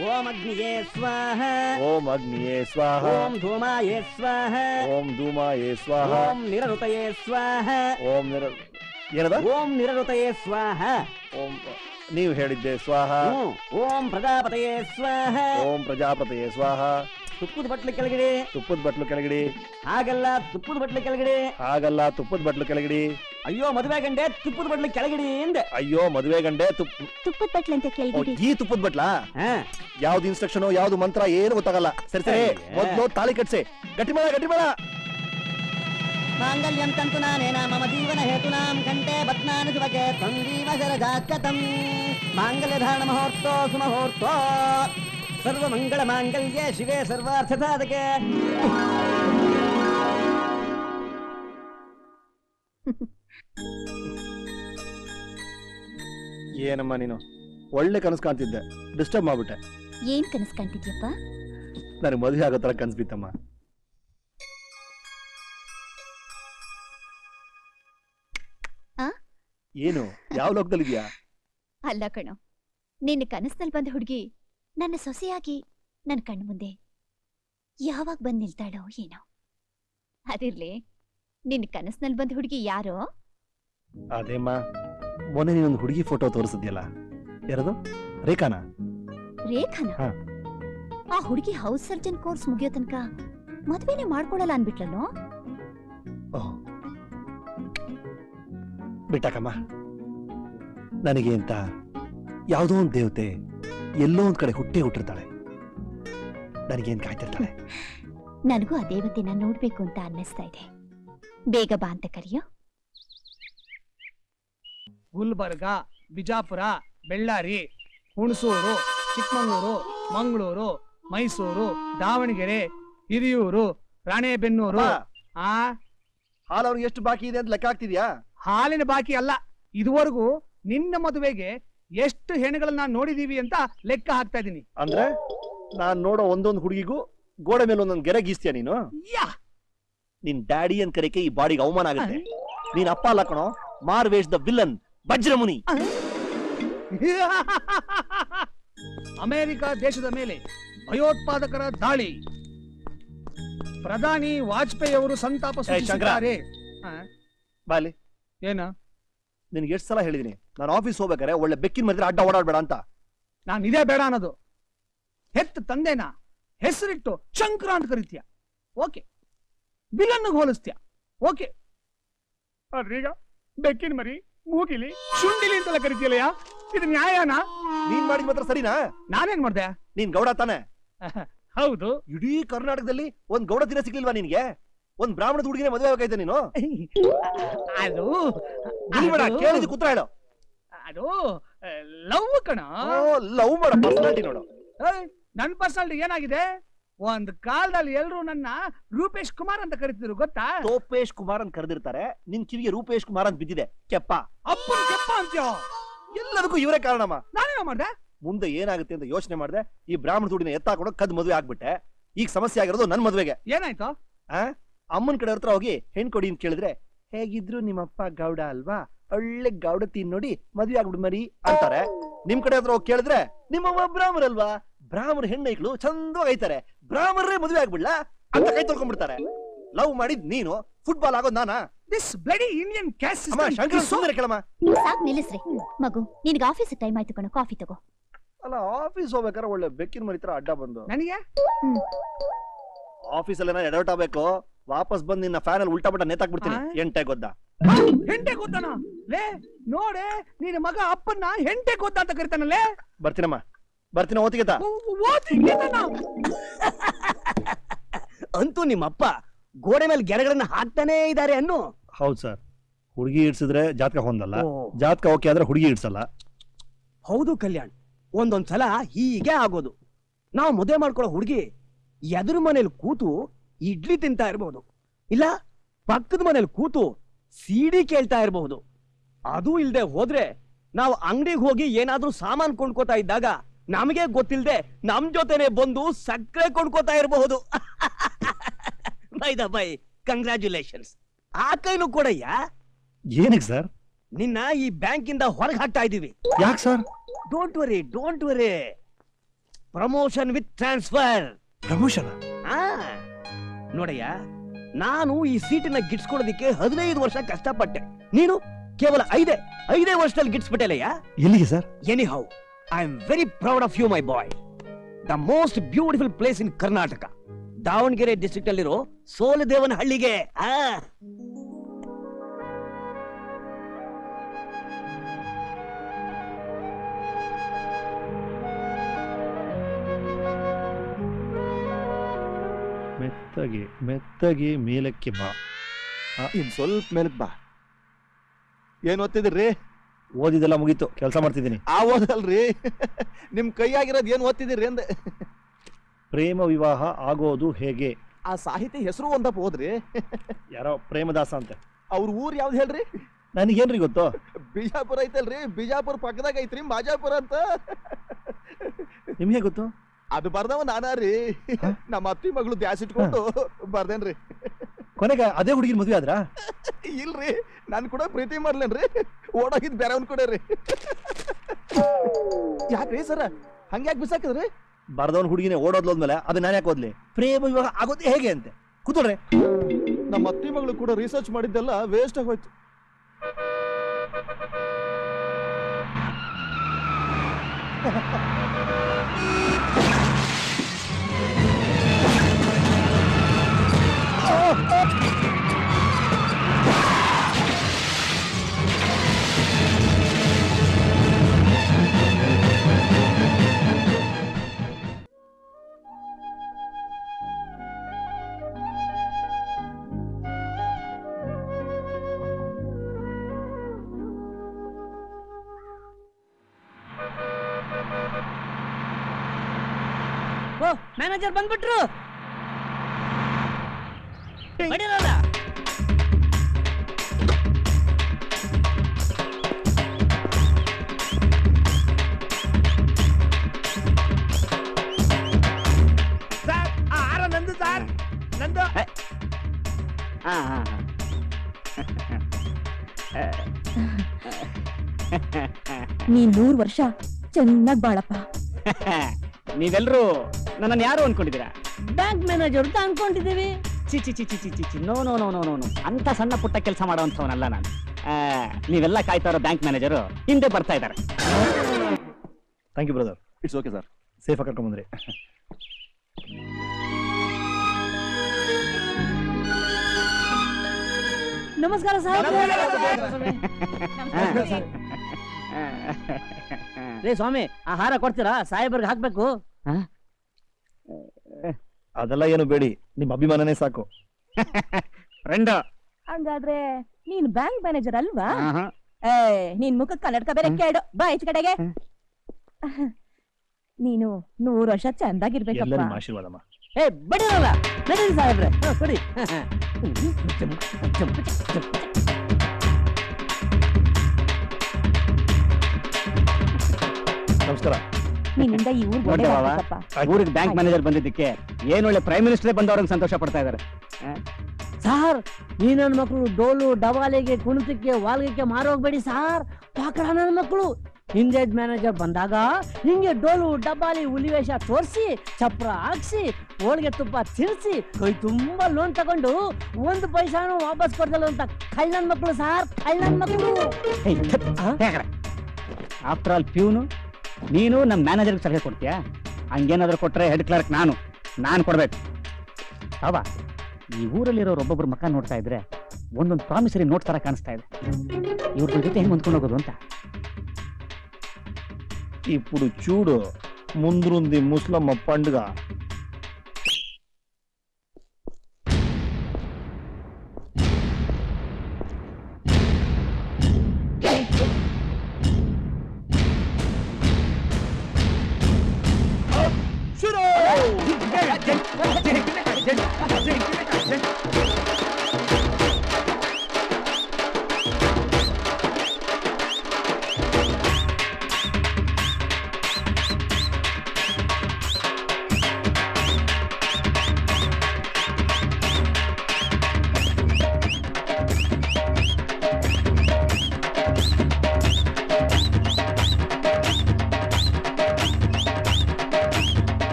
ಓಂ ಅಗ್ನಿಯೇ ಸ್ವಾಹ ಓಂ ಅಗ್ನಿಯೇ ಸ್ವಾಹ ಓಂ ಧೂಮಾಯೇ ಸ್ವಾಹ ಓಂ ಧೂಮಾಯೇ ಸ್ವಾಹ ಓಂ ನಿರಋತಯೇ ಸ್ವಾಹ ಓಂ ನಿರ ಏನದ ಓಂ ನಿರಋತಯೇ ಸ್ವಾಹ ಓಂ ನೀವು ಹೇಳಿದ್ದೆ ಸ್ವಾಹ ಹ್ಮ್. ಓಂ ಪ್ರಜಾಪತಯೇ ಸ್ವಾಹ ಓಂ ಪ್ರಜಾಪತಿಯೇ ಸ್ವಾಹ ತುಪ್ಪದ ಬಟ್ಲು ಕೆಳಗಡೆ ತುಪ್ಪದ ಬಟ್ಲು ಕೆಳಗಡಿ ಹಾಗಲ್ಲ ತುಪ್ಪದ ಬಟ್ಲು ಕೆಳಗಡೆ ಹಾಗಲ್ಲ ತುಪ್ಪದ ಬಟ್ಲು ಕೆಳಗಡಿ ಅಯ್ಯೋ ಮದುವೆ ಗಂಡೆ ತುಪ್ಪದ ಬಟ್ಲು ಕೆಳಗಡೆ ಎಂದೆ ಅಯ್ಯೋ ಮದುವೆ ಗಂಡೆ ತುಪ್ಪ ತುಪ್ಪದ ಬಟ್ಲೆ ಅಂತ ಓ, ಕೇಳ್ಬಿಡಿ ಈ ತುಪ್ಪದ ಬಟ್ಲಾ ಹಾ ಯಾವ್ದು ಇನ್ಸ್ಟ್ರಕ್ಷನ್ ಯಾವ್ದು ಮಂತ್ರ ಏನು ಗೊತ್ತಾಗಲ್ಲ ಸರಿ ಸರಿ ಅಯ್ಯೇ. ಮೊದ್ಲು ತಾಳಿ ಕಟ್ಸಿ ಗಟ್ಟಿ ಮಾಡ ಗಟ್ಟಿ ಮಾಡ ಮಾಂಗಲ್ಯಂ ತಂತು ನಾನೇನ ಮಮ ಜೀವನ ಹೇತುನಾಂ ಕಂಠೆ ಬದ್ನಾನ ಶಿವಕೆ ತಂದೀವ ಶರಜಾಕತಂ ಮಾಂಗಲ್ಯ ಧಾರಣ ಮಹೋರ್ತೋ ಸುಮಹೋರ್ತೋ ಸರ್ವ ಮಂಗಳ ಮಾಂಗಲ್ಯ ಶಿವೆ ಸರ್ವಾರ್ಥ ಸಾಧಕೆ ಏನಮ್ಮ ನೀನು ಒಳ್ಳೆ ಕನಸು ಕಾಣ್ತಿದ್ದೆ ಡಿಸ್ಟರ್ಬ್ ಮಾಡ್ಬಿಟ್ಟೆ ಏನ್ ಕನಸ್ ಕಾಣ್ತಿದ್ಯಪ್ಪ ನನಗೆ ಮದುವೆ ಆಗೋ ತರ ಕನ್ಸ್ ಬಿತ್ತಮ್ಮ ಆ? ಏನು ಯಾವ ಲೋಕದಲ್ಲಿದ್ಯಾ ಅಲ್ಲ ಕಣೋ ನಿನ್ನ ಕನಸ್ನಲ್ಲಿ ಬಂದ ಹುಡುಗಿ ನನ್ನ ಸೊಸೆಯಾಗಿ ನನ್ನ ಕಣ್ಣು ಮುಂದೆ ಯಾವಾಗ ಬಂದ್ ನಿಲ್ತಾಳೋ ಏನೋ ಅದಿರ್ಲಿ ನಿನ್ನ ಕನಸ್ನಲ್ಲಿ ಬಂದ ಹುಡುಗಿ ಯಾರೋ ಅದೇಮ್ಮ ಮೊನ್ನೆ ನೀನೊಂದು ಹುಡುಗಿ ಫೋಟೋ ತೋರಿಸಿದ್ಯಲ್ಲ ಯಾರದು ರೇಖಾನಾ ರೇಖಾನ ಹಾ. ಆ ಹುಡುಗಿ ಹೌಸ್ ಸರ್ಜನ್ ಕೋರ್ಸ್ ಮುಗಿಯೋ ತನಕ ಮದ್ವೆನೇ ಮಾಡ್ಕೊಳಲ್ಲ ಅನ್ಬಿಟ್ಲಲ್ಲೋ ಓಹ್ ಬಿಟ್ಟಾಕಮ್ಮ ನನಗೆ ಅಂತ ಯಾವುದೋ ಒಂದು ದೇವತೆ ಎಲ್ಲೋ ಒಂದ್ ಕಡೆ ಹುಟ್ಟೆ ಹುಟ್ಟಿರ್ತಾಳೆ ನನಗೇನ್ ಕಾಯ್ತಿರ್ತಾಳೆ ನನಗೂ ಆ ದೇವತೆನ ನೋಡ್ಬೇಕು ಅಂತ ಅನ್ನಿಸ್ತಾ ಇದೆ ಬೇಗ ಬಾ ಅಂತ ಕರಿಯೋ ಗುಲ್ಬರ್ಗ ಬಿಜಾಪುರ ಬೆಳ್ಳಾರಿ ಹುಣಸೂರು ಚಿಕ್ಕಮಗಳೂರು ಮಂಗಳೂರು ಮೈಸೂರು ದಾವಣಗೆರೆ ಹಿರಿಯೂರು ರಾಣೆಬೆನ್ನೂರು ಆ ಹಾಲು ಅವ್ರಿಗೆ ಎಷ್ಟು ಬಾಕಿ ಇದೆ ಅಂತ ಲೆಕ್ಕ ಹಾಕ್ತಿದ್ಯಾ ಹಾಲಿನ ಬಾಕಿ ಅಲ್ಲ ಇದುವರೆಗೂ ನಿನ್ನ ಮದುವೆಗೆ ಎಷ್ಟು ಹೆಣ್ಣುಗಳನ್ನ ನೋಡಿದೀವಿ ಅಂತ ಲೆಕ್ಕ ಹಾಕ್ತಾ ಇದೀನಿ ಅಂದ್ರೆ ನಾನ್ ನೋಡೋ ಒಂದೊಂದು ಹುಡುಗಿಗೂ ಗೋಡೆ ಮೇಲೆ ಒಂದೊಂದು ಗೆರೆ ಗೀಸ್ತೀಯ ನೀನು ಯಾ ನಿನ್ ಡ್ಯಾಡಿ ಅಂತ ಕರೆಕೆ ಈ ಬಾಡಿಗೆ ಅವಮಾನ ಆಗುತ್ತೆ ನೀನ್ ಅಪ್ಪ ಅಲ್ಲ ಕಣೋ ಮಾರ್ವೇಶ್ ದ ವಿಲನ್ ವಜ್ರಮುನಿ ಅಮೆರಿಕ ದೇಶದ ಮೇಲೆ ಭಯೋತ್ಪಾದಕರ ದಾಳಿ ಪ್ರಧಾನಿ ವಾಜಪೇಯಿ ಅವರು ಸಂತಾಪ ಏ, ಶಂಕರ. ಸೂಚಿಸಿದ್ದಾರೆ ಆ, ಬಾಲಿ ಏನ ನಿನ್ಗೆ ಎಷ್ಟು ಸಲ ಹೇಳಿದೀನಿ ನಾನು ಆಫೀಸ್ ಹೋಗ್ಬೇಕಾರೆ ಒಳ್ಳೆ ಬೆಕ್ಕಿನ ಮಧ್ಯೆ ಅಡ್ಡ ಓಡಾಡ್ಬೇಡ ಅಂತ ನಾನು ಇದೇ ಬೇಡ ಅನ್ನೋದು ಹೆತ್ತ ತಂದೆನ ಹೆಸರಿಟ್ಟು ಶಂಕರ ಅಂತ ಕರಿತೀಯ ಓಕೆ ವಿಲನ್ ಹೋಲಿಸ್ತೀಯ ಓಕೆ ಆದ್ರೀಗ ಬೆಕ್ಕಿನ ಮರಿ ಮೂಗಿಲಿ ಶುಂಡಿಲಿ ಅಂತೆಲ್ಲ ಕರಿತೀಯಲ್ಲಯ್ಯ ಇದು ನ್ಯಾಯನಾ ನೀನ್ ಮಾಡಿದ ಮಾತ್ರ ಸರಿನಾ ನಾನೇನ್ ಮಾಡ್ದೆ ನೀನ್ ಗೌಡ ತಾನೆ ಹೌದು ಇಡೀ ಕರ್ನಾಟಕದಲ್ಲಿ ಒಂದ್ ಗೌಡ ತೀರ ಸಿಗ್ಲಿಲ್ವಾ ನಿನ್ಗೆ ಒಂದ್ ಬ್ರಾಹ್ಮಣದ ಹುಡುಗಿನೇ ಮದುವೆ ಆಗೈತೆ ನೀನು ಅದು ಗುಲಿಬೇಡ ಅದು- ಕೇಳಿದ ಕೂತ್ರ ಹೇಳು ಅದು ಲವ್ ಕಣ ಲವ್ ಮಾಡ ಪರ್ಸನಾಲಿಟಿ ನೋಡು ಏಯ್, ನನ್ ಪರ್ಸನಾಲಿಟಿ ಏನಾಗಿದೆ ಒಂದ್ ಕಾಲದಲ್ಲಿ ಎಲ್ರು ನನ್ನ ರೂಪೇಶ್ ಕುಮಾರ್ ಅಂತ ಕರಿತಿದ್ರು ಗೊತ್ತಾ ತೋಪೇಶ್ ಕುಮಾರ್ ಅಂತ ಕರೆದಿರ್ತಾರೆ ನಿನ್ ಕಿವಿಗೆ ರೂಪೇಶ್ ಕುಮಾರ್ ಅಂತ ಬಿದ್ದಿದೆ ಕೆಪ್ಪ ಅಪ್ಪನ ಕೆಪ್ಪ ಅಂತ್ಯೋ ಎಲ್ಲದಕ್ಕೂ ಇವರೇ ಕಾರಣಮ್ಮ ನಾನೇನೋ ಮಾಡ್ದೆ ಮುಂದೆ ಏನಾಗುತ್ತೆ ಅಂತ ಯೋಚನೆ ಮಾಡಿದೆ ಈ ಬ್ರಾಹ್ಮಣ ದುಡಿನ ಎತ್ತಾಕೊಂಡು ಕದ್ ಮದುವೆ ಆಗ್ಬಿಟ್ಟೆ ಈಗ ಸಮಸ್ಯೆ ಆಗಿರೋದು ನನ್ ಮದ್ವೆಗೆ ಏನಾಯ್ತು ಅಮ್ಮನ ಕಡೆ ಹತ್ರ ಹೋಗಿ ಹೆಣ್ ಕೊಡಿ ಅಂತ ಕೇಳಿದ್ರೆ ಹೇಗಿದ್ರು ನಿಮ್ಮಪ್ಪ ಗೌಡ ಅಲ್ವಾ ಒಳ್ಳೆ ಗೌಡ ತಿನ್ ನೋಡಿ ಮದ್ವೆ ಆಗ್ಬಿಡು ಮರಿ ಅಂತಾರೆ ನಿಮ್ ಕಡೆ ಹತ್ರ ಹೋಗಿ ಕೇಳಿದ್ರೆ ನಿಮ್ಮವ್ವ ಬ್ರಾಹ್ಮರ್ ಅಲ್ವಾ ಬ್ರಾಹ್ಮರ್ ಹೆಣ್ಣೈಕ್ಳು ಚಂದವಾಗಿ ಐತಾರೆ ಬ್ರಾಹ್ಮರೇ ಮದ್ವೆ ಆಗ್ಬಿಡ್ಲಾ ಅಂತ ಕೈ ತೊಳ್ಕೊಂಡ್ಬಿಡ್ತಾರೆ ಲವ್ ಮಾಡಿದ್ ನೀನು ಫುಟ್ಬಾಲ್ ಆಗೋದ್ ನಾನಾ ದಿಸ್ ಬ್ಲಡಿ ಇಂಡಿಯನ್ ಕ್ಯಾಸ್ಟ್ ಅಮ್ಮ ಶಂಕರ ಸುಂದರ ಕೇಳಮ್ಮ ಸಾಕ್ ನಿಲ್ಲಿಸ್ರಿ ಮಗು ನಿನ್ಗೆ ಆಫೀಸ್ ಟೈಮ್ ಆಯ್ತು ಕಣೋ ಕಾಫಿ ತಗೋ ಅಲ್ಲ ಆಫೀಸ್ ಹೋಗ್ಬೇಕಾದ್ರೆ ಒಳ್ಳೆ ಬೆಕ್ಕಿನ ಮರಿ ತರ ಅಡ್ಡ ಬಂದು ನನಗೆ ಆಫೀಸಲ್ಲಿ ಏನೋ ಎಡವಟ್ ಆಗ್ಬೇಕು ವಾಪಸ್ ಬಂದು ನಿನ್ನ ಫ್ಯಾನ್ ಅಲ್ಲಿ ಉಲ್ಟಾ ಬಟ್ಟ ನೇತಾಕ್ಬಿಡ್ತೀನಿ ಆ? ಎಂಟೆ ಗೊದ್ದ ಹೆಂಟೆ ಗೊತ್ತಾನ ಲೇ ನೋಡೆ ನಿನ್ನ ಮಗ ಅಪ್ಪನ್ನ ಹೆಂಟೆ ಗೊತ್ತ ಅಂತ ಕರಿತಾನಲ್ಲೇ ಬರ್ತೀನಮ್ಮ ಬರ್ತೀನ ಓತಿಗೆತ ಓದಿದ್ದಾನ ಅಂತೂ ನಿಮ್ಮಪ್ಪ ಗೋಡೆ ಮೇಲೆ ಗೆರೆಗಳನ್ನ ಹಾಕ್ತಾನೇ ಇದ್ದಾರೆ ಅನ್ನು ಹೌದು ಸರ್ ಹುಡುಗಿ ಇಡ್ಸಿದ್ರೆ ಜಾತಕ ಹೊಂದಲ್ಲ ಜಾತಕ ಓಕೆ ಆದ್ರೆ ಹುಡುಗಿ ಇಡ್ಸಲ್ಲ ಹೌದು ಕಲ್ಯಾಣ್ ಒಂದೊಂದ್ ಸಲ ಹೀಗೆ ಆಗೋದು ನಾವು ಮದುವೆ ಮಾಡ್ಕೊಳ್ಳೋ ಹುಡುಗಿ ಎದುರು ಮನೇಲಿ ಕೂತು ಇಡ್ಲಿ ತಿಂತಾ ಇರಬಹುದು ಇಲ್ಲ ಪಕ್ಕದ ಮನೇಲಿ ಕೂತು ಸಿಡಿ ಕೇಳ್ತಾ ಇರಬಹುದು ಅದು ಇಲ್ದೆ ಹೋದ್ರೆ ನಾವು ಅಂಗಡಿಗೆ ಹೋಗಿ ಏನಾದ್ರೂ ಸಾಮಾನ್ ಕೊಂಡ್ಕೋತಾ ಇದ್ದಾಗ ನಮಗೆ ಗೊತ್ತಿಲ್ದೆ ನಮ್ ಜೊತೆನೆ ಬಂದು ಸಕ್ಕರೆ ಕೊಂಡ್ಕೋತಾ ಇರಬಹುದು ಬೈ ದ ಬೈ ಕಂಗ್ರ್ಯಾಚುಲೇಷನ್ಸ್ ಆ ಕೈನು ಕೊಡಯ್ಯ ಏನಕ್ಕೆ ಸರ್ ನಿನ್ನ ಈ ಬ್ಯಾಂಕಿಂದ ಹೊರಗೆ ಹಾಕ್ತಾ ಇದೀವಿ ಯಾಕೆ sir don't worry don't worry promotion with transfer promotion ಆ ನೋಡಯ್ಯ ನಾನು ಈ ಸೀಟಿನ ಗಿಟ್ಸ್ಕೊಡೋದಿಕ್ಕೆ ಹದಿನೈದು ವರ್ಷ ಕಷ್ಟಪಟ್ಟೆ ನೀನು ಕೇವಲ ಐದೇ ಐದೇ ವರ್ಷದಲ್ಲಿ ಗಿಟ್ಸ್ಬಿಟ್ಟೆಲ್ಲಯ್ಯ ಎಲ್ಲಿಗೆ sir anyhow I am very proud of you my boy the most beautiful place in Karnataka Davangere district ಅಲ್ಲಿರೋ ಸೋಲದೇವನ ಹಳ್ಳಿಗೆ ಆ ಮೆತ್ತಗೆ ಮೆತ್ತಗೆ ಮೇಲಕ್ಕೆ ಬಾ ಇನ್ ಸ್ವಲ್ಪ ಮೇಲಕ್ ಬಾ ಏನ್ ಓದ್ತಿದ್ರಿ ಓದಿದೆಲ್ಲ ಮುಗೀತು ಕೆಲಸ ಮಾಡ್ತಿದ್ದೀನಿ ಆ ಓದಲ್ರಿ ನಿಮ್ ಕೈಯಾಗಿರೋದ್ ಏನ್ ಓದ್ತಿದಿರಿ ಅಂದೆ ಪ್ರೇಮ ವಿವಾಹ ಆಗೋದು ಹೇಗೆ ಆ ಸಾಹಿತಿ ಹೆಸರು ಒಂದಪ್ಪ ಹೋದ್ರಿ ಯಾರೋ ಪ್ರೇಮದಾಸ ಅಂತೆ ಅವ್ರ ಊರ್ ಯಾವ್ದು ಹೇಳ್ರಿ ನನಗೇನ್ರಿ ಗೊತ್ತು ಬಿಜಾಪುರ ಐತಲ್ರಿ ಬಿಜಾಪುರ ಪಕ್ಕದಾಗ ಐತ್ರಿ ಮಾಜಾಪುರ ಅಂತ ನಿಮ್ಗೆ ಗೊತ್ತು ಅದು ಬರ್ದವ ನಾನಾರಿ ಹ? ನಮ್ಮ ಅತ್ತಿ ಮಗಳು ದ್ಯಾಸ್ ಇಟ್ಕೊಂಡು ಬರ್ದೇನ್ರಿ ಕೊನೆಗೆ ಅದೇ ಹುಡುಗಿನ ಮದುವೆ ಆದ್ರಾ ಇಲ್ರಿ ನಾನ್ ಕೂಡ ಪ್ರೀತಿ ಮಾಡ್ಲೇನ್ರಿ ಓಡೋಗಿದ್ ಬೇರೆವ್ನ್ ಕೂಡ ರೀ ಯಾಕ್ರಿ ಸರ ಹಂಗ್ಯಾಕ್ ಬಿಸಾಕಿದ್ರಿ ಬರ್ದವನ್ ಹುಡುಗಿನೇ ಓಡೋದ್ಲೋದ್ಮೇಲೆ ಅದು ನಾನು ಯಾಕೆ ಓದ್ಲಿ ಪ್ರೇಮ ವಿವಾಹ ಆಗೋದು ಹೇಗೆ ಅಂತೆ ಕೂತ್ಕೊಳ್ರಿ ನಮ್ಮ ಅತ್ತಿ ಮಗಳು ಕೂಡ ರಿಸರ್ಚ್ ಮಾಡಿದ್ದೆಲ್ಲ ವೇಸ್ಟ್ ಆಗೋಯ್ತು ಓ ಮ್ಯಾನೇಜರ್ ಬಂದ್ಬಿಟ್ರು ಬಡಿರಲ್ಲ ಸರ್ ಆ ಹಾರ ನಂದು ಸರ್ ನಂದು ಹಾ ಹಾ ನೀನ್ ನೂರ್ ವರ್ಷ ಚೆನ್ನಾಗ್ ಬಾಳಪ್ಪ ನೀವೆಲ್ಲರೂ ನನ್ನನ್ನು ಯಾರು ಅನ್ಕೊಂಡಿದ್ದೀರಾ ಬ್ಯಾಂಕ್ ಮ್ಯಾನೇಜರ್ ಅಂತ ಅನ್ಕೊಂಡಿದ್ದೀವಿ ಚಿ ಚಿ ಚಿ ಚಿ ಚಿ ಚಿ ಚಿ no no no no no no ಅಂತ ಸಣ್ಣ ಪುಟ್ಟ ಕೆಲಸ ಮಾಡೋವಂಥವನಲ್ಲ ನಾನು ಆ, ನೀವೆಲ್ಲ ಕಾಯ್ತಾ ಇರೋ ಬ್ಯಾಂಕ್ ಮ್ಯಾನೇಜರು ಹಿಂದೆ ಬರ್ತಾ ಇದ್ದಾರೆ thank you brother it's okay sir safe ಆಗಿ ಕರ್ಕೊಂಡ್ ಬಂದ್ರಿ ನಮಸ್ಕಾರ ಸರ್ ರೇ ಸ್ವಾಮಿ ಆ ಹಾರ ಕೊಡ್ತೀರಾ ಸಾಹೇಬರ್ಗೆ ಹಾಕ್ಬೇಕು ಅದೆಲ್ಲ ಏನು ಬೇಡಿ ನಿಮ್ ಅಭಿಮಾನನೇ ಸಾಕು ಫ್ರೆಂಡ್ ಹಂಗಾದ್ರೆ ನೀನ್ ಬ್ಯಾಂಕ್ ಮ್ಯಾನೇಜರ್ ಅಲ್ವಾ ಏ ನಿನ್ ಮುಖ ಕನ್ನಡಕ ಬೇರೆ ಕೇಳು ಬಾ ಈಚ ಕಡೆಗೆ ನೀನು ನೂರ್ ವರ್ಷ ಎಲ್ಲ ಚಂದಾಗಿರ್ಬೇಕಪ್ಪ ನಿಮ್ಮ ಆಶೀರ್ವಾದಮ್ಮ ಏ ಬಡಿರಲ್ಲ ನಡೀರಿ ಸಾಹೇಬ್ರೆ ಹ, ಕೊಡಿ ನಮಸ್ಕಾರ ನಿನ್ನಿಂದ ಈ ಊರ್ ನೋಡ್ದೆ ಬಾವ? ಊರಿಗೆ ಬ್ಯಾಂಕ್ ಆಯ್ತು. ಮ್ಯಾನೇಜರ್ ಬಂದಿದ್ದಕ್ಕೆ ಏನ್ ಒಳ್ಳೆ ಪ್ರೈಮ್ ಮಿನಿಸ್ಟರ್ ಬಂದವ್ರಂಗೆ ಸಂತೋಷ ಪಡ್ತಾ ಇದ್ದಾರೆ ಸಾರ್ ಈ ನನ್ನ ಮಕ್ಕಳು ಡೋಲು ಡವಾಲಿಗೆ ಕುಣಿತಕ್ಕೆ ವಾಲ್ಗಕ್ಕೆ ಮಾರೋಗ್ಬೇಡಿ ಸಾರ್ ಪಾಕಳ ನನ್ನ ಮಕ್ಕಳು ಹಿಂದೇಜ್ ಮ್ಯಾನೇಜರ್ ಬಂದಾಗ ಹಿಂಗೆ ಡೋಲು ಡಬ್ಬಾಲಿ ಹುಲಿವೇಷ ತೋರಿಸಿ ಚಪ್ರ ಹಾಕ್ಸಿ ಹೋಳಿಗೆ ತುಪ್ಪ ತಿರ್ಸಿ ಕೈ ತುಂಬಾ ಲೋನ್ ತಗೊಂಡು ಒಂದು ಪೈಸಾನು ವಾಪಸ್ ಕೊಡ್ದಲ್ಲ ಅಂತ ಕಳ್ಳನ್ ಮಕ್ಕಳು ಸಾರ್ ಕಳ್ಳನ್ ಮಕ್ಕಳು ಆಫ್ಟರ್ ಆಲ್ ಪ್ಯೂನು ನೀನು ನಮ್ಮ ಮ್ಯಾನೇಜರ್ಗೆ ಸಲಹೆ ಕೊಡ್ತೀಯಾ ಹಂಗೇನಾದ್ರೂ ಕೊಟ್ರೆ ಹೆಡ್ ಕ್ಲರ್ಕ್ ನಾನು ನಾನು ಕೊಡ್ಬೇಕು ಅವ ಈ ಊರಲ್ಲಿರೋ ಒಬ್ಬೊಬ್ರು ಮಕ್ಕ ನೋಡ್ತಾ ಇದ್ರೆ ಒಂದೊಂದು ಪ್ರಾಮಿಸರಿ ನೋಟ್ ತರ ಕಾಣಿಸ್ತಾ ಇದೆ ಇವ್ರ ಜೊತೆ ಹೆಂಗ್ ಹೊಂದ್ಕೊಂಡು ಹೋಗೋದು ಅಂತ ఇప్పుడు చూడు ముందుంది ముస్లమ్మ పండుగ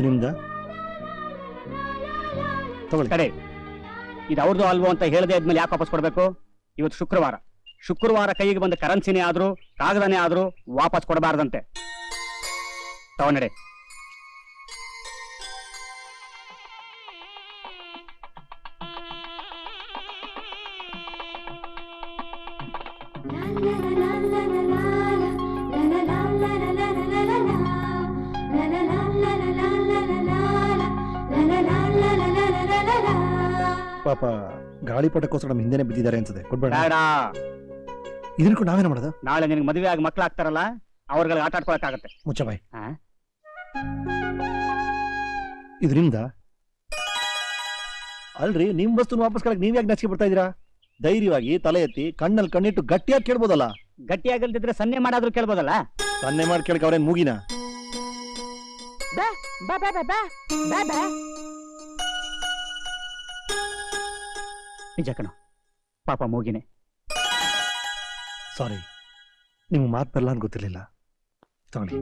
ಇದು ನಿಮ್ದ ತಗೊಳ್ಳಿ ಕಡೆ ಇದು ಅವ್ರದ್ದು ಅಲ್ವೋ ಅಂತ ಹೇಳದೆ ಆದ್ಮೇಲೆ ಯಾಕೆ ವಾಪಸ್ ಕೊಡ್ಬೇಕು ಇವತ್ತು ಶುಕ್ರವಾರ ಶುಕ್ರವಾರ ಕೈಗೆ ಬಂದ ಕರೆನ್ಸಿನೇ ಆದ್ರೂ ಕಾಗದನೇ ಆದ್ರೂ ವಾಪಸ್ ಕೊಡಬಾರ್ದಂತೆ ತಗೊಂಡೆ ಪಾಪ ಗಾಳಿಪಟಕ್ಕೋಸ್ಕರ ನಮ್ಮ ಹಿಂದೆನೆ ಬಿದ್ದಿದ್ದಾರೆ ಅನ್ಸುತ್ತೆ ಕೊಡ್ಬೇಡ ಬೇಡ ಇದನ್ನ ಕೂಡ ನಾವೇನ ಮಾಡೋದು ನಾಳೆ ನಿನಗೆ ಮದುವೆ ಆಗಿ ಮಕ್ಳಾಗ್ತಾರಲ್ಲ ಅವ್ರಿಗೆ ಆಟ ಆಡ್ಕೊಳಕ್ಕಾಗತ್ತೆ ಮುಚ್ಚ ಬಾಯ್ ಆ? ಇದು ನಿಮ್ದ ಅಲ್ರಿ ನಿಮ್ ವಸ್ತುನ ವಾಪಸ್ ಕಳಕ್ ನೀವ್ ಯಾಕೆ ನಚಿಕೆ ಬರ್ತಾ ಇದೀರಾ ಧೈರ್ಯವಾಗಿ ತಲೆ ಎತ್ತಿ ಕಣ್ಣಲ್ಲಿ ಕಣ್ಣಿಟ್ಟು ಗಟ್ಟಿಯಾಗಿ ಕೇಳ್ಬೋದಲ್ಲ ಗಟ್ಟಿಯಾಗಲ್ದಿದ್ರೆ ಸನ್ನೆ ಮಾಡಾದ್ರೂ ಕೇಳ್ಬೋದಲ್ಲ ಸನ್ನೆ ಮಾಡಿ ಕೇಳಕ್ ಅವ್ರೇನ್ ಮೂಗಿನ ಬಾ ಬಾ ಬಾ ಬಾ ಬಾ ಬಾ ನಿಜ ಕಣೋ ಪಾಪ ಮೂಗಿನೇ ಸಾರಿ ನಿಮ್ಗೆ ಮಾತು ಬರಲ್ಲ ಅಂತ ಗೊತ್ತಿರ್ಲಿಲ್ಲ ತಗೊಳ್ಳಿ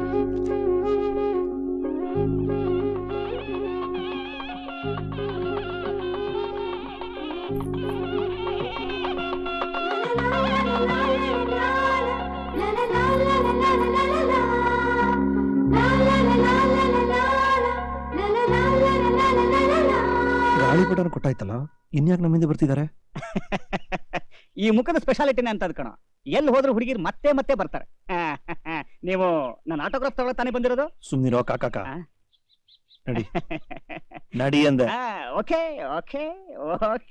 ಗಾಳಿಪಟನ ಕೊಟ್ಟಾಯ್ತಲ್ಲ ಇನ್ಯಾಕೆ ನಮ್ಮಿಂದ ಬರ್ತಿದ್ದಾರೆ ಈ ಮುಖದ ಸ್ಪೆಷಾಲಿಟಿನೇ ಅಂತ ಕಣೋ ಎಲ್ಲಿ ಹೋದ್ರು ಹುಡುಗಿರು ಮತ್ತೆ ಮತ್ತೆ ಬರ್ತಾರೆ ನೀವು ನನ್ನ ಆಟೋಗ್ರಾಫ್ ತಗೊಳಕ್ ತಾನೇ ಬಂದಿರೋದು ಸುಮ್ನಿರೋ ಕಾಕಾಕ ಆ? ನಡಿ ನಡಿ ಅಂದೆ ಓಕೆ ಓಕೆ ಓಕೆ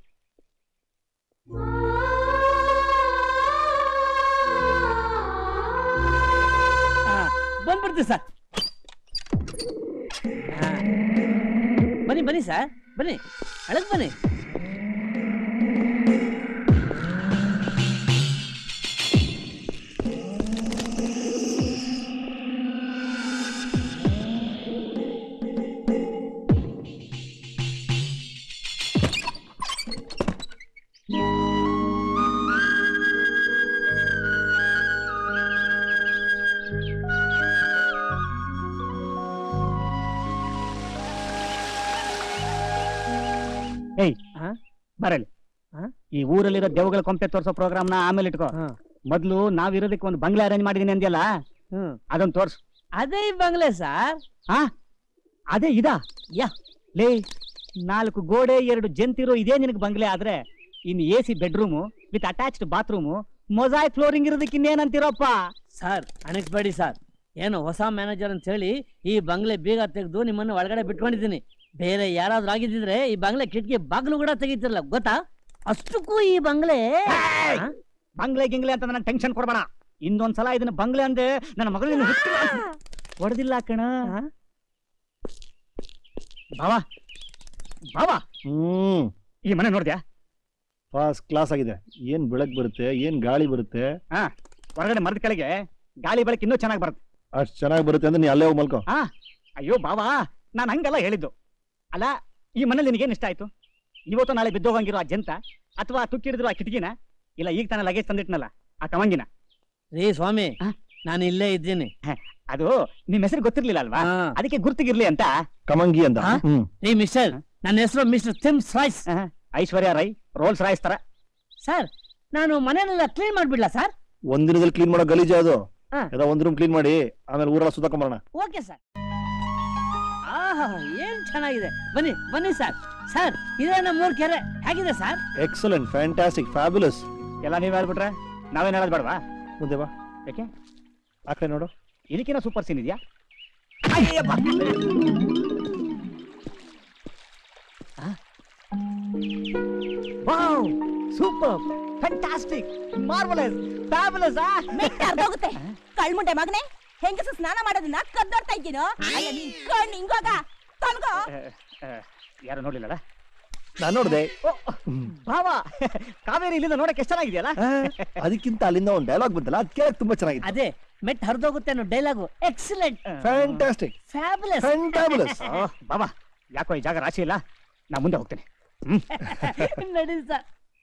ಬಂದ್ಬಿಡ್ತೀವಿ ಸರ್ ಬನ್ನಿ ಬನ್ನಿ ಸರ್ ಬನ್ನಿ ಒಳಗ್ ಬನ್ನಿ ಏಯ್ ಆ? ಬರಲಿ ಆ? ಈ ಊರಲ್ಲಿರೋ ದೆವ್ಗಳ ಕೊಂಪೆ ತೋರ್ಸೋ ಪ್ರೋಗ್ರಾಮ್ ನ ಆಮೇಲೆ ಇಟ್ಕೋ ಹಾ. ಮೊದ್ಲು ನಾವಿರೋದಕ್ಕೆ ಒಂದು ಬಂಗ್ಲೆ ಅರೇಂಜ್ ಮಾಡಿದೀನಿ ಅಂದ್ಯಲ್ಲ ಹ್ಮ್ ಅದನ್ನ ತೋರ್ಸು ಅದೇ ಈ ಬಂಗ್ಲೆ ಸರ್ ಅದೇ ಇದಾ ಯಾ. ಲೇ ನಾಲ್ಕು ಗೋಡೆ ಎರಡು ಜಂತಿರೋ ಇದೇ ನಿನಗೆ ಬಂಗ್ಲೆ ಆದ್ರೆ in A C bedroom with attached bathroom mosaic flooring ಇರೋದಕ್ಕೆ ಇನ್ನೇನಂತೀರಪ್ಪ ಸರ್ ಅಣಿಸ್ಬೇಡಿ ಸರ್ ಏನು ಹೊಸ ಮ್ಯಾನೇಜರ್ ಅಂತ ಹೇಳಿ ಈ ಬಂಗ್ಲೆ ಬೀಗ ತೆಗೆದು ನಿಮ್ಮನ್ನು ಒಳಗಡೆ ಬಿಟ್ಕೊಂಡಿದ್ದೀನಿ ಬೇರೆ ಯಾರಾದ್ರೂ ಆಗಿದ್ದಿದ್ರೆ ಈ ಬಂಗ್ಲೆ ಕಿಟಕಿ ಬಾಗ್ಲು ಕೂಡ ತೆಗಿತಿರಲ್ಲ ಗೊತ್ತಾ ಅಷ್ಟಕ್ಕೂ ಈ ಬಂಗ್ಲೆ ಆ? ಬಂಗ್ಲೆ ಗಿಂಗ್ಲೆ ಅಂತ ನನಗೆ ಟೆನ್ಷನ್ ಕೊಡ್ಬೇಡ ಇನ್ನೊಂದ್ಸಲ ಇದನ್ನ ಬಂಗ್ಲೆ ಅಂದೆ ನನ್ನ ಮಗಳನ್ನ ಹೊಡೆದಿಲ್ಲ ಕಣ ಆ? ಬಾವಾ ಬಾವಾ ಹ್ಮ್ ಈ ಮನೆ ನೋಡ್ದ್ಯಾ ಫಸ್ಟ್ ಕ್ಲಾಸ್ ಆಗಿದೆ ಏನ್ ಬೆಳಕ್ ಬರುತ್ತೆ ಏನ್ ಗಾಳಿ ಬರುತ್ತೆ ಹೊರಗಡೆ ಮರದ ಕೆಳಗೆ ಗಾಳಿ ಬೆಳಕು ಇನ್ನೂ ಚೆನ್ನಾಗಿ ಬರುತ್ತೆ ಅಷ್ಟ್ ಚೆನ್ನಾಗಿ ಬರುತ್ತೆ ಅಂದ್ರೆ ನೀ ಅಲ್ಲೇ ಹೋಗಿ ಮಲ್ಕೋ ಅಯ್ಯೋ ಬಾವಾ ನಾನು ಹಂಗಲ್ಲ ಹೇಳಿದ್ದು ಅಲ್ಲ ಈ ಮನೇಲಿ ನಿನಗೇನು ಇಷ್ಟ ಆಯ್ತು ಇವತ್ತು ನಾಳೆ ಬಿದ್ದೋಗಂಗಿರೋ ಆ ಜಂತ ಅಥವಾ ತುಕ್ಕಿಡಿದ್ರು ಆ ಕಿಟಕಿನ ಇಲ್ಲ ಈಗ ತಾನೇ ಲಗೇಜ್ ತಂದಿಟ್ನಲ್ಲ ಆ ಕವಂಗಿನ ರೀ ಸ್ವಾಮಿ ಆ? ನಾನು ಇಲ್ಲೇ ಇದ್ದೀನಿ ಅದು ನಿಮ್ ಹೆಸರು ಗೊತ್ತಿರ್ಲಿಲ್ಲ ಅಲ್ವಾ ಆ. ಅದಕ್ಕೆ ಗುರ್ತಿಗಿರ್ಲಿ ಅಂತ ಕಮಂಗಿ ಅಂತ ಆ? ಹ್ಮ್ ರೀ ಮಿಸ್ಟರ್ ನನ್ನ ಹೆಸರು ಮಿಸ್ಟರ್ ತಿಮ್ಸ್ Royce Aishwarya Rai Rolls Royce ತರ ಸರ್ ನಾನು ಮನೆಯನ್ನೆಲ್ಲ ಕ್ಲೀನ್ ಮಾಡ್ಬಿಡ್ಲಾ ಸರ್ ಒಂದಿನದಲ್ಲಿ ಕ್ಲೀನ್ ಮಾಡೋ ಗಲೀಜ್ ಅದು ಹಾ. ಎಲ್ಲ ಒಂದ್ ರೂಮ್ ಕ್ಲೀನ್ ಮಾಡಿ ಆಮೇಲೆ ಊರೆಲ್ಲ ಸುತ್ತಾಕೊಂಬರೋಣ ಓಕೆ ಸರ್ ಆಹಾ ಏನ್ ಚೆನ್ನಾಗಿದೆ ಬನ್ನಿ ಬನ್ನಿ ಸರ್ ಸರ್ ಇದೇ ನಮ್ಮ ಮೂರ್ ಕೆರೆ ಹೇಗಿದೆ ಸರ್ ಎಕ್ಸಲೆಂಟ್ ಫ್ಯಾಂಟಾಸ್ಟಿಕ್ ಫ್ಯಾಬ್ಯುಲಸ್ ಎಲ್ಲ ನೀವ್ ಹೇಳ್ಬಿಟ್ರೆ ನಾವೇನ್ ಹೇಳೋದ್ ಬೇಡವಾ ಮುಂದೆ ಬಾ ಯಾಕೆ ಆ ಕಡೆ ನೋಡು ಇದಕ್ಕಿನ ಸೂಪರ್ ಸೀನ್ ಇದೆಯಾ wow super fantastic marvellous fabulous ಮೆಟ್ಟ ಅರ್ಧೋಗುತ್ತೆ ಕಳ್ಮುಂಡೆ ಮಗನೇ ಹೆಂಗಸ ಸ್ನಾನ ಮಾಡೋದನ್ನ ಕದ್ದೋಡ್ತಾ ಇದ್ದೀನೋ ಅಯ್ಯ ನಿನ್ ಕಣ್ ಹಿಂಗೋಗ ತನ್ಗೋ ಯಾರು ನೋಡ್ಲಿಲ್ಲಲ್ಲ ನಾನ್ ನೋಡ್ದೆ ಭಾವ ಕಾವೇರಿ ಇಲ್ಲಿಂದ ನೋಡಕ್ಕೆ ಎಷ್ಟು ಚೆನ್ನಾಗಿದೆಯಲ್ಲ ಆ, ಅದಕ್ಕಿಂತ ಅಲ್ಲಿಂದ ಒಂದ್ ಡೈಲಾಗ್ ಬಂತಲ್ಲ ಅದ್ ಕೇಳಕ್ ತುಂಬಾ ಚೆನ್ನಾಗಿದೆ ಅದೇ ಮೆಟ್ ಹರಿದೋಗುತ್ತೆ ಅನ್ನೋ dialogue excellent fantastic fabulous fantabulous ಬಾಬಾ ಯಾಕೋ ಈ ಜಾಗ ರಾಶಿ ಇಲ್ಲ ನಾ ಮುಂದೆ ಹೋಗ್ತೇನೆ ನಡಿ ಸರ್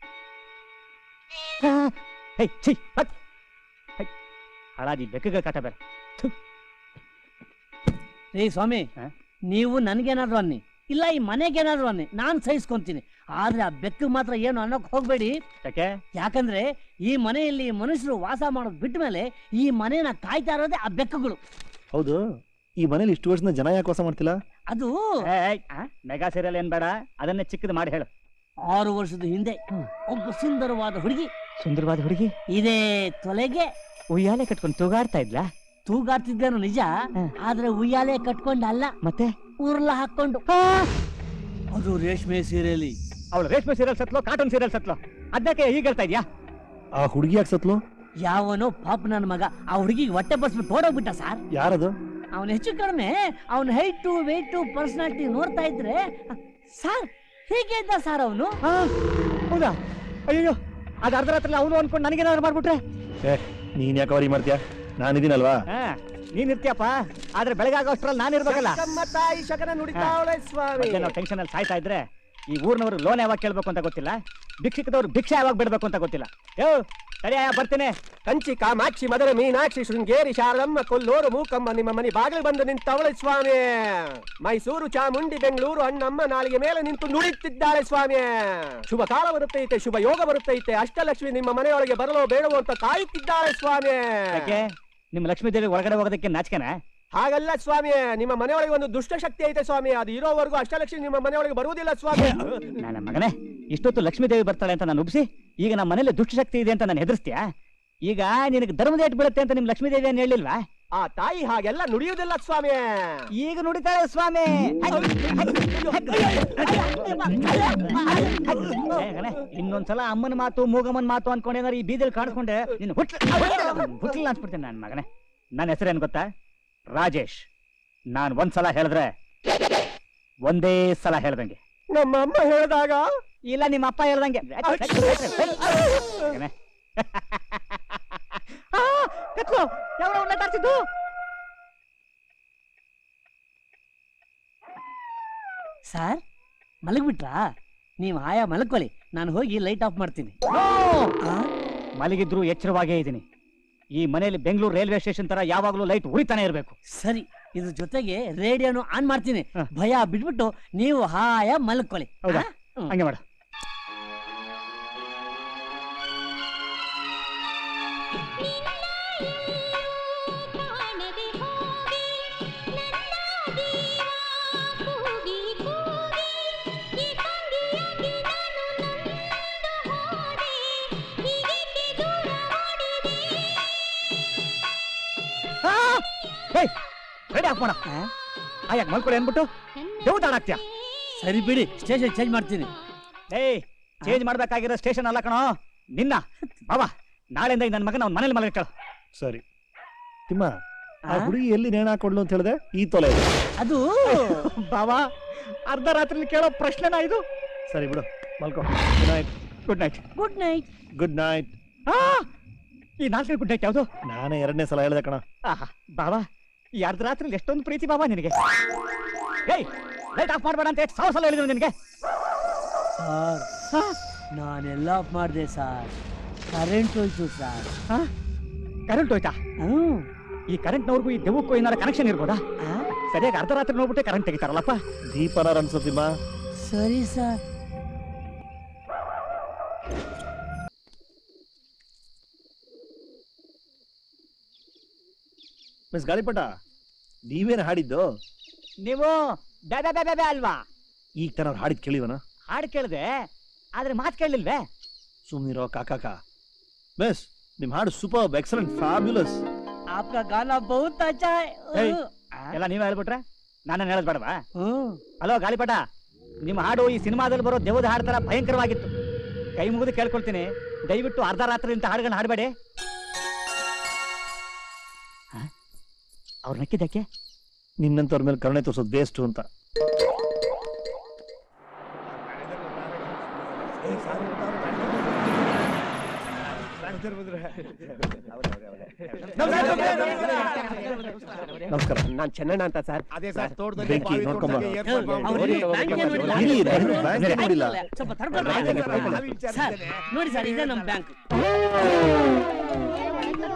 ಹೇ ಛೀ ಹತ್ ಹೈ. ಹಾಳಾದಿ ಬೆಕ್ಕಗ ಕಾಟ ಬೇರೆ ರೀ ಸ್ವಾಮಿ ಹಾ? ನೀವು ನನ್ಗೇನಾದ್ರು ಅನ್ನಿ ಇಲ್ಲ ಈ ಮನೆಗೇನಾದ್ರು ಅನ್ನಿ ನಾನ್ ಸಹಿಸ್ಕೊಂತೀನಿ ಆದ್ರೆ ಆ ಬೆಕ್ಕು ಮಾತ್ರ ಏನು ಅನ್ನೋಕ್ ಹೋಗ್ಬೇಡಿ ಯಾಕೆ ಯಾಕಂದ್ರೆ ಈ ಮನೆಯಲ್ಲಿ ಮನುಷ್ಯರು ವಾಸ ಮಾಡೋದ್ ಬಿಟ್ಟ ಮೇಲೆ ಈ ಮನೆನ ಕಾಯ್ತಾ ಇರೋದೇ ಆ ಬೆಕ್ಕುಗಳು ಹೌದು ಈ ಮನೇಲಿ ಇಷ್ಟು ವರ್ಷದ ಜನ ಯಾಕೆ ವಾಸ ಮಾಡ್ತಿಲ್ಲ ಅದು ಮೆಗಾ ಸೀರಿಯಲ್ ಏನ್ ಬೇಡ ಅದನ್ನೇ ಚಿಕ್ಕದು ಮಾಡಿ ಹೇಳು ಆರು ವರ್ಷದ ಹಿಂದೆ ಒಬ್ಬ ಸುಂದರವಾದ ಹುಡುಗಿ ಸುಂದರವಾದ ಹುಡುಗಿ ಇದೇ ತೊಲೆಗೆ ಉಯ್ಯಾಲೆ ಕಟ್ಕೊಂಡು ತೂಗಾಡ್ತಾ ಇದ್ಲಾ ತೂಗಾಡ್ತಿದ್ದೇನು ನಿಜ ಆದ್ರೆ ಉಯ್ಯಾಲೆ ಕಟ್ಕೊಂಡಲ್ಲ ಮತ್ತೆ ಉರ್ಲ ಹಾಕೊಂಡು ಅದು ರೇಷ್ಮೆ ಸೀರೆಲಿ ಅವಳು ರೇಷ್ಮೆ ಸೀರಿಯಲ್ ಸತ್ಲು ಕಾರ್ಟೂನ್ ಸೀರಿಯಲ್ ಸತ್ಲು ಅದಕ್ಕೆ ಈಗ ಹೇಳ್ತಾ ಇದ್ಯಾ ಆ ಹುಡುಗಿ ಯಾಕೆ ಸತ್ಲು ಯಾವನೋ ಪಾಪ ನನ್ನ ಮಗ ಆ ಹುಡುಗಿಗೆ ಹೊಟ್ಟೆ ಬಸ್ಬಿಟ್ಟು ಓಡೋಗ್ಬಿಟ್ಟ ಸರ್ ಯಾರದು ಅವನು ಹೆಚ್ಚು ಕಡಿಮೆ ಅವನ ಹೈಟು ವೆಯ್ಟು ಪರ್ಸನಾಲಿಟಿ ನೋಡ್ತಾ ಇದ್ರೆ ಸರ್ ಹೀಗೆ ಇದ್ದ ಸರ್ ಅವನು ಹೌದಾ ಅಯ್ಯೋ ಅದ್ ಅರ್ಧ ರಾತ್ರಿ ಅವನು ಅನ್ಕೊಂಡು ನನಗೇನಾದ್ರು ಮಾಡ್ಬಿಟ್ರೆ ನೀನ್ ಯಾಕೆ ಅವರಿ ಮಾಡ್ತೀಯಾ ನಾನಿದ್ದೀನಲ್ವಾ ಹಾ, ನೀನ್ ಇರ್ತೀಯಪ್ಪ ಆದ್ರೆ ಬೆಳಗ್ಗೆ ಆಗೋಷ್ಟ್ರಲ್ಲಿ ನಾನು ಇರ್ಬೇಕಲ್ಲ ತಾಯಿ ಶಕನ ನುಡಿತಾವಳೆ ಸ್ವಾಮಿ ಮತ್ತೆ ನಾವು ಟೆನ್ಷನ್ ಅಲ್ಲಿ ಸಾಯ್ತಾ ಇದ್ರೆ ಈ ಊರ್ನವರು ಲೋನ್ ಯಾವಾಗ ಕೇಳ್ಬೇಕು ಅಂತ ಗೊತ್ತಿಲ್ಲ ಭಿಕ್ಷಕದವ್ರು ಭಿಕ್ಷೆ ಯಾವಾಗ ಬಿಡ್ಬೇಕು ಅಂತ ಗೊತ್ತಿಲ್ಲ ಯೋ ಸರಿಯಾ ಬರ್ತೀನಿ ಕಂಚಿ ಕಾಮಾಕ್ಷಿ ಮಧುರ ಮೀನಾಕ್ಷಿ ಶೃಂಗೇರಿ ಶಾರದಮ್ಮ ಕೊಲ್ಲೂರು ಮೂಕಮ್ಮ ನಿಮ್ಮ ಮನೆ ಬಾಗಿಲು ಬಂದು ನಿಂತವಳೆ ಸ್ವಾಮಿ ಮೈಸೂರು ಚಾಮುಂಡಿ ಬೆಂಗಳೂರು ಅಣ್ಣಮ್ಮ ನಾಲಿಗೆ ಮೇಲೆ ನಿಂತು ನುಡಿತಿದ್ದಾಳೆ ಸ್ವಾಮಿ ಶುಭ ಕಾಲ ಬರುತ್ತೈತೆ ಶುಭ ಯೋಗ ಬರುತ್ತೈತೆ ಅಷ್ಟಲಕ್ಷ್ಮಿ ನಿಮ್ಮ ಮನೆಯೊಳಗೆ ಬರಲೋ ಬೇಡವೋ ಅಂತ ಕಾಯುತ್ತಿದ್ದಾಳೆ ಸ್ವಾಮಿ ಯಾಕೆ ನಿಮ್ಮ ಲಕ್ಷ್ಮೀ ದೇವಿ ಒಳಗಡೆ ಹೋಗೋದಕ್ಕೆ ನಾಚಿಕೆನಾ ಹಾಗಲ್ಲ ಸ್ವಾಮಿ ನಿಮ್ಮ ಮನೆಯೊಳಗೆ ಒಂದು ದುಷ್ಟ ಶಕ್ತಿ ಐತೆ ಸ್ವಾಮಿ ಅದು ಇರೋವರೆಗೂ ಅಷ್ಟಲಕ್ಷ್ಮಿ ನಿಮ್ಮ ಮನೆಯೊಳಗೆ ಬರುವುದಿಲ್ಲ ಸ್ವಾಮಿ ನನ್ನ ಮಗನೇ ಇಷ್ಟೊತ್ತು ಲಕ್ಷ್ಮೀ ದೇವಿ ಬರ್ತಾಳೆ ಅಂತ ನಾನು ಉಬ್ಸಿ ಈಗ ನಮ್ಮ ಮನೇಲಿ ದುಷ್ಟಶಕ್ತಿ ಇದೆ ಅಂತ ನಾನು ಹೆದರ್ಸ್ತೀಯಾ ಈಗ ನಿನಗೆ ಧರ್ಮದ ಏಟ್ ಬೀಳುತ್ತೆ ಅಂತ ನಿಮ್ ಲಕ್ಷ್ಮೀ ದೇವಿ ಏನ್ ಹೇಳಿಲ್ವಾ ಆ ತಾಯಿ ಹಾಗೆಲ್ಲ ನುಡಿಯುವುದಿಲ್ಲ ಸ್ವಾಮಿ ಈಗ ನುಡಿತಾಳೆ ಸ್ವಾಮಿ ಏ, ಗಣೆ, ಇನ್ನೊಂದ್ಸಲ ಅಮ್ಮನ ಮಾತು ಮೂಗಮ್ಮನ ಮಾತು ಅನ್ಕೊಂಡೇನಾರು ಈ ಬೀದಿಲ್ ಕಾಣಿಸ್ಕೊಂಡೆ ನಿನ್ನ ಹುಟ್ಲ ಹುಟ್ಲಿಲ್ಲ ಅನ್ಸ್ಬಿಡ್ತೇನೆ ನನ್ನ ಮಗನೇ ನನ್ನ ಹೆಸರೇನು ಗೊತ್ತಾ ರಾಜೇಶ್ ನಾನ್ ಒಂದ್ಸಲ ಹೇಳಿದ್ರೆ ಒಂದೇ ಸಲ ಹೇಳ್ದಂಗೆ ನಮ್ಮ ಅಮ್ಮ ಹೇಳಿದಾಗ ಇಲ್ಲ ನಿಮ್ಮ ಅಪ್ಪ ಹೇಳ್ದಂಗೆ ಗಣೆ. ಆ, ಕತ್ಲು, ಯಾವ್ದೋ ಅವ್ನ ನಟಾಡ್ಸಿದ್ದು? ಸರ್ ಮಲಗ್ಬಿಟ್ರಾ ನೀವು ಆಯಾ ಮಲ್ಕೊಳ್ಳಿ ನಾನು ಹೋಗಿ ಲೈಟ್ ಆಫ್ ಮಾಡ್ತೀನಿ ಮಲಗಿದ್ರು ಎಚ್ಚರವಾಗೇ ಇದ್ದೀನಿ ಈ ಮನೆಯಲ್ಲಿ ಬೆಂಗಳೂರು ರೈಲ್ವೆ ಸ್ಟೇಷನ್ ತರ ಯಾವಾಗಲೂ ಲೈಟ್ ಉರಿತಾನೆ ಇರಬೇಕು ಸರಿ ಇದ್ರ ಜೊತೆಗೆ ರೇಡಿಯೋನು ಆನ್ ಮಾಡ್ತೀನಿ ಹ. ಭಯ ಬಿಟ್ಬಿಟ್ಟು ನೀವು ಹಾಯ ಮಲ್ಕೊಳ್ಳಿ ಹೌದಾ? ಆ? ಹ್ಮ್. ಹಂಗೆ ಮಾಡು ರೆಡಿ ಆಫ್ ಮಾಡ ಆಯಾಕ ಮಲ್ಕೊಳ್ಳಿ ಅನ್ಬಿಟ್ಟು ದೇವತಾಡಾಕ್ತ್ಯಾ ಸರಿ ಬಿಡಿ ಸ್ಟೇಷನ್ ಚೇಂಜ್ ಮಾಡ್ತೀನಿ ಏಯ್ ಚೇಂಜ್ ಮಾಡ್ಬೇಕಾಗಿರೋ ಸ್ಟೇಷನ್ ಅಲ್ಲ ಕಣೋ ನಿನ್ನ ಬಾಬಾ ನಾಳೆಯಿಂದ ಈ ನನ್ನ ಮಗನ ಅವ್ನ ಮನೇಲಿ ಮಲಗಿಟ್ಟ ಸರಿ ತಿಮ್ಮ ಆ ಆ? ಹುಡುಗಿ ಎಲ್ಲಿ ನೇಣ ಹಾಕೊಡ್ಲು ಅಂತ ಹೇಳಿದೆ ಈ ತೊಲೆ ಇದೆ. ಅದು ಬಾಬಾ ಅರ್ಧ ರಾತ್ರಿ ಕೇಳೋ ಪ್ರಶ್ನೆನಾ ಇದು ಸರಿ ಬಿಡು ಮಲ್ಕೋ good night good night good night good night ಈ ನಾಲ್ಕನೇ ಗುಡ್ ನೈಟ್ ಯಾವುದು ನಾನೇ ಎರಡನೇ ಸಲ ಹೇಳ್ದೆ ಕಣ ಆಹಾ ಬಾಬಾ ಈ ಅರ್ಧ ರಾತ್ರಿ ಎಷ್ಟೊಂದು ಪ್ರೀತಿ ಬಾಬಾ ನಿನಗೆ ಏಯ್ ಲೈಟ್ ಆಫ್ ಮಾಡ್ಬೇಡ ಅಂತ ಎಷ್ಟು ಸಾವಿರ ಸಲ ಹೇಳಿದ್ರು ನಿನಗೆ ಸರ್ ನಾನೆಲ್ಲ ಆಫ್ ಮಾಡಿದೆ ಸರ್ ಕರೆಂಟ್ ಹೋಯ್ತು ಸರ್ ಕರೆಂಟ್ ಹೋಯ್ತಾ ಹ್ಮ್ ಈ ಕರೆಂಟ್ನವ್ರಿಗೂ ಈ ದೆವ್ವಕ್ಕೂ ಏನಾರ ಕನೆಕ್ಷನ್ ಇರ್ಬೋದಾ ಆ? ಸರಿಯಾಗಿ ಅರ್ಧ ರಾತ್ರಿ ನೋಡ್ಬಿಟ್ಟೆ ಕರೆಂಟ್ ತೆಗಿತಾರಲ್ಲಪ್ಪ ದೀಪನಾರ ಅನ್ಸತ್ತಿಮ್ಮ ಸರಿ ಸರ್ ಮಿಸ್ ಗಾಳಿಪಟ ನೀವೇನು ಹಾಡಿದ್ದು ನೀವು ಬ್ಯಾ ಬ್ಯಾ ಬ್ಯಾ ಬ್ಯಾ ಬ್ಯಾ ಅಲ್ವಾ ಈಗ ತನ ಅವ್ರು ಹಾಡಿದ್ ಕೇಳಿವನ ಹಾಡು ಕೇಳಿದೆ ಆದ್ರೆ ಮಾತು ಕೇಳಲಿಲ್ವೇ ಸುಮ್ನಿರೋ ಕಾಕಾಕ ಮಿಸ್ ನಿಮ್ ಹಾಡು ಸೂಪರ್ ಎಕ್ಸಲೆಂಟ್ ಫ್ಯಾಬ್ಯುಲಸ್ आपका गाना बहुत अच्छा है ಏಯ್, ಎಲ್ಲ ನೀವೇ ಹೇಳ್ಬಿಟ್ರೆ ನಾನು ಹೇಳದ್ ಬೇಡವಾ ಹ್ಮ್ ಹಲೋ ಗಾಳಿಪಟ ನಿಮ್ಮ ಹಾಡು ಈ ಸಿನಿಮಾದಲ್ಲಿ ಬರೋ ದೇವದ ಹಾಡು ತರ ಭಯಂಕರವಾಗಿತ್ತು ಕೈ ಮುಗಿದು ಕೇಳ್ಕೊಳ್ತೀನಿ ದಯವಿಟ್ಟು ಅರ್ಧ ರಾತ್ರಿ ಇಂತ ಹಾಡುಗಳನ್ನ ಹಾಡಬೇಡಿ ಅವ್ರು ನಕ್ಕಿದ್ದಕ್ಕೆ ನಿನ್ನಂತವ್ರ ಮೇಲೆ ಕರುಣೆ ತೋರ್ಸೋದು ಬೇಸ್ಟ್ ಅಂತ ನಮಸ್ಕಾರ ನಾನ್ ಚೆನ್ನಣ್ಣ ಅಂತ ಸರ್ ಅದೇ ಸರ್ ತೋಟದಲ್ಲಿ ಬೆಂಕಿ ಬಾವಿ ನೋಡ್ಕೊಂಬ. ತೋಟದಲ್ಲಿ ಏರ್ಪಾಟ್ ಅವ್ರು ಮಾಡ್ಬಿಟ್ಟು ಬ್ಯಾಂಕ್ ಏನ್ ನೋಡಿಲ್ಲ? ಇಲ್ಲಿ ಇದೆ, ಬ್ಯಾಂಕ್ ಏನ್ ನೋಡಿಲ್ಲ. ಸ್ವಲ್ಪ ತಡ್ಕೊಂಡು ಅದೇ ಬಾ. ಸರ್, ನಾನು ಸರ್ ವಿಚಾರಿಸಿದ್ದೇನೆ. ನೋಡಿ ಸರ್ ಇದೇ ನಮ್ ಬ್ಯಾಂಕ್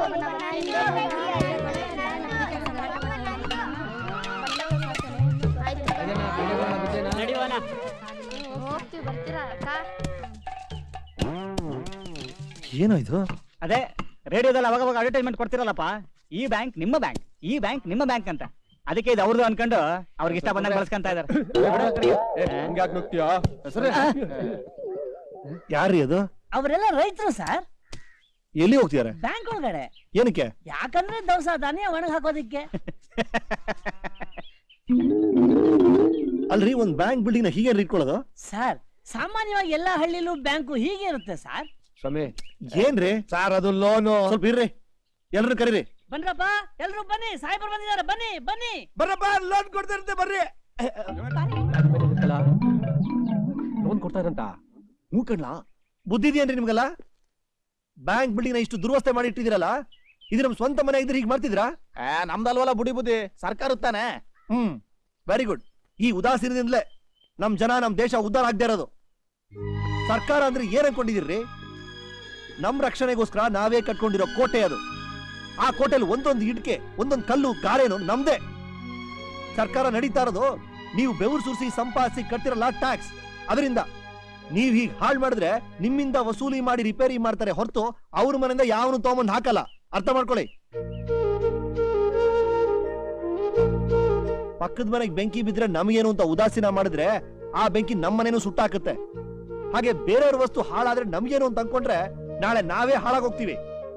ಐದು ಹೋಗ್ತೀವಿ ಬರ್ತೀರಾ ಅಕ್ಕ ಏನೋ ಇದು ಅದೇ ರೇಡಿಯೋದಲ್ಲಿ ಅವಾಗ ಅವಾಗ ಅಡ್ವರ್ಟೈಸ್ಮೆಂಟ್ ಕೊಡ್ತಿರಲ್ಲಪ್ಪ ಈ ಬ್ಯಾಂಕ್ ನಿಮ್ಮ ಬ್ಯಾಂಕ್ ಈ ಬ್ಯಾಂಕ್ ನಿಮ್ಮ ಬ್ಯಾಂಕ್ ಅಂತ ಅದಕ್ಕೆ ಇದು ಅವ್ರದ್ದು ಅನ್ಕೊಂಡು ಅವ್ರಿಗೆ ಇಷ್ಟ ಬಂದಾಗ ಬಳಸ್ಕೊಂತ ಇದಾರೆ ಹಂಗ್ಯಾಕ್ ನುಗ್ತೀಯಾ ಯಾರ್ರೀ ಅದು ಅವರೆಲ್ಲ ರೈತರು ಸರ್ ಎಲ್ಲಿ ಹೋಗ್ತಿದಾರೆ ಬ್ಯಾಂಕ್ ಒಳಗಡೆ ಏನಕ್ಕೆ ಯಾಕಂದ್ರೆ ದವಸ ಧಾನ್ಯ ಒಣಗ್ ಹಾಕೋದಿಕ್ಕೆ ಅಲ್ರಿ ಒಂದ್ ಬ್ಯಾಂಕ್ ಬಿಲ್ಡಿಂಗ್ ನ ಹೀಗೆ ಇಟ್ಕೊಳ್ಳೋದು ಸರ್ ಸಾಮಾನ್ಯವಾಗಿ ಎಲ್ಲಾ ಹಳ್ಳಿಲೂ ಬ್ಯಾಂಕು ಹೀಗೆ ಇರುತ್ತೆ ಸರ್ ಸ್ವಾಮಿ ಏನ್ರಿ ಸಾರ್ ಅದು ಲೋನು ಸ್ವಲ್ಪ ಇರ್ರಿ ಎಲ್ರು ಕರೀರಿ ಬನ್ರಪ್ಪ ಎಲ್ರು ಬನ್ನಿ ಸಾಹೇಬ್ರು ಬಂದಿದ್ದಾರೆ ಬನ್ನಿ ಬನ್ನಿ ಬರ್ರಪ್ಪ ಲೋನ್ ಕೊಡ್ತಾ ಇರುತ್ತೆ ಬರ್ರಿ ಲೋನ್ ಕೊಡ್ತಾ ಇರಂತ ಹ್ಞೂ ಕಣ್ಲಾ ಬುದ್ಧಿ ಇದೆಯೇನ್ರಿ ನಿಮ್ಗೆಲ್ಲ ಬ್ಯಾಂಕ್ ಬಿಲ್ಡಿಂಗ್ ನ ಇಷ್ಟು ದುರ್ವಸ್ಥೆ ಮಾಡಿ ಇಟ್ಟಿದಿರಲ್ಲ ಇದು ನಮ್ ಸ್ವಂತ ಮನೆ ಇದ್ರೆ ಹೀಗೆ ಮಾಡ್ತಿದ್ರಾ ಏ ನಮ್ದಲ್ವಲ್ಲ ಬುಡಿ ಬುದ್ಧಿ ಸರ್ಕಾರ ತಾನೆ ಹ್ಮ್ ವೆರಿ ಗುಡ್ ಈ ಉದಾಸೀನದಿಂದಲೇ ನಮ್ ಜನ ನಮ್ ದೇಶ ಉದ್ಧಾರ ಆಗದೆ ಇರೋದು ಸರ್ಕಾರ ಅಂದ್ರೆ ಏನ್ ಅನ್ಕೊಂಡಿದಿರ್ರಿ ನಮ್ ರಕ್ಷಣೆಗೋಸ್ಕರ ನಾವೇ ಕಟ್ಕೊಂಡಿರೋ ಕೋಟೆ ಅದು ಆ ಕೋಟೆಯಲ್ಲಿ ಒಂದೊಂದು ಇಟ್ಕೆ ಒಂದೊಂದು ಕಲ್ಲು ಗಾರೇನು ನಮ್ದೇ ಸರ್ಕಾರ ನಡೀತಾ ಇರೋದು ನೀವು ಬೆವರು ಸುರಿಸಿ ಸಂಪಾದಿಸಿ ಕಟ್ಟಿರಲ್ಲ ಟ್ಯಾಕ್ಸ್ ಅದರಿಂದ ನೀವ್ ಹೀಗ್ ಹಾಳ್ ಮಾಡಿದ್ರೆ ನಿಮ್ಮಿಂದ ವಸೂಲಿ ಮಾಡಿ ರಿಪೇರಿ ಮಾಡ್ತಾರೆ ಹೊರತು ಅವ್ರ ಮನೆಯಿಂದ ಯಾವನು ತಗೊಂಬಂದ್ ಹಾಕಲ್ಲ ಅರ್ಥ ಮಾಡ್ಕೊಳ್ಳಿ ಪಕ್ಕದ ಮನೆಗೆ ಬೆಂಕಿ ಬಿದ್ರೆ ನಮಗೇನು ಅಂತ ಉದಾಸೀನ ಮಾಡಿದ್ರೆ ಆ ಬೆಂಕಿ ನಮ್ಮನೇನು ಸುಟ್ಟಾಕತ್ತೆ ಹಾಗೆ ಬೇರೆಯವ್ರ ವಸ್ತು ಹಾಳಾದ್ರೆ ನಮ್ಗೇನು ಅಂತ ಅನ್ಕೊಂಡ್ರೆ ನಾಳೆ ನಾವೇ ಹಾಳಾಗೋಗ್ತೀವಿ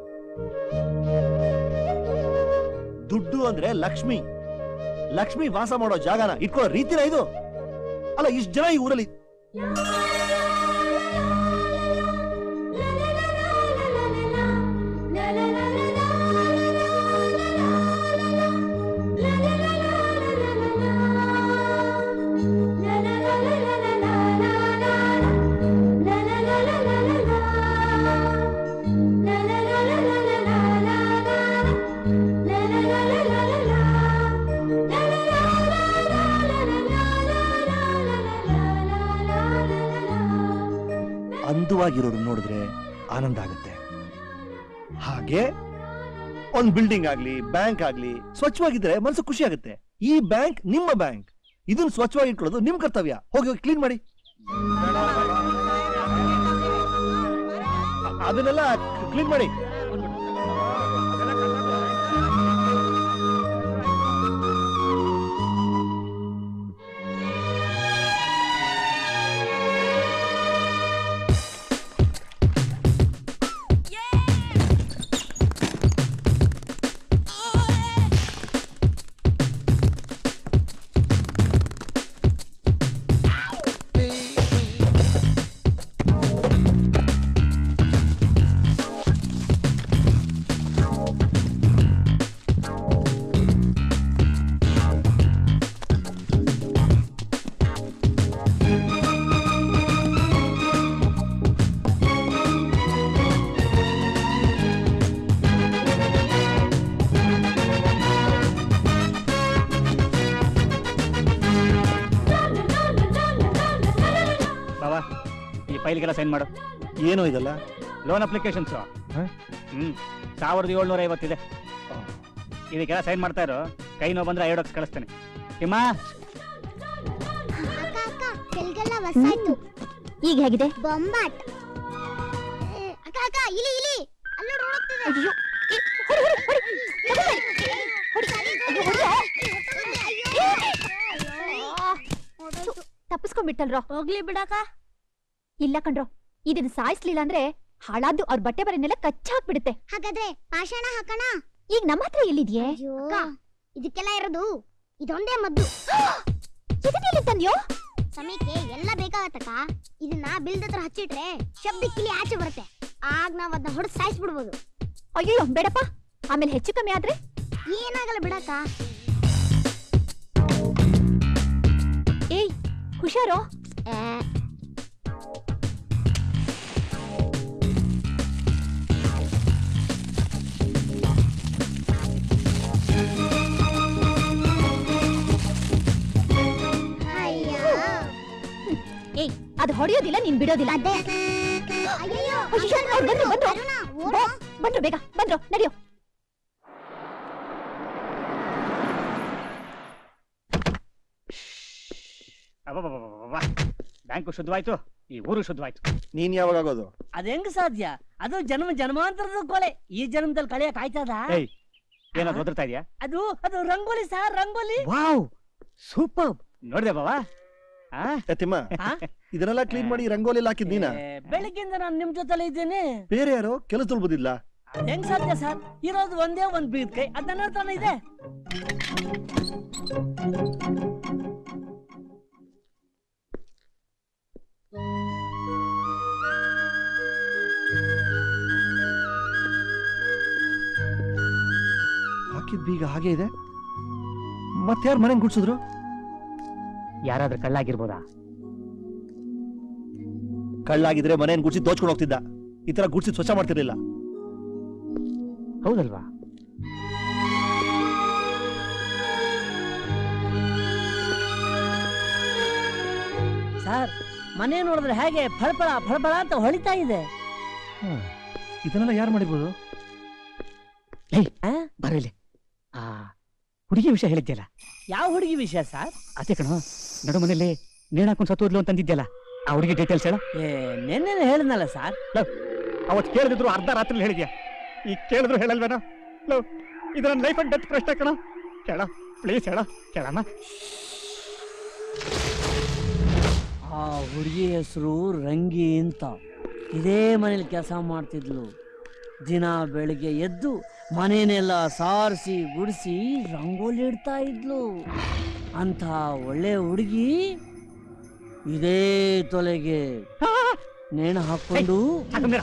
ದುಡ್ಡು ಅಂದ್ರೆ ಲಕ್ಷ್ಮಿ ಲಕ್ಷ್ಮಿ ವಾಸ ಮಾಡೋ ಜಾಗನ ಇಟ್ಕೊಳ್ಳೋ ರೀತಿನ ಇದು ಅಲ್ಲ ಇಷ್ಟ ಜನ ಈ ಊರಲ್ಲಿ ಅಂದವಾಗಿರೋರು ನೋಡಿದ್ರೆ ಆನಂದ ಆಗುತ್ತೆ ಹಾಗೆ ಒಂದ್ ಬಿಲ್ಡಿಂಗ್ ಆಗ್ಲಿ ಬ್ಯಾಂಕ್ ಆಗ್ಲಿ ಸ್ವಚ್ಛವಾಗಿದ್ರೆ ಮನಸ್ಸು ಖುಷಿ ಆಗುತ್ತೆ ಈ ಬ್ಯಾಂಕ್ ನಿಮ್ಮ ಬ್ಯಾಂಕ್ ಇದನ್ನ ಸ್ವಚ್ಛವಾಗಿ ಇಟ್ಕೊಳ್ಳೋದು ನಿಮ್ ಕರ್ತವ್ಯ ಹೋಗಿ ಹೋಗಿ ಕ್ಲೀನ್ ಮಾಡಿ ಅ- ಅದನ್ನೆಲ್ಲ ಕ್ಲೀನ್ ಮಾಡಿ ಬಾಬಾ ಈ ಫೈಲ್ಗೆಲ್ಲ ಸೈನ್ ಮಾಡು ಏನೋ ಇದಲ್ಲ ಲೋನ್ ಅಪ್ಲಿಕೇಶನ್ಸ್ ಹ? ಹ್ಮ್ ಸಾವಿರದ ಏಳ್ನೂರ ಐವತ್ತಿದೆ ಇದಕ್ಕೆಲ್ಲ ಸೈನ್ ಮಾಡ್ತಾ ಇರೋ ಕೈ ನೋವು ಬಂದ್ರೆ ಐಡೋಕ್ಸ್ ಕಳಿಸ್ತೇನೆ ತಿಮ್ಮ ಅಕ್ಕ ಅಕ್ಕ ತೆಲ್ಗೆಲ್ಲ ವಸಾಯ್ತು ಈಗ ಹೇಗಿದೆ ಬೊಂಬಾಟ್ ಏ, ಅಕ್ಕ ಅಕ್ಕ ಇಲಿ ಇಲಿ ಅಲ್ಲಿ ನೋಡು ಓಡೋಗ್ತಿದೆ ಅಯ್ಯೋ ಏ, ಹೊಡಿ, ಹೊಡಿ, ಹೊಡಿ. ತಗೊಳ್ಳಿ. ಹೊಡಿ. ಅಯ್ಯೋ, ಹೊಡಿ. ಥು, ತಪ್ಪಿಸ್ಕೊಂಡ್ಬಿಟ್ಟಲ್ರೋ ಹೋಗ್ಲಿ ಬಿಡಕ್ಕ ಇಲ್ಲ ಕಣ್ರೋ ಇದನ್ನ ಸಾಯಿಸ್ಲಿಲ್ಲ ಅಂದ್ರೆ ಹಾಳಾದ್ದು ಅವ್ರ ಬಟ್ಟೆ ಬರೆನೆಲ್ಲ ಕಚ್ಚಾಕ್ಬಿಡುತ್ತೆ ಹಾಗಾದ್ರೆ ಪಾಷಾಣ ಹಾಕೋಣ ಈಗ ನಮ್ಮ ಹತ್ರ ಎಲ್ಲಿದ್ಯೆ ಅಕ್ಕ ಇದಕ್ಕೆಲ್ಲ ಇರೋದು ಇದೊಂದೇ ಮದ್ದು ಇದನ್ನೆಲ್ಲಿ ತಂದ್ಯೋ ಸಮಯಕ್ಕೆ ಎಲ್ಲ ಬೇಕಾಗತ್ತಕ್ಕ ಇದನ್ನ ಬಿಲ್ದ ಹತ್ರ ಹಚ್ಚಿಟ್ರೆ ಶಬ್ದಕ್ಕಿಲಿ ಆಚೆ ಬರುತ್ತೆ ಆಗ ನಾವ್ ಅದನ್ನ ಹೊಡೆದು ಸಾಯಿಸ್ಬಿಡ್ಬೋದು ಅಯ್ಯೋ ಬೇಡಪ್ಪ ಆಮೇಲೆ ಹೆಚ್ಚು ಕಮ್ಮಿ ಆದ್ರೆ ಏನಾಗಲ್ಲ ಬಿಡಕ್ಕ ಏಯ್ ಹುಷಾರೋ ಏ, ಅಯ್ಯ. ಏಯ್ ಅದು ಹೊಡೆಯೋದಿಲ್ಲ ನೀನ್ ಬಿಡೋದಿಲ್ಲ ಅದೇ ಅಯ್ಯಯ್ಯೋ, ಅಯ್ಯೋ, ಅವ್ರು ಬಂದ್ರು, ಬಂದ್ರು. ಅರುಣ, ಓಡು. ಬಂದ್ರು ಬೇಗ ಬಂದ್ರು ನಡೆಯೋ ಅಬ್ಬಬ್ಬಬ್ಬಬ್ಬ. ಬ್ಯಾಂಕು ಶುದ್ಧವಾಯ್ತು ಈ ಊರು ಶುದ್ಧವಾಯ್ತು ನೀನ್ ಯಾವಾಗ ಆಗೋದು ಅದ್ ಹೆಂಗ್ ಸಾಧ್ಯ ಅದು ಜನ್ಮ ಜನ್ಮಾಂತರದ ಕೊಲೆ ಈ ಜನ್ಮದಲ್ಲಿ ಕಳೆಯಕ್ ಆಯ್ತದ ಏಯ್ ಏನಾದ್ರು ಒದರ್ತಾ ಇದೆಯಾ ಅದು ಅದು rangoli sir rangoli wow super ನೋಡಿದೆ ಬಾವಾ ಆ ಏ, ತಿಮ್ಮ ಆ? ಇದನ್ನೆಲ್ಲ ಕ್ಲೀನ್ ಮಾಡಿ ರಂಗೋಲಿ ಹಾಕಿದ್ ನೀನ ಏ, ಬೆಳಿಗ್ಗೆಯಿಂದ ನಾನು ನಿಮ್ ಜೊತೆಲೆ ಇದ್ದೇನೆ ಬೇರೆ ಯಾರೋ ಕೆಲಸ ತುಳ್ಬೋದಿಲ್ಲ ಅದ್ ಹೆಂಗ್ ಸಾಧ್ಯ ಸರ್ ಇರೋದು ಒಂದೇ ಒಂದ್ ಬೀದ್ ಕೈ ಅದ್ ನನ್ನ ಹತ್ರನೇ ಇದೆ ಹಾಕಿದ್ ಬೀಗ ಹಾಗೆ ಇದೆ ಮತ್ತಾರು ಮನೆ ಗುಡ್ಸಿದ್ರು ಯಾರಾದ್ರೂ ಕಳ್ಳಾಗಿರ್ಬೋದಾ ಕಳ್ಳಾಗಿದ್ರೆ ಮನೆಯನ್ನು ಗುಡ್ಸಿ ದೋಚ್ಕೊಂಡು ಹೋಗ್ತಿದ್ದ ಈ ತರ ಗುಡ್ಸಿ ಸ್ವಚ್ಛ ಮಾಡ್ತಿರ್ಲಿಲ್ಲ ಹೌದಲ್ವಾ ಸರ್ ಮನೆ ನೋಡಿದ್ರೆ ಹೇಗೆ ಫಳಫಳ ಫಳಫಳ ಅಂತ ಹೊಳಿತಾ ಇದೆ ಇದನ್ನೆಲ್ಲ ಯಾರು ಮಾಡಿರ್ಬೋದು ಬರಲಿ ಆ ಹುಡುಗಿ ವಿಷಯ ಹೇಳಿದ್ಯಲ್ಲ ಯಾವ ಹುಡುಗಿ ವಿಷಯ ಸರ್ ಅದೇ ಕಣೋ ನಡು ಮನೇಲಿ ನೇಣಾಕೊಂಡ್ ಸತ್ತೋದ್ಲು ಅಂತಂದಿದ್ಯಲ್ಲ ಆ ಹುಡುಗಿ ಡೀಟೇಲ್ಸ್ ಹೇಳ ಏ ನೆನ್ನೆ ಹೇಳಿದ್ನಲ್ಲ ಸರ್ ಅವತ್ತು ಕೇಳಿದ್ರು ಅರ್ಧ ರಾತ್ರಿ ಹೇಳಿದ್ಯಾ ಈಗ ಕೇಳಿದ್ರು ಹೇಳಲ್ವೇನೋ ಲೋ ಇದು ನನ್ನ ಲೈಫ್ ಅಂಡ್ ಡೆತ್ ಪ್ರಶ್ನೆ ಕಣೋ ಕೇಳ ಪ್ಲೀಸ್ ಹೇಳ ಕೇಳಮ್ಮ ಆ ಹುಡುಗಿ ಹೆಸರು ರಂಗಿ ಅಂತ ಇದೇ ಮನೇಲಿ ಕೆಲಸ ಮಾಡ್ತಿದ್ಲು ದಿನ ಬೆಳಿಗ್ಗೆ ಎದ್ದು ಮನೆನೆಲ್ಲ ಸಾರಿಸಿ ಗುಡಿಸಿ ರಂಗೋಲಿ ಇಡ್ತಾ ಇದ್ಲು ಅಂತ ಒಳ್ಳೆ ಹುಡುಗಿ ಇದೇ ತೊಲೆಗೆ ನೇಣು ಹಾಕೊಂಡು ಸಾಕಂದಿರ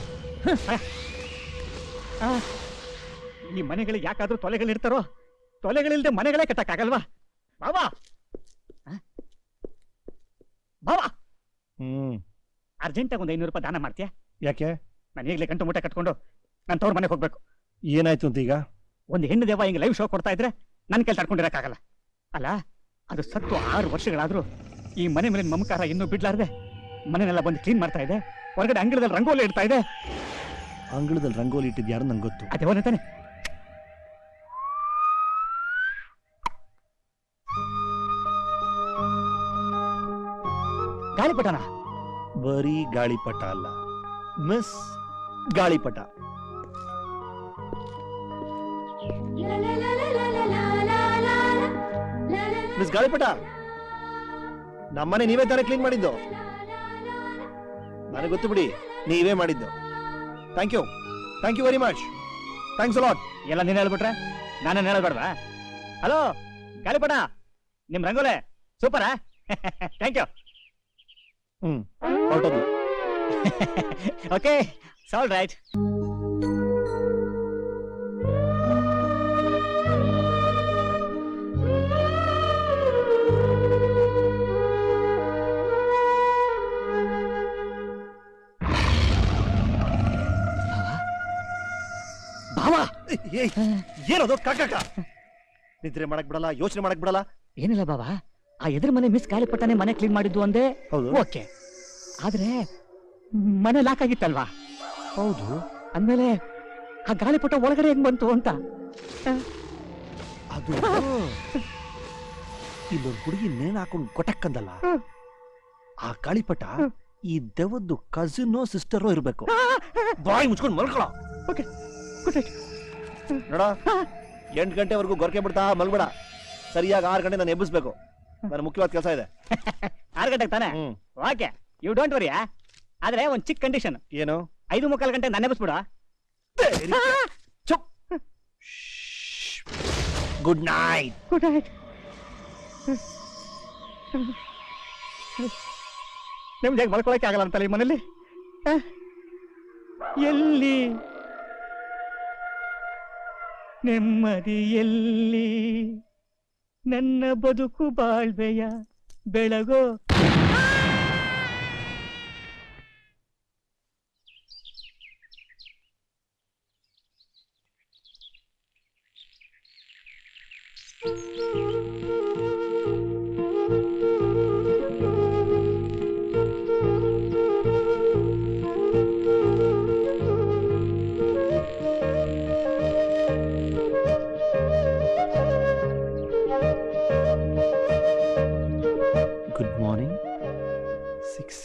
ಈ ಮನೆಗಳಿಗೆ ಯಾಕಾದ್ರೂ ತೊಲೆಗಳಿರ್ತಾರೋ ತೊಲೆಗಳಿಲ್ದೆ ಮನೆಗಳೇ ಕಟ್ಟಕ್ಕಾಗಲ್ವಾ ಬಾಬಾ ಆ? ಬಾಬಾ ಹ್ಮ್ ಅರ್ಜೆಂಟಾಗಿ ಒಂದು ಐನೂರು ರೂಪಾಯಿ ದಾನ ಮಾಡ್ತೀಯಾ ಯಾಕೆ ನಾನು ಈಗಲೇ ಗಂಟು ಮೂಟೆ ಕಟ್ಕೊಂಡು ನಾನು ತವ್ರ ಮನೆಗೆ ಹೋಗ್ಬೇಕು ಏನಾಯ್ತು ಅಂತ ಈಗ ಒಂದು ಹೆಣ್ಣು ದೇವ ಹಿಂಗೆ ಲೈವ್ ಶೋ ಕೊಡ್ತಾ ಇದ್ರೆ ನನ್ನ ಕೈಲಿ ತಡ್ಕೊಂಡಿರಕ್ಕಾಗಲ್ಲ ಅಲ್ಲ ಅದು ಸತ್ತು ಆರು ವರ್ಷಗಳಾದ್ರೂ ಈ ಮನೆ ಮೇಲಿನ ಮಮಕಾರ ಇನ್ನೂ ಬಿಡ್ಲಾರ್ದೆ ಮನೆನೆಲ್ಲ ಬಂದು ಕ್ಲೀನ್ ಮಾಡ್ತಾ ಇದೆ ಹೊರಗಡೆ ಅಂಗಳದಲ್ಲಿ ರಂಗೋಲಿ ಇಡ್ತಾ ಇದೆ ಅಂಗಳದಲ್ಲಿ ರಂಗೋಲಿ ಇಟ್ಟಿದ್ ಯಾರು ನಂಗೆ ಗೊತ್ತು ಅದೇ ಅವನೇ ತಾನೆ ಗಾಳಿಪಟನ ಬರೀ ಗಾಳಿಪಟ ಅಲ್ಲ ಮಿಸ್ ಗಾಳಿಪಟ ಮಿಸ್ ಗಾಳಿಪಟ ನಮ್ಮನೆ ನೀವೇ ತಾನೇ ಕ್ಲೀನ್ ಮಾಡಿದ್ದು ನನಗೆ ಗೊತ್ತು ಬಿಡಿ ನೀವೇ ಮಾಡಿದ್ದು thank you thank you very much thanks a lot ಎಲ್ಲ ನೀನ್ ಹೇಳ್ಬಿಟ್ರೆ ನಾನೇನ್ ಹೇಳಬೇಡ್ವಾ ಹಲೋ ಗಾಳಿಪಟ ನಿಮ್ ರಂಗೋಲೆ ಸೂಪರಾ ಥ್ಯಾಂಕ್ ಯು ಹ್ಮ್ ಹೊರಟೋದು ಓಕೆ ಸಾಲ್ ರೈಟ್ ಭಾವ ಏಯ್, ಏನದು ಕಾಕ ನಿದ್ರೆ ಮಾಡಕ್ ಬಿಡಲ್ಲ ಯೋಚನೆ ಮಾಡಕ್ ಬಿಡಲ್ಲ ಏನಿಲ್ಲ ಬಾಬಾ ಆ ಎದುರು ಮನೆ ಮಿಸ್ ಗಾಳಿಪಟನೆ ಮನೆ ಕ್ಲೀನ್ ಮಾಡಿದ್ದು ಅಂದೆ ಹೌದು ಓಕೆ ಆದ್ರೆ ಮನೆ ಲಾಕ್ ಆಗಿತ್ತಲ್ವಾ ಹೌದು ಅಂದ್ಮೇಲೆ ಆ ಗಾಳಿಪಟ ಒಳಗಡೆ ಹೆಂಗ್ ಬಂತು ಅಂತ ಅದು ಇಲ್ಲೊಂದು ಹುಡುಗಿ ನೇಣು ಹಾಕೊಂಡು ಕೊಟಕ್ಕಂದಲ್ಲ ಆ ಗಾಳಿಪಟ ಈ ದೆವದ್ದು ಕಸಿನೋ ಸಿಸ್ಟರೋ ಇರ್ಬೇಕು ಬಾಯಿ ಮುಚ್ಕೊಂಡು ಮಲ್ಕೊಳ ಓಕೆ ಗುಡ್ ನೈಟ್ ನೋಡ ಎಂಟು ಗಂಟೆವರೆಗೂ ಗೊರಕೆ ಬಿಡ್ತಾ ಮಲ್ಬೇಡ ಸರಿಯಾಗಿ ಆರು ಗಂಟೆ ನಾನು ಎಬ್ಬಿಸ್ಬೇಕು ನನ್ನ ಮುಖ್ಯವಾದ ಕೆಲಸ ಇದೆ ಆರು ಗಂಟೆಗೆ ತಾನೆ ಹ್ಮ್ ಓಕೆ ಯು ಡೋಂಟ್ ವರಿ ಆದ್ರೆ ಒಂದ್ ಚಿಕ್ಕ ಕಂಡೀಷನ್ ಏನು ಐದು ಮುಕ್ಕಾಲು ಗಂಟೆ ನನ್ನ ಎಬ್ಬಿಸ್ಬಿಡ ಚುಪ್ ಗುಡ್ ನೈಟ್ ಗುಡ್ ನೈಟ್ ನಿಮ್ಗೆ ಮಲ್ಕೊಳಕ್ಕೆ ಆಗಲ್ಲ ಅಂತಲ್ಲ ಈ ಮನೇಲಿ ಆ? ಎಲ್ಲಿ ನೆಮ್ಮದಿ ಎಲ್ಲಿ ನನ್ನ ಬದುಕು ಬಾಳ್ವೆಯ ಬೆಳಗೋ ಗುಡ್ ಮಾರ್ನಿಂಗ್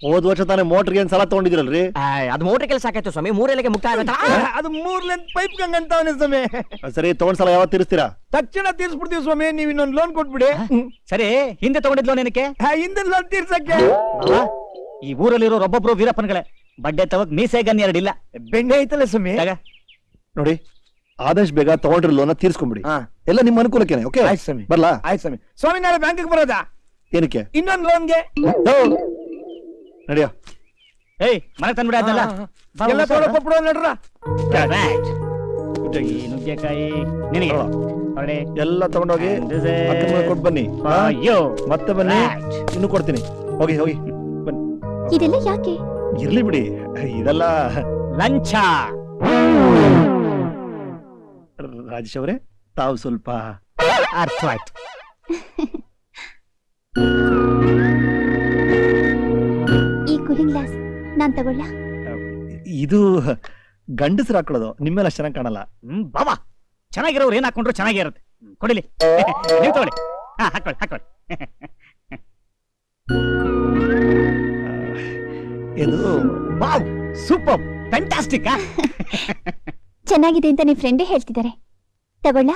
ಹೋದ್ ವರ್ಷ ತಾನೇ ಮೋಟರ್ಗೆ ಏನ್ ಸಲ ತಗೊಂಡಿದ್ರಲ್ರಿ ಅದು ಮೋಟ್ರ್ ಕೆಲಸ ಆಕಾಯ್ತು ಸ್ವಾಮಿ ಮೂರೆಲೆಗೆ ಮುಕ್ತ ಆಗತ್ತ ಅದು ಮೂರ್ ಲೆಂತ್ ಪೈಪ್ ಗಂಗಂತವನೇ ಸ್ವಾಮಿ ಸರಿ ತಗೊಂಡ್ ಸಲ ಯಾವತ್ತು ತೀರಿಸ್ತೀರಾ ತಕ್ಷಣ ತೀರ್ಸ್ಬಿಡ್ತೀವಿ ಸ್ವಾಮಿ ನೀವ್ ಇನ್ನೊಂದು ಲೋನ್ ಕೊಟ್ಬಿಡಿ ಸರಿ ಹಿಂದೆ ತಗೊಂಡಿದ್ಲು ನಿನಕ್ಕೆ ಹಿಂದಿನ ಲೋನ್ ತೀರ್ಸಕ್ಕೆ ಈ ಊರಲ್ಲಿರೋ ಒಬ್ಬೊಬ್ರು ವೀರಪ್ಪನ್ಗಳೇ ಬಡ್ಡೆ ತವಕ್ ಮೀಸೆ ಗನ್ ಎರಡಿಲ್ಲ ಬೆಣ್ಣೆ ಐತಲ್ಲ ಸ್ವಾಮಿ ಜಾಗ ನೋಡಿ ಆದಷ್ಟು ಬೇಗ ತಗೊಂಡ್ರಿ ಲೋನ ತೀರ್ಸ್ಕೊಂಬಿಡಿ ಹಾ. ಎಲ್ಲ ನಿಮ್ಮ ಅನುಕೂಲಕ್ಕೇನೆ ಓಕೆ ಆಯ್ತು ಸ್ವಾಮಿ ಬರ್ಲಾ ಆಯ್ತು ಸ್ವಾಮಿ ಸ್ವಾಮಿ ನಾಳೆ ಬ್ಯಾಂಕಿಗೆ ಬರೋದಾ ಏನಕ್ಕೆ ಇನ್ನೊಂದು ಲೋನ್ಗೆ ನಡಿಯೋ ಏಯ್ ಮನೆ ತಂದ್ಬಿಡ ಅದಲ್ಲ ಎಲ್ಲ ತೊಗೊಳಕೊಟ್ಬಿಡೋ ನಡ್ರ ಈ ನುಗ್ಗೆಕಾಯಿ ನಿನಗೆ ತಗೊಳ್ಳೋ. ಹೊರಡಿ. ಎಲ್ಲ ತಗೊಂಡೋಗಿ And this is ಅಕ್ಕನ ಮನೆಗೆ ಕೊಟ್ಟು ಬನ್ನಿ ಹಾ? for you. ಮತ್ತೆ ಬನ್ನಿ Right. ಇನ್ನು ಕೊಡ್ತೀನಿ ಹೋಗಿ ಹೋಗಿ ಇದೆಲ್ಲ ಯಾಕೆ ಇರ್ಲಿ ಬಿಡಿ ಇದೆಲ್ಲ ಲಂಚ ರಾಜೇಶ್ ಅವರೇ ತಾವು ಸ್ವಲ್ಪ ಅರ್ಥವಾಯ್ತು ಈ ಕೂಲಿಂಗ್ ಗ್ಲಾಸ್ ನಾನ್ ತಗೊಳ್ಳ ಇದು ಗಂಡಸರು ಹಾಕೊಳ್ಳೋದು ನಿಮ್ಮೇಲೆ ಅಷ್ಟು ಚೆನ್ನಾಗಿ ಕಾಣಲ್ಲ ಹ್ಮ್ ಬಾಬಾ ಚೆನ್ನಾಗಿರೋರು ಏನ್ ಹಾಕೊಂಡ್ರು ಚೆನ್ನಾಗಿರುತ್ತೆ ಹ್ಮ್, ಕೊಡಿಲಿ ನೀವು ತಗೊಳ್ಳಿ ಹಾ ಹಾಕೊಳ್ಳಿ ಹಾಕೊಳ್ಳಿ ಇದು ವಾವ್ ಸೂಪರ್ ಫ್ಯಾಂಟಾಸ್ಟಿಕ್ ಚೆನ್ನಾಗಿದೆ ಅಂತ ನಿಮ್ ಫ್ರೆಂಡೇ ಹೇಳ್ತಿದ್ದಾರೆ ತಗೊಳ್ಳ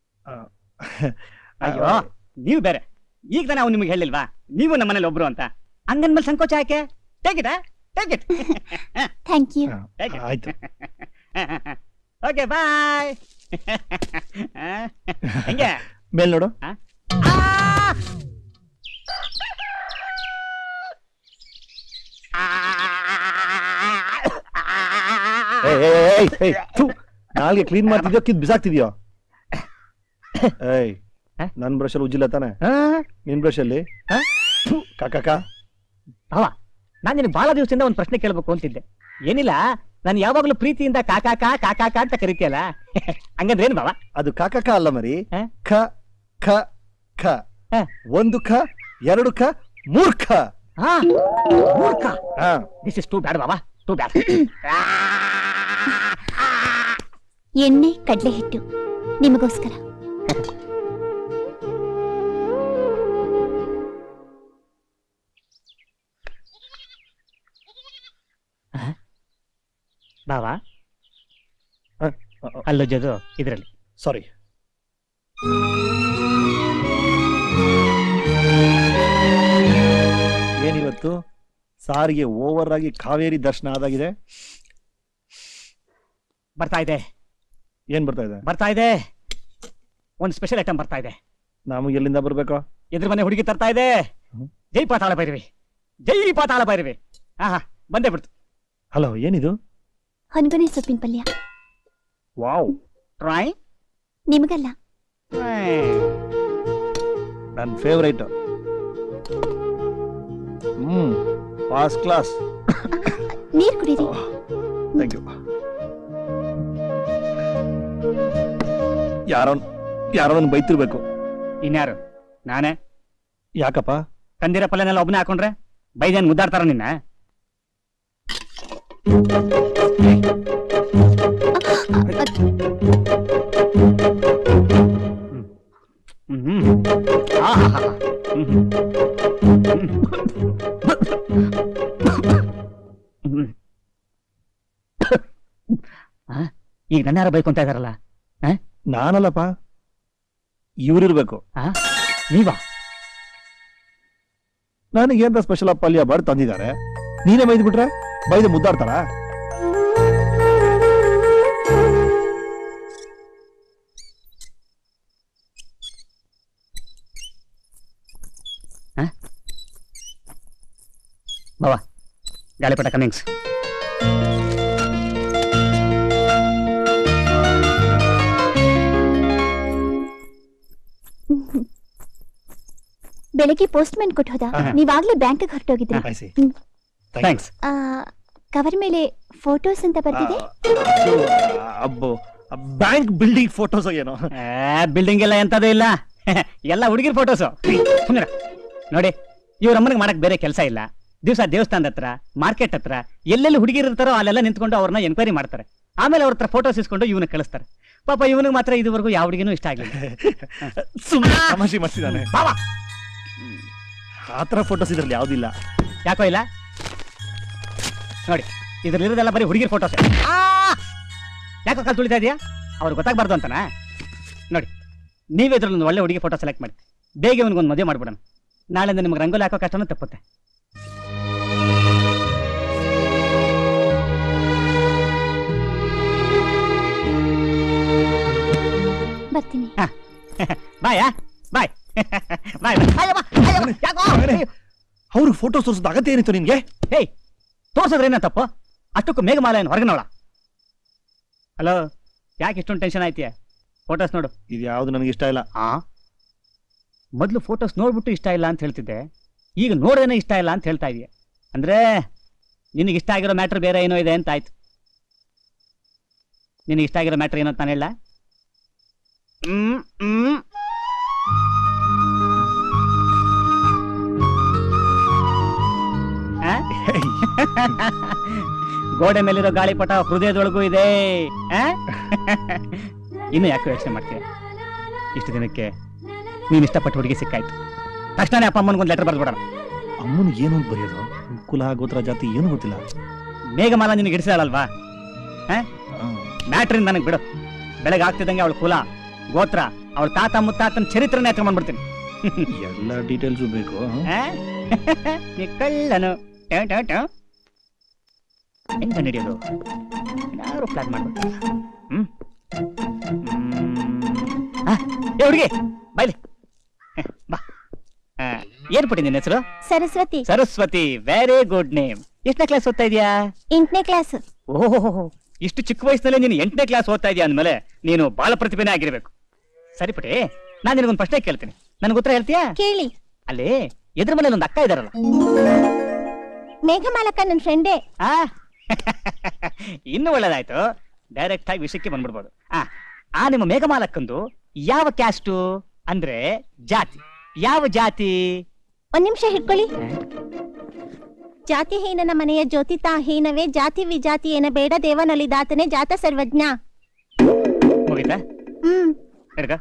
ಅಯ್ಯೋ ನೀವು ಬೇರೆ ಈಗ ತಾನೇ ಅವ್ನು ನಿಮಗೆ ಹೇಳಿಲ್ವಾ ನೀವು ನಮ್ಮ ಮನೇಲಿ ಒಬ್ರು ಅಂತ ಹಂಗಂದ್ಮೇಲೆ ಸಂಕೋಚ ಯಾಕೆ take it take it thank you take it ಆಯ್ತು ಓಕೆ ಬಾಯ್ ಹೆಂಗೆ ಮೇಲ್ ನೋಡು ಏಯ್, ಏಯ್, ಏಯ್, ಏಯ್, ಥು, ನಾಲ್ಗೆ ಕ್ಲೀನ್ ಮಾಡ್ತಿದ್ಯೋ ಕಿದ್ ಬಿಸಾಕ್ತಿದ್ಯೋ ಏಯ್ ಹ? ನನ್ ಬ್ರಷ್ ಅಲ್ಲಿ ಉಜ್ಜಿಲ್ಲ ತಾನೆ ನಿನ್ ಬ್ರಷ್ ಅಲ್ಲಿ ಥು, ಕಾಕಾಕ ಭಾವ ನಾನು ನಿನಗೆ ಬಹಳ ದಿವಸದಿಂದ ಒಂದು ಪ್ರಶ್ನೆ ಕೇಳಬೇಕು ಅಂತಿದ್ದೆ ಏನಿಲ್ಲ ನಾನು ಯಾವಾಗಲೂ ಪ್ರೀತಿಯಿಂದ ಕಾಕಾಕ ಕಾಕಾಕ ಅಂತ ಕರಿತೀಯಲ್ಲ ಹಂಗಂದ್ರೆ ಏನು ಬಾವ ಅದು ಕಾಕಾಕ ಅಲ್ಲ ಮರಿ ಹ? ಖ ಖ ಖ ಹ. ಒಂದು ಖ ಎರಡು ಖ ಮೂರ್ಖ ಹಾ ಮೂರ್ಖ ಹಾ ದಿಸ್ ಇಸ್ ಟೂ ಬ್ಯಾಡ್ ಬಾಬಾ ಟೂ ಬ್ಯಾಡ್ ಎಣ್ಣೆ ಕಡ್ಲೆ ಹಿಟ್ಟು ನಿಮಗೋಸ್ಕರ ಬಾವಾ ಹ? ಅಲ್ಲೊಜ್ಜೋದು ಇದರಲ್ಲಿ ಸಾರಿ ಏನಿವತ್ತು ಸಾರಿಗೆ ಓವರ್ ಆಗಿ ಕಾವೇರಿ ದರ್ಶನ ಆದಾಗಿದೆ ಬರ್ತಾ ಇದೆ ಏನ್ ಬರ್ತಾ ಇದೆ ಬರ್ತಾ ಇದೆ ಒಂದು ಸ್ಪೆಷಲ್ ಐಟಮ್ ಬರ್ತಾ ಇದೆ ನಮಗೆ ಎಲ್ಲಿಂದ ಬರ್ಬೇಕು ಎದುರು ಮನೆ ಹುಡುಗಿ ತರ್ತಾ ಇದೆ ಹ್ಮ್. ಜೈ ಪಾತಾಳ ಭೈರವಿ ಜೈ ಪಾತಾಳ ಭೈರವಿ ಹಾ ಹಾ ಬಂದೇ ಬಿಡ್ತು ಹಲೋ ಏನಿದು ಹೊನ್ಗೊನೆ ಸೊಪ್ಪಿನ ಪಲ್ಯ ವಾವ್ ಟ್ರೈ ನಿಮಗಲ್ಲ ನನ್ನ ಫೇವ್ರೈಟ್ ಹ್ಮ್ ಫಾಸ್ಟ್ ಕ್ಲಾಸ್ ನೀರ್ ಕುಡೀರಿ ಥ್ಯಾಂಕ್ ಯು ಯಾರೋ ಯಾರೋ ನನ್ ಬೈತಿರ್ಬೇಕು ಇನ್ಯಾರು ನಾನೇ ಯಾಕಪ್ಪ ತಂದಿರ ಪಲ್ಯನೆಲ್ಲ ಒಬ್ಬನೇ ಹಾಕೊಂಡ್ರೆ ಬೈದೇನ್ ಮುದ್ದಾಡ್ತಾರ ನಿನ್ನ ಹ್ಮ್. ಹ್ಮ್. ಆಹಾಹಾ. ಹ್ಮ್. ಹ್ಮ್. ಆ? ಈಗ ನನ್ನ ಯಾರೋ ಬೈಕೊಂತ ಇದಾರಲ್ಲ ನಾನಲ್ಲಪ್ಪ ಇವ್ರಿರ್ಬೇಕು ನೀವಾ ನನಗೇಂತ ಸ್ಪೆಷಲ್ ಪಲ್ಯ ಬಾಡ್ ತಂದಿದ್ದಾರೆ ನೀನೇ ಬೈದ್ ಬಿಟ್ರೆ ಬೈದು ಮುದ್ದಾಡ್ತಾರ ಗಾಳಿಪಟ ಕಮಿಂಗ್ಸ್ ಬೆಳಗ್ಗೆ ಪೋಸ್ಟ್ ಮ್ಯಾನ್ ಕೊಟ್ಟು ಹೋದ ಆಹಾ. ನೀವಾಗ್ಲೇ ಬ್ಯಾಂಕ್ ಹೊರಟೋಗಿದ್ರಿ ಆಯ್ಸಿ ಥ್ಯಾಂಕ್ಸ್ ಕವರ್ ಮೇಲೆ ಫೋಟೋಸ್ ಅಂತ ಬರ್ತಿದೆ ಅಬ್ಬೋ ಬ್ಯಾಂಕ್ ಬಿಲ್ಡಿಂಗ್ ಫೋಟೋಸ್ ಏನೋ ಬಿಲ್ಡಿಂಗ್ ಎಲ್ಲ ಎಂತದೂ ಇಲ್ಲ ಎಲ್ಲ ಹುಡುಗಿರ್ ಫೋಟೋಸು ಸುಮ್ಮನೆ ನೋಡಿ ಇವ್ರ ಅಮ್ಮನಿಗೆ ಮಾಡಕ್ ಬೇರೆ ಕೆಲಸ ಇಲ್ಲ ದಿವಸ ದೇವಸ್ಥಾನದ ಹತ್ರ ಮಾರ್ಕೆಟ್ ಹತ್ರ ಎಲ್ಲೆಲ್ಲಿ ಹುಡುಗಿರು ಇರ್ತಾರೋ ಅಲ್ಲೆಲ್ಲ ನಿಂತ್ಕೊಂಡು ಅವ್ರನ್ನ ಎನ್ಕ್ವೈರಿ ಮಾಡ್ತಾರೆ ಆಮೇಲೆ ಅವ್ರ ಹತ್ರ ಫೋಟೋಸ್ ಇಸ್ಕೊಂಡು ಇವನ ಕಳಿಸ್ತಾರೆ ಪಾಪ ಇವನಿಗೆ ಮಾತ್ರ ಇದುವರೆಗೂ ಯಾವ ಹುಡುಗಿನೂ ಇಷ್ಟ ಆಗ್ಲಿಲ್ಲ ಸುಮ್ಮನೆ ತಮಾಷೆ ಮಾಡ್ತಿದ್ದಾನೆ ಬಾವಾ ಆತರ ಫೋಟೋಸ್ ಇದ್ರಲ್ಲಿ ಯಾವ್ದಿಲ್ಲ ಯಾಕೋ ಇಲ್ಲ ನೋಡಿ ಇದ್ರಲ್ಲಿರೋದೆಲ್ಲ ಬರೀ ಹುಡುಗಿರ್ ಫೋಟೋಸ್ ಯಾಕೋ ಕಾಲ್ ತುಳಿತಾ ಇದೆಯಾ ಅವ್ರಿಗೆ ಗೊತ್ತಾಗ್ಬಾರ್ದು ಅಂತನಾ ನೋಡಿ ನೀವೇ ಇದ್ರಲ್ಲಿ ಒಂದು ಒಳ್ಳೆ ಹುಡುಗಿ ಫೋಟೋ ಸೆಲೆಕ್ಟ್ ಮಾಡಿ ಬೇಗ ಇವನಿಗೊಂದು ಮದುವೆ ಮಾಡ್ಬಿಡೋಣ ನಾಳೆಯಿಂದ ನಿಮ್ಗೆ ರಂಗೋಲಿ ಹಾಕೋ ಕಷ್ಟನೂ ತಪ್ಪುತ್ತೆ ಬರ್ತೀನಿ ಬಾಯಾ ಬಾಯ್ ಬಾಯ್ ಯಾಕೋ ಅವ್ರಿಗೆ ಫೋಟೋ ತೋರಿಸೋದು ಅಗತ್ಯ ಏನಿತ್ತು ನಿನ್ಗೆ ಹೇಯ್ ತೋರ್ಸಿದ್ರೇನ ತಪ್ಪು ಅಷ್ಟಕ್ಕೂ ಮೇಘಮಾಲ ಏನು ಹೊರಗಿನವಳ ಹಲೋ ಯಾಕೆ ಇಷ್ಟೊಂದು ಟೆನ್ಷನ್ ಆಯ್ತೀಯ ಫೋಟೋಸ್ ನೋಡು ಇದು ಯಾವ್ದು ನನಗೆ ಇಷ್ಟ ಇಲ್ಲ ಆ ಮೊದಲು ಫೋಟೋಸ್ ನೋಡ್ಬಿಟ್ಟು ಇಷ್ಟ ಇಲ್ಲ ಅಂತ ಹೇಳ್ತಿದ್ದೆ ಈಗ ನೋಡೇನೆ ಇಷ್ಟ ಇಲ್ಲ ಅಂತ ಹೇಳ್ತಾ ಇದೀಯ ಅಂದ್ರೆ ನಿನಗೆ ಇಷ್ಟ ಆಗಿರೋ ಮ್ಯಾಟ್ರ್ ಬೇರೆ ಏನೋ ಇದೆ ಅಂತ ಆಯ್ತು ನಿನಗೆ ಇಷ್ಟ ಆಗಿರೋ ಮ್ಯಾಟ್ರ್ ಏನೋ ಅಂತ ನಾನು ಹೇಳ ಹ್ಮ್ ಹ್ಮ್ ಆ? ಗೋಡೆ ಮೇಲಿರೋ ಗಾಳಿಪಟ ಹೃದಯದೊಳಗೂ ಇದೆ ಆ? ಇನ್ನು ಯಾಕೆ ಯೋಚನೆ ಮಾಡ್ತೀಯ ಇಷ್ಟು ದಿನಕ್ಕೆ ನೀನು ಇಷ್ಟಪಟ್ಟು ಹುಡುಗಿ ಸಿಕ್ಕಾಯ್ತು ತಕ್ಷಣ ಅಪ್ಪ ಅಮ್ಮನಿಗೊಂದು ಲೆಟರ್ ಬರ್ದ್ಬಿಡೋಣ ಅಮ್ಮನಿಗೆ ಏನು ಅಂತ ಬರೆಯೋದು ಕುಲ ಗೋತ್ರ ಜಾತಿ ಏನು ಗೊತ್ತಿಲ್ಲ ಮೇಘಮಾಲ ನಿನಗೆ ಇಡಿಸಿದಾಳಲ್ವಾ ಆ, ಮ್ಯಾಟ್ರಿಂದ ನನಗೆ ಬಿಡು ಬೆಳಗ್ಗೆ ಆಗ್ತಿದ್ದಂಗೆ ಅವಳ ಕುಲ ಗೋತ್ರ ಅವಳ ತಾತ ಮುತ್ತಾತನ ಚರಿತ್ರನೇ ಎತ್ಕೊಂಡ್ ಬಂದ್ಬಿಡ್ತೀನಿ ಎಲ್ಲ ಡೀಟೇಲ್ಸು ಬೇಕು ಆ? ನೀ ಕಳ್ಳನು ಟ್ಯಾವ್ ಟ್ಯಾವ್ ಟ್ಯಾವ್. ಹೆಂಗ್ ಕಂಡಿಡಿಯೋದು ಯಾರು ಪ್ಲಾನ್ ಮಾಡ್ಬೇಕು ಹ್ಮ್ ಹ್ಮ್. ಆ, ಏ ಹುಡುಗಿ ಬೈಲಿ ಬಾ ಆ, ಏನ್ ಪುಟ್ಟಿ ನಿನ್ನ ಹೆಸರು Saraswati Saraswati very good name ಎಷ್ಟನೇ ಕ್ಲಾಸ್ ಓದ್ತಾ ಇದೀಯಾ ಎಂಟನೇ ಕ್ಲಾಸ್ ಓಹೋ ಇಷ್ಟು ಚಿಕ್ಕ ವಯಸ್ಸಿನಲ್ಲಿ ನೀನು ಎಂಟನೇ ಕ್ಲಾಸ್ ಓದ್ತಾ ಇದೀಯ ಅಂದ್ಮೇಲೆ ನೀನು ಬಾಲ ಪ್ರತಿಭೆನೇ ಆಗಿರ್ಬೇಕು ಸರಿ ಪುಟಿ ನಾನು ನಿನಗೊಂದು ಪ್ರಶ್ನೆ ಕೇಳ್ತೀನಿ ನನಗೆ ಉತ್ತರ ಹೇಳ್ತೀಯಾ ಕೇಳಿ ಅಲ್ಲಿ ಎದುರು ಮನೇಲಿ ಒಂದು ಅಕ್ಕ ಇದಾರಲ್ಲ ಮೇಘಮಾಲಕ್ಕ ನನ್ನ ಫ್ರೆಂಡೇ ಆ ಇನ್ನು ಒಳ್ಳೇದಾಯ್ತು ಡೈರೆಕ್ಟ್ ಆಗಿ ವಿಷಯಕ್ಕೆ ಬಂದ್ಬಿಡ್ಬೋದು ಆ ಆ ನಿಮ್ಮ ಮೇಘಮಾಲಕ್ಕಂದು ಯಾವ ಕ್ಯಾಸ್ಟು ಅಂದ್ರೆ ಜಾತಿ ಯಾವ ಜಾತಿ ಒಂದ್ ನಿಮಿಷ ಹಿಡ್ಕೊಳ್ಳಿ ಜಾತಿ ಹೀನನ ಮನೆಯ ಜ್ಯೋತಿತಾ ಹೀನವೇ ಜಾತಿ ವಿಜಾತಿ ಏನ ಬೇಡ ದೇವನೊಲಿದಾತನೇ ಜಾತ ಸರ್ವಜ್ಞ ಮುಗೀತಾ ಹ್ಮ್ ಹಿಡ್ಕ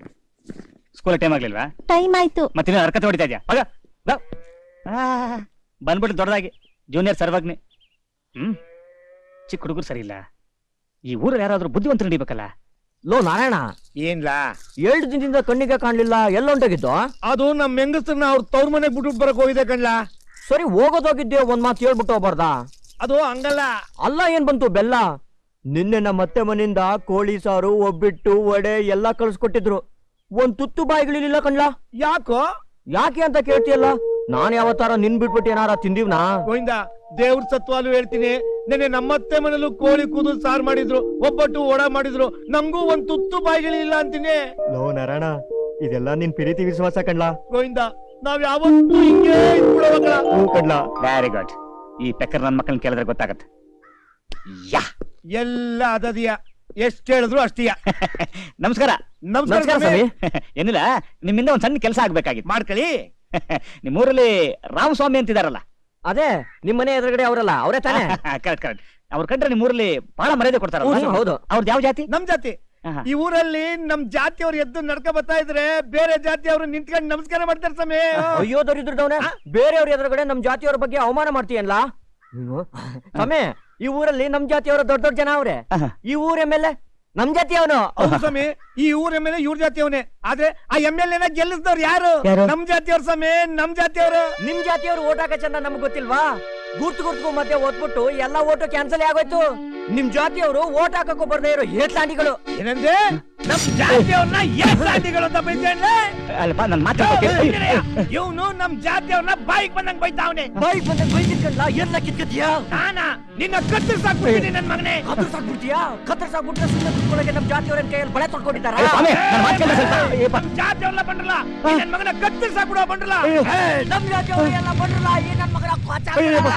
ಸ್ಕೂಲ್ ಟೈಮ್ ಆಗ್ಲಿಲ್ವಾ ಟೈಮ್ ಆಯ್ತು ಮತ್ತೆ ಹರ್ಕತೆ ಹೊಡಿತಾ ಇದೆಯಾ ಹೋಗ ಬಾ. ಆ, ಬಂದ್ಬಿಟ್ಟು ದೊಡ್ಡದಾಗಿ ಜೂನಿಯರ್ ಸರ್ವಜ್ಞೆ ಹ್ಮ್ ಚಿಕ್ಕ ಹುಡುಗರು ಸರಿ ಇಲ್ಲ ಈ ಊರಲ್ಲಿ ಯಾರಾದ್ರೂ ಬುದ್ಧಿವಂತರು ಹಿಡಿಬೇಕಲ್ಲ ಲೋ ನಾರಾಯಣ ಏನ್ಲಾ ಎರಡು ದಿನದಿಂದ ಕಣ್ಣಿಗೆ ಕಾಣ್ಲಿಲ್ಲ ಎಲ್ಲೊಂಟಾಗಿದ್ದು ಅದು ನಮ್ ಹೆಂಗಸ್ರನ್ನ ಅವ್ರ ತವ್ರ ಮನೆಗ್ ಬಿಟ್ಬಿಟ್ಟು ಬರಕ್ ಹೋಗಿದೆ ಕಣ್ಲಾ ಸರಿ ಹೋಗೋದೋಗಿದ್ದೆ ಒಂದ್ ಮಾತು ಹೇಳ್ಬಿಟ್ಟು ಹೋಗ್ಬಾರ್ದಾ ಅದು ಹಂಗಲ್ಲ ಅಲ್ಲ ಏನ್ ಬಂತು ಬೆಲ್ಲ ನಿನ್ನೆ ನಮ್ಮ ಅತ್ತೆ ಮನೆಯಿಂದ ಕೋಳಿ ಸಾರು ಒಬ್ಬಿಟ್ಟು ವಡೆ ಎಲ್ಲಾ ಕಳ್ಸ್ಕೊಟ್ಟಿದ್ರು ಒಂದ್ ತುತ್ತು ಬಾಯಿಗಳಿಲ್ಲ ಕಣ್ಲಾ ಯಾಕೋ ಯಾಕೆ ಅಂತ ಕೇಳ್ತೀಯಲ್ಲ ನಾನ್ ಯಾವತ್ತಾರ ನಿನ್ ಬಿಟ್ಬಿಟ್ಟು ಏನಾರ ತಿಂದಿವ್ನಾ ಗೋವಿಂದ ದೇವ್ರ ಸತ್ವಾಲು ಹೇಳ್ತೀನಿ ನೆನೆ ನಮ್ಮತ್ತೆ ಮನೇಲೂ ಕೋಳಿ ಕೂದಲು ಸಾರು ಮಾಡಿದ್ರು ಒಬ್ಬಟ್ಟು ಒಡ ಮಾಡಿದ್ರು ನಂಗೂ ಒಂದ್ ತುತ್ತು ಬಾಯಿಗಳಿಲ್ಲ ಅಂತೀನಿ ಲೋ ನಾರಾಯಣ ಇದೆಲ್ಲ ನಿನ್ ಪ್ರೀತಿ ವಿಶ್ವಾಸ ಕಣ್ಲಾ ಗೋವಿಂದ ನಾವ್ ಯಾವತ್ತೂ ಹಿಂಗೆ ಇದ್ಬಿಡೋವಾಗ್ಲ. ಕಣ್ಲಾ ವೆರಿ ಗುಡ್ ಈ ಪೆಕ್ಕರ್ ನನ್ನ ಮಕ್ಕಳನ್ನ ಕೇಳಿದ್ರೆ ಗೊತ್ತಾಗತ್ತೆ ಯಾ ಎಲ್ಲ ಅದದಿಯ ಎಷ್ಟ್ ಹೇಳಿದ್ರು ಅಷ್ಟೀಯ ನಮಸ್ಕಾರ ನಮಸ್ಕಾರ ನಮಸ್ಕಾರ ಸ್ವಾಮಿ. ಸ್ವಾಮಿ ಏನಿಲ್ಲ ನಿಮ್ಮಿಂದ ಒಂದ್ ಸಣ್ಣ ಕೆಲಸ ಆಗ್ಬೇಕಾಗಿತ್ತು ಮಾಡ್ಕೊಳ್ಳಿ ನಿಮ್ಮೂರಲ್ಲಿ ರಾಮಸ್ವಾಮಿ ಅಂತಿದಾರಲ್ಲ ಅದೇ ನಿಮ್ ಮನೆ ಎದುರುಗಡೆ ಅವರಲ್ಲ ಅವರೇ ತಾನೇ ಕರೆಕ್ಟ್ ಕರೆಕ್ಟ್ ಅವ್ರ ಕಂಡ್ರೆ ನಿಮ್ಮೂರಲ್ಲಿ ಬಹಳ ಮರ್ಯಾದೆ ಕೊಡ್ತಾರಲ್ಲ ಹ್ಮ್, ಹೌದು ಅವ್ರದ್ದು ಯಾವ ಜಾತಿ ನಮ್ ಜಾತಿ ಆಹಾ. ಈ ಊರಲ್ಲಿ ನಮ್ ಜಾತಿಯವ್ರು ಎದ್ದು ನಡ್ಕ ಬರ್ತಾ ಇದ್ರೆ ಬೇರೆ ಜಾತಿಯವ್ರು ನಿಂತ್ಕೊಂಡು ನಮಸ್ಕಾರ ಮಾಡ್ತಾರೆ ಸ್ವಾಮಿ ಅಯ್ಯೋ ದರಿದ್ರದವನೇ ಬೇರೆಯವ್ರ ಎದುರುಗಡೆ ನಮ್ ಜಾತಿಯವರ ಬಗ್ಗೆ ಅವಮಾನ ಮಾಡ್ತೀಯಲ್ಲ ಸ್ವಾಮಿ ಈ ಊರಲ್ಲಿ ನಮ್ ಜಾತಿಯವರ ದೊಡ್ಡ ದೊಡ್ಡ ಜನ ಅವ್ರೆ ಆಹಾ. ಈ ಊರ ಮೇಲೆ ನಮ್ ಜಾತಿಯವನು ಹೌದು ಸ್ವಾಮಿ ಈ ಊರ ಮೇಲೆ ಇವ್ರ ಜಾತಿಯವನೇ ಆದ್ರೆ ಆ ಎಂ ಎಲ್ ಎನ ಗೆಲ್ಲಿಸಿದವ್ರು ಯಾರು ಯಾರು? ನಮ್ ಜಾತಿಯವ್ರ ಸ್ವಾಮಿ ನಮ್ ಜಾತಿಯವ್ರು ನಿಮ್ ಜಾತಿಯವರು ಓಟ್ ಹಾಕ ಚಂದ ನಮ್ಗ್ ಗೊತ್ತಿಲ್ವಾ ಗುರ್ತು ಗುರ್ತು ಮಧ್ಯೆ ಓದ್ಬಿಟ್ಟು ಎಲ್ಲಾ ಓಟು ಕ್ಯಾನ್ಸಲ್ ಆಗೋಯ್ತು ನಿಮ್ ಜಾತಿಯವರು ಓಟ್ ಹಾಕಕ್ಕೂ ಬರ್ದೇ ಇರೋ ಏಟ್ಲಾಂಡಿಗಳು ಏನಂದ್ರೆ ನಮ್ ಜಾತಿಯವ್ರನ್ನ ಏಸಾದಿಗಳು ಅಂತ ಬೈತೇನ್ಲೆ ಅಲ್ಲಪ್ಪ ನನ್ನ ಮಾತು ಇವನು ನಮ್ ಜಾತಿಯವ್ರನ್ನ ಬಾಯಿಗೆ ಬಂದಂಗ್ ಬೈತಾವನೆ ಬಾಯ್ ಬಂದ ಬೈದಿಟ್ಕಂಡ್ಲ ಏನ್ಲ ಕಿತ್ಕತ್ತೀಯಾ ನಾನಾ ನಿನ್ನ ಕತ್ತರಿಸಾಕ್ಬಿಡ್ತೀನಿ ನನ್ ಮಗನೇ ಕತ್ತರ್ಸಾಕ್ಬಿಡ್ತೀಯಾ ಕತ್ತರ್ಸಾಕ್ಬಿಟ್ರೆ ಸುಮ್ಮನೆ ಕುತ್ಕೊಳ್ಳೋಕೆ ನಮ್ ಜಾತಿಯವರ ಕೈಯಲ್ಲಿ ಬಳೆ ತೊಳ್ಕೊಂಡಿದ್ದಾರ ಸ್ವಾಮಿ ನನ್ನ ಮಾತು ಕೇಳಿ ಸ್ವಲ್ಪ ಏಪ್ಪ. ನಮ್ ಜಾತಿಯವ್ರಲ್ಲ ಬಂದ್ರಲ್ಲ ಈ ನನ್ ಮಗನ ಕತ್ತರಿಸಾಕ್ಬಿಡೋ ಬಂದ್ರಲ್ಲ ನಮ್ ಜಾತಿಯವರು ಎಲ್ಲ ಬಂದ್ರಲ್ಲ ಈ ನನ್ ಮಗನ ಕ್ವಾಚ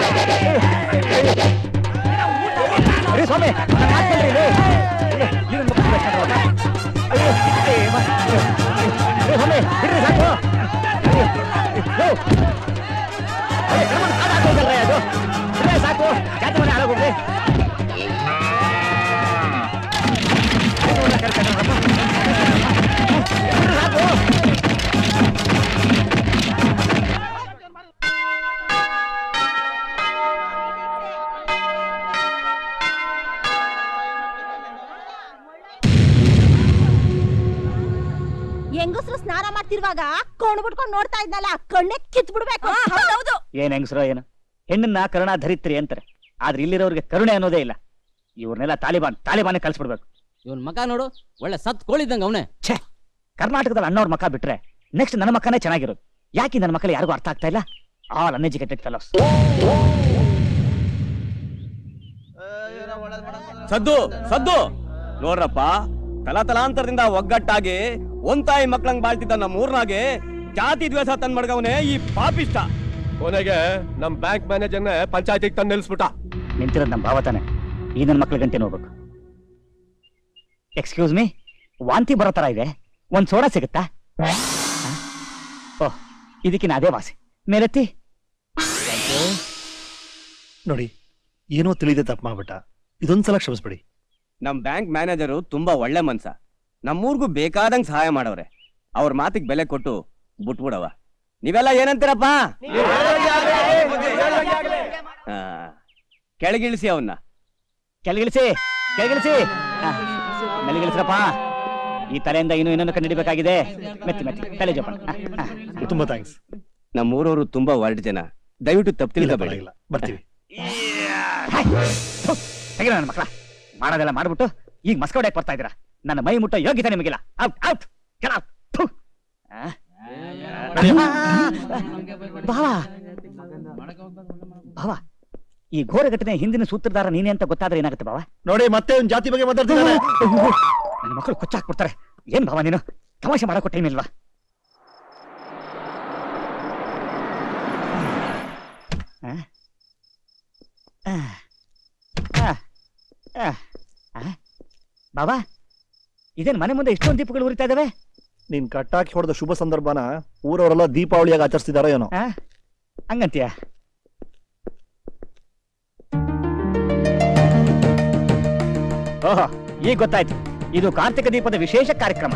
ಏ ಸ್ವಾಮಿ ನನ್ನ ಮಾತು ಕೇಳ್ರಿ ಇಲ್ಲಿ. ಇಲ್ಲಿ, ಇಲ್ಲಿ ನನ್ನ ಮಕ್ಕಳು ಬೇಕಾದ್ರೆ ಹೋಗ. ಅಯ್ಯೋ, ಏ, ಬಾ. ಏ, ಸ್ವಾಮಿ ಬಿಡ್ರಿ ಸಾಕು ಅಯ್ಯೋ, ಅಯ್ಯೋ. ಅಯ್ಯೋ, ಕರ್ಮನ್ ಕಾಲ್ ಹಾಕ್ಬೇಕಲ್ರಿ ಅದು. ಬಿಡ್ರಿ ಸಾಕು ಜಾತಿ ಮನೆ ಹಾಳಾಗೋಗ್ರಿ ಸಾಕು ಮಾಡ್ತಿರುವಾಗ ಕೊಂಡು ಬಿಟ್ಕೊಂಡು ನೋಡ್ತಾ ಇದ್ನಲ್ಲ ಕಣ್ಣೆ ಕಿತ್ ಬಿಡ್ಬೇಕು ಹೌದೌದು ಏನ್ ಹೆಂಗಸ್ರೋ ಏನು ಹೆಣ್ಣನ್ನ ಕರುಣಾ ಧರಿತ್ರಿ ಅಂತಾರೆ ಆದ್ರೆ ಇಲ್ಲಿರೋರ್ಗೆ ಕರುಣೆ ಅನ್ನೋದೇ ಇಲ್ಲ ಇವ್ರನ್ನೆಲ್ಲ ತಾಲಿಬಾನ್ ತಾಲಿಬಾನ್ ಕಲ್ಸ್ಬಿಡ್ಬೇಕು ಇವನ್ ಮಕ ನೋಡು ಒಳ್ಳೆ ಸತ್ ಕೋಳಿದ್ದಂಗ ಅವನೇ ಕರ್ನಾಟಕದಲ್ಲಿ ಅಣ್ಣವ್ರ ಮಕ್ಕ ಬಿಟ್ರೆ ನೆಕ್ಸ್ಟ್ ನನ್ನ ಮಕ್ಕನೇ ಚೆನ್ನಾಗಿರೋದು ಯಾಕೆ ನನ್ನ ಮಕ್ಕಳು ಯಾರಿಗೂ ಅರ್ಥ ಆಗ್ತಾ ಇಲ್ಲ ಆಲ್ ಅನ್ಎಜುಕೇಟೆಡ್ ಫೆಲೋಸ್ ಸದ್ದು ಸದ್ದು ನೋಡ್ರಪ್ಪ ತಲತಲಾಂತರದಿಂದ ಒಗ್ಗಟ್ಟಾಗಿ ಒಂತಾಯಿ ಮಕ್ಳಂಗ್ ಬಾಳ್ತಿದ್ದ ನಮ್ಮ ಊರ್ನಾಗೆ ಜಾತಿ ದ್ವೇಷ ತಂದ್ ಮಡ್ಗವನೆ ಈ ಪಾಪಿಷ್ಟ ಕೊನೆಗೆ ನಮ್ ಬ್ಯಾಂಕ್ ಮ್ಯಾನೇಜರ್ನ ಪಂಚಾಯತಿಗೆ ತಂದು ನಿಲ್ಸ್ಬಿಟ್ಟ ನಿಂತಿರೋದು ನಮ್ಮ ಭಾವ ತಾನೆ ಈ ನನ್ನ ಮಕ್ಳ ಗಂಟೆ ನೋಡ್ಬೇಕು ಎಕ್ಸ್ಕ್ಯೂಸ್ ಮೀ ವಾಂತಿ ಬರೋ ತರ ಇದೆ ಒಂದ್ ಸೋಡಾ ಸಿಗುತ್ತಾ ಆ? ಓಹ್ ಇದಕ್ಕಿನ ಅದೇ ವಾಸಿ ಮೇಲೆತ್ತಿ ನೋಡಿ ಏನೋ ತಿಳಿದೆ ತಪ್ಪು ಮಾಡ್ಬಿಟ್ಟ ಇದೊಂದ್ಸಲ ಕ್ಷಮಿಸ್ಬಿಡಿ ನಮ್ ಬ್ಯಾಂಕ್ ಮ್ಯಾನೇಜರು ತುಂಬಾ ಒಳ್ಳೆ ಮನ್ಸ ನಮ್ಮೂರ್ಗೂ ಬೇಕಾದಂಗ್ ಸಹಾಯ ಮಾಡವ್ರೆ ಅವ್ರ ಮಾತಿಗೆ ಬೆಲೆ ಕೊಟ್ಟು ಬಿಟ್ಬಿಡವ ನೀವೆಲ್ಲ ಏನಂತೀರಪ್ಪ ಆ, ಕೆಳಗಿಳಿಸಿ ಅವನ್ನ ಕೆಳಗಿಳಿಸಿ ಕೆಳಗಿಳಿಸಿ ಆ, ಮೇಲೆಗಿಳಿಸ್ರಪ್ಪ ಈ ತಲೆಯಿಂದ ಇನ್ನೂ ಇನ್ನೊಂದು ಕಂಡಿಡಿಬೇಕಾಗಿದೆ ಮೆತ್ತಿ ಮೆತ್ತಿ ತಲೆ ಜೋಪಾನ ಆ, ಆ. ತುಂಬಾ ಥ್ಯಾಂಕ್ಸ್ ನಮ್ಮೂರವರು ತುಂಬಾ ವರ್ಡ್ ಜನ ದಯವಿಟ್ಟು ತಪ್ಪು ತಿಳ್ಕೊಬೇಡಿ ಇಲ್ಲ ಬರ್ತೀವಿ ತೆಗಿರ ನನ್ನ ಮಕ್ಕಳ ಮಾಡೋದೆಲ್ಲ ಮಾಡ್ಬಿಟ್ಟು ಈಗ ಮಸ್ಕೌಡಕ್ಕೆ ಬರ್ತಾ ಇದ್ದೀರಾ ನನ್ನ ಮೈ ಮುಟ್ಟೋ ಯೋಗ್ಯತೆ ನಿಮಗಿಲ್ಲ ಔಟ್ ಔಟ್ get out. ಥು. ಆ? ಭಾವ ಭಾವ ಈ ಘೋರ ಘಟನೆ ಹಿಂದಿನ ಸೂತ್ರಧಾರ ನೀನೇ ಅಂತ ಗೊತ್ತಾದ್ರೆ ಏನಾಗುತ್ತೆ ಭಾವ ನೋಡಿ ಮತ್ತೆ ಒಂದ್ ಜಾತಿ ಬಗ್ಗೆ ಮಾತಾಡ್ತಿದ್ದಾನೆ ನನ್ನ ಮಕ್ಕಳು ಕೊಚ್ಚಾಕ್ಬಿಡ್ತಾರೆ ಏನ್ ಭಾವ ನೀನು ತಮಾಷೆ ಮಾಡಕ್ಕೂ ಟೈಮ್ ಇಲ್ವಾ ಆ? ಆ. ಆ. ಆ. ಆ? ಬಾಬಾ ಇದೇನ್ ಮನೆ ಮುಂದೆ ಇಷ್ಟೊಂದು ದೀಪಗಳು ಉರಿತಾ ಇದಾವೆ ನೀನ್ ಕಟ್ಟಾಕಿ ಹೊಡೆದ ಶುಭ ಸಂದರ್ಭನ ಊರವರೆಲ್ಲ ದೀಪಾವಳಿಯಾಗಿ ಆಚರಿಸ್ತಿದಾರೋ ಏನೋ ಆ? ಹಂಗಂತೀಯ ಓಹೋ ಈಗ ಗೊತ್ತಾಯ್ತು ಇದು ಕಾರ್ತಿಕ ದೀಪದ ವಿಶೇಷ ಕಾರ್ಯಕ್ರಮ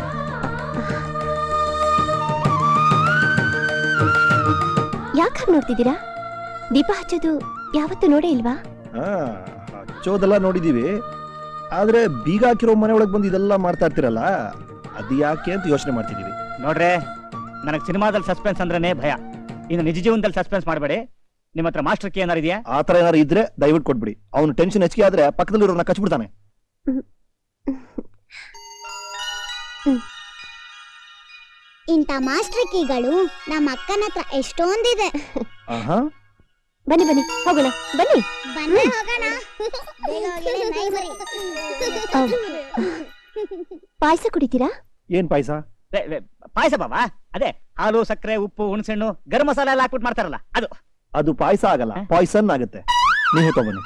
ಯಾಕೆ ಹಾಗೆ ನೋಡ್ತಿದ್ದೀರಾ ದೀಪ ಹಚ್ಚೋದು ಯಾವತ್ತೂ ನೋಡೇ ಇಲ್ವಾ ಹಾ ಹಚ್ಚೋದೆಲ್ಲ ನೋಡಿದೀವಿ ಆದ್ರೆ ಬೀಗ ಹಾಕಿರೋ ಮನೆ ಒಳಗೆ ಬಂದು ಇದೆಲ್ಲ ಮಾಡ್ತಾ ಇರ್ತೀರಲ್ಲ ಅದು ಯಾಕೆ ಅಂತ ಯೋಚನೆ ಮಾಡ್ತಿದೀವಿ ನೋಡ್ರೆ ನನಗೆ ಸಿನಿಮಾದಲ್ಲಿ ಸಸ್ಪೆನ್ಸ್ ಅಂದ್ರೇನೆ ಭಯ ಇನ್ನು ನಿಜ ಜೀವನದಲ್ಲಿ ಸಸ್ಪೆನ್ಸ್ ಮಾಡಬೇಡಿ ನಿಮ್ಮ ಹತ್ರ ಮಾಸ್ಟರ್ ಕಿ ಏನಾರು ಇದೆಯಾ ಆ ತರ ಏನಾರು ಇದ್ರೆ ದಯವಿಟ್ಟು ಕೊಟ್ಬಿಡಿ ಅವನು ಟೆನ್ಷನ್ ಹೆಚ್ಚಿಗೆ ಆದ್ರೆ ಪಕ್ಕದಲ್ಲಿರೋರ್ನ ಕಚ್ಬಿಡ್ತಾನೆ ಇಂಥ ಮಾಸ್ಟರ್ ಕೀಗಳು ನಮ್ಮ ಅಕ್ಕನ ಹತ್ರ ಎಷ್ಟೊಂದಿದೆ ಆಹಾ ಬನ್ನಿ ಬನ್ನಿ ಹೋಗೋಣ ಬನ್ನಿ ಬನ್ನಿ ಹೋಗೋಣ ಬೇಗ ಹೋಗಿ ನಾಯಿ ಮರಿ. ಪಾಯಸ ಕುಡಿತೀರಾ ಏನ್ ಪಾಯ್ಸ ಪಾಯಸ ಬಾಬಾ ಅದೇ ಹಾಲು ಸಕ್ಕರೆ ಉಪ್ಪು ಹುಣಸೆಹಣ್ಣು ಗರಂ ಮಸಾಲ ಎಲ್ಲ ಹಾಕ್ಬಿಟ್ಟು ಮಾಡ್ತಾರಲ್ಲ ಅದು ಅದು ಪಾಯ್ಸ ಆಗಲ್ಲ ಪಾಯ್ಸನ್ ಆಗುತ್ತೆ ನೀವು ತಗೊಬನ್ನಿ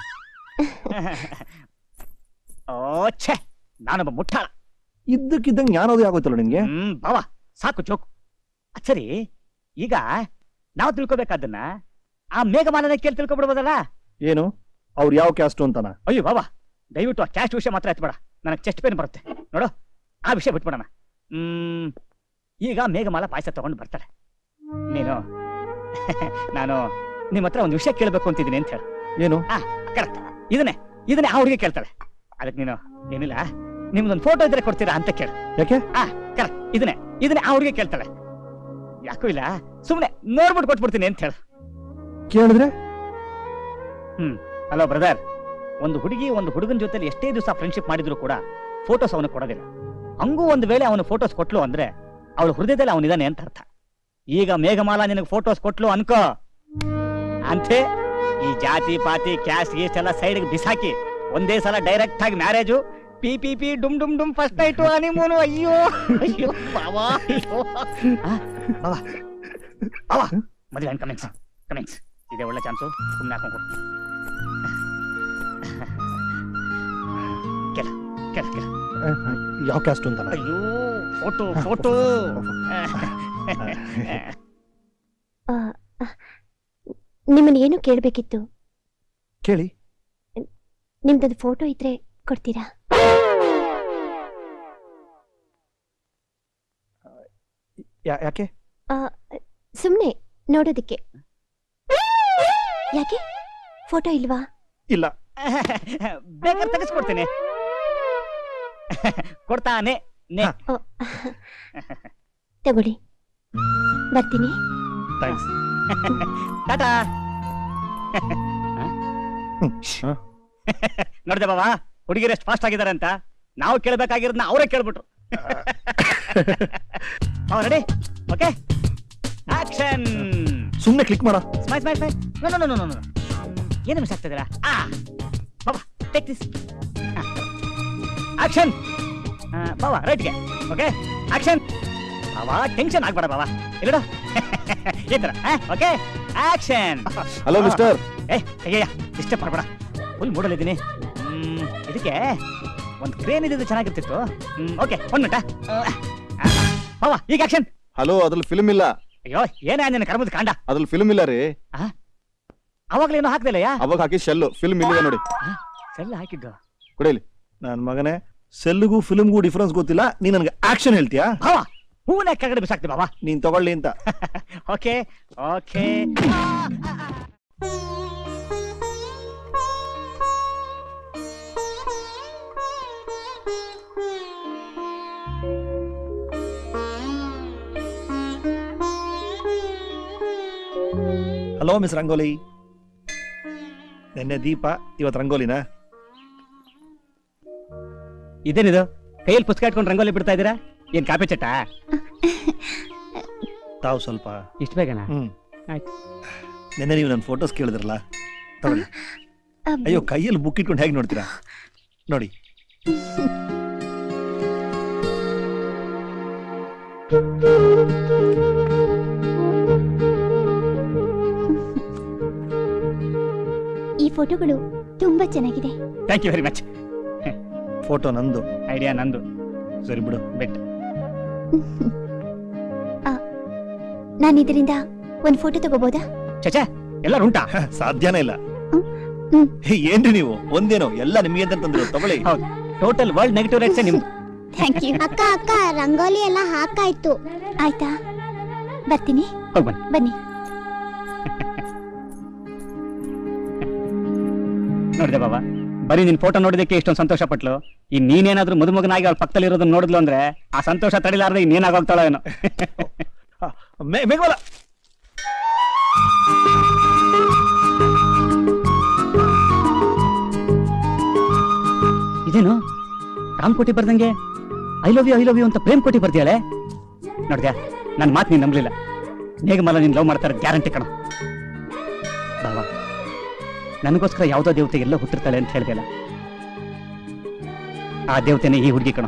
ಓ ಛೇ ನಾನೊಬ್ಬ ಮುಟ್ಟಾಳ ಇದ್ದಕ್ಕಿದ್ದಂಗೆ ಜ್ಞಾನೋದಯ ಆಗೋಯ್ತಲ್ಲ ನಿನ್ಗೆ ಹ್ಮ್ ಬಾವ ಸಾಕು ಜೋಕು ಅದ್ ಸರಿ ಈಗ ನಾವು ತಿಳ್ಕೊಬೇಕಾದನ್ನ ಆ ಮೇಘಮಾಲನ ಕೇಳಿ ತಿಳ್ಕೊಬಿಡ್ಬೋದಲ್ಲ ಏನು ಅವ್ರು ಯಾವ ಕ್ಯಾಸ್ಟು ಅಂತಾನ ಅಯ್ಯೋ ಬಾಬಾ ದಯವಿಟ್ಟು ಆ ಕ್ಯಾಸ್ಟ್ ವಿಷಯ ಮಾತ್ರ ಎತ್ಬೇಡ ನನಗೆ ಚೆಸ್ಟ್ ಪೇನ್ ಬರುತ್ತೆ ನೋಡು ಆ ವಿಷಯ ಬಿಟ್ಬಿಡೋಣ ಹ್ಮ್ ಈಗ ಮೇಘಮಾಲ ಪಾಯಸ ತಗೊಂಡು ಬರ್ತಾಳೆ ನೀನು ನಾನು ನಿಮ್ಮ ಹತ್ರ ಒಂದು ವಿಷಯ ಕೇಳಬೇಕು ಅಂತಿದ್ದೀನಿ ಅಂತ ಹೇಳು ಏನು ಕರೆಕ್ಟ್ ಇದನ್ನೇ ಇದನ್ನೇ ಆ ಹುಡುಗಿ ಕೇಳ್ತಾಳೆ ಅದಕ್ಕೆ ನೀನು ಏನಿಲ್ಲ ನಿಮ್ದೊಂದು ಫೋಟೋ ಇದ್ರೆ ಕೊಡ್ತೀರಾ ಅಂತ ಕೇಳು ಯಾಕೆ ಆ ಕರೆಕ್ಟ್ ಇದನ್ನೇ ಇದನ್ನೇ ಆ ಹುಡುಗಿ ಕೇಳ್ತಾಳೆ ಯಾಕೂ ಇಲ್ಲ ಸುಮ್ಮನೆ ನೋಡ್ಬಿಟ್ಟು ಕೊಟ್ಬಿಡ್ತೀನಿ ಅಂತ ಹೇಳು ಕೇಳಿದ್ರೆ ಹಲೋ ಬ್ರದರ್ ಒಂದು ಹುಡುಗಿ ಒಂದು ಹುಡುಗನ ಜೊತೆಲಿ ಎಷ್ಟೇ ದಿವಸ ಫ್ರೆಂಡ್ಶಿಪ್ ಮಾಡಿದ್ರು ಕೂಡ ಫೋಟೋಸ್ ಅವನು ಕೊಡೋದಿಲ್ಲ ಹಂಗೂ ಒಂದು ವೇಳೆ ಅವನು ಫೋಟೋಸ್ ಕೊಟ್ಲು ಅಂದ್ರೆ ಅವಳ ಹೃದಯದಲ್ಲಿ ಅವನಿದಾನೆ ಅಂತ ಅರ್ಥ ಈಗ ಮೇಘಮಾಲ ನಿನಗೆ ಫೋಟೋಸ್ ಕೊಟ್ಲು ಅನ್ಕೋ ಅಂತೆ ಈ ಜಾತಿ ಪಾತಿ ಕ್ಯಾಸ್ಟ್ ಗೀಸ್ಟ್ ಎಲ್ಲ ಸೈಡ್ಗೆ ಬಿಸಾಕಿ ಒಂದೇ ಸಲ ಡೈರೆಕ್ಟ್ ಆಗಿ ಮ್ಯಾರೇಜು ಪಿ ಪಿ ಪಿ ಡುಮ್ ಡುಮ್ ಡುಮ್ ಫಸ್ಟ್ ನೈಟು ಹನಿಮೂನು ಅಯ್ಯೋ ಅಯ್ಯೋ ಬಾವಾ ಅಯ್ಯೋ ಆ, ಬಾವಾ ಬಾವಾ ಮದುವೆ ಕಮಿಂಗ್ಸ್ ಕಮಿಂಗ್ಸ್ ಇದೆ ಒಳ್ಳೆ ಚಾನ್ಸು ಸುಮ್ಮನೆ ಹಾಕೊಂಡು ಕೆಲ ಕೆಲ ಕೆಲ ಯಾವ ಕ್ಯಾಸ್ಟು ಅಂತಾನ ಅಯ್ಯೋ ಫೋಟೋ ಫೋಟೋ ಆ, ನಿಮ್ಮನ್ನ ಏನು ಕೇಳಬೇಕಿತ್ತು ಕೇಳಿ ನಿಮ್ದೊಂದು ಫೋಟೋ ಇದ್ರೆ ಕೊಡ್ತೀರಾ ಯಾ- ಯಾಕೆ ಸುಮ್ಮನೆ ನೋಡೋದಕ್ಕೆ ಯಾಕೆ ಫೋಟೋ ಇಲ್ವಾ ಇಲ್ಲ ಬೇಕಾದ್ರೆ ತೆಗೆಸ್ಕೊಡ್ತೀನಿ ಕೊಡ್ತಾನೆ ನೇ ತಗೊಳ್ಳಿ ಬರ್ತೀನಿ ಥ್ಯಾಂಕ್ಸ್ ಟಾಟಾ ನೋಡ್ದೆ ಬಾವಾ ಹುಡುಗಿರು ಎಷ್ಟು ಫಾಸ್ಟ್ ಆಗಿದ್ದಾರೆ ಅಂತ ನಾವು ಕೇಳ್ಬೇಕಾಗಿರೋದನ್ನ ಅವರೇ ಕೇಳ್ಬಿಟ್ರು ರೆಡಿ ಓಕೆ ಆಕ್ಷನ್ ಸುಮ್ನೆ ಕ್ಲಿಕ್ ಮಾಡ smile smile smile no no no no no ಏನು ಮಿಸ್ ಆಗ್ತಿದ್ದೀರಾ ಆ ಬಾಬಾ ಟೇಕ್ ದಿಸ್ ಆಕ್ಷನ್ ಬಾಬಾ ರೈಟ್ಗೆ ಓಕೆ ಆಕ್ಷನ್ ಬಾಬಾ ಟೆನ್ಷನ್ ಆಗ್ಬೇಡ ಬಾಬಾ ಇಲ್ಲಡ ಈ ಥರ ಓಕೆ ಆಕ್ಷನ್ ಹಲೋ ಮಿಸ್ಟರ್ ಏ ಅಯ್ಯಯ್ಯ ಡಿಸ್ಟರ್ಬ್ ಮಾಡಬೇಡ ಫುಲ್ ಮೂಡಲ್ಲಿದ್ದೀನಿ ಹ್ಮ್, ಇದಕ್ಕೆ ಒಂದು ಕ್ರೇನ್ ಇದ್ದಿದ್ದು ಚೆನ್ನಾಗಿರ್ತಿತ್ತು ಓಕೆ ಒಂದ್ ಮಿನಿಟ ಬಾಬಾ ಈಗ ಆಕ್ಷನ್ ಹಲೋ ಅದ್ರಲ್ಲಿ ಫಿಲ್ಮ್ ಇಲ್ಲ ಅಯ್ಯೋ ಏನೇ ನಿನ್ನ ಕರ್ಮದ ಕಾಂಡ ಅದ್ರಲ್ಲಿ ಫಿಲ್ಮ್ ಇಲ್ಲ ರೀ ಅವಾಗ್ಲೇನೋ ಹಾಕ್ದಿಲ್ಲ ಯಾ ಅವಾಗ ಹಾಕಿ ಶೆಲ್ಲು ಫಿಲ್ಮ್ ಇಲ್ಲಿದೆ ನೋಡಿ ಸೆಲ್ಲ ಹಾಕಿದ್ದು ಕೊಡಿಲಿ ನನ್ ಮಗನೇ ಸೆಲ್ಗೂ ಫಿಲ್ಮ್ಗೂ ಡಿಫ್ರೆನ್ಸ್ ಗೊತ್ತಿಲ್ಲ ನೀನ್ ನನಗೆ ಆಕ್ಷನ್ ಹೇಳ್ತೀಯಾ ಭಾವ ಹೂವನ್ನ ಕೆಳಗಡೆ ಬಿಸಾಕ್ತಿ ಬಾಬಾ ನೀನ್ ತಗೊಳ್ಳಿ ಅಂತ okay okay hello miss Rangoli ನಿನ್ನೆ ದೀಪ ಇವತ್ ರಂಗೋಲಿನಾ ಇದೇನಿದು ಕೈಯಲ್ಲಿ ಪುಸ್ತಕ ಇಟ್ಕೊಂಡು ರಂಗೋಲಿ ಬಿಡ್ತಾ ಇದ್ದೀರಾ ಏನ್ ಕಾಪಿ ಚಟ ತಾವು ಸ್ವಲ್ಪ ಇಷ್ಟ ಬೇಗನಾ ಹ್ಮ್ ಆಯ್ತು. ನಿನ್ನೆ ನೀವು ನನ್ನ ಫೋಟೋಸ್ ಕೇಳಿದ್ರಲ್ಲ ತಗೊಳ್ಳಿ ಅಯ್ಯೋ ಕೈಯಲ್ಲಿ ಬುಕ್ ಇಟ್ಕೊಂಡು ಹೇಗೆ ನೋಡ್ತೀರಾ ನೋಡಿ ಈ ಫೋಟೋಗಳು ತುಂಬಾ ಚೆನ್ನಾಗಿದೆ thank you very much photo ನಂದು ಐಡಿಯಾ ನಂದು ಸರಿ ಬಿಡು ಬೆಟ್ ನಾನು ಇದರಿಂದ ಒಂದ್ ಫೋಟೋ ತಗೋಬೋದಾ ಚಚಾ ಎಲ್ಲರೂ ಉಂಟಾ ಸಾಧ್ಯನೇ ಇಲ್ಲ ಹ್ಮ್. ಹೇ, ಏನ್ರಿ ನೀವು ಒಂದೇನೋ ಎಲ್ಲ ನಿಮಗೆ ಅಂತ ತಂದ್ರು ತಗೊಳ್ಳಿ ಹೌದು ಟೋಟಲ್ ವರ್ಲ್ಡ್ ನೆಗೆಟಿವ್ ರೇಟ್ಸ್ ನಿಮ್ದು ಥ್ಯಾಂಕ್ ಯು ಅಕ್ಕ ಅಕ್ಕ ರಂಗೋಲಿ ಎಲ್ಲ ಹಾಕಾಯ್ತು ಆಯ್ತಾ ಬರ್ತೀನಿ ಹೋಗ್ ಬನ್ನಿ ಬನ್ನಿ ನೋಡಿದೆ ಬಾಬಾ ಬರೀ ನಿನ್ ಫೋಟೋ ನೋಡಿದಕ್ಕೆ ಇಷ್ಟೊಂದು ಸಂತೋಷ ಪಟ್ಲು ಈ ನೀನೇನಾದ್ರೂ ಮದುಮಗನಾಗಿ ಅವ್ಳ ಪಕ್ಕದಲ್ಲಿ ಇರೋದನ್ನ ನೋಡಿದ್ಲು ಅಂದ್ರೆ ಆ ಸಂತೋಷ ತಡಿಲಾರ್ದೆ ಇನ್ನೇನಾಗೋಗ್ತಾಳ ಏನೋ ಮೇ- ಮೇಘವಲ ಇದೇನು ರಾಮ್ ಕೋಟಿ ಬರ್ದಂಗೆ I love you I love you ಅಂತ ಪ್ರೇಮ್ ಕೋಟಿ ಬರ್ದಿಯಾಳೆ ನೋಡ್ದ್ಯಾ ನನ್ನ ಮಾತು ನೀನ್ ನಂಬಲಿಲ್ಲ ಮೇಘಮಾಲ ನೀನ್ ಲವ್ ಮಾಡ್ತಾರೆ ಗ್ಯಾರಂಟಿ ಕಣ ಬಾವಾ ನನಗೋಸ್ಕರ ಯಾವುದೋ ದೇವತೆ ಎಲ್ಲ ಹುಟ್ಟಿರ್ತಾಳೆ ಅಂತ ಹೇಳ್ದಲ್ಲ ಆ ದೇವತೆನೇ ಈ ಹುಡುಗಿ ಕಣ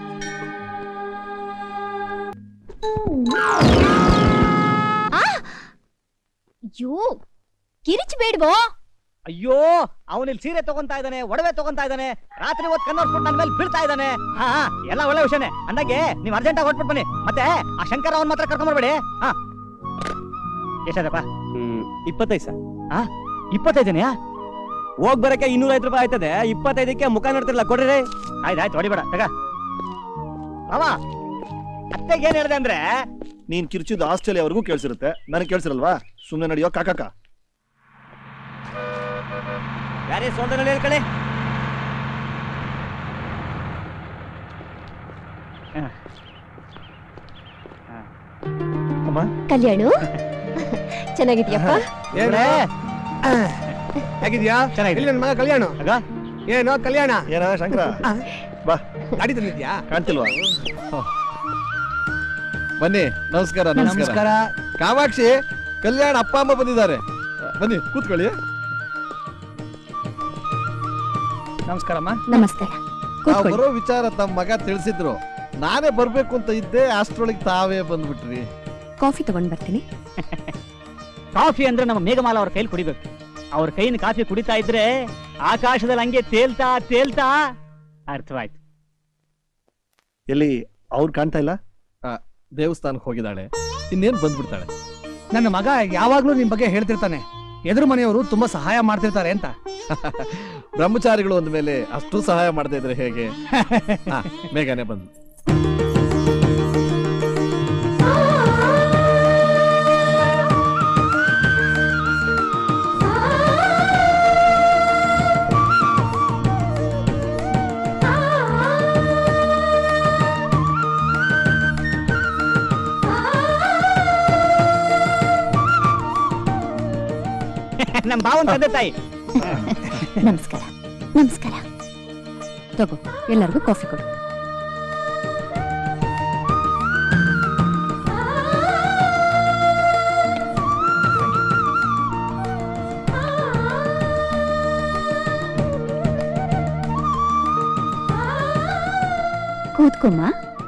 ಅಯ್ಯೋ ಕಿರಿಚಬೇಡ್ವೋ ಅಯ್ಯೋ ಅವನಿಲ್ಲಿ ಸೀರೆ ತಗೊಂತಾ ಇದ್ದಾನೆ ಒಡವೆ ತಗೊಂತಾ ಇದ್ದಾನೆ ರಾತ್ರಿ ಹೊತ್ತು ಕನ್ನೋಡ್ಬಿಟ್ಟು ನನ್ನ ಮೇಲೆ ಬೀಳ್ತಾ ಇದ್ದಾನೆ ಹಾ ಹಾ, ಎಲ್ಲ ಒಳ್ಳೆ ವಿಷಯನೇ ಅಂದಾಗೆ ನೀವು ಅರ್ಜೆಂಟ್ ಆಗಿ ಹೊಟ್ಬಿಟ್ಟು ಬನ್ನಿ ಮತ್ತೆ ಆ ಶಂಕರ ಅವನ್ ಮಾತ್ರ ಕರ್ಕೊಂಡ್ಬರ್ಬೇಡಿ ಹಾ ಎಷ್ಟಾದಪ್ಪ ಇಪ್ಪತ್ತೈದು ಸರ್ ಇಪ್ಪತ್ತೈದು ಜನಯಾ ಹೋಗ್ ಬರಕ್ಕೆ ಇನ್ನೂರ ಐದು ರೂಪಾಯಿ ಆಯ್ತದೆ ಇಪ್ಪತ್ತೈದಕ್ಕೆ ಮುಖ ನೋಡ್ತಿರಲ್ಲ ಕೊಡ್ರಿ ಆಯ್ತು ಆಯ್ತು ಹೊಡಿಬೇಡ ತಗ ಮಾವ ಅತ್ತೆಗೆ ಏನ್ ಹೇಳಿದೆ ಅಂದ್ರೆ ನೀನ್ ಕಿರ್ಚಿದ್ದು ಆಸ್ಟ್ರೇಲಿಯಾವರೆಗೂ ಕೇಳಿಸಿರುತ್ತೆ ನನಗೆ ಕೇಳಿಸಿರಲ್ವಾ ಸುಮ್ಮನೆ ನಡೆಯೋ ಕಾಕಾಕ ಯಾರೇ ಸೋಲ್ದಲ್ಲಿ ಹೇಳ್ಕೊಳ್ಳಿ ಅಮ್ಮ ಕಲ್ಯಾಣು ಚೆನ್ನಾಗಿದ್ಯಪ್ಪ ಹೇಗಿದ್ಯಾ ಚೆನ್ನಾಗಿದೆ. ಎಲ್ಲಿ ನನ್ ಮಗ ಕಲ್ಯಾಣ ಆಗ? ಏನೋ ಕಲ್ಯಾಣ ಏನ ಶಂಕರ ಬಾ ಗಾಡಿ ತಂದಿದ್ಯಾ ಕಾಣ್ತಿಲ್ವಾ ಬನ್ನಿ ನಮಸ್ಕಾರ ನಮಸ್ಕಾರ ಕಾಮಾಕ್ಷಿ ಕಲ್ಯಾಣ ಅಪ್ಪ ಅಮ್ಮ ಬಂದಿದ್ದಾರೆ ಬನ್ನಿ ಕೂತ್ಕೊಳ್ಳಿ ನಮಸ್ಕಾರಮ್ಮ ನಮಸ್ಕಾರ ನಾವು ಕೂತ್ಕೊಳ್ಳಿ ಬರೋ ವಿಚಾರ ತಮ್ಮ ಮಗ ತಿಳಿಸಿದ್ರು ನಾನೇ ಬರ್ಬೇಕು ಅಂತ ಇದ್ದೆ ಅಷ್ಟ್ರೊಳಗೆ ತಾವೇ ಬಂದ್ಬಿಟ್ರಿ ಕಾಫಿ ತಗೊಂಡ್ ಬರ್ತೀನಿ ಕಾಫಿ ಅಂದ್ರೆ ನಮ್ಮ ಮೇಘಮಾಲ ಅವ್ರ ಕೈಲಿ ಕುಡಿಬೇಕು ಅವ್ರ ಕೈನ ಕಾಫಿ ಕುಡಿತಾ ಇದ್ರೆ ಆಕಾಶದಲ್ಲಿ ಹಂಗೆ ತೇಲ್ತಾ ತೇಲ್ತಾ ಅರ್ಥವಾಯ್ತು ಎಲ್ಲಿ ಅವ್ರು ಕಾಣ್ತಾ ಇಲ್ಲ ದೇವಸ್ಥಾನಕ್ಕೆ ಹೋಗಿದ್ದಾಳೆ ಇನ್ನೇನ್ ಬಂದ್ಬಿಡ್ತಾಳೆ ನನ್ನ ಮಗ ಯಾವಾಗ್ಲೂ ನಿಮ್ ಬಗ್ಗೆ ಹೇಳ್ತಿರ್ತಾನೆ ಎದುರು ಮನೆಯವರು ತುಂಬಾ ಸಹಾಯ ಮಾಡ್ತಿರ್ತಾರೆ ಅಂತ ಬ್ರಹ್ಮಚಾರಿಗಳು ಅಂದ ಮೇಲೆ ಅಷ್ಟು ಸಹಾಯ ಮಾಡ್ತಾ ಇದ್ರೆ ಹೇಗೆ ಹಾ, ಬೇಗನೆ ಬಂದು ನಮ್ ಭಾವನ್ ತಂದೆ ತಾಯಿ ನಮಸ್ಕಾರ ನಮಸ್ಕಾರ ತಗೋ ಎಲ್ಲರಿಗೂ ಕಾಫಿ ಕೊಡು ಕೂತ್ಕೊಮ್ಮ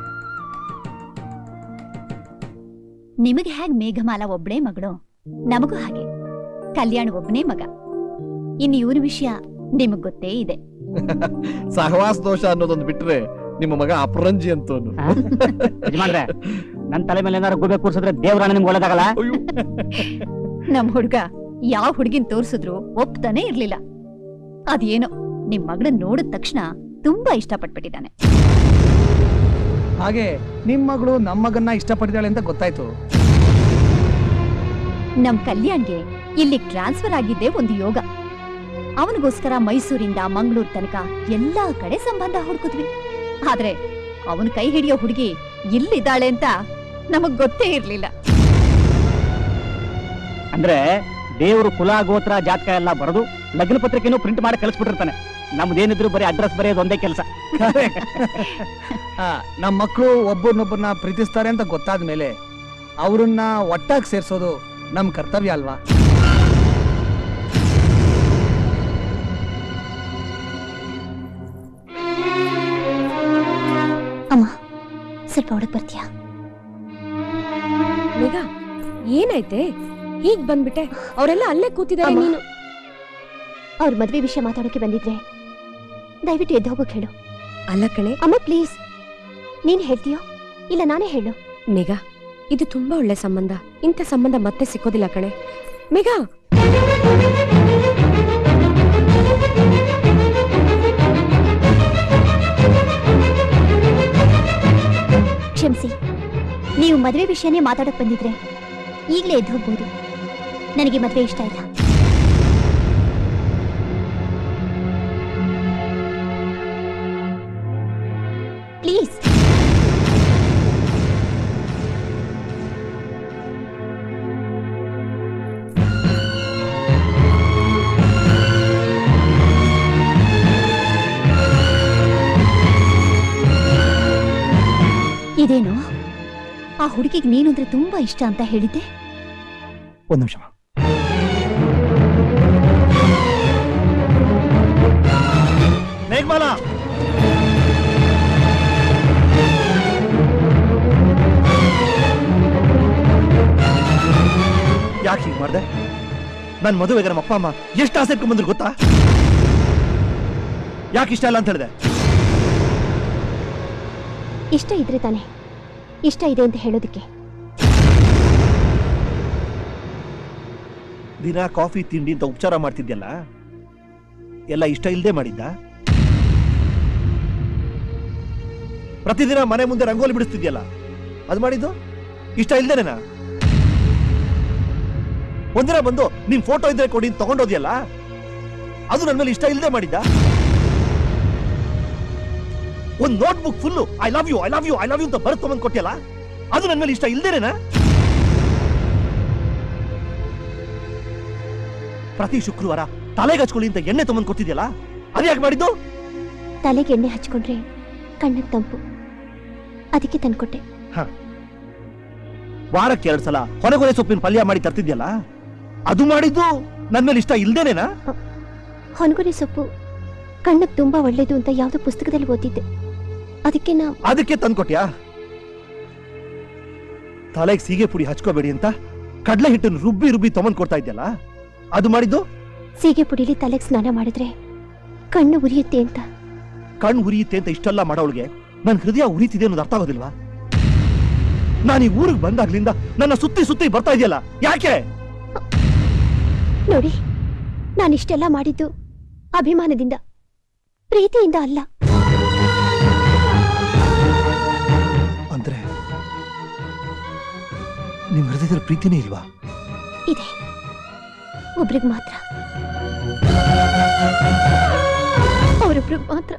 ನಿಮಗೆ ಹೇಗ್ ಮೇಘಮಾಲ ಒಬ್ಳೇ ಮಗಳು ನಮಗೂ ಹಾಗೆ ಕಲ್ಯಾಣ ಒಬ್ಬನೇ ಮಗ ಇನ್ನು ಇವ್ರ ವಿಷಯ ನಿಮಗ್ ಗೊತ್ತೇ ಇದೆ ಸಹವಾಸ ದೋಷ ಅನ್ನೋದೊಂದು ಬಿಟ್ರೆ ನಿಮ್ಮ ಮಗ ಅಪರಂಜಿ ಅಂತೋನು ಯಜಮಾನ್ರೆ ನನ್ ತಲೆ ಮೇಲೆ ಏನಾರು ಗುಬೆ ಕೂರ್ಸಿದ್ರೆ ದೇವ್ರಾಣ ನಿಮ್ಗೆ ಒಳ್ಳೇದಾಗಲ್ಲ ನಮ್ ಹುಡ್ಗ ಯಾವ ಹುಡ್ಗಿನ್ ತೋರ್ಸಿದ್ರು ಒಪ್ತಾನೆ ಇರ್ಲಿಲ್ಲ ಅದೇನೋ ನಿಮ್ ಮಗಳನ್ ನೋಡಿದ ತಕ್ಷಣ ತುಂಬಾ ಇಷ್ಟಪಟ್ಬಿಟ್ಟಿದ್ದಾನೆ ಹಾಗೆ ನಿಮ್ ಮಗಳು ನಮ್ಮ ಮಗನ್ನ ಇಷ್ಟಪಟ್ಟಿದ್ದಾಳೆ ಅಂತ ಗೊತ್ತಾಯ್ತು ನಮ್ ಕಲ್ಯಾಣ್ಗೆ ಇಲ್ಲಿ ಟ್ರಾನ್ಸ್ಫರ್ ಆಗಿದ್ದೇ ಒಂದು ಯೋಗ ಅವನಿಗೋಸ್ಕರ ಮೈಸೂರಿಂದ ಮಂಗಳೂರು ತನಕ ಎಲ್ಲಾ ಕಡೆ ಸಂಬಂಧ ಹುಡುಕಿದ್ವಿ ಆದ್ರೆ ಅವನ ಕೈ ಹಿಡಿಯೋ ಹುಡುಗಿ ಇಲ್ಲಿದ್ದಾಳೆ ಅಂತ ನಮಗ್ ಗೊತ್ತೇ ಇರ್ಲಿಲ್ಲ ಅಂದ್ರೆ ದೇವರು ಕುಲ ಗೋತ್ರ ಜಾತಕ ಎಲ್ಲ ಬರೆದು ಲಗ್ನ ಪತ್ರಿಕೆನೂ ಪ್ರಿಂಟ್ ಮಾಡಿ ಕಳಿಸ್ಬಿಟ್ಟಿರ್ತಾನೆ ನಮ್ದೇನಿದ್ರು ಬರೀ ಅಡ್ರೆಸ್ ಬರೆಯೋದು ಒಂದೇ ಕೆಲಸ ನಮ್ಮ ಮಕ್ಕಳು ಒಬ್ಬರನ್ನೊಬ್ಬರನ್ನ ಪ್ರೀತಿಸ್ತಾರೆ ಅಂತ ಗೊತ್ತಾದ ಮೇಲೆ ಅವ್ರನ್ನ ಒಟ್ಟಾಗಿ ಸೇರ್ಸೋದು ನಮ್ ಕರ್ತವ್ಯ ಅಲ್ವಾ ಅಮ್ಮ ಸ್ವಲ್ಪ ಒಳಗ್ ಬರ್ತೀಯಾ ಮೇಘ ಏನಾಯ್ತೆ ಹೀಗ್ ಬಂದ್ಬಿಟ್ಟೆ ಅವರೆಲ್ಲ ಅಲ್ಲೇ ಕೂತಿದ್ದಾರೆ ಅಮ್ಮ. ನೀನು ಅವ್ರ ಮದ್ವೆ ವಿಷಯ ಮಾತಾಡೋಕೆ ಬಂದಿದ್ರೆ ದಯವಿಟ್ಟು ಎದ್ದು ಹೋಗೋಕ್ ಹೇಳು ಅಲ್ಲ ಕಣೆ ಅಮ್ಮ ಪ್ಲೀಸ್ ನೀನ್ ಹೇಳ್ತೀಯೋ ಇಲ್ಲ ನಾನೇ ಹೇಳು ಮೇಘ ಇದು ತುಂಬಾ ಒಳ್ಳೆ ಸಂಬಂಧ ಇಂಥ ಸಂಬಂಧ ಮತ್ತೆ ಸಿಕ್ಕೋದಿಲ್ಲ ಕಣೆ ಮೇಘ ಕ್ಷಮಿಸಿ ನೀವು ಮದ್ವೆ ವಿಷಯನೇ ಮಾತಾಡಕ್ ಬಂದಿದ್ರೆ ಈಗಲೇ ಎದ್ದು ಹೋಗ್ಬೋದು ನನಗೆ ಮದ್ವೆ ಇಷ್ಟ ಇಲ್ಲ ಪ್ಲೀಸ್ ಇದೇನು ಆ ಹುಡುಗಿಗೆ ನೀನು ಅಂದ್ರೆ ತುಂಬಾ ಇಷ್ಟ ಅಂತ ಹೇಳಿದ್ದೆ ಒಂದ್ ನಿಮಿಷ ಮೇಘಮಾಲ ಯಾಕೆ ಹೀಗೆ ಮಾಡ್ದೆ ನನ್ ಮದುವೆಗೆ ನಮ್ಮ ಅಪ್ಪ ಅಮ್ಮ ಎಷ್ಟು ಆಸೆ ಇಟ್ಕೊಂಡ್ ಬಂದ್ರು ಗೊತ್ತಾ ಯಾಕೆ ಇಷ್ಟ ಇಲ್ಲ ಅಂತ ಹೇಳಿದೆ ಇಷ್ಟ ಇದ್ರೆ ತಾನೆ ಇಷ್ಟ ಇದೆ ಅಂತ ಹೇಳೋದಕ್ಕೆ ದಿನ ಕಾಫಿ ತಿಂಡಿ ಅಂತ ಉಪಚಾರ ಮಾಡ್ತಿದ್ಯಲ್ಲ ಎಲ್ಲ ಇಷ್ಟ ಇಲ್ಲದೆ ಮಾಡಿದ್ದ ಪ್ರತಿದಿನ ಮನೆ ಮುಂದೆ ರಂಗೋಲಿ ಬಿಡಿಸ್ತಿದ್ಯಲ್ಲ ಅದು ಮಾಡಿದ್ದು ಇಷ್ಟ ಇಲ್ದೇನೇನಾ ಒಂದಿನ ಬಂದು ನಿಮ್ ಫೋಟೋ ಇದ್ರೆ ಕೊಡಿ ಅಂತ ತಗೊಂಡೋದ್ಯಲ್ಲ ಅದು ನನ್ನ ಮೇಲೆ ಇಷ್ಟ ಇಲ್ಲದೆ ಮಾಡಿದ್ದ ಒಂದ್ notebook full I love you I love you I love you ಅಂತ ಬರ್ತ್ ತಗೊಂಡ್ ಕೊಟ್ಟಿಯಲ್ಲ ಅದು ನನ್ನ ಮೇಲೆ ಇಷ್ಟ ಇಲ್ದೇನೇನಾ ಪ್ರತಿ ಶುಕ್ರವಾರ ತಲೆಗೆ ಹಚ್ಕೊಳ್ಳಿ ಅಂತ ಎಣ್ಣೆ ತಗೊಂಡ್ ಕೊಡ್ತಿದ್ಯಲ್ಲ ಅದು ಯಾಕೆ ಮಾಡಿದ್ದು ತಲೆಗೆ ಎಣ್ಣೆ ಹಚ್ಕೊಂಡ್ರೆ ಕಣ್ಣಿಗೆ ತಂಪು ಅದಕ್ಕೆ ತಂದ್ಕೊಟ್ಟೆ ವಾರಕ್ಕೆ ಎರಡ್ ಸಲ ಹೊರಗೊರೆ ಸೊಪ್ಪಿನ ಪಲ್ಯ ಮಾಡಿ ತರ್ತಿದ್ಯಲ್ಲ ಅದು ಮಾಡಿದ್ದು ನನ್ ಮೇಲೆ ಇಷ್ಟ ಇಲ್ದೇನೇನಾ ಹೊನಗುರಿ ಸೊಪ್ಪು ಕಣ್ಣಿಗೆ ತುಂಬಾ ಒಳ್ಳೇದು ಅಂತ ಯಾವ್ದೋ ಪುಸ್ತಕದಲ್ಲಿ ಓದಿದ್ದೆ ಅದಕ್ಕೆ ನಾ ಅದಕ್ಕೆ ತಂದ್ಕೊಟ್ಯಾ ತಲೆಗೆ ಸೀಗೆ ಪುಡಿ ಹಚ್ಕೋಬೇಡಿ ಅಂತ ಕಡ್ಲೆ ಹಿಟ್ಟನ್ನು ರುಬ್ಬಿ ರುಬ್ಬಿ ತಗೊಂಡ್ ಕೊಡ್ತಾ ಇದ್ಯಲ್ಲ ಅದು ಮಾಡಿದ್ದು ಸೀಗೆ ಪುಡಿಲಿ ತಲೆಗೆ ಸ್ನಾನ ಮಾಡಿದ್ರೆ ಕಣ್ಣು ಉರಿಯುತ್ತೆ ಅಂತ ಕಣ್ಣು ಉರಿಯುತ್ತೆ ಅಂತ ಇಷ್ಟೆಲ್ಲ ಮಾಡೋಳ್ಗೆ ನನ್ ಹೃದಯ ಉರಿತಿದೆ ಅನ್ನೋದು ಅರ್ಥ ಆಗೋದಿಲ್ವಾ ನಾನು ಈ ಊರಿಗೆ ಬಂದಾಗ್ಲಿಂದ ನನ್ನ ಸುತ್ತಿ ಸುತ್ತಿ ಬರ್ತಾ ಇದೆಯಲ್ಲ ಯಾಕೆ ನೋಡಿ ನಾನಿಷ್ಟೆಲ್ಲ ಮಾಡಿದ್ದು ಅಭಿಮಾನದಿಂದ ಪ್ರೀತಿಯಿಂದ ಅಲ್ಲ ಅಂದ್ರೆ ನಿಮ್ ಹೃದಯದಲ್ಲಿ ಪ್ರೀತಿನೇ ಇಲ್ವಾ ಇದೆ ಒಬ್ರಿಗೆ ಮಾತ್ರ ಅವರೊಬ್ರಿಗೆ ಮಾತ್ರ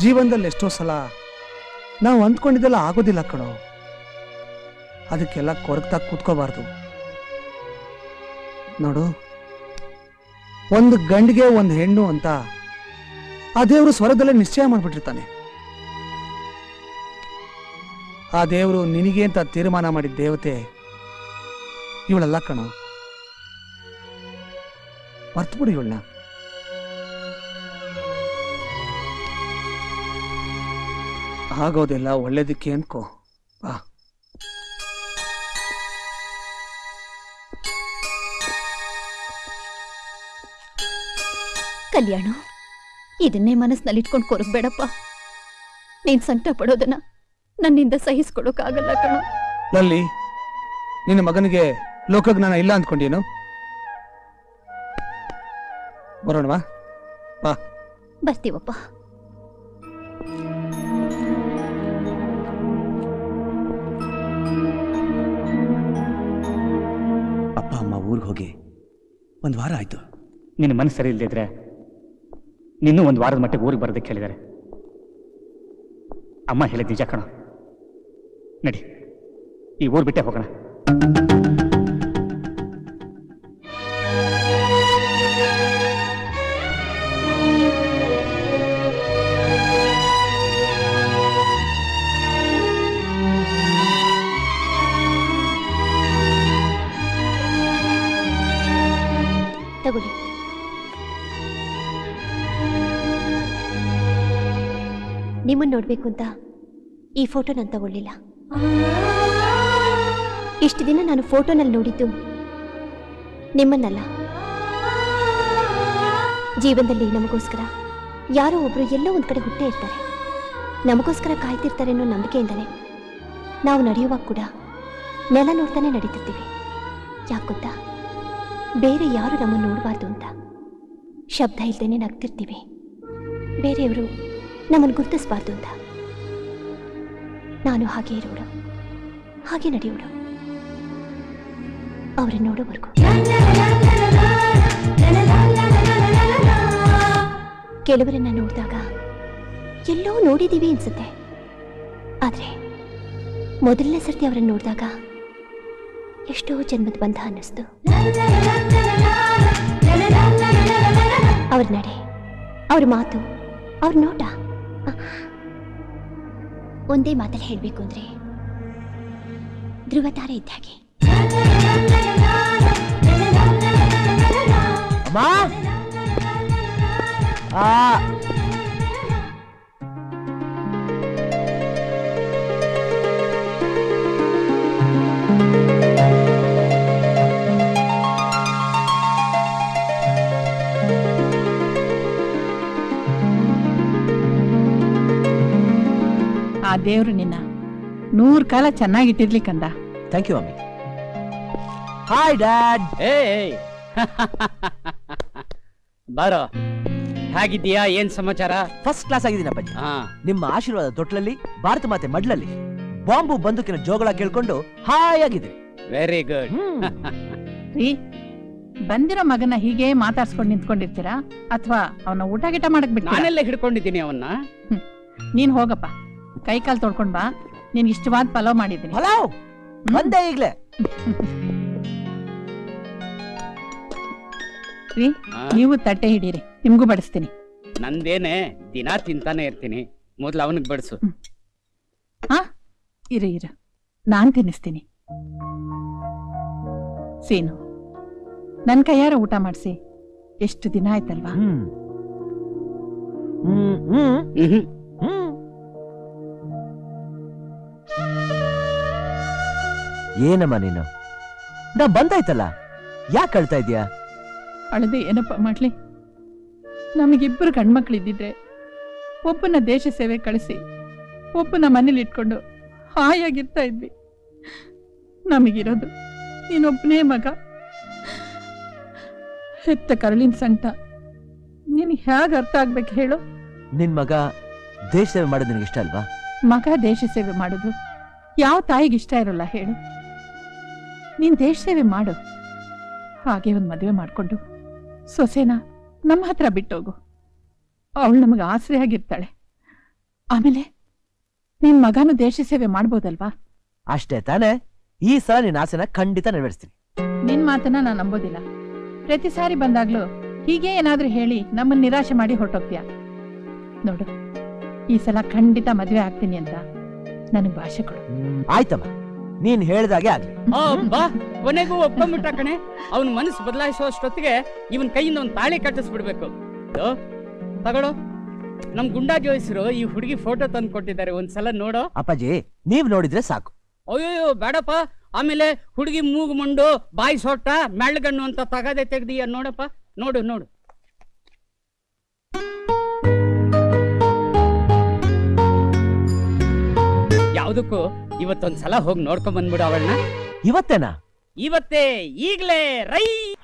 ಜೀವನದಲ್ಲಿ ಎಷ್ಟೋ ಸಲ ನಾವು ಅಂದ್ಕೊಂಡಿದ್ದೆಲ್ಲ ಆಗೋದಿಲ್ಲ ಕಣೋ ಅದಕ್ಕೆಲ್ಲ ಕೊರಗ್ತಾ ಕೂತ್ಕೋಬಾರ್ದು ನೋಡು ಒಂದು ಗಂಡಿಗೆ ಒಂದು ಹೆಣ್ಣು ಅಂತ ಆ ದೇವರು ಸ್ವರದಲ್ಲೇ ನಿಶ್ಚಯ ಮಾಡ್ಬಿಟ್ಟಿರ್ತಾನೆ ಆ ದೇವರು ನಿನಗೆ ಅಂತ ತೀರ್ಮಾನ ಮಾಡಿದ ದೇವತೆ ಇವಳಲ್ಲ ಕಣ ಮರ್ತ್ಬಿಡು ಇವಳನ್ನ ಆಗೋದೆಲ್ಲ ಒಳ್ಳೇದಕ್ಕೆ ಅನ್ಕೋ ಬಾ ಕಲ್ಯಾಣ ಇದನ್ನೇ ಮನಸ್ಸಿನಲ್ಲಿ ಇಟ್ಕೊಂಡು ಕೊರಗಬೇಡಪ್ಪ ನೀನ್ ಸಂಕಟ ಪಡೋದನ್ನ ನನ್ನಿಂದ ಸಹಿಸ್ಕೊಳಕ್ಕಾಗಲ್ಲ ಕಣೋ ಲಲ್ಲಿ ನಿನ್ನ ಮಗನಿಗೆ ಲೋಕಜ್ಞಾನ ಇಲ್ಲ ಅಂದ್ಕೊಂಡೇನು ಬರೋಣವಾ ಬರ್ತೀವಪ್ಪ ಅಪ್ಪ ಅಮ್ಮ ಊರಿಗೆ ಹೋಗಿ ಒಂದು ವಾರ ಆಯ್ತು ನಿನ್ನ ಮನಸ್ಸು ಸರಿ ಇಲ್ದಿದ್ರೆ ನಿನ್ನೂ ಒಂದು ವಾರದ ಮಟ್ಟಿಗೆ ಊರಿಗೆ ಬರೋದಕ್ಕೆ ಹೇಳಿದ್ದಾರೆ ಅಮ್ಮ ಹೇಳಿದ ನಿಜ ಕಣ ನಡಿ ಈ ಊರು ಬಿಟ್ಟೆ ಹೋಗೋಣ ತಗೊಳ್ಳಿ ನಿಮ್ಮನ್ನ ನೋಡ್ಬೇಕು ಅಂತ ಈ ಫೋಟೋ ನಾನು ತಗೊಳ್ಳಿಲ್ಲ ಇಷ್ಟು ದಿನ ನಾನು ಫೋಟೋನಲ್ಲಿ ನೋಡಿದ್ದು ನಿಮ್ಮನ್ನಲ್ಲ ಜೀವನದಲ್ಲಿ ನಮಗೋಸ್ಕರ ಯಾರೋ ಒಬ್ರು ಎಲ್ಲೋ ಒಂದ್ ಕಡೆ ಹುಟ್ಟೇ ಇರ್ತಾರೆ ನಮಗೋಸ್ಕರ ಕಾಯ್ತಿರ್ತಾರೆ ಅನ್ನೋ ನಂಬಿಕೆಯಿಂದನೇ ನಾವು ನಡೆಯುವಾಗ ಕೂಡ ನೆಲ ನೋಡ್ತಾನೆ ನಡೀತಿರ್ತೀವಿ ಯಾಕೆ ಗೊತ್ತಾ ಬೇರೆ ಯಾರು ನಮ್ಮನ್ನು ನೋಡಬಾರ್ದು ಅಂತ ಶಬ್ದ ಇಲ್ದೇನೆ ನಗ್ತಿರ್ತೀವಿ ಬೇರೆಯವರು ನಮ್ಮನ್ನು ಗುರುತಿಸಬಾರ್ದು ಅಂತ ನಾನು ಹಾಗೆ ಇರೋಳು ಹಾಗೆ ನಡೆಯೋಳು ಅವರನ್ನು ನೋಡೋವರೆಗೂ ಕೆಲವರನ್ನ ನೋಡಿದಾಗ ಎಲ್ಲೋ ನೋಡಿದೀವಿ ಅನ್ಸುತ್ತೆ ಆದ್ರೆ ಮೊದಲನೇ ಸರ್ತಿ ಅವರನ್ನು ನೋಡಿದಾಗ ಎಷ್ಟೋ ಜನ್ಮದ ಬಂಧ ಅನ್ನಿಸ್ತು ಅವ್ರ ನಡೆ ಅವ್ರ ಮಾತು ಅವ್ರ ನೋಟ ಅಹ್. ಒಂದೇ ಮಾತಲ್ಲಿ ಹೇಳ್ಬೇಕು ಅಂದ್ರೆ ಧ್ರುವ ತಾರೆ ಇದ್ದ ಹಾಗೆ ಅಮ್ಮ ಆ ಆ ದೇವ್ರು ನಿನ್ನ ನೂರ್ ಕಾಲ ಚೆನ್ನಾಗಿಟ್ಟಿರ್ಲಿ ಕಂದ thank you mummy hi dad ಏಯ್ ಬಾರೋ ಹೇಗಿದ್ದೀಯಾ ಏನ್ ಸಮಾಚಾರ ಫಸ್ಟ್ ಕ್ಲಾಸ್ ಆಗಿದ್ದೀನಿ ಅಪ್ಪಾಜಿ ಹಾ ನಿಮ್ಮ ಆಶೀರ್ವಾದ ತೊಟ್ಲಲ್ಲಿ ಭಾರತ ಮಾತೆ ಮಡ್ಲಲ್ಲಿ ಬಾಂಬು ಬಂದೂಕಿನ ಜೋಗಳ ಕೇಳ್ಕೊಂಡು ಹಾಯಾಗಿದ್ದೀವಿ ವೆರಿ ಗುಡ್ ರೀ ಬಂದಿರೋ ಮಗನ ಹೀಗೆ ಮಾತಾಡ್ಸ್ಕೊಂಡು ನಿಂತ್ಕೊಂಡಿರ್ತೀರಾ ಅಥವಾ ಅವನ ಊಟ ಗೀಟ ಮಾಡಕ್ ಬಿಟ್ಟು ನಾನೆಲ್ಲ ಹಿಡ್ಕೊಂಡಿದ್ದೀನಿ ಅವನ್ನ ನೀನ್ ಹೋಗಪ್ಪ ಕೈ ಕಾಲ್ ತೊಳ್ಕೊಂಡ್ ಬಾ ನಿನ್ ಇಷ್ಟವಾದ ಪಲಾವ್ ಮಾಡಿದ್ದೀನಿ ಪಲಾವ್ ಬಂದೆ ಈಗ್ಲೇ ರೀ ಆ, ನೀವು ತಟ್ಟೆ ಹಿಡೀರಿ ನಿಮ್ಗೂ ಬಡಿಸ್ತೀನಿ ನಂದೇನೆ ದಿನಾ ತಿಂತಾನೆ ಇರ್ತೀನಿ ಮೊದ್ಲು ಅವನಿಗೆ ಬಡಿಸು ಇರು ಇರು ನಾನ್ ತಿನ್ನಿಸ್ತೀನಿ ಸೀನು ನನ್ ಕೈಯಾರ ಊಟ ಮಾಡಿಸಿ ಎಷ್ಟು ದಿನ ಆಯ್ತಲ್ವಾ ಹ್ಮ್ ಹ್ಮ್ ಹ್ಮ್ ಹ್ಮ್ ಹ್ಮ್ ಏನಮ್ಮ ನೀನು ನಾ ಬಂದಾಯ್ತಲ್ಲ ಯಾಕೆ ಅಳ್ತಾ ಇದೀಯಾ ಅಳದೆ ಏನಪ್ಪ ಮಾಡ್ಲಿ ನಮಗಿಬ್ಬರು ಗಂಡ್ಮಕ್ಳಿದ್ದಿದ್ರೆ ಒಬ್ಬನ ದೇಶ ಸೇವೆ ಕಳಿಸಿ ಒಬ್ಬನ ಮನೇಲಿ ಇಟ್ಕೊಂಡು ಹಾಯಾಗಿರ್ತಾ ಇದ್ವಿ ನಮಗಿರೋದು ನೀನೊಬ್ಬನೇ ಮಗ ಹೆತ್ತ ಕರಳಿನ ಸಂಕಟ ನೀನು ಹೇಗೆ ಅರ್ಥ ಆಗ್ಬೇಕು ಹೇಳು ನಿನ್ ಮಗ ದೇಶ ಸೇವೆ ಮಾಡೋದು ನಿನಗೆ ಇಷ್ಟ ಅಲ್ವಾ ಮಗ ದೇಶ ಸೇವೆ ಮಾಡೋದು ಯಾವ ತಾಯಿಗೆ ಇಷ್ಟ ಇರಲ್ಲ ಹೇಳು ನೀನ್ ದೇಶ ಸೇವೆ ಮಾಡು ಹಾಗೆ ಒಂದು ಮದುವೆ ಮಾಡ್ಕೊಂಡು ಸೊಸೆನ ನಮ್ಮ ಹತ್ರ ಬಿಟ್ಟೋಗು ಅವಳು ನಮಗೆ ಆಸರೆಯಾಗಿರ್ತಾಳೆ ಆಮೇಲೆ ನಿನ್ ಮಗನು ದೇಶ ಸೇವೆ ಮಾಡ್ಬೋದಲ್ವಾ ಅಷ್ಟೇ ತಾನೇ ಈ ಸಲ ನಿನ್ನ ಆಸೆನ ಖಂಡಿತ ನೆರವೇರಿಸ್ತೀನಿ ನಿನ್ ಮಾತನ್ನ ನಾನು ನಂಬೋದಿಲ್ಲ ಪ್ರತಿ ಸಾರಿ ಬಂದಾಗ್ಲೂ ಹೀಗೆ ಏನಾದ್ರೂ ಹೇಳಿ ನಮ್ಮನ್ನ ನಿರಾಶೆ ಮಾಡಿ ಹೊರಟೋಗ್ತೀಯ ನೋಡು ಈ ಸಲ ಖಂಡಿತ ಮದ್ವೆ ಆಗ್ತೀನಿ ಅಂತ ನನಗ್ ಭಾಷೆ ಕೊಡು ಆಯ್ತಮ್ಮ ನೀನ್ ಹೇಳ್ದಾಗೆ ಆಗ್ಲಿ ಬಾ ಕೊನೆಗೂ ಒಪ್ಕೊಂಡ್ಬಿಟ್ಟ ಕಣೆ ಅವನ ಮನಸ್ಸು ಬದಲಾಯಿಸುವಷ್ಟೊತ್ತಿಗೆ ಇವನ್ ಕೈಯಿಂದ ಒಂದು ತಾಳಿ ಕಟ್ಟಿಸ್ಬಿಡ್ಬೇಕು ಇದು, ತಗೊಳ್ಳೋ ನಮ್ ಗುಂಡಾ ಜೋಯಿಸರು ಈ ಹುಡುಗಿ ಫೋಟೋ ತಂದು ಕೊಟ್ಟಿದ್ದಾರೆ ಒಂದ್ಸಲ ನೋಡೋ ಅಪ್ಪಾಜಿ ನೀವ್ ನೋಡಿದ್ರೆ ಸಾಕು ಅಯ್ಯೋ ಬೇಡಪ್ಪ ಆಮೇಲೆ ಹುಡುಗಿ ಮೂಗು ಮುಂಡು ಬಾಯಿ ಸೊಟ್ಟ ಮೆಳ್ಗಣ್ಣು ಅಂತ ತಗದೆ ತೆಗ್ದೀಯ ನೋಡಪ್ಪ ನೋಡು ನೋಡು ಯಾವ್ದಕ್ಕೂ ಇವತ್ತೊಂದ್ಸಲ ಹೋಗಿ ನೋಡ್ಕೊಂಡ್ ಬಂದ್ಬಿಡು ಅವಳನ್ನ ಇವತ್ತೇನಾ ಇವತ್ತೇ ಈಗ್ಲೇ ರೈ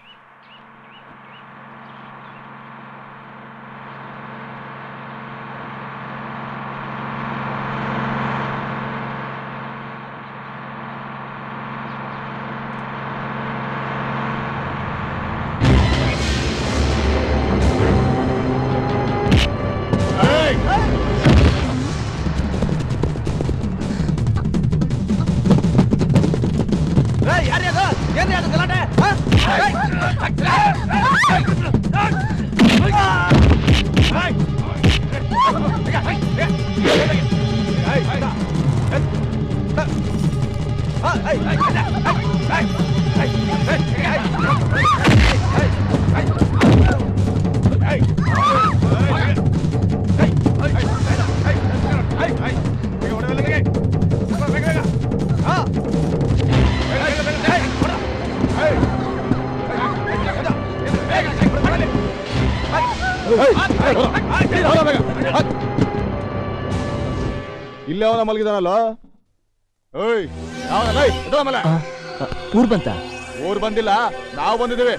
ಇಲ್ಲೇ ಅವನ ಮಲಗಿದಾನಲ್ಲ ಏಯ್ ಯಾವನಲ್ಲ ಇದು ಆಮೇಲೆ ಊರ್ ಬಂತ ಊರ್ ಬಂದಿಲ್ಲ ನಾವು ಬಂದಿದ್ದೀವಿ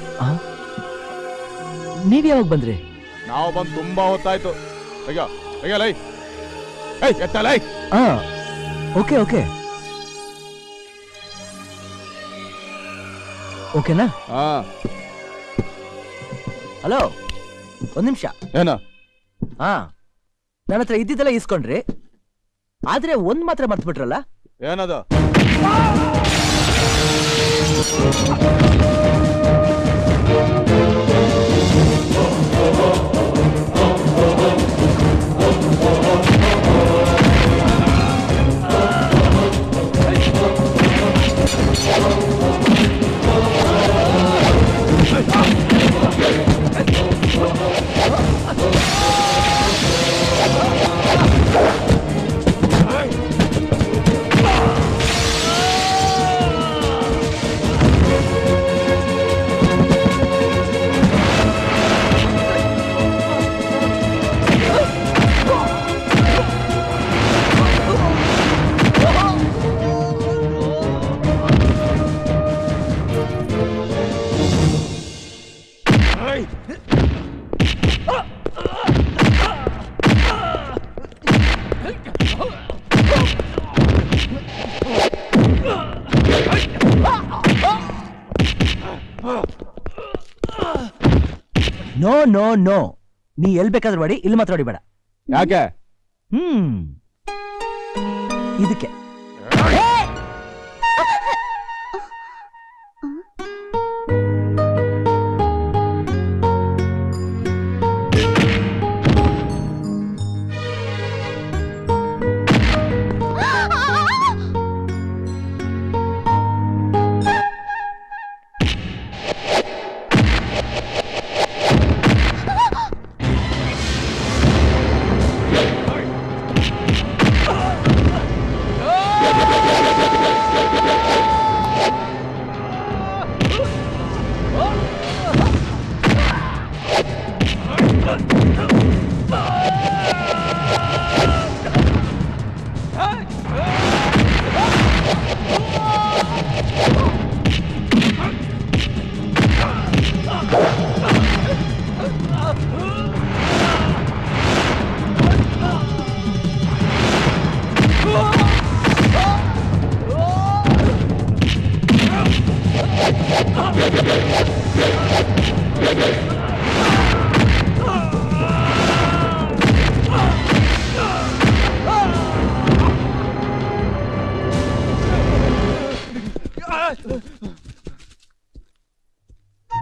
ನೀವ್ ಯಾವಾಗ ಬಂದ್ರಿ ನಾವು ಬಂದು ತುಂಬಾ ಹೊತ್ತಾಯ್ತು ಅಯ್ಯೋ ಅಯ್ಯೋ ಲೈ ಏಯ್ ಎತ್ತ ಲೈ ಆ ಓಕೆ ಓಕೆ ಓಕೆನಾ ಹಾ ಹಲೋ ಒಂದ್ ನಿಮಿಷ ಏನ ಹಾ ನನ್ನ ಹತ್ರ ಇದ್ದಿದ್ದೆಲ್ಲ ಇಸ್ಕೊಂಡ್ರಿ ಆದ್ರೆ ಒಂದ್ ಮಾತ್ರ ಮರ್ತ್ ಬಿಟ್ರಲ್ಲ ಏನದು ನೋ ನೋ ನೋ ನೀ ಎಲ್ ಬೇಕಾದ್ರೂ ಮಾಡಿ ಇಲ್ಲಿ ಮಾತ್ರ ಹೊಡಿಬೇಡ ಯಾಕೆ ಹ್ಮ್ ಇದಕ್ಕೆ Ah!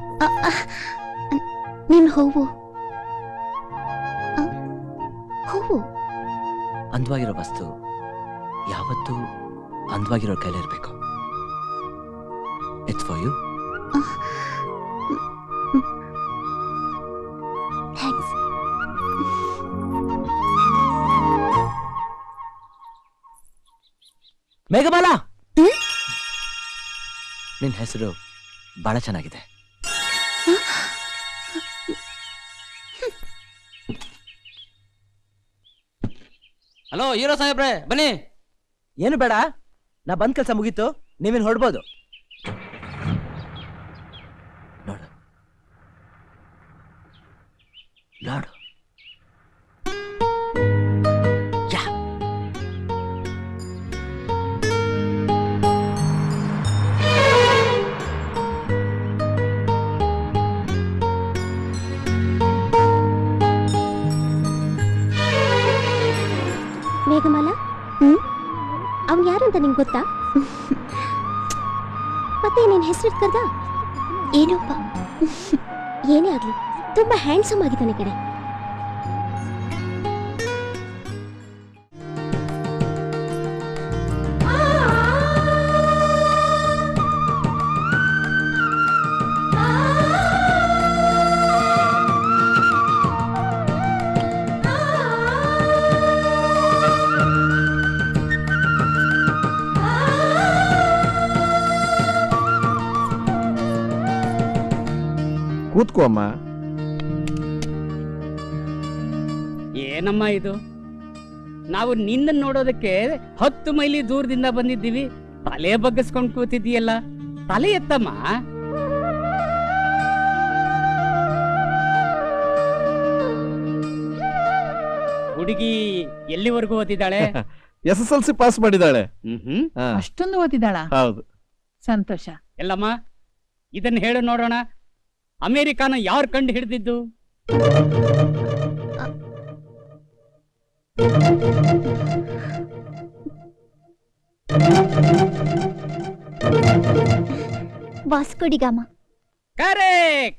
ನಿನ್ ಹೂವು ಅ, ಹೂವು ಅಂದವಾಗಿರೋ ವಸ್ತು ಯಾವತ್ತೂ ಅಂದವಾಗಿರೋ ಕೈಲಿರ್ಬೇಕು it's for you thanks Meghamala ನಿನ್ ಹೆಸರು ಬಹಳ ಚೆನ್ನಾಗಿದೆ ಹಲೋ ಹೀರೋ ಸಾಹೇಬ್ರೆ ಬನ್ನಿ ಏನು ಬೇಡ ನಾ ಬಂದ್ ಕೆಲಸ ಮುಗೀತು ನೀವೇನು ಹೊಡ್ಬೋದು ನೋಡು ನೋಡು ಯಾ. ಮೇಘಮಾಲ ಹ್ಮ್ ಅವ್ನು ಯಾರು ಅಂತ ನಿಂಗೆ ಗೊತ್ತಾ ಮತ್ತೆ ನಿನ್ ಹೆಸರು ಕರ್ದ ಏನೋಪ್ಪ ಏನೇ ಆಗ್ಲಿ ತುಂಬಾ ಹ್ಯಾಂಡ್ಸಮ್ ಆಗಿದ್ದಾನೆ ಕಡೆ ಕೂತ್ಕೋ ಅಮ್ಮ ಏನಮ್ಮ ಇದು ನಾವು ನಿನ್ನ ನೋಡೋದಕ್ಕೆ ಹತ್ತು ಮೈಲಿ ದೂರದಿಂದ ಬಂದಿದ್ದೀವಿ ತಲೆ ಬಗ್ಗಿಸ್ಕೊಂಡು ಕೂತಿದ್ದೀಯಲ್ಲ ತಲೆ ಎತ್ತಮ್ಮ ಹುಡುಗಿ ಎಲ್ಲಿವರೆಗೂ ಓದಿದ್ದಾಳೆ S S L C pass ಮಾಡಿದಾಳೆ ಹ್ಮ್ ಹಾ, ಅಷ್ಟೊಂದು ಓದಿದಾಳ ಹೌದು ಸಂತೋಷ ಎಲ್ಲಮ್ಮ ಇದನ್ನ ಹೇಳು ನೋಡೋಣ ಅಮೆರಿಕಾನ ಯಾರು ಕಂಡು ಹಿಡಿದಿದ್ದು ವಾಸ್ಕೋಡಿಗಾಮ ಕರೆಕ್ಟ್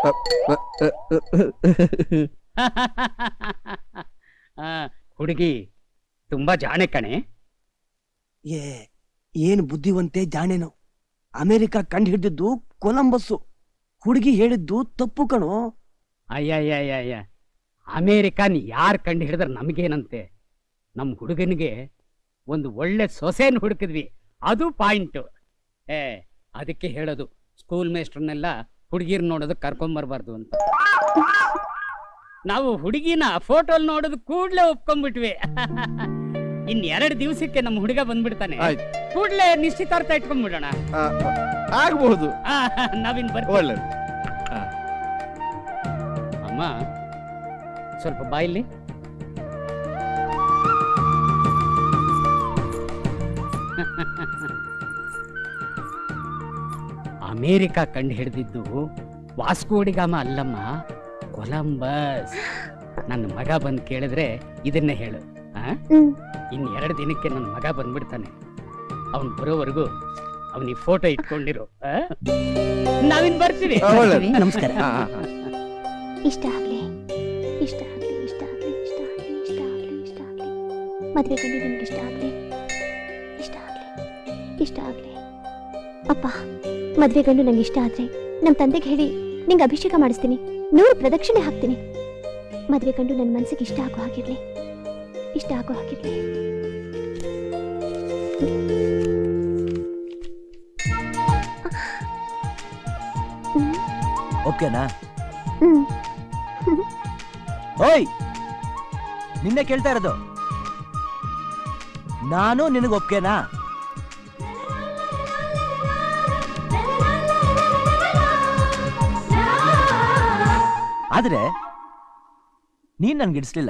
ಹುಡುಗಿ ತುಂಬಾ ಜಾಣೆ ಕಣೆ ಏ ಏನ್ ಬುದ್ಧಿವಂತೆ ಜಾಣೇನು ಅಮೆರಿಕ ಕಂಡು ಹಿಡಿದಿದ್ದು ಕೊಲಂಬಸ್ಸು ಹುಡುಗಿ ಹೇಳಿದ್ದು ತಪ್ಪು ಕಣೋ ಅಯ್ಯಯ್ಯಯ್ಯಯ್ಯ ಅಮೇರಿಕಾನ್ ಯಾರು ಕಂಡು ಹಿಡಿದ್ರೆ ನಮಗೇನಂತೆ ನಮ್ಮ ಹುಡುಗನಿಗೆ ಒಂದು ಒಳ್ಳೆ ಸೊಸೆನ ಹುಡುಕಿದ್ವಿ ಅದು ಪಾಯಿಂಟು ಏ ಅದಕ್ಕೆ ಹೇಳೋದು ಸ್ಕೂಲ್ ಮೇಸ್ಟ್ರನ್ನೆಲ್ಲ ಹುಡುಗಿರ್ ನೋಡೋದು ಕರ್ಕೊಂಬರ್ಬಾರ್ದು ಅಂತ ನಾವು ಹುಡುಗಿನ ಫೋಟೋಲ್ ನೋಡೋದು ಕೂಡ್ಲೇ ಒಪ್ಕೊಂಡ್ಬಿಟ್ವಿ ಇನ್ ಎರಡು ದಿವಸಕ್ಕೆ ನಮ್ಮ ಹುಡುಗ ಬಂದ್ಬಿಡ್ತಾನೆ ಆಯ್ತು. ಕೂಡ್ಲೇ ನಿಶ್ಚಿತಾರ್ಥ ಇಟ್ಕೊಂಡ್ಬಿಡೋಣ ಆ, ಆಗ್ಬಹುದು ಆ, ನಾವಿನ್ ಬರ್ತೀವಿ ಒಳ್ಳೇದು ಆ. ಅಮ್ಮ ಸ್ವಲ್ಪ ಬಾಯಿಲಿ ಅಮೇರಿಕಾ ಕಂಡು ಹಿಡಿದಿದ್ದು ವಾಸ್ಕೋಡಿಗಾಮ ಅಲ್ಲಮ್ಮ ಕೊಲಂಬಸ್ ನನ್ನ ಮಗ ಬಂದು ಕೇಳಿದ್ರೆ ಇದನ್ನೇ ಹೇಳು ಆ? ಇನ್ ಎರಡು ದಿನಕ್ಕೆ ನನ್ನ ಮಗ ಬಂದ್ಬಿಡ್ತಾನೆ ಅವನ್ ಬರೋವರೆಗೂ ಅವನಿಗೆ ಫೋಟೋ ಇಟ್ಕೊಂಡಿರು ಆ? ನಾವಿನ್ ಬರ್ತೀವಿ ಆ, ಒಳ್ಳೇದು. ನಮಸ್ಕಾರ ಆ, ಆ, ಆ. ಇಷ್ಟ ಆಗ್ಲಿ ಇಷ್ಟ ಆಗ್ಲಿ ಇಷ್ಟ ಆಗ್ಲಿ ಇಷ್ಟ ಆಗ್ಲಿ ಇಷ್ಟ ಆಗ್ಲಿ ಇಷ್ಟ ಆಗ್ಲಿ ಮದ್ವೆ ಗಂಡು ನಿಮ್ಗೆ ಇಷ್ಟ ಆಗ್ಲಿ ಇಷ್ಟ ಆಗ್ಲಿ ಇಷ್ಟ ಆಗ್ಲಿ ಅಪ್ಪ ಮದ್ವೆ ಗಂಡು ನಂಗೆ ಇಷ್ಟ ಆದ್ರೆ ನಮ್ ತಂದೆಗೆ ಹೇಳಿ ನಿಂಗೆ ಅಭಿಷೇಕ ಮಾಡಿಸ್ತೀನಿ ನೂರು ಪ್ರದಕ್ಷಿಣೆ ಹಾಕ್ತೀನಿ ಮದ್ವೆ ಗಂಡು ನನ್ನ ಮನ್ಸಿಗೆ ಇಷ್ಟ ಆಗೋ ಹಾಗಿರ್ಲಿ ಇಷ್ಟ ಆಗೋ ಹಾಗಿರ್ಲಿ ಓಕೆನಾ ಹ್ಮ್ ಓಯ್ ನಿನ್ನೆ ಕೇಳ್ತಾ ಇರೋದು ನಾನು ನಿನಗೆ ಒಪ್ಕೆನಾ ಆದ್ರೆ ನೀನ್ ನನ್ಗೆ ಹಿಡಿಸ್ಲಿಲ್ಲ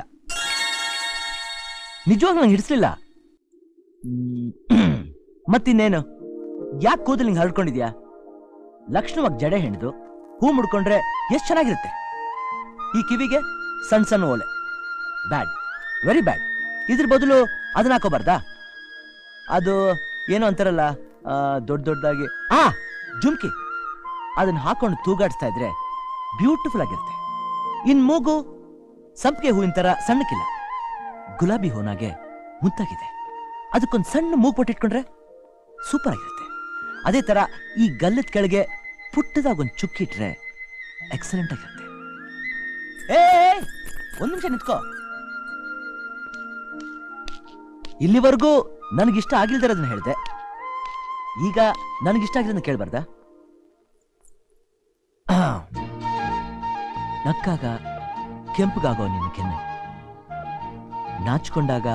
ನಿಜವಾಗ ನಂಗೆ ಹಿಡಿಸ್ಲಿಲ್ಲ ಮತ್ತಿನ್ನೇನು ಯಾಕೆ ಕೂದಲು ಹಿಂಗೆ ಹರಡ್ಕೊಂಡಿದ್ಯಾ ಲಕ್ಷಣವಾಗಿ ಜಡೆ ಹೆಣ್ದು ಹೂ ಮುಡ್ಕೊಂಡ್ರೆ ಎಷ್ಟು ಚೆನ್ನಾಗಿರುತ್ತೆ ಈ ಕಿವಿಗೆ ಸಣ್ಣ ಸಣ್ಣ ಓಲೆ ಬ್ಯಾಡ್ ವೆರಿ ಬ್ಯಾಡ್ ಇದ್ರ ಬದಲು ಅದನ್ನ ಹಾಕೋಬಾರ್ದಾ ಅದು ಏನೋ ಅಂತಾರಲ್ಲ ಆ, ದೊಡ್ಡ ದೊಡ್ಡದಾಗಿ ಆ ಜುಮ್ಕಿ ಅದನ್ನ ಹಾಕೊಂಡು ತೂಗಾಡಿಸ್ತಾ ಇದ್ರೆ ಬ್ಯೂಟಿಫುಲ್ ಆಗಿರುತ್ತೆ ಇನ್ ಮೂಗು ಸಂಪಿಗೆ ಹೂವಿನ ತರ ಸಣ್ಣಕ್ಕಿಲ್ಲ ಗುಲಾಬಿ ಹೂನಾಗೆ ಮುದ್ದಾಗಿದೆ ಅದಕ್ಕೊಂದು ಸಣ್ಣ ಮೂಗು ಪಟ್ಟಿಟ್ಕೊಂಡ್ರೆ ಸೂಪರ್ ಆಗಿರುತ್ತೆ ಅದೇ ತರ ಈ ಗಲ್ಲದ ಕೆಳಗೆ ಪುಟ್ಟದಾಗ ಒಂದು ಚುಕ್ಕಿಟ್ರೆ ಎಕ್ಸಲೆಂಟ್ ಆಗಿರುತ್ತೆ ಏ ಒಂದ್ ನಿಮಿಷ ನಿಂತ್ಕೋ ಇಲ್ಲಿವರೆಗೂ ನನಗಿಷ್ಟ ಆಗಿಲ್ದಿರೋದನ್ನ ಹೇಳ್ದೆ ಈಗ ನನಗಿಷ್ಟ ಆಗಿರೋದನ್ನ ಕೇಳ್ಬಾರ್ದಾ ನಕ್ಕಾಗ ಕೆಂಪಗಾಗೋ ನಿನ್ನ ಕೆನ್ನೆ ನಾಚಿಕೊಂಡಾಗ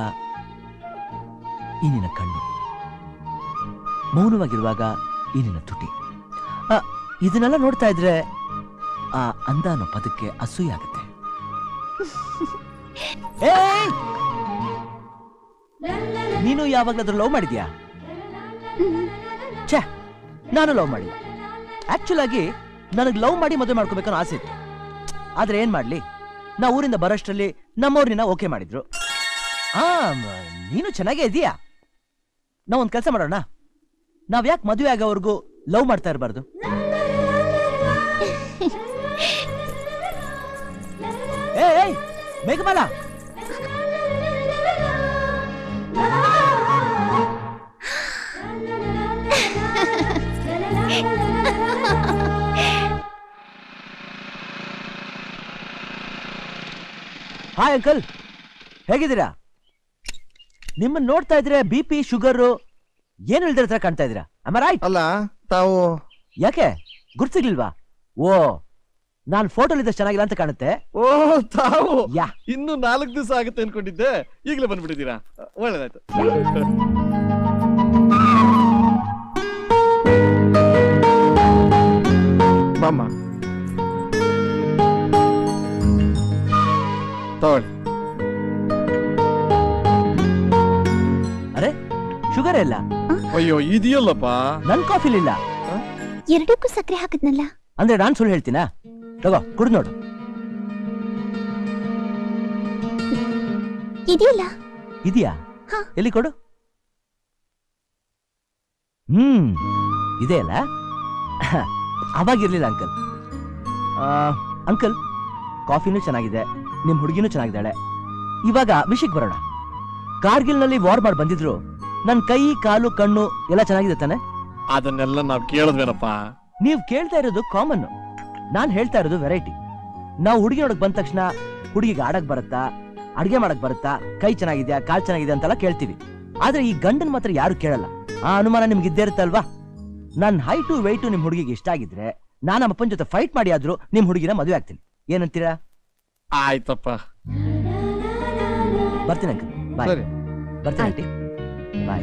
ಈ ನಿನ್ನ ಕಣ್ಣು ಮೌನವಾಗಿರುವಾಗ ಈ ನಿನ್ನ ತುಟಿ ಆ, ಇದನ್ನೆಲ್ಲ ನೋಡ್ತಾ ಇದ್ರೆ ಆ ಅಂದ ಅನ್ನೋ ಪದಕ್ಕೆ ಅಸೂಯೆ ಆಗುತ್ತೆ ಏಯ್! ನೀನು ಯಾವಾಗ್ಲಾದ್ರೂ ಲವ್ ಮಾಡಿದ್ಯಾ ಛೇ ನಾನು ಲವ್ ಮಾಡಿಲ್ಲ ಆಕ್ಚುಲ್ ಆಗಿ ನನಗೆ ಲವ್ ಮಾಡಿ ಮದುವೆ ಮಾಡ್ಕೋಬೇಕನ್ನೋ ಆಸೆ ಇತ್ತು ಆದ್ರೆ ಏನ್ ಮಾಡ್ಲಿ ನಾ ಊರಿಂದ ಬರೋಷ್ಟರಲ್ಲಿ ನಮ್ಮವ್ರನ್ನ ಓಕೆ ಮಾಡಿದ್ರು ಆ ಮ- ನೀನು ಚೆನ್ನಾಗೇ ಇದೀಯಾ ನಾವ್ ಒಂದ್ ಕೆಲಸ ಮಾಡೋಣ ನಾವ್ ಯಾಕೆ ಮದುವೆ ಆಗೋವರೆಗೂ ಲವ್ ಮಾಡ್ತಾ ಇರಬಾರ್ದು ಏ ಏಯ್ ಮೇಘಮಾಲ ಹಾಯ್ ಅಂಕಲ್ ಹೇಗಿದ್ದೀರಾ ನಿಮ್ಮನ್ನ ನೋಡ್ತಾ ಇದ್ರೆ ಬಿ ಪಿ ಶುಗರ್ ಏನ್ ಇಲ್ದಿರ ಹತ್ರ ಕಾಣ್ತಾ ಇದ್ದೀರಾ ಅಮ್ಮ ರೈಟ್ ಅಲ್ಲ ತಾವು ಯಾಕೆ ಗುರ್ತಿರ್ಲಿಲ್ವಾ ಓ ನಾನ್ ಫೋಟೋಲಿದ್ದ ಚೆನ್ನಾಗಿಲ್ಲ ಅಂತ ಕಾಣುತ್ತೆ ಓ ತಾವು ಯಾ ಇನ್ನು ನಾಲ್ಕು ದಿವಸ ಆಗುತ್ತೆ ಅನ್ಕೊಂಡಿದ್ದೆ ಈಗಲೇ ಬಂದ್ಬಿಟ್ಟಿದ್ದೀರಾ ಒಳ್ಳೇದಾಯ್ತು ಮಾಮ ತಗೊಳ್ಳಿ ಅರೆ ಶುಗರ್ ಇಲ್ಲ ಅಯ್ಯೋ ಇದೆಯಲ್ಲಪ್ಪ ನನ್ ಕಾಫಿಲಿಲ್ಲ ಎರಡಕ್ಕೂ ಸಕ್ಕರೆ ಹಾಕಿದ್ನಲ್ಲ ಅಂದ್ರೆ ನಾನ್ ಸುಳ್ಳು ಹೇಳ್ತೀನಾ ತಗೋ ಕುಡ್ದು ನೋಡು ಇದೆಯಲ್ಲ ಇದೆಯಾ ಹಾ. ಎಲ್ಲಿ ಕೊಡು ಹ್ಮ್ ಇದೆ ಅಲ್ಲ ಅವಾಗಿರ್ಲಿಲ್ಲ ಅಂಕಲ್ ಅಂಕಲ್ ಕಾಫಿನೂ ಚೆನ್ನಾಗಿದೆ ನಿಮ್ ಹುಡುಗಿನೂ ಚೆನ್ನಾಗಿದ್ದಾಳೆ ಇವಾಗ ವಿಷಯಕ್ಕೆ ಬರೋಣ ಕಾರ್ಗಿಲ್ನಲ್ಲಿ ವಾರ್ ಮಾಡಿ ಬಂದಿದ್ರು ನನ್ ಕೈ ಕಾಲು ಕಣ್ಣು ಎಲ್ಲ ಚೆನ್ನಾಗಿದೆ ತಾನೆ ಅದನ್ನೆಲ್ಲ ನಾವ್ ಕೇಳಿದ್ವೇನಪ್ಪ ನೀವ್ ಕೇಳ್ತಾ ಇರೋದು ಕಾಮನ್ ನಾನ್ ಹೇಳ್ತಾ ಇರೋದು ವೆರೈಟಿ ನಾವು ಹುಡುಗಿ ನೋಡಕ್ ಬಂದ ತಕ್ಷಣ ಹುಡುಗಿಗೆ ಆಡಕ್ ಬರುತ್ತಾ ಅಡ್ಗೆ ಮಾಡಕ್ ಬರುತ್ತಾ ಕೈ ಚೆನ್ನಾಗಿದ್ಯಾ ಕಾಲ್ ಚೆನ್ನಾಗಿದೆ ಅಂತೆಲ್ಲ ಕೇಳ್ತೀವಿ ಆದ್ರೆ ಈ ಗಂಡನ್ ಮಾತ್ರ ಯಾರು ಕೇಳಲ್ಲ ಆ ಅನುಮಾನ ನಿಮ್ಗೆ ಇದ್ದೇ ಇರುತ್ತಲ್ವಾ ನನ್ ಹೈಟು ವೆಯ್ಟು ನಿಮ್ ಹುಡುಗಿಗೆ ಇಷ್ಟ ಆಗಿದ್ರೆ ನಾನು ನಮ್ಮ ಅಪ್ಪನ ಜೊತೆ ಫೈಟ್ ಮಾಡಿ ಆದ್ರೂ ನಿಮ್ ಹುಡುಗಿನ ಮದುವೆ ಆಗ್ತೀನಿ ಏನಂತೀರಾ ಆಯ್ತಪ್ಪ ಬರ್ತೀನಿ ಅಂಕಲ್ ಬಾಯ್ ಸರಿ. ಬರ್ತೀನಿ ಆಂಟಿ ಬಾಯ್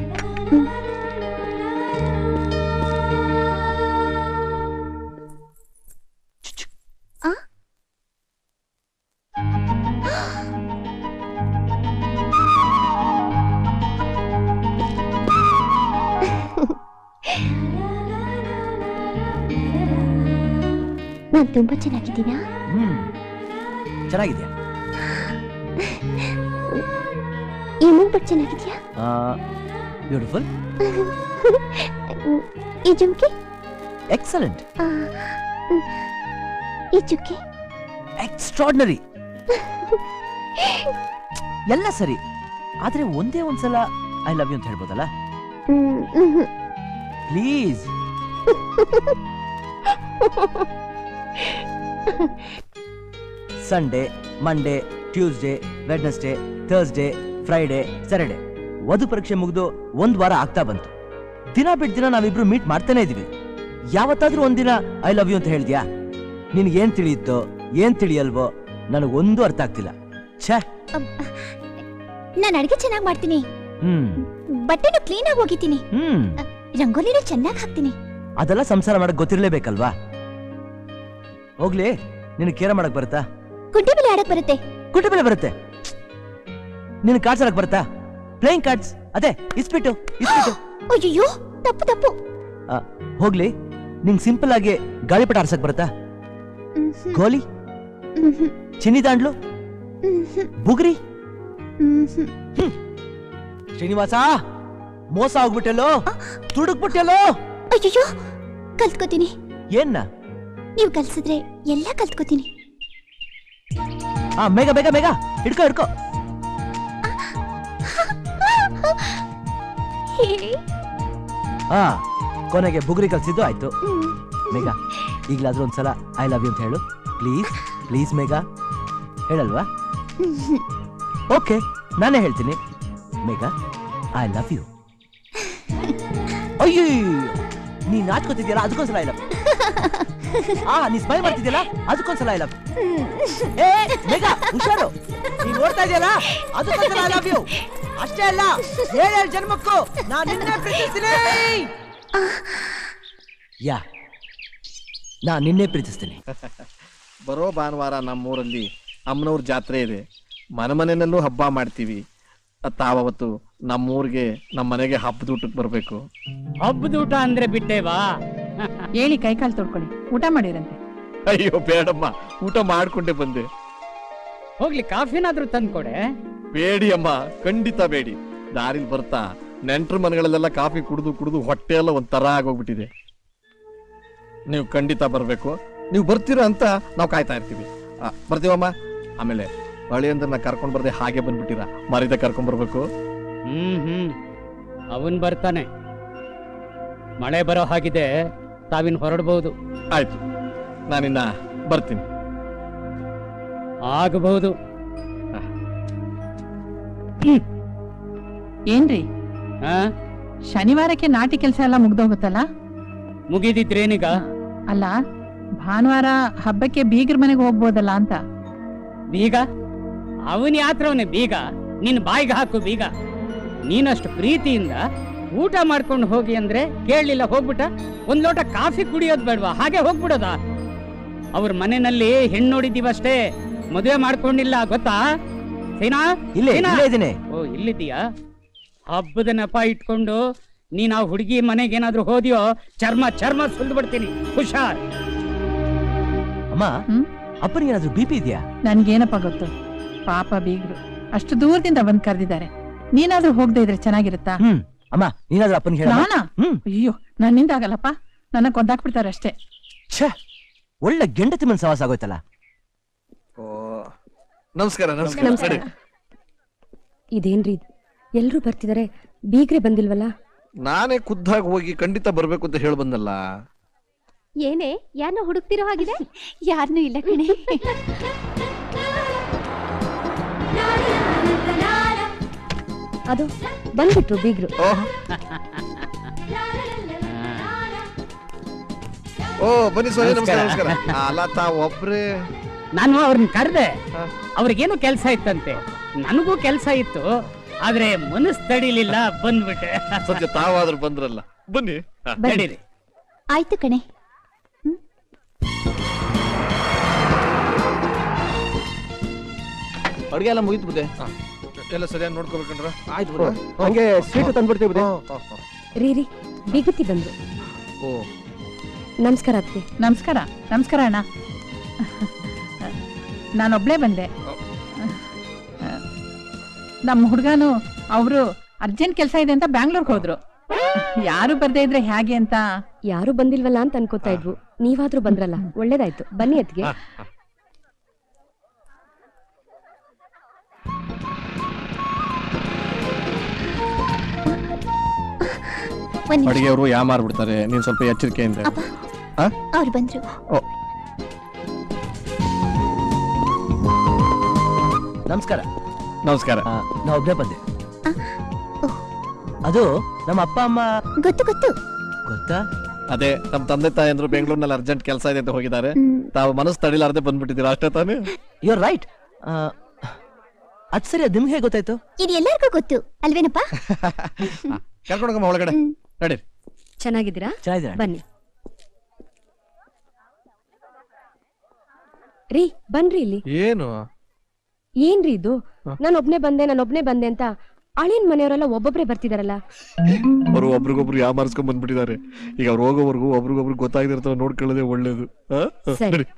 ನಾನ್ ತುಂಬಾ ಚೆನ್ನಾಗಿದ್ದೀನಾ ಹ್ಮ್ ಚೆನ್ನಾಗಿದ್ಯಾ ಈ ಮೂಗ್ಬಟ್ ಚೆನ್ನಾಗಿದ್ಯಾ ಬ್ಯೂಟಿಫುಲ್ ಈ ಜುಮ್ಕಿ ಎಕ್ಸಲೆಂಟ್ ಆ, ಹ್ಮ್. ಈ ಚುಕ್ಕಿ ಎಕ್ಸ್ಟ್ರಾರ್ಡಿನರಿ ಎಲ್ಲ ಸರಿ ಆದ್ರೆ ಒಂದೇ ಒಂದ್ಸಲ ಐ ಲವ್ ಯು ಅಂತ ಹೇಳ್ಬೋದಲ್ಲ ಹ್ಮ್, ಹ್ಮ್, ಹ್ಮ್. Please Sunday Monday Tuesday Wednesday Thursday Friday Saturday ವಧು ಪರೀಕ್ಷೆ ಮುಗಿದು ಒಂದ್ ವಾರ ಆಗ್ತಾ ಬಂತು ದಿನ ಬಿಟ್ಟು ದಿನ ನಾವಿಬ್ರು ಮೀಟ್ ಮಾಡ್ತಾನೆ ಇದೀವಿ ಯಾವತ್ತಾದ್ರೂ ಒಂದಿನ ಐ ಲವ್ ಯು ಅಂತ ಹೇಳ್ದ್ಯಾ ನಿನ್ಗೆ ಏನ್ ತಿಳಿಯುತ್ತೋ ಏನ್ ತಿಳಿಯಲ್ವೋ ನನಗೊಂದು ಅರ್ಥ ಆಗ್ತಿಲ್ಲ ಛೇ ನಾನು ಅಡಿಗೆ ಚೆನ್ನಾಗಿ ಮಾಡ್ತೀನಿ ಹ್ಮ್ ಬಟ್ಟೆನೂ ಕ್ಲೀನ್ ಆಗಿ ಒಗಿತೀನಿ ಹ್ಮ್ ರಂಗೋಲಿನೂ ಚೆನ್ನಾಗಿ ಹಾಕ್ತೀನಿ ಅದೆಲ್ಲ ಸಂಸಾರ ಮಾಡಕ್ ಗೊತ್ತಿರ್ಲೇಬೇಕಲ್ವಾ ಹೋಗ್ಲಿ ನಿನ್ ಕೇರ ಮಾಡಕ್ ಬರುತ್ತಾ ಕುಂಟೆ ಬೆಲೆ ಆಡಕ್ ಬರುತ್ತೆ ಕುಂಟೆ ಬೆಲೆ ಬರುತ್ತೆ ನಿನ್ ಕಾರ್ಡ್ಸ್ ಆಡಕ್ ಬರುತ್ತಾ ಪ್ಲೇಯಿಂಗ್ ಕಾರ್ಡ್ಸ್ ಅದೇ ಇಸ್ಪಿಟ್ಟು ಇಸ್ಪಿಟ್ಟು ಅಯ್ಯೋ ತಪ್ಪು ತಪ್ಪು ಆ, ಹೋಗ್ಲಿ ನಿಂಗ್ ಸಿಂಪಲ್ ಆಗಿ ಗಾಳಿಪಟ ಆರ್ಸಕ್ ಬರುತ್ತಾ ಗೋಲಿ ಚಿನ್ನಿ ದಾಂಡ್ಲು ಬುಗ್ರಿ ಶ್ರೀನಿವಾಸ ಮೋಸ ಹೋಗ್ಬಿಟ್ಟೆಲ್ಲೋ ತುಡುಕ್ಬಿಟ್ಟೆಲ್ಲೋ ಅಯ್ಯೋ ಕಲ್ತ್ಕೋತೀನಿ ಏನ್ನ ನೀವು ಕಲ್ಸಿದ್ರೆ ಎಲ್ಲ ಕಲ್ತ್ಕೋತೀನಿ ಹಾ ಬೇಗ ಬೇಗ ಬೇಗ ಹಿಡ್ಕೊ ಹಿಡ್ಕೊ ಹಾ ಕೊನೆಗೆ ಬುಗುರಿ ಕಲ್ಸಿದ್ದು ಆಯ್ತು ಮೇಘ ಈಗಲಾದ್ರೂ ಒಂದ್ಸಲ ಐ ಲವ್ ಯು ಅಂತ ಹೇಳು ಪ್ಲೀಸ್ ಪ್ಲೀಸ್ ಮೇಘ ಹೇಳಲ್ವಾ ಓಕೆ ನಾನೇ ಹೇಳ್ತೀನಿ ಮೇಘ ಐ ಲವ್ ಯು ಅಯ್ಯೋ ನೀ ನಾಚ್ಕೋತಿದ್ಯಲ್ಲ ಅದಕ್ಕೊಂದ್ಸಲ ಐ ಲವ್ ಆ ನೀ ಸ್ಮೈಲ್ ಮಾಡ್ತಿದ್ಯಲ್ಲ ಅದಕ್ಕೊಂದ್ಸಲ ಐ ಲವ್ ಏ ಮೇಘ ಹುಷಾರು ನೀ ನೋಡ್ತಾ ಇದೆಯಲ್ಲ ಅದಕ್ಕೊಂದ್ಸಲ ಐ ಲವ್ ಯು ಅಷ್ಟೇ ಅಲ್ಲ ಏಳೇಳು ಜನ್ಮಕ್ಕೂ ನಾನು ನಿನ್ನೆ ಪ್ರೀತಿಸ್ತೀನಿ ಯಾ ನಾ ನಿನ್ನೆ ಪ್ರೀತಿಸ್ತೀನಿ ಬರೋ ಭಾನುವಾರ ನಮ್ಮೂರಲ್ಲಿ ಅಮ್ಮನವ್ರ ಜಾತ್ರೆ ಇದೆ ಮನೆ ಮನೆಯಲ್ಲೂ ಹಬ್ಬ ಮಾಡ್ತೀವಿ ತಾವತ್ತು ನಮ್ಮೂರಿಗೆ ನಮ್ಮ ಮನೆಗೆ ಹಬ್ಬದ ಊಟಕ್ಕೆ ಬರಬೇಕು ಹಬ್ಬದ ಊಟ ಅಂದ್ರೆ ಬಿಟ್ಟೇವಾ ಹೇಳಿ ಕೈಕಾಲು ತೊಳ್ಕೊಳ್ಳಿ ಊಟ ಮಾಡಿರಂತೆ ಅಯ್ಯೋ ಬೇಡಮ್ಮ ಊಟ ಮಾಡ್ಕೊಂಡೆ ಬಂದೆ ಹೋಗ್ಲಿ ಕಾಫಿನಾದ್ರೂ ತಂದ್ಕೊಡೆ ಬೇಡಿ ಅಮ್ಮ ಖಂಡಿತ ಬೇಡಿ ದಾರಿಲಿ ಬರ್ತಾ ನೆಂಟ್ರ ಮನೆಗಳಲ್ಲೆಲ್ಲ ಕಾಫಿ ಕುಡಿದು ಕುಡಿದು ಹೊಟ್ಟೆ ಎಲ್ಲ ಒಂಥರ ಆಗೋಗ್ಬಿಟ್ಟಿದೆ ನೀವು ಖಂಡಿತ ಬರಬೇಕು ನೀವು ಬರ್ತೀರಾ ಅಂತ ನಾವು ಕಾಯ್ತಾ ಇರ್ತೀವಿ ಆ, ಬರ್ತೀವಮ್ಮ ಆಮೇಲೆ ಬಳಿಯಂದ್ರನ್ನ ಕರ್ಕೊಂಡ್ ಬರ್ದೆ ಹಾಗೆ ಬಂದ್ಬಿಟ್ಟಿರ ಮರಿದ ಕರ್ಕೊಂಡ್ ಬರ್ಬೇಕು ಹ್ಮ್ ಹ್ಮ್ ಅವನ್ ಬರ್ತಾನೆ ಮಳೆ ಬರೋ ಹಾಗಿದೆ ತಾವಿನ್ ಹೊರಡ್ಬಹುದು ಆಯ್ತು ನಾನಿನ್ನ ಬರ್ತೀನಿ ಆಗಬಹುದು ಏನ್ರಿ ಶನಿವಾರಕ್ಕೆ ನಾಟಿ ಕೆಲಸ ಎಲ್ಲ ಮುಗ್ದೋಗುತ್ತಲ್ಲ ಮುಗಿದಿದ್ರೇನೀಗ ಅಲ್ಲ ಭಾನುವಾರ ಹಬ್ಬಕ್ಕೆ ಬೀಗ್ರ ಮನೆಗೆ ಹೋಗ್ಬೋದಲ್ಲ ಅಂತ ಬೀಗ ಅವನ್ ಯಾತ್ರವನೇ ಬೀಗ ನಿನ್ ಬಾಯಿಗೆ ಹಾಕು ಬೀಗ ನೀನಷ್ಟು ಪ್ರೀತಿಯಿಂದ ಊಟ ಮಾಡ್ಕೊಂಡು ಹೋಗಿ ಅಂದ್ರೆ ಕೇಳಲಿಲ್ಲ ಹೋಗ್ಬಿಟ್ಟ ಒಂದ್ ಲೋಟ ಕಾಫಿ ಕುಡಿಯೋದ್ ಬೇಡ್ವಾ ಹಾಗೆ ಹೋಗ್ಬಿಡೋದಾ ಅವ್ರ ಮನೆಯಲ್ಲಿ ಹೆಣ್ಣು ನೋಡಿದೀವಷ್ಟೇ ಮದುವೆ ಮಾಡ್ಕೊಂಡಿಲ್ಲ ಗೊತ್ತಾ ಸೀನಾ ಇಲ್ಲೇ ಸೀನಾ? ಇಲ್ಲೇ ಇದೀನಿ ಓ ಇಲ್ಲಿದ್ದೀಯಾ ಹಬ್ಬದ ನೆಪ ಇಟ್ಕೊಂಡು ನೀನ್ ಆ ಹುಡುಗಿ ಮನೆಗೆ ಏನಾದ್ರೂ ಹೋದ್ಯೋ ಚರ್ಮ ಚರ್ಮ ಸುಲ್ದು ಬಿಡ್ತೀನಿ ಹುಷಾರ್ ಅಮ್ಮ ಅಪ್ಪನಿಗೆ ಏನಾದ್ರು ಬಿ ಪಿ ಇದೆಯಾ ನನ್ಗೇನಪ್ಪ ಗೊತ್ತು ಪಾಪ ಬೀಗ್ರು ಅಷ್ಟು ದೂರದಿಂದ ಬಂದ್ ಕರೆದಿದ್ದಾರೆ ನೀನಾದ್ರೂ ಹೋಗದೆ ಇದ್ರೆ ಚೆನ್ನಾಗಿರುತ್ತಾ ಹ್ಮ್ ಅಮ್ಮ ನೀನಾದ್ರೂ ಅಪ್ಪನಿಗೆ ಹೇಳ ನಾನಾ ಅಯ್ಯೋ ನನ್ನಿಂದ ಆಗಲ್ಲಪ್ಪ ನನ್ನ ಕೊಂದಾಕ್ಬಿಡ್ತಾರೆ ಅಷ್ಟೇ ಛೇ ಒಳ್ಳೆ ಗೆಂಡತಿ ಮನ್ ಸವಾಸ ಆಗೋಯ್ತಲ್ಲ ಓ ನಮಸ್ಕಾರ ನಮಸ್ಕಾರ ನಮಸ್ಕಾರ. ನಡಿ. ಇದೇನ್ರಿ ಇದು? ಎಲ್ರೂ ಬರ್ತಿದಾರೆ ಬೀಗ್ರೆ ಬಂದಿಲ್ವಲ್ಲ ನಾನೇ ಖುದ್ದಾಗಿ ಹೋಗಿ ಖಂಡಿತ ಬರ್ಬೇಕು ಅಂತ ಹೇಳಿ ಬಂದಲ್ಲ ಏನೇ ಯಾರನ್ನ ಹುಡುಕ್ತಿರೋ ಹಾಗಿದೆ ಯಾರನ್ನೂ ಇಲ್ಲ ಕಣೆ ಅದು ಬಂದ್ಬಿಟ್ರು ಬೀಗ್ರು ಓ ಬನ್ನಿ ಸ್ವಾಮಿ ನಮಸ್ಕಾರ ನಮಸ್ಕಾರ. ನಮಸ್ಕಾರ ಅಲ್ಲ ತಾವ್ ಒಬ್ರೇ ನಾನು ಅವ್ರನ್ನ ಕರೆದೆ ಅವ್ರಿಗೇನು ಕೆಲಸ ಇತ್ತಂತೆ ನನಗೂ ಕೆಲಸ ಇತ್ತು ಆದ್ರೆ ಮನಸ್ಸು ತಡಿಲಿಲ್ಲ ಬಂದ್ಬಿಟ್ಟೆ ಸದ್ಯ ತಾವಾದ್ರೂ ಬಂದ್ರಲ್ಲ ಬನ್ನಿ ಹಾ. ನಡೀರಿ ಆಯ್ತು ಕಣೆ ಅಡ್ಗೆ ಎಲ್ಲ ಮುಗಿತು ಬುದ್ದೆ ಎಲ್ಲ ಸರಿಯಾಗಿ ನೋಡ್ಕೋಬೇಕಂದ್ರ ಆಯ್ತು ಹಂಗೆ ಸೀಟು ತಂದ್ಬಿಡ್ತೀವಿ ಬುದ್ಧಿ. ರೀ ರೀ ಬಿಗುತಿ ಬಂದ್ರು ಓ ನಮಸ್ಕಾರ ಅತ್ಗೆ ನಮಸ್ಕಾರ ನಮಸ್ಕಾರ ಅಣ್ಣ ನಾನೊಬ್ಳೇ ಬಂದೆ ನಮ್ಮ ಹುಡುಗನು ಅವರು ಅರ್ಜೆಂಟ್ ಕೆಲಸ ಇದೆ ಅಂತ ಬ್ಯಾಂಗ್ಳೂರ್ಗೆ ಹೋದ್ರು ಯಾರು ಬರ್ದೇ ಇದ್ರೆ ಹೇಗೆ ಅಂತ ಯಾರು ಬಂದಿಲ್ವಲ್ಲ ಅಂತ ಅನ್ಕೋತಾ ಇದ್ವು ನೀವಾದ್ರೂ ಬಂದ್ರಲ್ಲ ಒಳ್ಳೇದಾಯ್ತು ಬನ್ನಿ ಅತ್ಗೆ ಒಂದ್ ನಿಮಿಷ ಅಡಿಗೆಯವರು ಯಾ ಮಾರ್ಬಿಡ್ತಾರೆ ನೀನ್ ಸ್ವಲ್ಪ ಎಚ್ಚರಿಕೆಯಿಂದ ಆ? ಅವ್ರು ಬಂದ್ರು ಓ ನಮಸ್ಕಾರ ನಮಸ್ಕಾರ ನಾ ಒಬ್ನೇ ಬಂದೆ ಅದು ನಮ್ಮ ಅಪ್ಪ ಅಮ್ಮ ಗೊತ್ತು ಗೊತ್ತು ಗೊತ್ತಾ ಅದೇ ನಮ್ ತಂದೆ ತಾಯಿ ಅಂದ್ರು ಬೆಂಗಳೂರಿನಲ್ಲಿ ಅರ್ಜೆಂಟ್ ಕೆಲಸ ಇದೆ ಅಂತ ಹೋಗಿದ್ದಾರೆ ತಾವು ಮನಸ್ಸು ತಡಿಲಾರ್ದೆ ಬಂದ್ಬಿಟ್ಟಿದ್ದೀರಾ ಅಷ್ಟೇ ತಾನೇ ಯು ಆರ್ ರೈಟ್ ಅದ್ ಸರಿ ಅದ್ ನಿಮ್ಗೆ ಹೇಗೆ ಗೊತ್ತಾಯ್ತು ಇದು ಎಲ್ಲರಿಗೂ ಗೊತ್ತು ಅಲ್ವೇನಪ್ಪ ಕರ್ಕೊಂಡೋಗಮ್ಮ ಒಳಗಡೆ ನಡಿ ಚೆನ್ನಾಗಿದ್ದೀರಾ ಚೆನ್ನಾಗಿದ್ದೀರಾ ಬನ್ನಿ ರೀ ಬನ್ರಿ ಇಲ್ಲಿ ಏನು ಏನ್ರಿ ಇದು ನಾನು ಒಬ್ನೇ ಬಂದೆ ನಾನು ಒಬ್ನೇ ಬಂದೆ ಅಂತ ಅಳಿಯನ್ ಮನೆಯವರೆಲ್ಲ ಒಬ್ಬೊಬ್ರೆ ಬರ್ತಿದಾರಲ್ಲ ಅವರು ಒಬ್ರಿಗೊಬ್ರು ಯಾ ಮಾರ್ಸ್ಕೊಂಡ್ ಬಂದ್ಬಿಟ್ಟಿದ್ದಾರೆ ಈಗ ಅವ್ರು ಹೋಗೋವರೆಗೂ ಒಬ್ರಿಗೊಬ್ರು ಗೊತ್ತಾಗದಿರ್ತಾವ ನೋಡ್ಕೊಳ್ಳೋದೇ ಒಳ್ಳೇದು ಆ? ಸರಿ. ನಡಿ.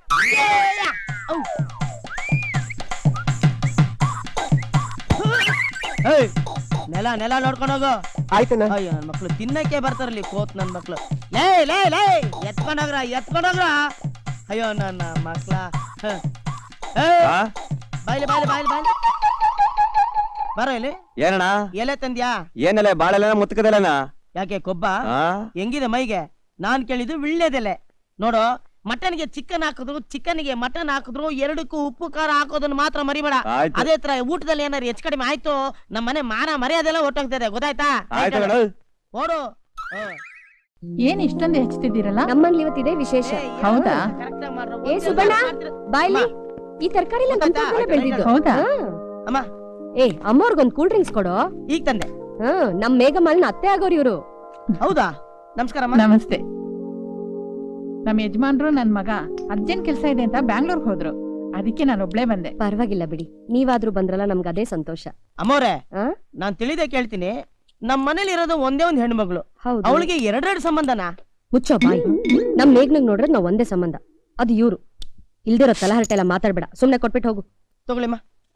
ನೆಲ ನೆಲ ನೋಡ್ಕೊಂಡು ಹೋಗು ಆಯ್ತಣ್ಣ ಅಯ್ಯೋ ನನ್ ಮಕ್ಳು ತಿನ್ನಕ್ಕೆ ಬರ್ತಾರಲ್ಲಿ ಕೋತ್ ನನ್ ಮಕ್ಳು ಲೇ ಲೇ ಲೇ ಎತ್ಕೊಂಡೋಗ್ರ ಎತ್ಕೊಂಡೋಗ್ರ ಅಯ್ಯೋ ನನ್ನ ಮಕ್ಳ ಹ. ಏ, ಬಾಯ್ಲೆ ಬಾಯ್ಲೆ ಬಾಯ್ಲೆ ಬಾಯ್ಲೆ ಬರೋ ಇಲ್ಲಿ ಏನಣ್ಣ ಎಲೆ ತಂದ್ಯಾ ಏನೆಲ್ಲ ಬಾಳೆಲ್ಲ ಮುತ್ತಕದಲ್ಲನ ಯಾಕೆ ಕೊಬ್ಬ ಹೆಂಗಿದೆ ಮೈಗೆ ನಾನ್ ಕೇಳಿದ್ದು ವಿಳ್ಳೆದೆಲೆ ನೋಡು ಮಟನ್ಗೆ ಚಿಕನ್ ಹಾಕಿದ್ರು ಚಿಕನ್ಗೆ ಮಟನ್ ಹಾಕಿದ್ರು ಎರಡಕ್ಕೂ ಉಪ್ಪು ಖಾರ ಹಾಕೋದನ್ನ ಮಾತ್ರ ಮರಿಬೇಡ ಆಯ್ತು. ಅದೇ ತರ ಊಟದಲ್ಲಿ ಏನಾರು ಹೆಚ್ಚು ಕಡಿಮೆ ಆಯ್ತು ನಮ್ಮ ಮನೆ ಮಾನ ಮರ್ಯಾದೆಲ್ಲ ಒಟ್ಟೋಗ್ತದೆ ಗೊತ್ತಾಯ್ತಾ ಆಯ್ತು ಕಣ ಓಡು ಏನ್ ಇಷ್ಟೊಂದು ಹೆಚ್ಚುತ್ತಿದ್ದೀರಲ್ಲ ನಮ್ಮಲ್ಲಿ ಇವತ್ತಿದೆ ವಿಶೇಷ ಹೌದಾ ಏ ಸುಬ್ಬಣ್ಣ ಬಾಯ್ಲಿ ಈ ತರಕಾರಿ ಎಲ್ಲ ನಮ್ ತೋಟದಲ್ಲೇ ಬೆಳ್ದಿದ್ದು ಹೌದಾ? ಅಮ್ಮ ಏ ಅಮ್ಮವ್ರಿಗೊಂದ್ ಕೂಲ್ ಡ್ರಿಂಕ್ಸ್ ಕೊಡು ಈಗ ತಂದೆ ಹ್ಮ್ ನಮ್ ಮೇಘಮಲ್ನ ಅತ್ತೆ ಆಗೋರು ಇವ್ರು ಹೌದಾ ನಮಸ್ಕಾರ ನಮಸ್ತೆ ನಮ್ಮ ಯಜಮಾನ್ರು ನನ್ ಮಗ ಅರ್ಜೆಂಟ್ ಕೆಲಸ ಇದೆ ಅಂತ ಬ್ಯಾಂಗ್ಳೂರ್ಗೆ ಹೋದ್ರು ಅದಕ್ಕೆ ನಾನು ಒಬ್ಳೇ ಬಂದೆ ಪರವಾಗಿಲ್ಲ ಬಿಡಿ ನೀವಾದ್ರೂ ಬಂದ್ರಲ್ಲ ನಮ್ಗೆ ಅದೇ ಸಂತೋಷ ಅಮ್ಮವ್ರೆ ನಾನ್ ತಿಳಿದೆ ಕೇಳ್ತೀನಿ ನಮ್ ಮನೇಲಿ ಇರೋದು ಒಂದೇ ಒಂದ್ ಹೆಣ್ಮಗಳು ಹೌದು. ಅವಳಿಗೆ ಎರಡೆರಡು ಸಂಬಂಧನ ಮುಚ್ಚೋ ಬಾಯ್ ನಮ್ ಮೇಘ್ನಗ್ ನೋಡ್ರೆ ನಾವ್ ಒಂದೇ ಸಂಬಂಧ ಅದು ಇವ್ರು ಇಲ್ದಿರೋ ತಲಹರಟೆ ಎಲ್ಲ ಮಾತಾಡ್ಬೇಡ ಸುಮ್ನೆ ಕೊಟ್ಬಿಟ್ಟು ಹೋಗು ತಗೊಳ್ಳಿಮ್ಮ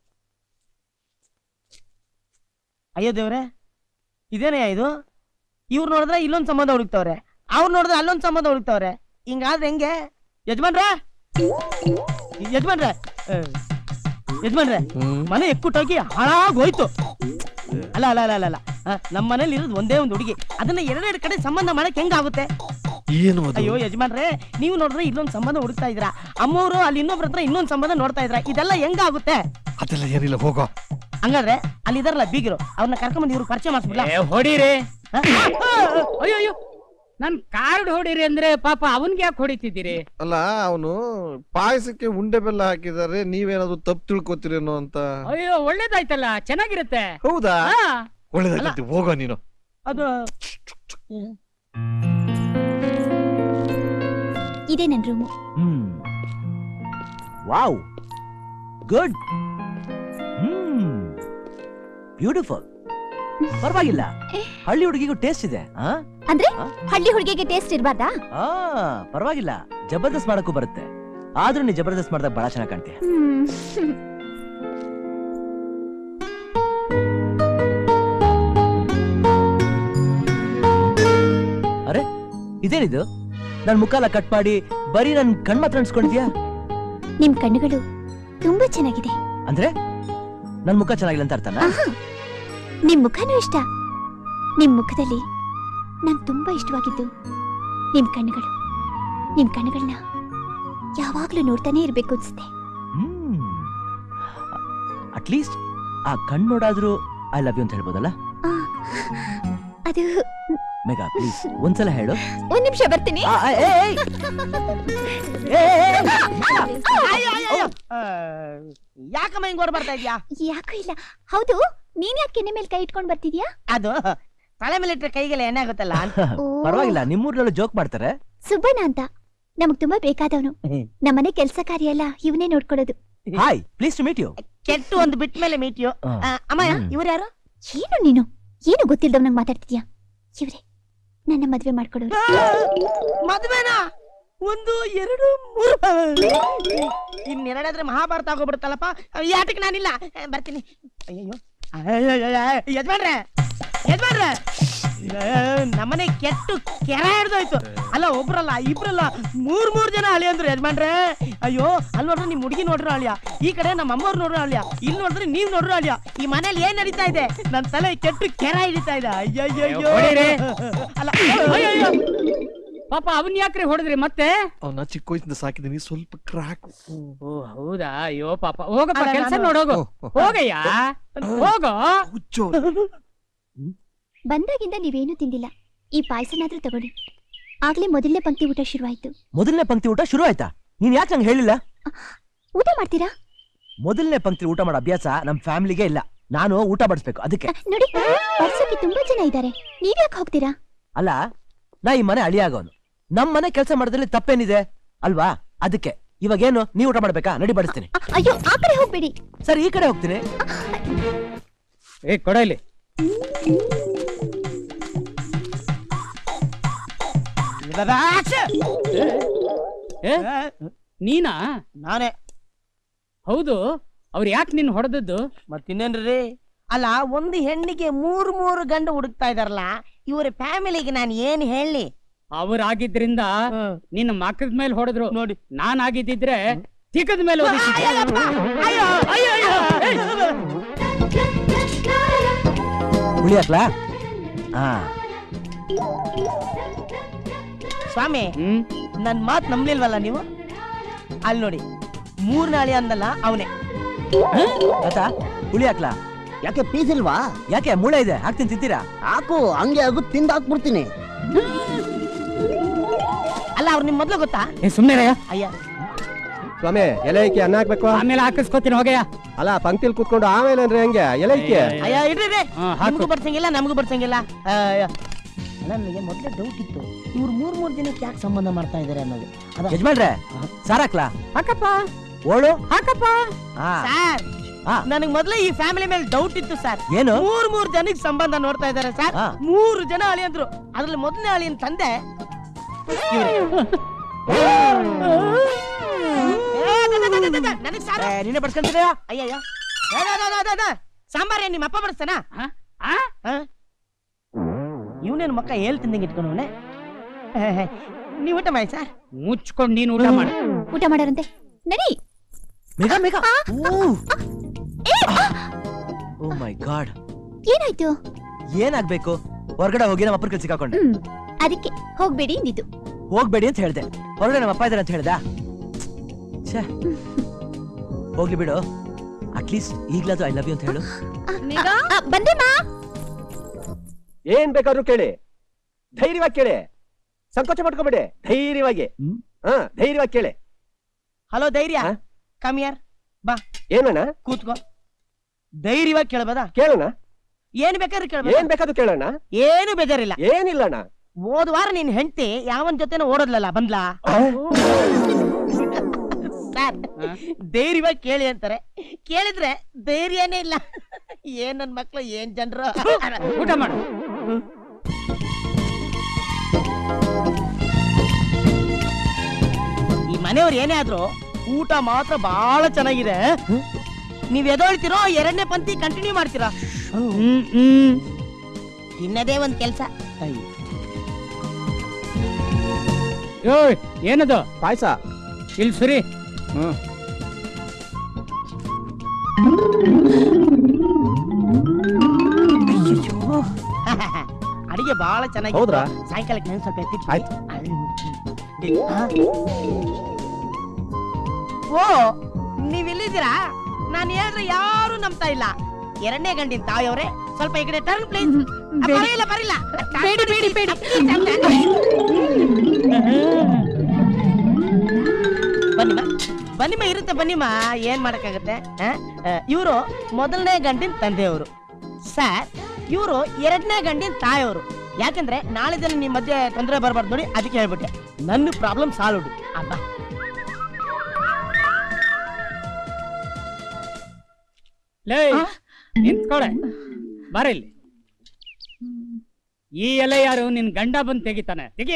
ಅಯ್ಯೋ ದೇವ್ರೆ ಇದೇನಯ್ಯ ಇದು ಇವ್ರು ನೋಡಿದ್ರೆ ಇಲ್ಲೊಂದ್ ಸಂಬಂಧ ಹುಡುಕ್ತವ್ರೆ ಅವ್ರು ನೋಡಿದ್ರೆ ಅಲ್ಲೊಂದ್ ಸಂಬಂಧ ಹುಡುಕ್ತವ್ರೆ ಹಿಂಗಾದ್ರೆ ಹೆಂಗೆ ಯಜಮಾನ್ರೆ ಯಜಮಾನ್ರೆ ಏ, ಯಜಮಾನ್ರೆ ಮನೆ ಎಕ್ಕುಟ್ಟೋಗಿ ಹಾಳಾಗೋಯ್ತು ಅಲ್ಲ ಅಲ್ಲ ಅಲ್ಲ ಅಲ್ಲ ಅಲ್ಲ ಆ, ನಮ್ಮ ಮನೇಲಿ ಇರೋದು ಒಂದೇ ಒಂದು ಹುಡುಗಿ ಅದನ್ನ ಎರಡೆರಡು ಕಡೆ ಸಂಬಂಧ ಮಾಡಕ್ ಹೆಂಗಾಗುತ್ತೆ ಏನು ಅದು? ಅಯ್ಯೋ ಯಜಮಾನ್ರೆ ನೀವು ನೋಡಿದ್ರೆ ಇಲ್ಲೊಂದ್ ಸಂಬಂಧ ಹುಡುಕ್ತಾ ಇದ್ರ ಅಮ್ಮವರು ಅಲ್ಲಿ ಇನ್ನೊಬ್ರ ಹತ್ರ ಇನ್ನೊಂದ್ ಸಂಬಂಧ ನೋಡ್ತಾ ಇದ್ರ ಇದೆಲ್ಲ ಹೆಂಗಾಗುತ್ತೆ ಅದೆಲ್ಲ ಏನಿಲ್ಲ ಹೋಗೋ ಹಂಗಾದ್ರೆ ಅಲ್ಲಿ ಇದಾರಲ್ಲ ಬೀಗರು ಅವ್ರನ್ನ ಕರ್ಕೊಂಡ್ ಇವ್ರು ಪರಿಚಯ ಮಾಡಿಸ್ಬಿಡ್ಲಾ ಏ, ಹೊಡೀರಿ ಅಯ್ಯೋ ಅಯ್ಯೋ ನನ್ ಕಾರ್ಡ್ ಹೊಡೀರಿ ಅಂದ್ರೆ ಪಾಪ ಅವನ್ಗೆ ಯಾಕೆ ಹೊಡಿತಿದ್ದೀರಿ ಅಲ್ಲ ಅವನು ಪಾಯಸಕ್ಕೆ ಉಂಡೆ ಬೆಲ್ಲ ಹಾಕಿದ್ದಾರೆ ನೀವೇನಾದ್ರು ತಪ್ಪು ತಿಳ್ಕೊತೀರೇನೋ ಅಂತ ಅಯ್ಯೋ ಒಳ್ಳೇದಾಯ್ತಲ್ಲ ಚೆನ್ನಾಗಿರುತ್ತೆ ಹೌದಾ ಹಾ. ಒಳ್ಳೇದಾಗ್ತೈತಿ ಹೋಗೋ ನೀನು ಅದು ಇದೇ ನನ್ ರೂಮು ಹ್ಮ್ ವಾವ್ ಗುಡ್ ಹ್ಮ್ ಬ್ಯೂಟಿಫುಲ್ ಪರವಾಗಿಲ್ಲ ಹಳ್ಳಿ ಹುಡುಗಿಗೂ ಟೇಸ್ಟ್ ಇದೆ ಆ? ಅಂದ್ರೆ ಹಳ್ಳಿ ಹುಡುಗಿಗೆ ಟೇಸ್ಟ್ ಇರ್ಬಾರ್ದಾ ಆ ಪರವಾಗಿಲ್ಲ ಜಬರ್ದಸ್ತ್ ಮಾಡಕ್ಕೂ ಬರುತ್ತೆ ಆದ್ರೂ ನೀ ಜಬರ್ದಸ್ತ್ ಮಾಡಿದಾಗ ಬಹಳ ಚೆನ್ನಾಗಿ ಕಾಣ್ತೀಯ ಹ್ಮ್ ಅರೆ ಇದೇನಿದು ನನ್ ಮುಖ ಎಲ್ಲ ಕಟ್ ಮಾಡಿ ಬರೀ ನನ್ ಕಣ್ ಮಾತ್ರ ಅನ್ಸ್ಕೊಂಡಿದ್ಯಾ ನಿಮ್ ಕಣ್ಣುಗಳು ತುಂಬಾ ಚೆನ್ನಾಗಿದೆ ಅಂದ್ರೆ ನನ್ ಮುಖ ಚೆನ್ನಾಗಿಲ್ಲ ಅಂತ ಅರ್ಥನಾ ಆಹಾ, ನಿಮ್ ಮುಖನೂ ಇಷ್ಟ ನಿಮ್ ಮುಖದಲ್ಲಿ ನಂಗ್ ತುಂಬಾ ಇಷ್ಟವಾಗಿದ್ದು ನಿಮ್ ಕಣ್ಣುಗಳು ನಿಮ್ ಕಣ್ಣುಗಳನ್ನ ಯಾವಾಗ್ಲೂ ನೋಡ್ತಾನೆ ಇರ್ಬೇಕು ಅನ್ಸುತ್ತೆ ಅಟ್ಲೀಸ್ಟ್ ಆ ಕಣ್ ನೋಡಾದ್ರೂ ಐ ಲವ್ ಯು ಅಂತ ಹೇಳ್ಬೋದಲ್ಲ ಆ, ಅದು ಮೇಘಾ ಪ್ಲೀಸ್ ಒಂದ್ಸಲ ಹೇಳು ಒಂದ್ ನಿಮಿಷ ಬರ್ತೀನಿ ಆ, ಆ, ಏ, ಏಯ್. ಏ, ಏ, ಏ. ಅಯ್ಯೋ, ಅಯ್ಯೋ, ಅಯ್ಯೋ. ಆ, ಯಾಕಮ್ಮ ಹಿಂಗ್ ಓಡ್ ಬರ್ತಾ ಇದ್ಯಾ ಯಾಕೂ ಇಲ್ಲ ಹೌದು ನೀನ್ ಯಾಕೆ ಕೆನ್ನೆ ಮೇಲೆ ಕೈ ಇಟ್ಕೊಂಡ್ ಬರ್ತಿದ್ಯಾ ಅದು ತಲೆ ಮೇಲೆ ಇಟ್ಟರೆ ಕೈಗೆಲ್ಲ ಎಣ್ಣೆ ಆಗುತ್ತಲ್ಲ ಅಂತ ಪರವಾಗಿಲ್ಲ ನಿಮ್ಮೂರ್ನಲ್ಲೂ ಜೋಕ್ ಮಾಡ್ತಾರೆ ಸುಬ್ಬಣ್ಣ ಅಂತ ನಮಗ್ ತುಂಬಾ ಬೇಕಾದವನು ನಮ್ಮನೆ ಕೆಲ್ಸ ಕಾರ್ಯ ಎಲ್ಲ ಇವನೇ ನೋಡ್ಕೊಳ್ಳೋದು hi please to meet you ಕೆಟ್ಟು ಒಂದು ಬಿಟ್ಟ ಮೇಲೆ ಮೀಟಿಯೋ ಆ. ಅಮ್ಮಯ್ಯ ಹ್ಮ್. ಇವ್ರು ಯಾರು ಏನು ನೀನು ಏನು ಗೊತ್ತಿಲ್ದವ್ ನಂಗೆ ಮಾತಾಡ್ತಿದ್ಯಾ ಇವ್ರೆ ನನ್ನ ಮದ್ವೆ ಮಾಡ್ಕೊಡೋರು ಮದ್ವೆನಾ ಒಂದು ಎರಡು ಮೂರು ಇನ್ನೆರಡಾದ್ರೆ ಮಹಾಭಾರತ ಆಗೋಗ್ಬಿಡುತ್ತಲ್ಲಪ್ಪ ಈ ಆಟಕ್ಕೆ ನಾನಿಲ್ಲ ಆ, ಬರ್ತೀನಿ ಅಯ್ಯಯ್ಯೋ ಅಯ್ಯಯ್ಯಯ್ಯ, ಯಜಮಾನ್ರೆ ಯಜಮಾನ್ರೆ ಏ, ನಮ್ಮನೆ ಕೆಟ್ಟು ಕೆರ ಹಿಡ್ದೋಯ್ತು ಅಲ್ಲ ಒಬ್ರಲ್ಲ ಇಬ್ರಲ್ಲ ಮೂರ್ ಮೂರ್ ಜನ ಅಳಿ ಅಂದ್ರು ಯಜಮಾನ್ರೆ ಅಯ್ಯೋ ಅಲ್ಲಿ ನೋಡ್ರಿ ನಿಮ್ ಹುಡುಗಿ ನೋಡ್ರು ಅಳಿಯ ಈ ಕಡೆ ನಮ್ಮ ಅಮ್ಮವ್ರು ನೋಡ್ರು ಅಳಿಯ ಇಲ್ಲಿ ನೋಡಿದ್ರೆ ನೀವ್ ನೋಡ್ರು ಅಳಿಯ ಈ ಮನೇಲಿ ಏನ್ ನಡೀತಾ ಇದೆ ನನ್ ತಲೆ ಕೆಟ್ಟು ಕೆರ ಹಿಡಿತಾ ಇದೆ ಅಯ್ಯಯ್ಯೋ ಹೊಡೀರಿ. ಅಲ್ಲ ಅಯ್ಯಯ್ಯೋ. ಪಾಪ ಅವನ್ ಯಾಕ್ರಿ ಹೊಡೆದ್ರಿ ಮತ್ತೆ ಅವನ ಚಿಕ್ಕ ವಯಸ್ಸಿಂದ ಸಾಕಿದೀನಿ ಸ್ವಲ್ಪ ಕ್ರಾಕ್ ಓ ಹೌದಾ ಅಯ್ಯೋ ಪಾಪ ಹೋಗಪ್ಪ ಅಲ್ಲ, ಕೆಲ್ಸ ನಾನು- ನೋಡೋಗು ಹೋಗಯ್ಯ ಹೋಗೋ ಬಂದಾಗಿಂದ ನೀವೇನು ತಿಂದಿಲ್ಲ ಈ ಪಾಯಸನಾದ್ರೂ ತಗೊಳ್ಳಿ ಆಗ್ಲೇ ಮೊದಲನೇ ಪಂಕ್ತಿ ಊಟ ಶುರುವಾಯ್ತು ಮೊದಲನೇ ಪಂಕ್ತಿ ಊಟ ಶುರು ಆಯ್ತಾ ನೀನ್ ಯಾಕೆ ನಂಗೆ ಹೇಳಿಲ್ಲ ಊಟ ಮಾಡ್ತೀರಾ ಮೊದಲನೇ ಪಂಕ್ತಿ ಊಟ ಮಾಡೋ ಅಭ್ಯಾಸ ನಮ್ ಫ್ಯಾಮಿಲಿಗೆ ಇಲ್ಲ ನಾನು ಊಟ ಬಡಿಸ್ಬೇಕು ಅದಕ್ಕೆ ನೋಡಿ ಬರ್ಸೋಕೆ ತುಂಬಾ ಜನ ಇದ್ದಾರೆ ನೀವ್ಯಾಕೆ ಹೋಗ್ತೀರಾ ಅಲ್ಲ ನಾ ಈ ಮನೆ ಅಳಿಯಾಗೋನು ನಮ್ ಮನೆ ಕೆಲಸ ಮಾಡೋದ್ರಲ್ಲಿ ತಪ್ಪೇನಿದೆ ಅಲ್ವಾ ಅದಕ್ಕೆ ಇವಾಗ ಏನು ನೀವ್ ಊಟ ಮಾಡ್ಬೇಕಾ ನಡಿ ಬಡಿಸ್ತೀನಿ ಅಯ್ಯೋ ಆ ಕಡೆ ಹೋಗ್ಬೇಡಿ ಸರಿ ಈ ಕಡೆ ಹೋಗ್ತೀನಿ ಏ ಕೊಡ ಇಲ್ಲಿ ಏ, ನೀನಾ ನಾನೇ ಹೌದು ಅವ್ರು ಯಾಕೆ ನಿನ್ ಹೊಡೆದದ್ದು ಮತ್ತಿನ್ನೇನ್ರಿ ಅಲ್ಲ ಒಂದು ಹೆಣ್ಣಿಗೆ ಮೂರು ಮೂರು ಗಂಡು ಹುಡುಕ್ತಾ ಇದಾರಲ್ಲ ಇವರ ಫ್ಯಾಮಿಲಿಗೆ ನಾನು ಏನ್ ಹೇಳಿ ಅವ್ರಾಗಿದ್ರಿಂದ ನಿನ್ನ ಮಕ್ಕದ ಮೇಲೆ ಹೊಡೆದ್ರು ನೋಡಿ ನಾನ್ ಆಗಿದ್ದಿದ್ರೆ ತಿಕ್ಕದ ಮೇಲೆ ಹೊಡಿತಿದ್ದೆ. ಹುಳಿ ಹಾಕ್ಲಾ ಹಾ ಸ್ವಾಮಿ ನನ್ ಮಾತ್ ನಂಬ್ಲಿಲ್ವಲ್ಲ ನೀವು ಅಲ್ಲಿ ನೋಡಿ ಮೂರ್ ನಾಳೆ ಅಂದಲ್ಲ ಅವನೇ ಆಯ್ತಾ ಹುಳಿ ಹಾಕ್ಲಾ ಯಾಕೆ ಪೀಸ್ ಇಲ್ವಾ ಯಾಕೆ ಮೂಳೆ ಇದೆ ಹಾಕ್ತೀನಿ ತಿಂತೀರಾ ಹಾಕು ಹಂಗೆ ಆಗು ತಿಂದು ಹಾಕ್ಬಿಡ್ತೀನಿ ಅಲ್ಲ ಅವ್ರು ನಿಮ್ ಮೊದ್ಲು ಗೊತ್ತಾ ಏ ಸುಮ್ನೆ ಅಯ್ಯ ಸ್ವಾಮಿ ಎಲೆಕ್ಕೆ ಅನ್ನ ಹಾಕ್ಬೇಕು ಆಮೇಲೆ ಹಾಕಿಸ್ಕೊತೀನಿ ಹೋಗಯ್ಯ ಅಲ್ಲ ಪಂಕ್ತಿಲ್ ಕೂತ್ಕೊಂಡು ಆಮೇಲೆ ಅಂದ್ರೆ ಹೆಂಗೆ ಎಲೆಕ್ಕೆ ಅಯ್ಯ ಇಡ್ರಿ ಇಡ್ರಿ. ಹಾ, ಹಾಕು. ನಿಮ್ಗೂ ಬರ್ಸಂಗಿಲ್ಲ ನಮಗೂ ಬರ್ಸಂಗಿಲ್ಲ ಅಯ್ಯ. ನನಗೆ ಮೊದ್ಲೇ ಡೌಟ್ ಇತ್ತು ಇವ್ರು ಮೂರ್ ಮೂರ್ ದಿನಕ್ಕೆ ಯಾಕೆ ಸಂಬಂಧ ಮಾಡ್ತಾ ಇದಾರೆ ಅನ್ನೋದು ಅದ- ಯಜಮಾನ್ರೆ ಸಾರ್ ಹಾಕ್ಲಾ ಹಾಕಪ್ಪ ಓಳು ಹಾಕಪ್ಪ ಹಾ ಸರ್ ನನಗ್ ಮೊದ್ಲೇ ಈ ಫ್ಯಾಮಿಲಿ ಮೇಲೆ ಡೌಟ್ ಇತ್ತು ಸರ್ ಏನು? ಮೂರ್ ಮೂರ್ ಜನಕ್ಕೆ ಸಂಬಂಧ ನೋಡ್ತಾ ಇದಾರೆ ಸರ್ ಹಾ. ಮೂರು ಜನ ಅಳಿಯಂದ್ರು ಅದ್ರಲ್ಲಿ ಮೊದಲನೇ ಅಳಿಯನ್ ತಂದೆ ನನಗ್ ಸಾರು ನಿನ್ನೆ ಬಡ್ಸ್ಕೊಂತೀರಾ ಅಯ್ಯಯ್ಯ ಸಾಂಬಾರ್ ಏನ್ ನಿಮ್ಮ ಅಪ್ಪ ಬಡಿಸ್ತಾನ ಇವನೇನು ಮಕ್ಕ ಹೇಳ್ ತಿಂದಂಗೆ ಇಟ್ಕೊಂಡವನೆ ನೀವು ಊಟ ಮಾಡಿ ಸರ್ ಮುಚ್ಕೊಂಡ್ ನೀನ್ ಊಟ ಮಾಡು ಊಟ ಮಾಡಾರಂತೆ ನಡಿ ಮೇಘ ಮೇಘ ಓ ಮೈ ಗಾಡ್ ಏನಾಯ್ತು ಏನಾಗ್ಬೇಕು ಹೊರಗಡೆ ಹೋಗಿ ನಮ್ಮ ಅಪ್ಪನ ಕಲ್ ಸಿಕ್ಕಾಕೊಂಡೆ ಹ್ಮ್ ಅದಕ್ಕೆ ಹೋಗ್ಬೇಡಿ ನಿದ್ದು ಹೋಗ್ಬೇಡಿ ಅಂತ ಹೇಳ್ದೆ ಹೊರಗಡೆ ನಮ್ಮ ಅಪ್ಪ ಇದಾರೆ ಅಂತ ಹೇಳ್ದ ಛೇ ಹೋಗ್ಲಿ ಬಿಡು ಅಟ್ಲೀಸ್ಟ್ ಈಗ್ಲಾದ್ರು ಐ ಲವ್ ಯು ಅಂತ ಹೇಳು ಬಂದೆ ಮಾ ಏನ್ ಬೇಕಾದ್ರೂ ಕೇಳಿ ಧೈರ್ಯವಾಗಿ ಕೇಳಿ ಸಂಕೋಚ ಮಾಡ್ಕೋಬೇಡಿ ಧೈರ್ಯವಾಗಿ ಹಾ ಧೈರ್ಯವಾಗಿ ಕೇಳಿ ಹಲೋ ಧೈರ್ಯ ಕಮಿಯರ್ ಬಾ ಏನಣ್ಣ ಕೂತ್ಕೋ ಧೈರ್ಯವಾಗಿ ಕೇಳಬಹುದಾ ಕೇಳೋಣ ಏನ್ ಬೇಕಾದ್ರೂ ಏನ್ ಕೇಳಬಹುದು ಬೇಕಾದ್ರೂ ಕೇಳೋಣ ಏನು ಬೇಜಾರಿಲ್ಲ ಏನಿಲ್ಲಣ್ಣ ಹೋದ್ ವಾರ ನಿನ್ ಹೆಂಡತಿ ಯಾವನ್ ಜೊತೆನೋ ಓಡೋದ್ಲಲ್ಲ ಬಂದ್ಲಾ ಸರ್ ಧೈರ್ಯವಾಗಿ ಕೇಳಿ ಅಂತಾರೆ ಕೇಳಿದ್ರೆ ಧೈರ್ಯನೇ ಇಲ್ಲ ಏನ್ ನನ್ ಮಕ್ಳು ಏನ್ ಜನರು ಊಟ ಮಾಡು ಈ ಮನೆಯವ್ರು ಏನೇ ಆದ್ರೂ ಊಟ ಮಾತ್ರ ಬಹಳ ಚೆನ್ನಾಗಿದೆ ನೀವ್ ಎದೊಳ್ತಿರೋ ಎರಡನೇ ಪಂಕ್ತಿ ಕಂಟಿನ್ಯೂ ಮಾಡ್ತೀರಾ ತಿನ್ನದೇ ಒಂದ್ ಕೆಲ್ಸ ಏಯ್ ಏನದು ಪಾಯಸ ಇಲ್ಲಿ ಸುರಿ ಹ್ಮ್ ಅಡಿಗೆ ಬಹಳ ಚೆನ್ನಾಗಿ ಹೌದ್ರಾ? ಸಾಯಂಕಾಲಕ್ಕೆ ನಂಗೆ ಸ್ವಲ್ಪ ಎತ್ತಿಟ್ಟು ಆಯ್ತು. ಹಾ? ಓ ನೀವ್ ಇಲ್ಲಿದ್ದೀರಾ ನಾನು ಹೇಳಿದ್ರೆ ಯಾರು ನಂಬ್ತಾ ಇಲ್ಲ ಎರಡನೇ ಗಂಡಿನ ತಾಯಿಯವ್ರೆ ಸ್ವಲ್ಪ ಈ ಕಡೆ ಟರ್ನ್ ಪ್ಲೀಸ್ ಬರಿಲ್ಲ ಬರಿಲ್ಲ ಬೇಡಿ ಬೇಡಿ ಬೇಡಿ ಬನ್ನಿಮ್ಮ ಬನ್ನಿಮ್ಮ ಇರುತ್ತೆ ಬನ್ನಿಮ್ಮ ಏನ್ ಮಾಡಕ್ಕಾಗತ್ತೆ ಇವರು ಮೊದಲನೇ ಗಂಡಿನ ತಂದೆಯವರು ಸರ್ ಇವರು ಎರಡನೇ ಗಂಡಿನ ತಾಯಿಯವರು ಯಾಕಂದ್ರೆ ನಾಳೆ ದಿನ ನಿಮ್ ಮಧ್ಯೆ ತೊಂದರೆ ಬರಬಾರ್ದು ನೋಡಿ ಅದಕ್ಕೆ ಹೇಳ್ಬಿಟ್ಟೆ ನನ್ನ ಪ್ರಾಬ್ಲಮ್ ಸಾಲ್ವ್ ಅಬ್ಬ ಲೇ ನಿಂತ್ಕೊಳೆ ಬಾರ ಇಲ್ಲಿ ಈ ಎಲೆ ಯಾರು ನಿನ್ ಗಂಡ ಬಂದ್ ತೆಗಿತಾನೆ ತೆಗಿಯ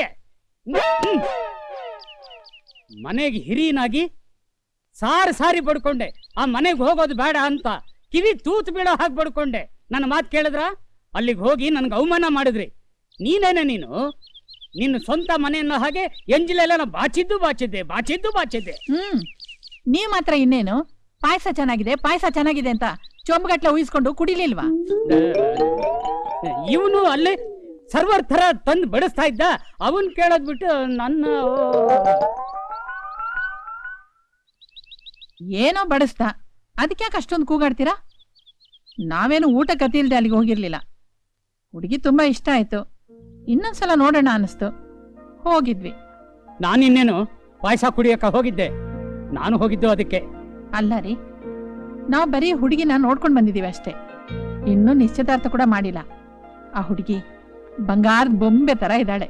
ಮನೆಗೆ ಹಿರಿಯನಾಗಿ ಸಾರಿ ಸಾರಿ ಬಡ್ಕೊಂಡೆ ಆ ಮನೆಗೆ ಹೋಗೋದು ಬೇಡ ಅಂತ ಕಿವಿ ತೂತು ಬೀಳೋ ಹಾಗೆ ಬಡ್ಕೊಂಡೆ ನನ್ನ ಮಾತು ಕೇಳಿದ್ರ ಅಲ್ಲಿಗೆ ಹೋಗಿ ನನ್ಗೆ ಅವಮಾನ ಮಾಡಿದ್ರಿ ನೀನೇನೆ ನೀನು ನಿನ್ನ ಸ್ವಂತ ಮನೆಯನ್ನ ಹಾಗೆ ಎಂಜಿಲೆಲ್ಲ ಬಾಚಿದ್ದು ಬಾಚಿದ್ದೆ ಬಾಚಿದ್ದು ಬಾಚಿದ್ದೆ ಹ್ಮ್ ನೀವ್ ಮಾತ್ರ ಇನ್ನೇನು ಪಾಯಸ ಚೆನ್ನಾಗಿದೆ ಪಾಯಸ ಚೆನ್ನಾಗಿದೆ ಅಂತ ಚೊಂಬಗಟ್ಲೆ ಉಯಿಸ್ಕೊಂಡು ಕುಡಿಲಿಲ್ವಾ ಇವನು ಅಲ್ಲೇ ಸರ್ವರ್ ತರ ತಂದು ಬಡಿಸ್ತಾ ಇದ್ದ ಅವನ್ ಕೇಳೋದ್ ಬಿಟ್ಟು ನನ್ನ ಏನೋ ಬಡಿಸ್ದ ಅದಕ್ಯಾಕೆ ಅಷ್ಟೊಂದು ಕೂಗಾಡ್ತೀರಾ ನಾವೇನು ಊಟ ಗತಿ ಇಲ್ದೆ ಅಲ್ಲಿಗೆ ಹೋಗಿರ್ಲಿಲ್ಲ ಹುಡುಗಿ ತುಂಬಾ ಇಷ್ಟ ಆಯ್ತು ಇನ್ನೊಂದ್ಸಲ ನೋಡೋಣ ಅನಿಸ್ತು ಹೋಗಿದ್ವಿ ನಾನಿನ್ನೇನು ಪಾಯಸ ಕುಡಿಯಕ್ಕ ಹೋಗಿದ್ದೆ ನಾನು ಹೋಗಿದ್ದು ಅದಕ್ಕೆ ಅಲ್ಲ ರೀ ನಾವು ಬರೀ ಹುಡುಗಿನ ನೋಡ್ಕೊಂಡು ಬಂದಿದೀವಿ ಅಷ್ಟೇ ಇನ್ನೂ ನಿಶ್ಚಿತಾರ್ಥ ಕೂಡ ಮಾಡಿಲ್ಲ ಆ ಹುಡುಗಿ ಬಂಗಾರದ ಬೊಂಬೆ ತರ ಇದ್ದಾಳೆ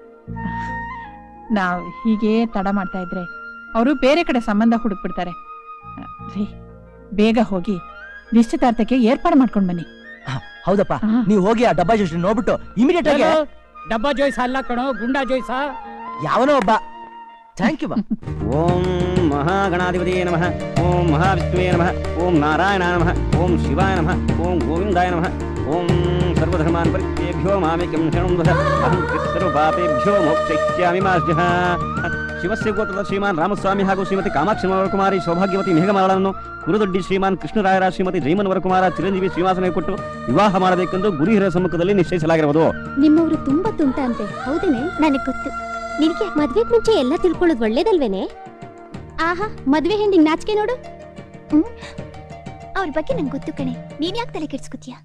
ನಾವು ಹೀಗೆ ತಡ ಮಾಡ್ತಾ ಇದ್ರೆ ಅವರು ಬೇರೆ ಕಡೆ ಸಂಬಂಧ ಹುಡುಕ್ಬಿಡ್ತಾರೆ ರೀ ಬೇಗ ಹೋಗಿ ನಿಶ್ಚಿತಾರ್ಥಕ್ಕೆ ಏರ್ಪಾಡು ಮಾಡ್ಕೊಂಡ್ ಬನ್ನಿ ಹೌದಪ್ಪ ನೀವು ಹೋಗಿ ಆ ಡಬ್ಬಾ ಜೋಶಿ ನೋಡ್ಬಿಟ್ಟು ಇಮಿಡಿಯೇಟ್ ಆಗಿ ಹಲೋ, ಡಬ್ಬಾ ಜೋಯ್ಸ ಅಲ್ಲ ಕಣೋ ಗುಂಡಾ ಜೋಯ್ಸ ಯಾವನೋ ಒಬ್ಬ ಥ್ಯಾಂಕ್ ಯು ಓಂ ಮಹಾಗಣಾಧಿಪತಿಯೇ ನಮಃ ಓಂ ಮಹಾವಿಷ್ಣುವೇ ನಮಃ ಓಂ ನಾರಾಯಣ ನಮಃ ಓಂ ಶಿವಾಯ ನಮಃ ಓಂ ಗೋವಿಂದಾಯ ನಮಃ ಓಂ ಸರ್ವಧರ್ಮಾನ್ ಪರಿತ್ಯೇಭ್ಯೋ ಮಾಮೇಕಂ ಶರಣಂ ವದ ಅಹಂ ಪಿತೃಪಾಪೇಭ್ಯೋ ಮೋಕ್ಷಯಿಷ್ಯಾಮಿ ಮಾಸ್ಯಃ ಶಿವಸ್ಯ ಗೋತ್ರದ ಶ್ರೀಮಾನ್ ರಾಮಸ್ವಾಮಿ ಹಾಗೂ ಶ್ರೀಮತಿ ಕಾಮಾಕ್ಷಿ ಕುಮಾರಿ ಸೌಭಾಗ್ಯವತಿ ಮೇಘಮಾಲನ್ನು ಕುರುದೊಡ್ಡಿ ಶ್ರೀಮಾನ್ ಕೃಷ್ಣರಾಯರ ಶ್ರೀಮತಿ ಜೈಮನ್ ವರಕುಮಾರ ಚಿರಂಜೀವಿ ಶ್ರೀನಿವಾಸನಿಗೆ ಕೊಟ್ಟು ವಿವಾಹ ಮಾಡಬೇಕೆಂದು ಗುರು ಹಿರಿಯರ ಸಮ್ಮುಖದಲ್ಲಿ ನಿಶ್ಚಯಿಸಲಾಗಿರುವುದು ನಿಮ್ಮವರು ತುಂಬಾ ತುಂಟ ಅಂತೆ ಹೌದೇನೆ ನನಗೆ ಗೊತ್ತು ನಿನಗೆ ಮದ್ವೆಗ್ ಮುಂಚೆ ಎಲ್ಲ ತಿಳ್ಕೊಳ್ಳೋದು ಒಳ್ಳೇದಲ್ವೇನೆ ಆಹಾ ಮದ್ವೆ ಹೆಂಡಿಗೆ ನಾಚಿಕೆ ನೋಡು ಹ್ಮ್ ಅವ್ರ ಬಗ್ಗೆ ನಂಗೆ ಗೊತ್ತು ಕಣೆ ನೀನ್ ಯಾಕೆ ತಲೆ ಕೆಡ್ಸ್ಕೊತೀಯ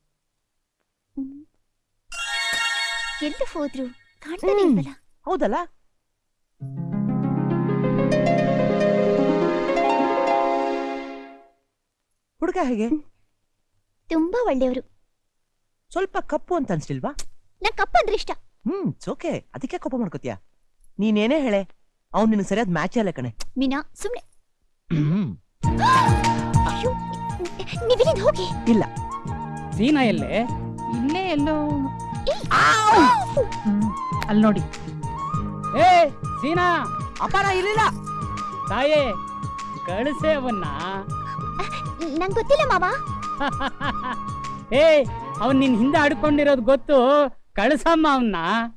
ಎಲ್ಲಿ ಹೋದ್ರು ಕಾಣ್ತಾನೆ ಇಲ್ವಲ್ಲ ಹೌದಲ್ಲ ಹುಡುಗ ಹೇಗೆ ತುಂಬಾ ಒಳ್ಳೆಯವರು ಸ್ವಲ್ಪ ಕಪ್ಪು ಅಂತ ಅನ್ಸ್ಲಿಲ್ವಾ ನಂಗೆ ಕಪ್ಪ ಅಂದ್ರೆ ಇಷ್ಟ ಹ್ಮ್ ಓಕೆ ಅದಕ್ಕೆ ಕೋಪ ಮಾಡ್ಕೋತೀಯ ನೀನೇನೇ ಹೇಳೆ ಅವ್ನು ನಿನಗೆ ಸರಿಯಾದ ಮ್ಯಾಚ್ ಅಲ್ಲ ಕಣೆ ಮೀನಾ ಸುಮ್ನೆ ಹ್ಮ್ ಅಯ್ಯೋ ನೀವಿಲ್ಲಿಂದ ಹೋಗಿ ಇಲ್ಲ ಸೀನಾ ಎಲ್ಲೇ ಇಲ್ಲೇ ಎಲ್ಲೋ ಅಲ್ಲಿ ನೋಡಿ ಏ ಸೀನಾ ಅಪಾರ ಇರಲಿಲ್ಲ ತಾಯೇ ಕಳಿಸೇ ಅವನ್ನ ನಂಗೆ ಗೊತ್ತಿಲ್ಲ ಮಾವ ಏ ಅವನ್ ನಿನ್ ಹಿಂದೆ ಆಡ್ಕೊಂಡಿರೋದು ಗೊತ್ತು ಕಳ್ಸಮ್ಮ ಅವನ್ನ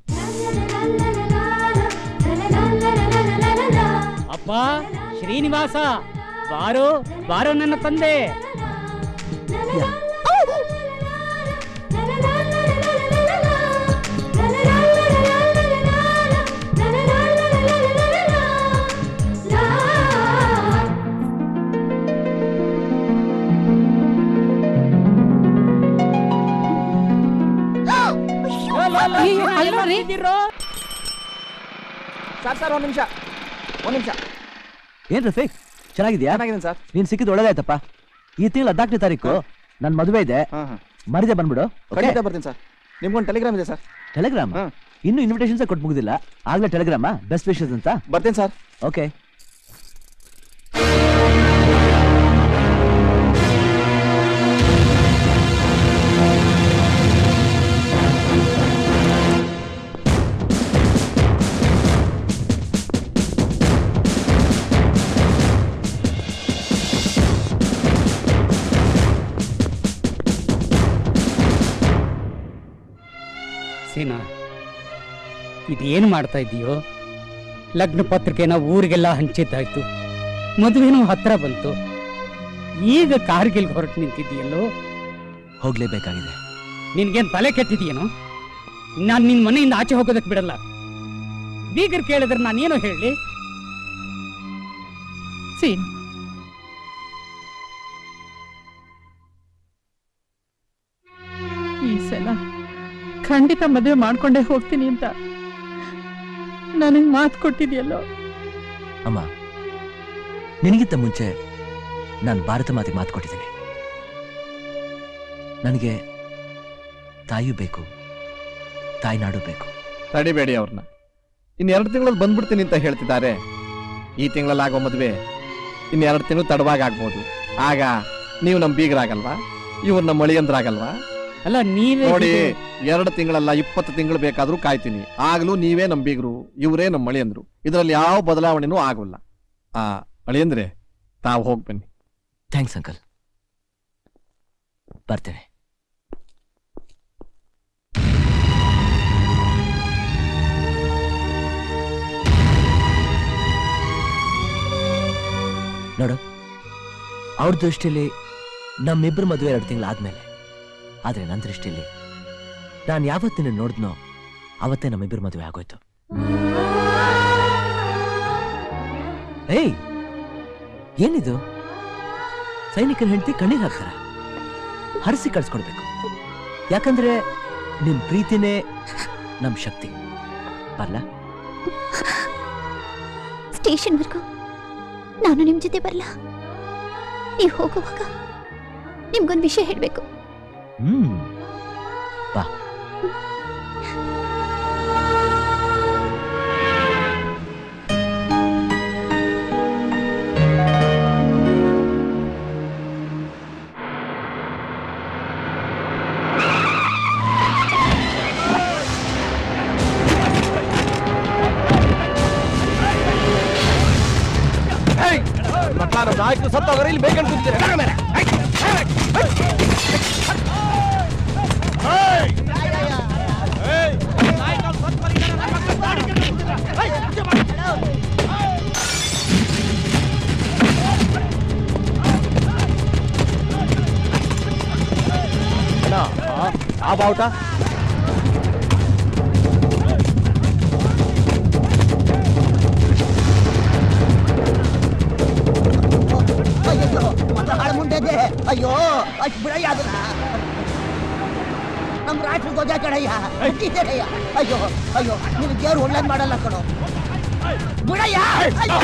ಅಪ್ಪ ಶ್ರೀನಿವಾಸ ಬಾರೋ ಬಾರೋ ನನ್ನ ತಂದೆ ಅಯ್ಯೋ, ಅಲ್ಲಿ ನೋಡ್ರಿ. ಸರ್ ಸರ್ ಒಂದ್ ನಿಮಿಷ ಒಂದ್ ನಿಮಿಷ ಏನ್ ರಫೀಕ್ ಚೆನ್ನಾಗಿದ್ಯಾ ಚೆನ್ನಾಗಿದ್ದೀನಿ ಸರ್ ನೀನ್ ಸಿಕ್ಕಿದ್ ಒಳ್ಳೇದಾಯ್ತಪ್ಪ ಈ ತಿಂಗಳ ಹದಿನಾಲ್ಕನೇ ತಾರೀಕು ನನ್ ಮದುವೆ ಇದೆ ಮರಿದೆ ಬಂದ್ಬಿಡು ಖಂಡಿತ ಬರ್ತೀನಿ ಸರ್ ನಿಮ್ಗೊಂದು ಟೆಲಿಗ್ರಾಮ್ ಇದೆ ಸರ್ ಟೆಲಿಗ್ರಾಮ್ ಇನ್ನು ಇನ್ವಿಟೇಷನ್ಸ್ ಕೊಟ್ಟು ಮುಗಿದಿಲ್ಲ ಆಗ್ಲೇ ಟೆಲಿಗ್ರಾಮ ಬೆಸ್ಟ್ ವಿಶಸ್ ಅಂತ ಬರ್ತೀನಿ ಸರ್ ಓಕೆ ಸೀನಾ ಇದೇನು ಮಾಡ್ತಾ ಇದೀಯೋ ಲಗ್ನ ಪತ್ರಿಕೆನ ಊರಿಗೆಲ್ಲ ಹಂಚಿದ್ದಾಯ್ತು ಮದುವೆನೂ ಹತ್ರ ಬಂತು ಈಗ ಕಾರ್ಗಿಲ್ ಹೊರಟು ನಿಂತಿದ್ದೀಯಲ್ಲೋ ಹೋಗ್ಲೇಬೇಕಾಗಿದೆ ನಿನ್ಗೇನ್ ತಲೆ ಕೆಟ್ಟಿದೀಯೇನೋ ನಾನ್ ನಿನ್ ಮನೆಯಿಂದ ಆಚೆ ಹೋಗೋದಕ್ ಬಿಡಲ್ಲ ಬೀಗರ್ ಕೇಳಿದ್ರೆ ನಾನೇನೋ ಹೇಳಿ ಸೀನ್ ಈ ಸಲ ಖಂಡಿತ ಮದುವೆ ಮಾಡ್ಕೊಂಡೇ ಹೋಗ್ತೀನಿ ಅಂತ ನನಗ್ ಮಾತು ಕೊಟ್ಟಿದ್ಯಲ್ಲೋ ಅಮ್ಮ ನಿನಗಿಂತ ಮುಂಚೆ ನಾನು ಭಾರತ ಮಾತಿಗೆ ಮಾತು ಕೊಟ್ಟಿದ್ದೀನಿ ನನಗೆ ತಾಯಿಯೂ ಬೇಕು ತಾಯ್ನಾಡು ಬೇಕು ತಡಿಬೇಡಿ ಅವ್ರನ್ನ ಇನ್ ಎರಡು ತಿಂಗಳಲ್ಲಿ ಬಂದ್ಬಿಡ್ತೀನಿ ಅಂತ ಹೇಳ್ತಿದ್ದಾರೆ ಈ ತಿಂಗಳಲ್ಲಿ ಆಗೋ ಮದುವೆ ಇನ್ ಎರಡು ತಿಂಗಳು ತಡವಾಗಿ ಆಗ್ಬೋದು ಆಗ ನೀವು ನಮ್ ಬೀಗರಾಗಲ್ವಾ ಇವ್ರು ನಮ್ಮ ಮಳಿಯಂದ್ರಾಗಲ್ವಾ ಅಲ್ಲ ನೀವೇ ನೋಡಿ ಎರಡು ತಿಂಗಳಲ್ಲ ಇಪ್ಪತ್ತು ತಿಂಗಳು ಬೇಕಾದ್ರೂ ಕಾಯ್ತೀನಿ ಆಗ್ಲೂ ನೀವೇ ನಮ್ ಬೀಗರು ಇವರೇ ನಮ್ಮ ಮಳಿಯಂದ್ರು ಇದರಲ್ಲಿ ಯಾವ ಬದಲಾವಣೆನೂ ಆಗೋಲ್ಲ ಆ ಅಳಿಯಂದ್ರೆ ತಾವು ಹೋಗಿ ಬನ್ನಿ ಥ್ಯಾಂಕ್ಸ್ ಅಂಕಲ್ ಬರ್ತೇನೆ ನೋಡು ಅವ್ರ ದೃಷ್ಟಿಯಲ್ಲಿ ನಮ್ಮಿಬ್ಬರ ಮದುವೆ ಎರಡು ತಿಂಗಳಾದ್ಮೇಲೆ ಆದ್ರೆ ನನ್ನ ದೃಷ್ಟಿಯಲ್ಲಿ ನಾನು ಯಾವತ್ತಿನ ನೋಡಿದ್ನೋ ಅವತ್ತೇ ನಮ್ಮಿಬ್ಬರ ಮದುವೆ ಆಗೋಯ್ತು ಏಯ್ ಏನಿದು ಸೈನಿಕರ ಹೆಂಡತಿ ಕಣ್ಣೀರ್ ಹಾಕ್ತಾರ ಹರಿಸಿ ಕಳ್ಸ್ಕೊಡ್ಬೇಕು ಯಾಕಂದ್ರೆ ನಿಮ್ ಪ್ರೀತಿನೇ ನಮ್ ಶಕ್ತಿ ಬರ್ಲಾ ಸ್ಟೇಷನ್ವರೆಗೂ ನಾನು ನಿಮ್ ಜೊತೆ ಬರಲ್ಲ ನೀವು ಹೋಗುವಾಗ ನಿಮ್ಗೊಂದು ವಿಷಯ ಹೇಳ್ಬೇಕು ಹ್ಮ್ ಬಾ ನಾಯಕರು ಸತ್ತೋಗ್ರೆ ಇಲ್ಲಿ ಬೇಕಂತ ಕೂತಿದ್ದಾರೆ ಆ ಬಾವುಟ ಅಯ್ಯೋ ಮತ್ತೆ ಹಾಳು ಮುಂಡೆದೆ ಅಯ್ಯೋ ಅಷ್ಟು ಬಿಡಯ್ಯ ಅದನ್ನ ನಮ್ ರಾಷ್ಟ್ರ ಧ್ವಜ ಕಣಯ್ಯ ಹುಟ್ಟಿದ್ದೇನಯ್ಯ ಅಯ್ಯೋ ಅಯ್ಯೋ ನಿನ್ ದೇವ್ರು ಒಳ್ಳೇದ್ ಮಾಡಲ್ಲ ಕಣೋ ಬಿಡಯ್ಯ ಅಯ್ಯೋ.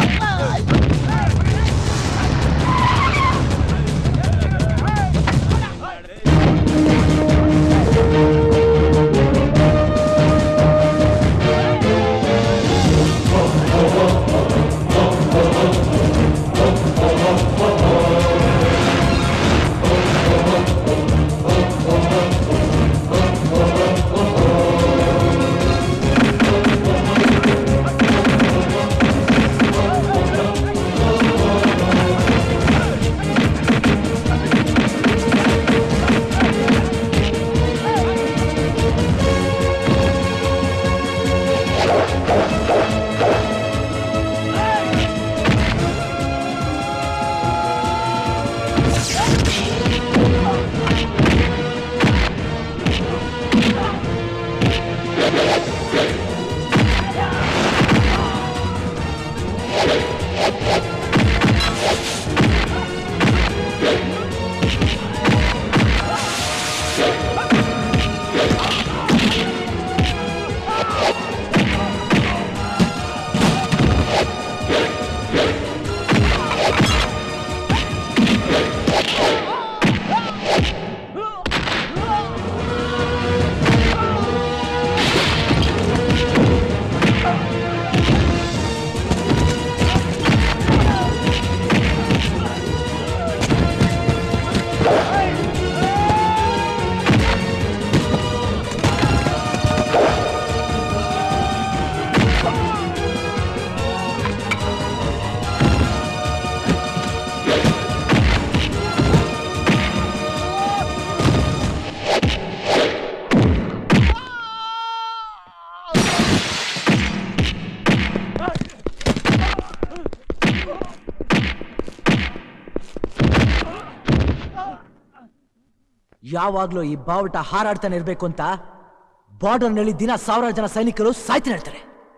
ಯಾವಾಗ್ಲೂ ಈ ಬಾವುಟ ಹಾರಾಡ್ತಾನೆ ಇರ್ಬೇಕು ಅಂತ ಬಾರ್ಡರ್ನಲ್ಲಿ ದಿನ ಸಾವಿರಾರು ಜನ ಸೈನಿಕರು ಸಾಯ್ತಾನೆ ಇರ್ತಾರೆ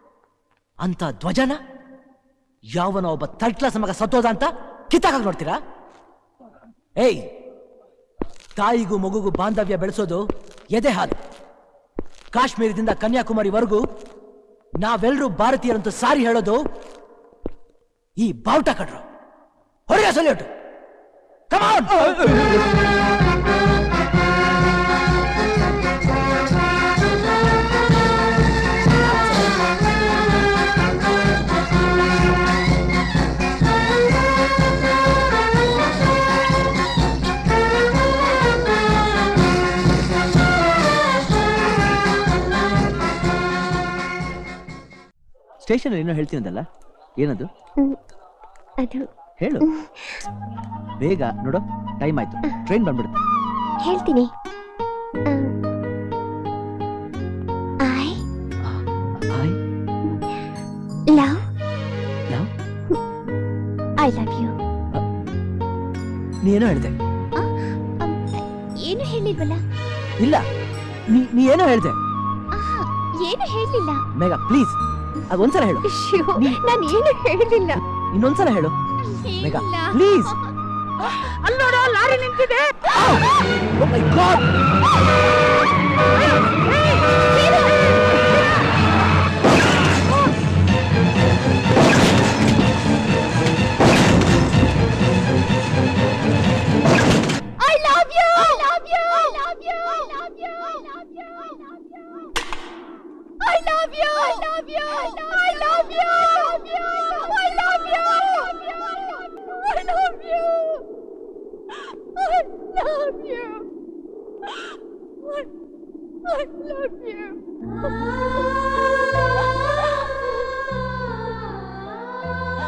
ಅಂತ ಧ್ವಜನ ಯಾವನ ಒಬ್ಬ ಥರ್ಡ್ ಕ್ಲಾಸ್ ಮಗ ಸತ್ತೋದ ಅಂತ ಕಿತ್ತಾಕ ನೋಡ್ತೀರಾ ಏಯ್ ತಾಯಿಗೂ ಮಗುಗೂ ಬಾಂಧವ್ಯ ಬೆಳೆಸೋದು ಎದೆ ಹಾಲು ಕಾಶ್ಮೀರದಿಂದ ಕನ್ಯಾಕುಮಾರಿವರೆಗೂ ನಾವೆಲ್ಲರೂ ಭಾರತೀಯರಂತೂ ಸಾರಿ ಹೇಳೋದು ಈ ಬಾವುಟ ಕಡ್ರು ಹೊಡೆಯ ಸಲ್ಯೂಟ್ ಕಮಾನ್ ಸ್ಟೇಷನ್ ಏನೋ ಹೇಳ್ತೀನದಲ್ಲ ಏನದು ಅದು ಹೇಳು ಬೇಗ ನೋಡು ಟೈಮ್ ಆಯ್ತು ಟ್ರೈನ್ ಬಂದ್ಬಿಡುತ್ತೆ ಹೇಳ್ತೀನಿ I love love I love you ನೀನೇನೋ ಹೇಳ್ದೆ ಏನು ಹೇಳಿಲ್ವಲ್ಲ ಇಲ್ಲ ನೀ ನೀ ಏನೋ ಹೇಳ್ದೆ ಆಹಾ, ಏನು ಹೇಳಿಲ್ಲ ಮೇಘ ಪ್ಲೀಸ್ ಅದೊಂದ್ಸಲ ಹೇಳು ನಾನು ಏನು ಹೇಳಿಲ್ಲ ಇನ್ನೊಂದ್ಸಲ ಹೇಳು ಮೇಘ ಪ್ಲೀಸ್ ಅಲ್ಲೋಡ ಲಾರಿ ನಿಂತಿದೆ oh my god I love you! I love you! I love you! I love you! I love you! I love you! I love you! I love you! I love you! I love you! I love you! I love you!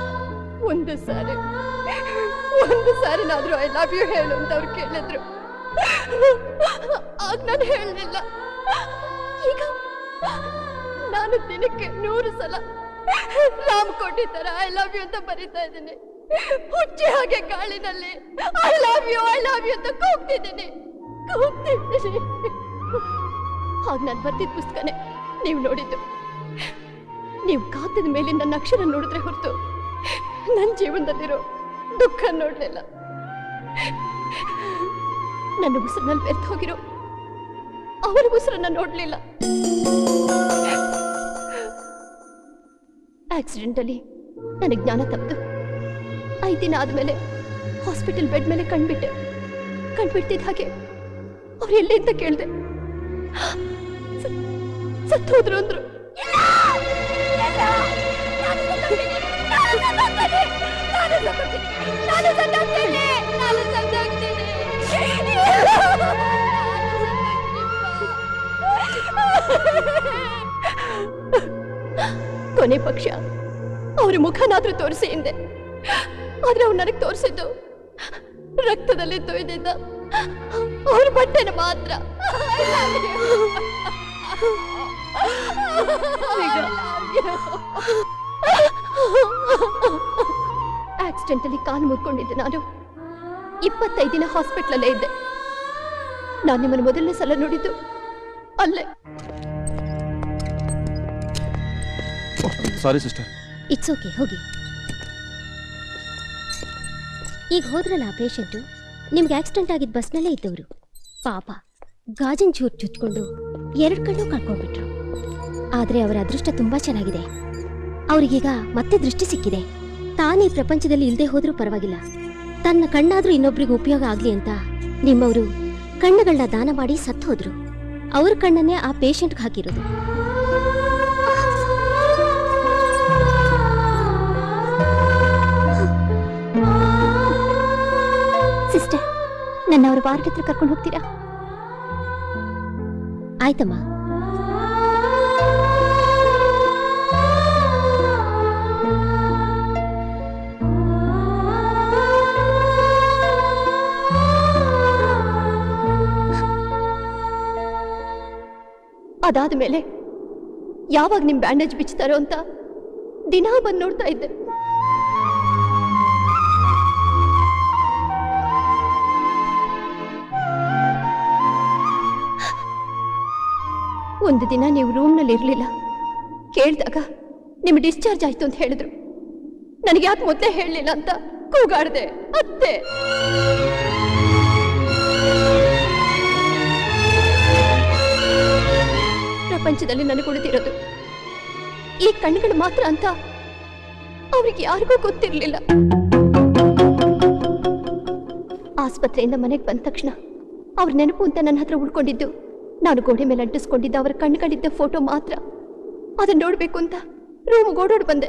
ಒಂದು ಸಾರಿ ಒಂದು ಸಾರಿನಾದ್ರೂ I love you ಹೇಳು ಅಂತ ಅವ್ರು ಕೇಳಿದ್ರು ಆಗ ನಾನು ಹೇಳಲಿಲ್ಲ ಈಗ ನಾನು ದಿನಕ್ಕೆ ನೂರು ಸಲ ರಾಮ್ ಕೊಟ್ಟಿದ್ದಾರೆ ಐ ಲವ್ ಯು ಅಂತ ಬರೀತಾ ಇದ್ದೀನಿ ಹುಚ್ಚಿ ಹಾಗೆ ಗಾಳಿನಲ್ಲಿ I love you I love you ಅಂತ ಕೂಗ್ತಿದ್ದೀನಿ ಕೂಗ್ತಿದ್ದೀನಿ ಆಗ ನಾನು ಬರ್ತಿದ್ದ ಪುಸ್ತಕನೇ ನೀವು ನೋಡಿದ್ದು ನೀವು ಕಾತದ ಮೇಲೆ ನನ್ನ ಅಕ್ಷರ ನೋಡಿದ್ರೆ ಹೊರತು ನನ್ನ ಜೀವನದಲ್ಲಿರೋ ದುಃಖ ನೋಡ್ಲಿಲ್ಲ ನನ್ನ ಉಸಿರಿನಲ್ಲಿ ಬೆರ್ತು ಹೋಗಿರೋ ಅವರ ಉಸಿರನ್ನ ನೋಡ್ಲಿಲ್ಲ ಆಕ್ಸಿಡೆಂಟ್ ಅಲ್ಲಿ ನನಗೆ ಜ್ಞಾನ ತಪ್ಪಿತು ಐದು ದಿನ ಆದ್ಮೇಲೆ ಹಾಸ್ಪಿಟಲ್ ಬೆಡ್ ಮೇಲೆ ಕಣ್ಬಿಟ್ಟೆ ಕಣ್ಬಿಡ್ತಿದ್ದ ಹಾಗೆ ಅವ್ರು ಎಲ್ಲಿ ಅಂತ ಕೇಳಿದೆ ಸತ್ತು ಹೋದ್ರು ಅಂದ್ರು ಕೊನೆ ಪಕ್ಷ ಅವ್ರ ಮುಖನಾದ್ರೂ ತೋರಿಸಿ ಹಿಂದೆ ಆದ್ರೆ ಅವ್ರು ನನಗೆ ತೋರಿಸಿದ್ದು ರಕ್ತದಲ್ಲಿ ತೊಯ್ದಿದ್ದ ಅವ್ರ ಬಟ್ಟೆನ ಮಾತ್ರ ಆಕ್ಸಿಡೆಂಟ್ ಅಲ್ಲಿ ಕಾಲು ಮುರ್ಕೊಂಡಿದ್ದೆ ನಾನು ಇಪ್ಪತ್ತೈದು ದಿನ ಹಾಸ್ಪಿಟ್ಲಲ್ಲೇ ಇದ್ದೆ ನಾನು ನಿಮ್ಮನ್ನು ಮೊದಲನೇ ಸಲ ನೋಡಿದ್ದು ಅಲ್ಲೇ ಸಾರಿ ಸಿಸ್ಟರ್ ಇಟ್ಸ್ ಓಕೆ ಹೋಗಿ ಈಗ ಹೋದ್ರಲ್ಲ ಆ ಪೇಷಂಟು ನಿಮ್ಗೆ ಆಕ್ಸಿಡೆಂಟ್ ಆಗಿದ್ದ ಬಸ್ನಲ್ಲೇ ಇದ್ದವರು ಪಾಪ ಗಾಜಿನ ಚೂರು ಚುಚ್ಕೊಂಡು ಎರಡು ಕಣ್ಣು ಕಳ್ಕೊಂಡ್ಬಿಟ್ರು ಆದರೆ ಅವರ ಅದೃಷ್ಟ ತುಂಬಾ ಚೆನ್ನಾಗಿದೆ ಅವರಿಗೀಗ ಮತ್ತೆ ದೃಷ್ಟಿ ಸಿಕ್ಕಿದೆ ತಾನೇ ಈ ಪ್ರಪಂಚದಲ್ಲಿ ಇಲ್ಲದೆ ಹೋದ್ರೂ ಪರವಾಗಿಲ್ಲ ತನ್ನ ಕಣ್ಣಾದ್ರೂ ಇನ್ನೊಬ್ರಿಗೆ ಉಪಯೋಗ ಆಗ್ಲಿ ಅಂತ ನಿಮ್ಮವರು ಕಣ್ಣುಗಳನ್ನ ದಾನ ಮಾಡಿ ಸತ್ತು ಹೋದ್ರು ಅವ್ರ ಕಣ್ಣನ್ನೇ ಆ ಪೇಷಂಟ್ಗೆ ಹಾಕಿರೋದು ಸಿಸ್ಟರ್ ನನ್ನ ಅವ್ರ ವಾರ್ಡ್ ಹತ್ರ ಕರ್ಕೊಂಡು ಹೋಗ್ತೀರಾ ಆಯ್ತಮ್ಮ ಅದಾದ ಮೇಲೆ ಯಾವಾಗ ನಿಮ್ ಬ್ಯಾಂಡೇಜ್ ಬಿಚ್ತಾರೋ ಅಂತ ದಿನಾ ಬಂದು ನೋಡ್ತಾ ಇದ್ದೆ ಒಂದು ದಿನ ನೀವು ರೂಮ್ನಲ್ಲಿ ಇರಲಿಲ್ಲ ಕೇಳಿದಾಗ ನಿಮ್ ಡಿಸ್ಚಾರ್ಜ್ ಆಯ್ತು ಅಂತ ಹೇಳಿದ್ರು ನನಗೆ ಯಾಕೆ ಮೊದಲೇ ಹೇಳಲಿಲ್ಲ ಅಂತ ಕೂಗಾಡ್ದೆ ಅತ್ತೆ ಪ್ರಪಂಚದಲ್ಲಿ ನನಗೆ ಉಳಿದಿರೋದು ಈ ಕಣ್ಣುಗಳು ಮಾತ್ರ ಅಂತ ಅವ್ರಿಗೆ ಯಾರಿಗೂ ಗೊತ್ತಿರಲಿಲ್ಲ ಆಸ್ಪತ್ರೆಯಿಂದ ಮನೆಗೆ ಬಂದ ತಕ್ಷಣ ಅವ್ರ ನೆನಪು ಅಂತ ನನ್ನ ಹತ್ರ ಉಳ್ಕೊಂಡಿದ್ದು ನಾನು ಗೋಡೆ ಮೇಲೆ ಅಂಟಿಸ್ಕೊಂಡಿದ್ದ ಅವರ ಕಣ್ಣುಗಳಿದ್ದ ಫೋಟೋ ಮಾತ್ರ ಅದನ್ನ ನೋಡ್ಬೇಕು ಅಂತ ರೂಮ್ ಓಡೋಡ್ ಬಂದೆ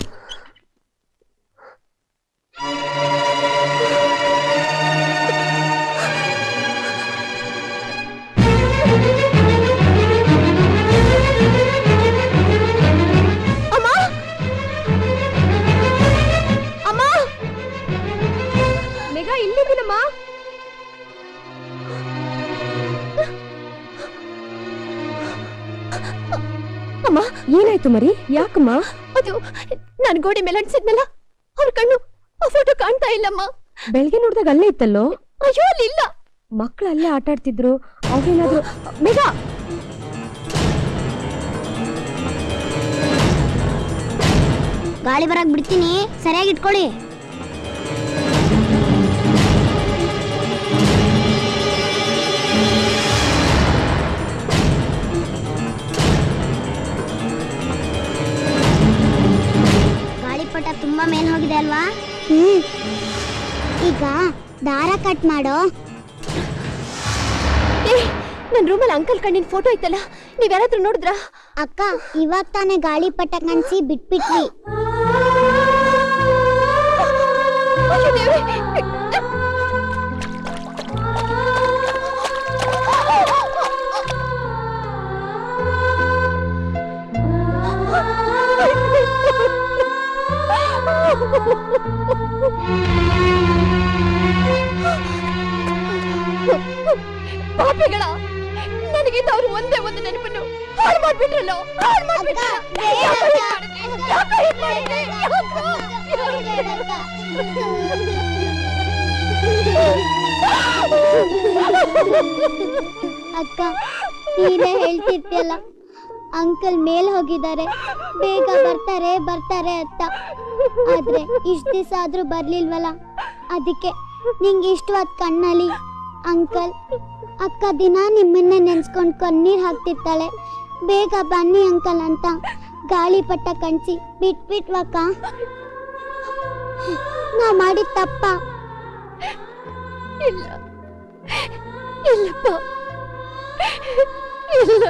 ಅಮ್ಮ ಅಮ್ಮ ಮೇಘ ಇಲ್ಲಿದ್ದೀನಮ್ಮ ಅಮ್ಮ ಏನಾಯ್ತು ಮರಿ ಯಾಕಮ್ಮ ಅದು ನಾನು ಗೋಡೆ ಮೇಲೆ ಅಂಟಿಸಿದ್ನಲ್ಲ ಅವ್ರ ಕಣ್ಣು ಆ ಫೋಟೋ ಕಾಣ್ತಾ ಇಲ್ಲಮ್ಮ ಬೆಳಗ್ಗೆ ನೋಡಿದಾಗ ಅಲ್ಲೇ ಇತ್ತಲ್ಲೋ ಅಯ್ಯೋ ಅಲ್ಲಿ ಇಲ್ಲ ಮಕ್ಕಳು ಅಲ್ಲೇ ಆಟ ಆಡ್ತಿದ್ರು ಅವ್ರೇನಾದ್ರು ಮೇಘ ಗಾಳಿ ಬರಕ್ ಬಿಡ್ತೀನಿ ಸರಿಯಾಗಿ ಇಟ್ಕೊಳ್ಳಿ ಗಾಳಿಪಟ ತುಂಬಾ ಮೇಲ್ ಹೋಗಿದೆ ಅಲ್ವಾ ಹ್ಮ್ ಈಗ ದಾರ ಕಟ್ ಮಾಡೋ ನನ್ನ ರೂಮಲ್ಲಿ ಅಂಕಲ್ ಕಣ್ಣಿನ ಫೋಟೋ ಐತಲ್ಲ ನೀವ್ ಯಾರಾದ್ರೂ ನೋಡಿದ್ರಾ ಅಕ್ಕ ಇವಾಗ ತಾನೇ ಗಾಳಿಪಟ ಕಣ್ಸಿ ಬಿಟ್ಬಿಟ್ವಿ ಅಯ್ಯೋ ದೇವ್ರೇ. ಪಾಪಿಗಳ ನನಗಿಂದ ಅವ್ರು ಒಂದೇ ಒಂದು ನೆನಪನ್ನು ಹಾಳು ಮಾಡ್ಬಿಟ್ರಲ್ಲ ಹಾಳು ಮಾಡ್ಬಿಟ್ರಲ್ಲ ಯಾಕೋ ಹೀಗ್ ಮಾಡಿದ್ರಿ? ಯಾಕೋ ಹೀಗ್ ಮಾಡಿದ್ರಿ? ಯಾಕೋ? ಅಕ್ಕ ನೀನೇ ಹೇಳ್ತಿರ್ತಿಯಲ್ಲ ಅಂಕಲ್ ಮೇಲ್ ಹೋಗಿದ್ದಾರೆ ಬೇಗ ಬರ್ತಾರೆ ಬರ್ತಾರೆ ಅಂತ ಆದ್ರೆ ಇಷ್ಟ ದಿವಸ ಆದ್ರೂ ಬರ್ಲಿಲ್ವಲ್ಲ ಅದಕ್ಕೆ ನಿಂಗೆ ಇಷ್ಟವಾದ ಕಣ್ಣಲ್ಲಿ ಅಂಕಲ್ ಅಕ್ಕ ದಿನ ನಿಮ್ಮನ್ನೇ ನೆನ್ಸ್ಕೊಂಡ್ ಕಣ್ಣೀರ್ ಹಾಕ್ತಿರ್ತಾಳೆ ಬೇಗ ಬನ್ನಿ ಅಂಕಲ್ ಅಂತ ಗಾಳಿಪಟ ಕಣ್ಸಿ ಬಿಟ್ಬಿಟ್ವಕ್ಕ ನಾವ್ ಮಾಡಿದ ತಪ್ಪ ಇಲ್ಲ ಇಲ್ಲಪ್ಪ ಇಲ್ಲ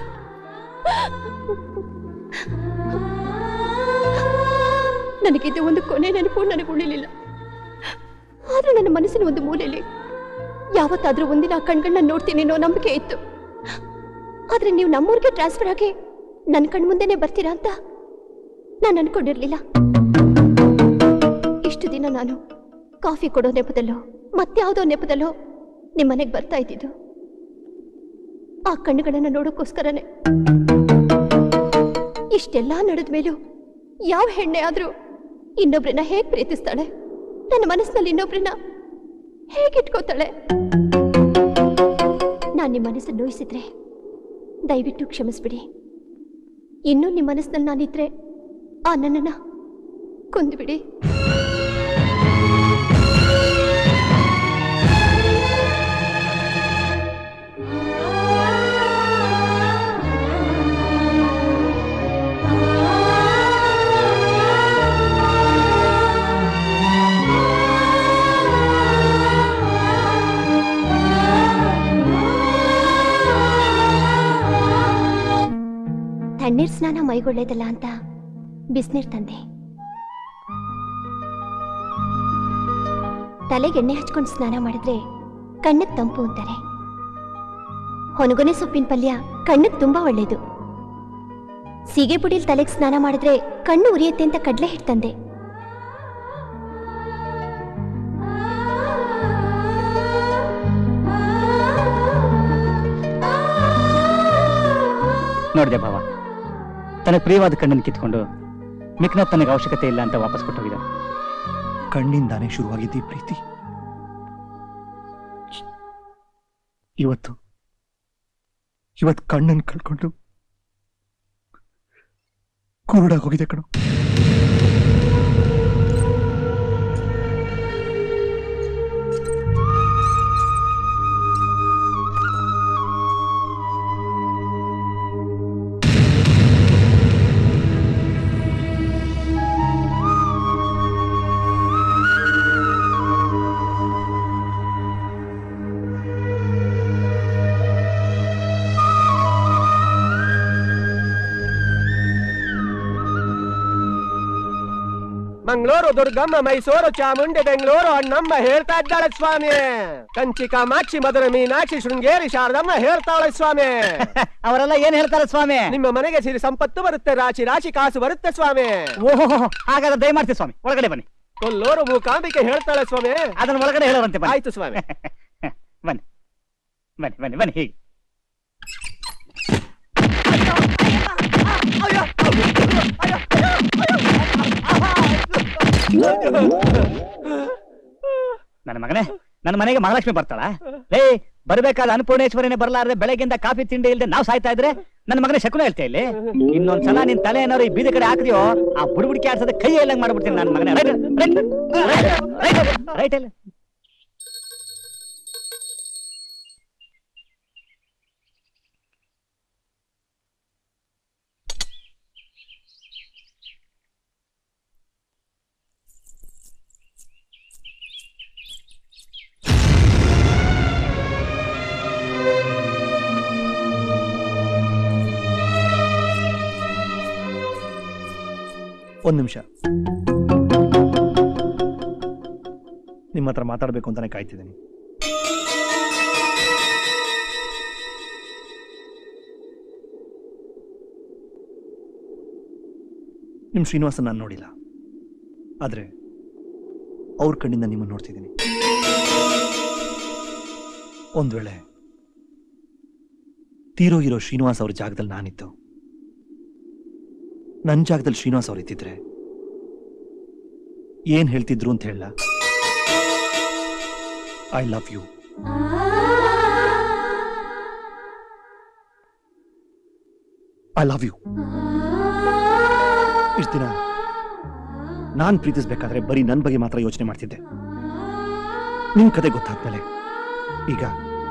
ನನಗಿದ್ದು ಒಂದು ಕೊನೆ ನೆನಪು ನನಗೆ ಉಳಿಲಿಲ್ಲ ಆದ್ರೆ ನನ್ನ ಮನಸ್ಸಿನ ಒಂದು ಮೂಲೆಯಲ್ಲಿ ಯಾವತ್ತಾದ್ರೂ ಒಂದಿನ ಆ ಕಣ್ಗಳನ್ನ ನೋಡ್ತೀನಿ ಅನ್ನೋ ನಂಬಿಕೆ ಇತ್ತು ಆದ್ರೆ ನೀವು ನಮ್ಮೂರಿಗೆ ಟ್ರಾನ್ಸ್ಫರ್ ಆಗಿ ನನ್ನ ಕಣ್ಮುಂದೆನೆ ಬರ್ತೀರಾ ಅಂತ ನಾನು ಅನ್ಕೊಂಡಿರ್ಲಿಲ್ಲ ಇಷ್ಟು ದಿನ ನಾನು ಕಾಫಿ ಕೊಡೋ ನೆಪದಲ್ಲೋ ಮತ್ಯಾವುದೋ ನೆಪದಲ್ಲೋ ನಿಮ್ಮ ಮನೆಗೆ ಬರ್ತಾ ಇದ್ದಿದ್ದು ಆ ಕಣ್ಣುಗಳನ್ನ ನೋಡೋಕ್ಕೋಸ್ಕರನೇ ಇಷ್ಟೆಲ್ಲ ನಡೆದ ಮೇಲೂ ಯಾವ ಹೆಣ್ಣೆ ಆದ್ರೂ ಇನ್ನೊಬ್ರನ್ನ ಹೇಗ್ ಪ್ರೀತಿಸ್ತಾಳೆ ನನ್ನ ಮನಸ್ಸಿನಲ್ಲಿ ಇನ್ನೊಬ್ರನ್ನ ಹೇಗಿಟ್ಕೋತಾಳೆ ನಾನು ನಿಮ್ಮ ಮನಸ್ಸನ್ನು ನೋಯಿಸಿದ್ರೆ ದಯವಿಟ್ಟು ಕ್ಷಮಿಸ್ಬಿಡಿ ಇನ್ನೂ ನಿಮ್ಮ ಮನಸ್ಸಿನಲ್ಲಿ ನಾನಿದ್ರೆ ಆ ನನ್ನನ್ನ ಕೊಂದುಬಿಡಿ ತಣ್ಣೀರ್ ಸ್ನಾನ ಮೈಗೊಳ್ಳೇದಲ್ಲ ಅಂತ ಬಿಸಿನೀರ್ ತಂದೆ ತಲೆಗೆ ಎಣ್ಣೆ ಹಚ್ಕೊಂಡು ಸ್ನಾನ ಮಾಡಿದ್ರೆ ಕಣ್ಣಿಗೆ ತಂಪು ಅಂತಾರೆ ಹೊನಗೊನೆ ಸೊಪ್ಪಿನ ಪಲ್ಯ ಕಣ್ಣಿಗೆ ತುಂಬಾ ಒಳ್ಳೇದು ಸೀಗೆ ಪುಡಿಲ್ ತಲೆಗೆ ಸ್ನಾನ ಮಾಡಿದ್ರೆ ಕಣ್ಣು ಉರಿಯುತ್ತೆ ಅಂತ ಕಡ್ಲೆ ಹಿಟ್ಟು ತಂದೆ ನೋಡಿದೆ ಭಾವ ತನಗೆ ಪ್ರಿಯವಾದ ಕಣ್ಣನ್ನು ಕಿತ್ಕೊಂಡು ಮಿಕ್ನ ತನಗೆ ಅವಶ್ಯಕತೆ ಇಲ್ಲ ಅಂತ ವಾಪಸ್ ಕೊಟ್ಟೋಗಿದ ಕಣ್ಣಿಂದಾನೇ ಶುರುವಾಗಿದ್ದ ಈ ಪ್ರೀತಿ ಇವತ್ತು ಇವತ್ತು ಕಣ್ಣನ್ನು ಕಳ್ಕೊಂಡು ಕುರುಡಾಗಿ ಹೋಗಿದೆ ಕಣೋ ಮಂಗಳೂರು ದುರ್ಗಮ್ಮ ಮೈಸೂರು ಚಾಮುಂಡಿ ಬೆಂಗಳೂರು ಅಣ್ಣಮ್ಮ ಹೇಳ್ತಾ ಇದ್ದಾಳೆ ಸ್ವಾಮಿ ಕಂಚಿ ಕಾಮಾಕ್ಷಿ ಮಧುರ ಮೀನಾಕ್ಷಿ ಶೃಂಗೇರಿ ಶಾರದಮ್ಮ ಹೇಳ್ತಾಳೆ ಸ್ವಾಮಿ ಅವರೆಲ್ಲ ಏನ್ ಹೇಳ್ತಾರೆ ಸ್ವಾಮಿ ನಿಮ್ಮ ಮನೆಗೆ ಸಿರಿ ಸಂಪತ್ತು ಬರುತ್ತೆ ರಾಶಿ ರಾಶಿ ಕಾಸು ಬರುತ್ತೆ ಸ್ವಾಮಿ ಓಹೋ ಹಾಗಾದ್ರೆ ದಯಮಾಡ್ತೀವಿ ಸ್ವಾಮಿ ಒಳಗಡೆ ಬನ್ನಿ ಕೊಲ್ಲೂರು ಮೂಕಾಂಬಿಕೆ ಹೇಳ್ತಾಳೆ ಸ್ವಾಮಿ ಅದನ್ನ ಒಳಗಡೆ ಹೇಳೋರಂತೆ ಬನ್ನಿ ಆಯ್ತು ಸ್ವಾಮಿ ಬನ್ನಿ ಬನ್ನಿ ಬನ್ನಿ ಬನ್ನಿ ಹೀಗೆ ನನ್ನ ಮಗನೇ ನನ್ನ ಮನೆಗೆ ಮಹಾಲಕ್ಷ್ಮಿ ಬರ್ತಾಳ ಲೇ ಬರ್ಬೇಕಾದ ಅನ್ನಪೂರ್ಣೇಶ್ವರಿನೇ ಬರ್ಲಾರ್ದೆ ಬೆಳಗ್ಗೆಯಿಂದ ಕಾಫಿ ತಿಂಡಿ ಇಲ್ದೆ ನಾವ್ ಸಾಯ್ತಾ ಇದ್ರೆ ನನ್ನ ಮಗನೇ ಶಕುನ ಹೇಳ್ತಾ ಇಲ್ಲಿ ಇನ್ನೊಂದ್ಸಲ ನಿನ್ ತಲೆ ಏನಾರು ಈ ಬೀದಿ ಕಡೆ ಹಾಕಿದ್ಯೋ ಆ ಬುಡ್ಬುಡಿಕೆ ಆಡ್ಸೋದ ಕೈ ಎಲ್ಲಂಗ್ ಮಾಡ್ಬಿಡ್ತೀನಿ ನನ್ನ ಮಗನೇ ರೈಟ್ ರೈಟ್ ರೈಟ್ ರೈಟ್ ಎಲ್ಲ ಒಂದ್ ನಿಮಿಷ ನಿಮ್ಮ ಹತ್ರ ಮಾತಾಡ್ಬೇಕು ಅಂತಾನೆ ಕಾಯ್ತಿದ್ದೀನಿ ನಿಮ್ ಶ್ರೀನಿವಾಸನ್ ನಾನು ನೋಡಿಲ್ಲ ಆದ್ರೆ ಅವ್ರ ಕಣ್ಣಿಂದ ನಿಮ್ಮನ್ನು ನೋಡ್ತಿದ್ದೀನಿ ಒಂದ್ ವೇಳೆ ತೀರೋಗಿರೋ ಶ್ರೀನಿವಾಸ್ ಅವ್ರ ಜಾಗದಲ್ಲಿ ನಾನಿದ್ದು ನನ್ನ ಜಾಗದಲ್ಲಿ ಶ್ರೀನಿವಾಸ್ ಅವ್ರು ಇದ್ದಿದ್ರೆ ಏನ್ ಹೇಳ್ತಿದ್ರು ಅಂತ ಹೇಳ I love you I love you ಇಷ್ಟು ದಿನ ನಾನ್ ಪ್ರೀತಿಸ್ಬೇಕಾದ್ರೆ ಬರೀ ನನ್ನ ಬಗ್ಗೆ ಮಾತ್ರ ಯೋಚನೆ ಮಾಡ್ತಿದ್ದೆ ನಿಮ್ ಕತೆ ಗೊತ್ತಾದ್ಮೇಲೆ ಈಗ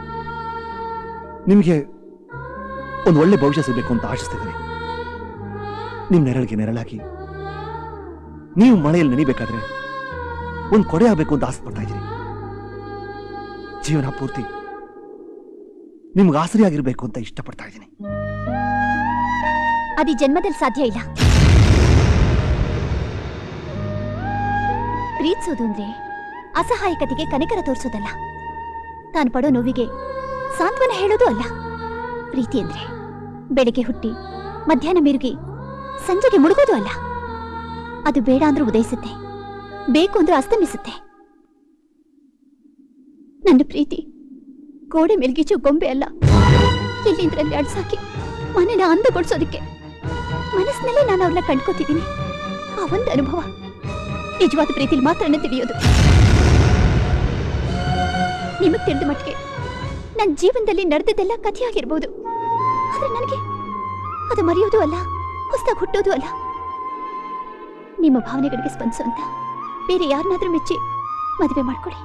ನಿಮಗೆ ಒಂದು ಒಳ್ಳೆ ಭವಿಷ್ಯ ಸಿಗಬೇಕು ಅಂತ ಆಶಿಸ್ತಿದ್ದೀನಿ ನಿಮ್ ನೆರಳಿಗೆ ನೆರಳಾಗಿ ನೀವು ಮಳೆಯಲ್ಲಿ ನೆನಿಬೇಕಾದ್ರೆ ಒಂದು ಕೊಡೆ ಆಗಬೇಕು ಅಂತ ಆಸೆ ಪಡ್ತಾ ಇದ್ದೀನಿ ಜೀವನ ಪೂರ್ತಿ ನಿಮ್ಗೆ ಆಸರಿಯಾಗಿರ್ಬೇಕು ಅಂತ ಇಷ್ಟಪಡ್ತಾ ಇದ್ದೀನಿ ಅದು ಈ ಜನ್ಮದಲ್ಲಿ ಸಾಧ್ಯ ಇಲ್ಲ ಪ್ರೀತಿಸೋದು ಅಂದ್ರೆ ಅಸಹಾಯಕತೆಗೆ ಕನಿಕರ ತೋರಿಸೋದಲ್ಲ ತಾನು ಪಡೋ ನೋವಿಗೆ ಸಾಂತ್ವನ ಹೇಳೋದು ಅಲ್ಲ ಪ್ರೀತಿ ಅಂದ್ರೆ ಬೆಳಿಗ್ಗೆ ಹುಟ್ಟಿ ಮಧ್ಯಾಹ್ನ ಮಿರುಗಿ ಸಂಜೆಗೆ ಮುಳುಗೋದು ಅಲ್ಲ ಅದು ಬೇಡ ಅಂದ್ರೂ ಉದಯಿಸುತ್ತೆ ಬೇಕು ಅಂದ್ರೆ ಅಸ್ತಮಿಸುತ್ತೆ ನನ್ನ ಪ್ರೀತಿ ಗೋಡೆ ಮೆಲ್ಗಿಚು ಗೊಂಬೆ ಅಲ್ಲ ಎಲ್ಲಿಂದ್ರಲ್ಲಿ ಅಡ್ಸಾಕಿ ಮನೆನ ಅಂದಗೊಳಿಸೋದಕ್ಕೆ ಮನಸ್ಸಿನಲ್ಲೇ ನಾನು ಅವ್ರನ್ನ ಕಂಡ್ಕೋತಿದ್ದೀನಿ ಆ ಒಂದು ಅನುಭವ ನಿಜವಾದ ಪ್ರೀತಿಲಿ ಮಾತ್ರನೇ ತಿಳಿಯೋದು ನಿಮಗ್ ತಿಳಿದ ಮಟ್ಟಿಗೆ ನನ್ನ ಜೀವನದಲ್ಲಿ ನಡೆದದ್ದೆಲ್ಲ ಕಥೆಯಾಗಿರ್ಬೋದು ಆದ್ರೆ ನನಗೆ ಅದು ಮರೆಯೋದು ಅಲ್ಲ ಹೊಸದಾಗಿ ಹುಟ್ಟೋದು ಅಲ್ಲ ನಿಮ್ಮ ಭಾವನೆಗಳಿಗೆ ಸ್ಪಂದಿಸುವಂತ ಬೇರೆ ಯಾರನ್ನಾದ್ರೂ ಮೆಚ್ಚಿ ಮದುವೆ ಮಾಡ್ಕೊಳ್ಳಿ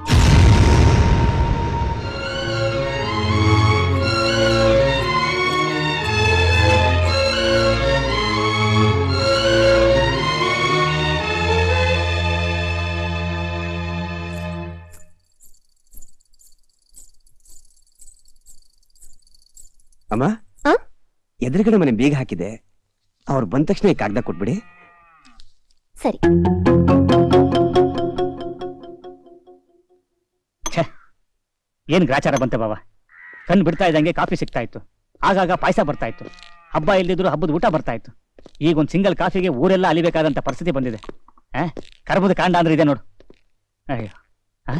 ಅಮ್ಮ ಎದುರುಗಡೆ ಮನೆ ಬೀಗ ಹಾಕಿದೆ ಅವ್ರು ಬಂದ ತಕ್ಷಣ ಈ ಕಾಗದ ಕೊಟ್ಬಿಡಿ ಸರಿ ಏನ್ ಗ್ರಾಚಾರ ಬಂತೆ ಬಾವ ಕಣ್ ಬಿಡ್ತಾ ಇದ್ದಂಗೆ ಕಾಫಿ ಸಿಗ್ತಾ ಇತ್ತು ಆಗಾಗ ಪಾಯಸ ಬರ್ತಾ ಇತ್ತು ಹಬ್ಬ ಇಲ್ದಿದ್ರು ಹಬ್ಬದ ಊಟ ಬರ್ತಾ ಇತ್ತು ಈಗ ಒಂದ್ ಸಿಂಗಲ್ ಕಾಫಿಗೆ ಊರೆಲ್ಲ ಅಲಿಬೇಕಾದಂತ ಪರಿಸ್ಥಿತಿ ಬಂದಿದೆ ಆ ಕರ್ಬದ ಕಾಂಡ ಅಂದ್ರೆ ಇದೆ ನೋಡು ಅಯ್ಯೋ ಆ?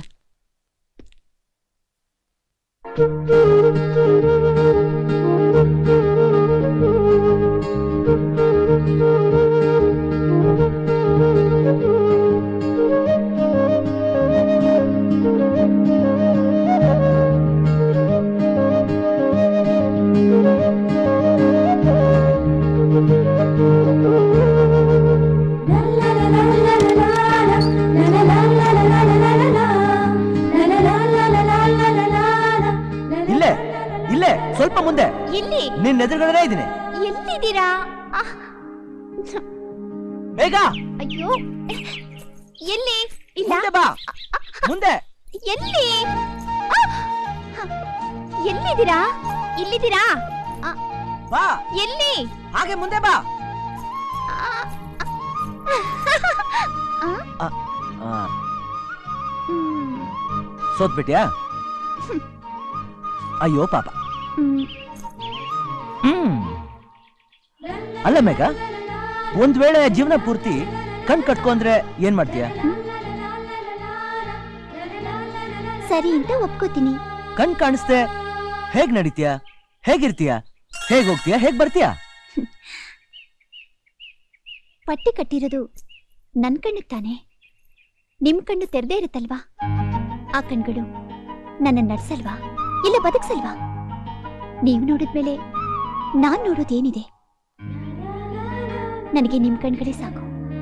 ಇಲ್ಲೇ ಇಲ್ಲೇ ಸ್ವಲ್ಪ ಮುಂದೆ ಎಲ್ಲಿ ನಿನ್ನ ಎದುರುಗಡೆ ಇದ್ದೀನಿ ಎಲ್ಲಿದ್ದೀರಾ ಆಹ್, ಬೇಗ ಅಯ್ಯೋ ಎಲ್ಲಿ ಇಲ್ಲ ಮುಂದೆ ಬಾ ಮುಂದೆ ಎಲ್ಲಿ ಆ! ಎಲ್ಲಿದ್ದೀರಾ ಇಲ್ಲಿದ್ದೀರಾ ಆ, ಬಾ ಎಲ್ಲಿ ಹಾಗೆ ಮುಂದೆ ಬಾ ಆ, ಆ. ಸೋತ್ಬಿಟ್ಯಾ ಅಯ್ಯೋ ಪಾಪ ಹ್ಮ್. ಹ್ಮ್ ಅಲ್ಲ ಮೇಘ ಒಂದ್ ವೇಳೆ ಜೀವನ ಪೂರ್ತಿ ಕಣ್ ಕಟ್ಕೊಂಡ್ರೆ ಏನ್ ಮಾಡ್ತೀಯ ಸರಿ ಅಂತ ಒಪ್ಕೋತೀನಿ ಕಣ್ ಕಾಣಿಸ್ದೆ ಹೇಗ್ ನಡೀತೀಯ ಹೇಗಿರ್ತೀಯ ಹೇಗ್ ಹೋಗ್ತೀಯ ಹೇಗ್ ಬರ್ತೀಯ ಪಟ್ಟಿ ಕಟ್ಟಿರೋದು ನನ್ ಕಣ್ಣಿಗೆ ತಾನೆ ನಿಮ್ ಕಣ್ಣು ತೆರೆದೇ ಇರುತ್ತಲ್ವಾ ಆ ಕಣ್ಗಳು ನನ್ನ ನಡ್ಸಲ್ವಾ ಇಲ್ಲ ಬದುಕ್ಸಲ್ವಾ ನೀವು ನೋಡಿದ್ಮೇಲೆ ನಾನ್ ನೋಡೋದೇನಿದೆ ನನಗೆ ನಿಮ್ ಕಣ್ಗಳೇ ಸಾಕು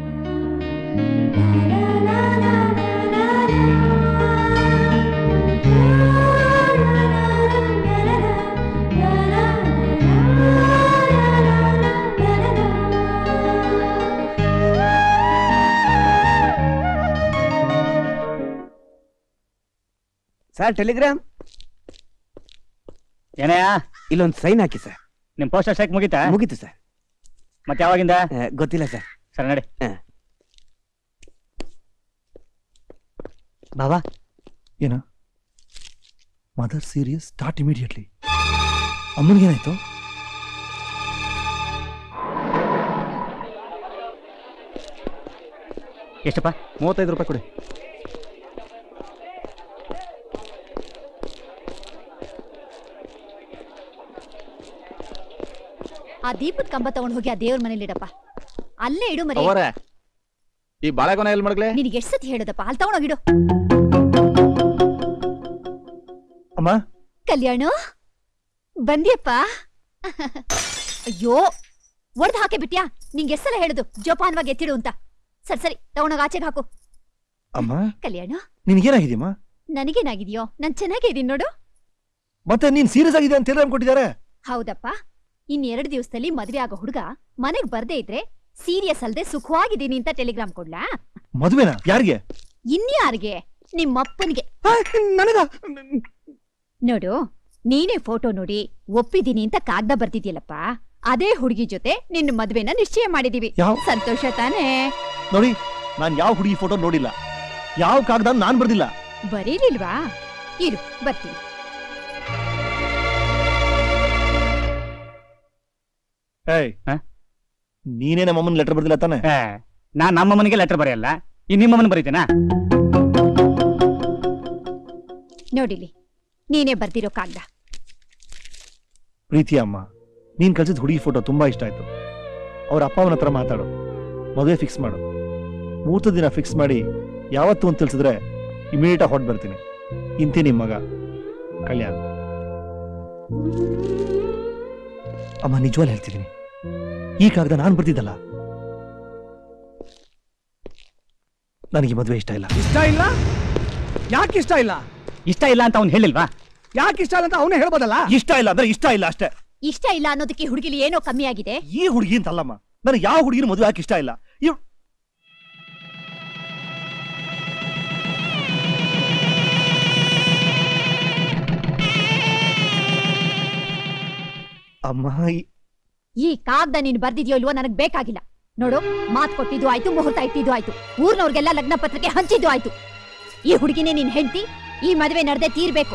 ಸರ್ ಟೆಲಿಗ್ರಾಮ್ ಏನಯ್ಯ ಇಲ್ಲೊಂದು ಸೈನ್ ಹಾಕಿ ಸರ್ ನಿಮ್ ಪೋಸ್ಟರ್ ಸ್ಟ್ರೈಕ್ ಮುಗೀತಾ ಮುಗೀತು ಸರ್ ಮತ್ತೆ ಯಾವಾಗಿಂದ ಗೊತ್ತಿಲ್ಲ ಸರ್ ಸರಿ ನಡಿ ಬಾಬಾ ಏನ ಮದರ್ ಸೀರಿಯಸ್ ಸ್ಟಾರ್ಟ್ ಇಮಿಡಿಯೇಟ್ಲಿ ಅಮ್ಮನಿಗೇನಾಯ್ತು ಎಷ್ಟಪ್ಪ ಮೂವತ್ತೈದು ರೂಪಾಯಿ ಕೊಡಿ ಆ ದೀಪದ ಕಂಬ ತಗೊಂಡ್ ಹೋಗಿ ಆ ದೇವ್ರ ಮನೇಲಿ ಇಡಪ್ಪ ಅಲ್ಲೇ ಇಡು ಮರಿ ಅವರೇ ಈ ಬಾಳೆಗೊನೆ ಎಲ್ಲಿ ಮಡಗ್ಲೆ ನಿನಗೆ ಎಷ್ಟ್ ಸತಿ ಹೇಳೋದಪ್ಪ ಅಲ್ಲಿ ತಗೊಂಡೋಗಿಡು ಅಮ್ಮ ಕಲ್ಯಾಣ ಬಂದ್ಯಪ್ಪ ಅಯ್ಯೋ ಒಡ್ದು ಹಾಕೆ ಬಿಟ್ಯಾ ನಿಂಗೆ ಎಷ್ಟೆಲ್ಲ ಹೇಳುದು ಜೋಪಾನವಾಗಿ ಎತ್ತಿಡು ಅಂತ ಸರಿ ಸರಿ ತಗೊಂಡೋಗ ಆಚೆಗೆ ಹಾಕು ಅಮ್ಮ ಕಲ್ಯಾಣ ನಿನ್ಗೇನಾಗಿದೆಯಮ್ಮ ನನಗೇನಾಗಿದ್ಯೋ ನಾನ್ ಚೆನ್ನಾಗೇ ಇದೀನಿ ನೋಡು ಮತ್ತೆ ನೀನ್ ಸೀರಿಯಸ್ ಆಗಿದೆ ಅಂತ ಟೆಲಿಗ್ರಾಮ್ ಕೊಟ್ಟಿದ್ದಾರೆ ಹೌದಪ್ಪ ಇನ್ ಎರಡು ದಿವಸದಲ್ಲಿ ಮದ್ವೆ ಆಗೋ ಹುಡುಗ ಮನೆಗ್ ಬರ್ದೇ ಇದ್ರೆ ಸೀರಿಯಸ್ ಅಲ್ದೆ ಸುಖವಾಗಿದ್ದೀನಿ ಅಂತ ಟೆಲಿಗ್ರಾಮ್ ಕೊಡ್ಲಾ ಮದುವೆನಾ ಯಾರಿಗೆ ಇನ್ಯಾರಿಗೆ ನಿಮ್ಮಪ್ಪನಿಗೆ ನನಗ ನೋಡು ನೀನೇ ಫೋಟೋ ನೋಡಿ ಒಪ್ಪಿದೀನಿ ಅಂತ ಕಾಗ್ದ ಬರ್ತಿದ್ಯಲ್ಲಪ್ಪ ಅದೇ ಹುಡುಗಿ ಜೊತೆ ನಿನ್ನ ಮದ್ವೆನ ನಿಶ್ಚಯ ಮಾಡಿದೀವಿ ಯಾವ- ಸಂತೋಷ ತಾನೇ ನೋಡಿ ನಾನ್ ಯಾವ ಹುಡುಗಿ ಫೋಟೋ ನೋಡಿಲ್ಲ ಯಾವ ಕಾಗದ ನಾನ್ ಬರ್ದಿಲ್ಲ ಬರೀಲಿಲ್ವಾ ಇರು ಬರ್ತೀನಿ ಏಯ್ ನೀನೇ ನಮ್ಮ ಅಮ್ಮನ ಲೆಟರ್ ಬರ್ದಿಲ್ಲ ತಾನೆ ನಾನ್ ನಮ್ಮಮ್ಮನಿಗೆ ಲೆಟರ್ ಬರೆಯಲ್ಲ ಈ ನಿಮ್ಮಮ್ಮನ ಬರೀತೇನಾ ನೋಡಿಲಿ ನೀನೇ ಬರ್ದಿರೋ ಕಾಗ್ದ ಪ್ರೀತಿ ಅಮ್ಮ ನೀನ್ ಕಳ್ಸಿದ ಹುಡುಗಿ ಫೋಟೋ ತುಂಬಾ ಇಷ್ಟ ಆಯ್ತು ಅವ್ರ ಅಪ್ಪ ಅವನ ಹತ್ರ ಮಾತಾಡು ಮದುವೆ ಫಿಕ್ಸ್ ಮಾಡು ಮೂರ್ತ ದಿನ ಫಿಕ್ಸ್ ಮಾಡಿ ಯಾವತ್ತು ಅಂತ ತಿಳಿಸಿದ್ರೆ ಇಮಿಡಿಯೇಟ್ ಆಗಿ ಹೊಟ್ಟು ಬರ್ತೀನಿ ಇಂತಿ ನಿಮ್ ಮಗ ಕಲ್ಯಾಣ್ ಅಮ್ಮ ನಿಜವಾಗ್ಲೂ ಹೇಳ್ತಿದ್ದೀನಿ ಈ ಕಾಗದ ನಾನ್ ಬರ್ತಿದ್ದಲ್ಲ ನನಗೆ ಮದುವೆ ಇಷ್ಟ ಇಲ್ಲ ಇಷ್ಟ ಇಲ್ಲ ಯಾಕೆ ಇಷ್ಟ ಇಲ್ಲ ಇಷ್ಟ ಇಲ್ಲ ಅಂತ ಅವ್ನು ಹೇಳಿಲ್ವಾ ಯಾಕೆ ಇಷ್ಟ ಇಲ್ಲ ಅಂತ ಅವನೇ ಹೇಳ್ಬೋದಲ್ಲ ಇಷ್ಟ ಇಲ್ಲ ಅಂದ್ರೆ ಇಷ್ಟ ಇಲ್ಲ ಅಷ್ಟೇ ಇಷ್ಟ ಇಲ್ಲ ಅನ್ನೋದಕ್ಕೆ ಹುಡುಗಿಲಿ ಏನೋ ಕಮ್ಮಿ ಆಗಿದೆ ಈ ಹುಡುಗಿ ಅಂತಲ್ಲಮ್ಮ ನನಗೆ ಯಾವ ಹುಡುಗಿನ ಮದುವೆ ಯಾಕೆ ಇಷ್ಟ ಇಲ್ಲ ಇವ್ ಅಮ್ಮ ಈ- ಈ ಕಾಗ್ದ ನೀನ್ ಬರ್ದಿದ್ಯೋ ಇಲ್ವೋ ನನಗ್ ಬೇಕಾಗಿಲ್ಲ ನೋಡು ಮಾತ್ ಕೊಟ್ಟಿದ್ದು ಆಯ್ತು ಮುಹೂರ್ತ ಇಟ್ಟಿದ್ದು ಆಯ್ತು ಊರ್ನವ್ರಿಗೆಲ್ಲ ಲಗ್ನ ಪತ್ರಿಕೆ ಹಂಚಿದ್ದು ಆಯ್ತು ಈ ಹುಡುಗಿನೇ ನಿನ್ ಹೆಂಡತಿ ಈ ಮದುವೆ ನಡೆದೇ ತೀರ್ಬೇಕು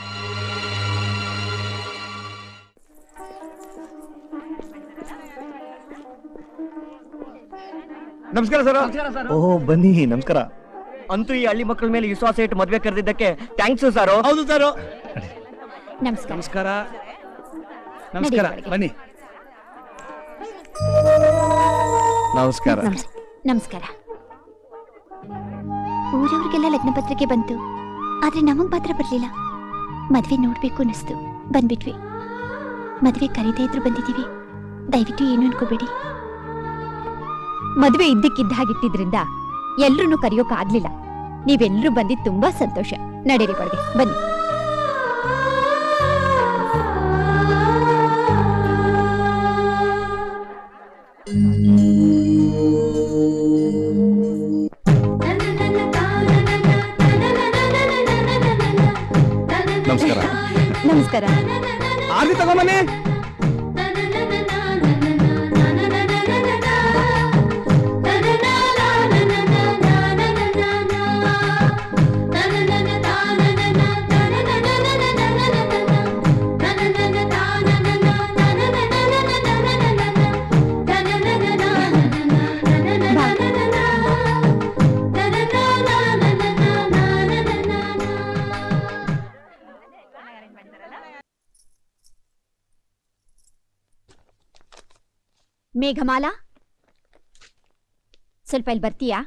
ನಮಸ್ಕಾರ ಸರ್ ಓ ಬನ್ನಿ ನಮಸ್ಕಾರ ಅಂತೂ ಈ ಹಳ್ಳಿ ಮಕ್ಕಳ ಮೇಲೆ ವಿಶ್ವಾಸ ಇಟ್ಟು ಮದ್ವೆ ಕರೆದಿದ್ದಕ್ಕೆ ಥ್ಯಾಂಕ್ಸ್ ಸರ್ ಹೌದು ಸರ್ ನಮಸ್ಕಾರ ನಮಸ್ಕಾರ ನಮಸ್ಕಾರ ನಡಿ, ಬನ್ನಿ ನಮಸ್ಕಾರ ನಮಸ್ಕಾರ ಊರವ್ರಿಗೆಲ್ಲ ಲಗ್ನ ಪತ್ರಿಕೆ ಬಂತು ಆದ್ರೆ ನಮಗ್ ಮಾತ್ರ ಬರ್ಲಿಲ್ಲ ಮದ್ವೆ ನೋಡ್ಬೇಕು ಅನ್ನಿಸ್ತು ಬಂದ್ಬಿಟ್ವಿ ಮದ್ವೆ ಕರೀದೇ ಇದ್ರು ಬಂದಿದೀವಿ ದಯವಿಟ್ಟು ಏನು ಅನ್ಕೋಬೇಡಿ ಮದುವೆ ಇದ್ದಕ್ಕಿದ್ದ ಹಾಗಿಟ್ಟಿದ್ರಿಂದ ಎಲ್ರನ್ನೂ ಕರೆಯೋಕ್ ಆಗ್ಲಿಲ್ಲ ನೀವೆಲ್ರೂ ಬಂದಿದ್ ತುಂಬಾ ಸಂತೋಷ ನಡೀರಿ ಒಳಗೆ ಬನ್ನಿ ನಮಸ್ಕಾರ ನಮಸ್ಕಾರ ಆರ್ತಿ ತಗೊಂಬನ್ನಿ ಮೇಘಮಾಲಾ ಸ್ವಲ್ಪ ಇಲ್ಲಿ ಬರ್ತೀಯಾ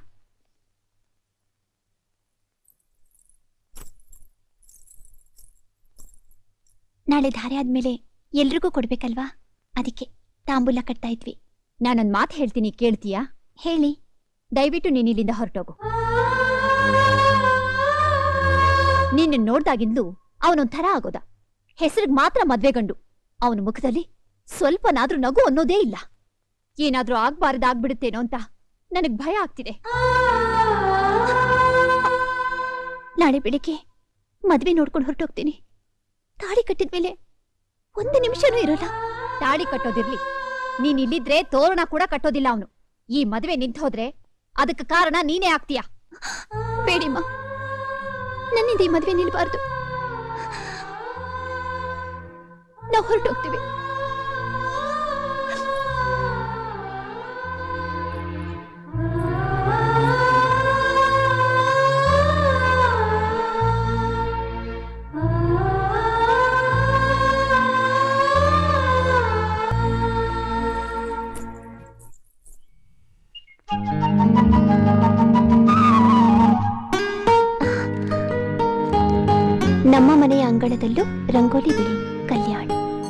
ನಾಳೆ ಧಾರೆ ಆದ್ಮೇಲೆ ಎಲ್ರಿಗೂ ಕೊಡ್ಬೇಕಲ್ವಾ ಅದಕ್ಕೆ ತಾಂಬೂಲ ಕಟ್ತಾ ಇದ್ವಿ ನಾನೊಂದ್ ಮಾತು ಹೇಳ್ತೀನಿ ಕೇಳ್ತೀಯಾ ಹೇಳಿ ದಯವಿಟ್ಟು ನೀನ್ ಇಲ್ಲಿಂದ ಹೊರಟೋಗು ನಿನ್ನ ನೋಡ್ದಾಗಿಂದಲೂ ಅವನೊಂಥರ ಆಗೋದ ಹೆಸರಿಗೆ ಮಾತ್ರ ಮದ್ವೆ ಗಂಡು ಅವನ ಮುಖದಲ್ಲಿ ಸ್ವಲ್ಪನಾದ್ರೂ ನಗು ಅನ್ನೋದೇ ಇಲ್ಲ ಏನಾದ್ರೂ ಆಗ್ಬಾರ್ದಾಗ್ಬಿಡುತ್ತೇನೋ ಅಂತ ನನಗ್ ಭಯ ಆಗ್ತಿದೆ ನಾಳೆ ಬೆಳಿಗ್ಗೆ ಮದ್ವೆ ನೋಡ್ಕೊಂಡು ಹೊರಟೋಗ್ತೀನಿ ತಾಳಿ ಕಟ್ಟಿದ್ಮೇಲೆ ಒಂದು ನಿಮಿಷನೂ ಇರೋಲ್ಲ ತಾಳಿ ಕಟ್ಟೋದಿರ್ಲಿ ನೀನ್ ಇಲ್ಲಿದ್ರೆ ತೋರಣ ಕೂಡ ಕಟ್ಟೋದಿಲ್ಲ ಅವನು ಈ ಮದ್ವೆ ನಿಂತೋದ್ರೆ ಅದಕ್ಕೆ ಕಾರಣ ನೀನೇ ಆಗ್ತೀಯಾ ಬೇಡಿಮ್ಮ ನನ್ನಿಂದ ಈ ಮದ್ವೆ ನಿಲ್ಬಾರ್ದು ನಾವು ಹೊರಟೋಗ್ತೀವಿ ನಮ್ಮ ಮನೆಯ ಅಂಗಳದಲ್ಲೂ ರಂಗೋಲಿ ಬಿಡಿ ಕಲ್ಯಾಣ್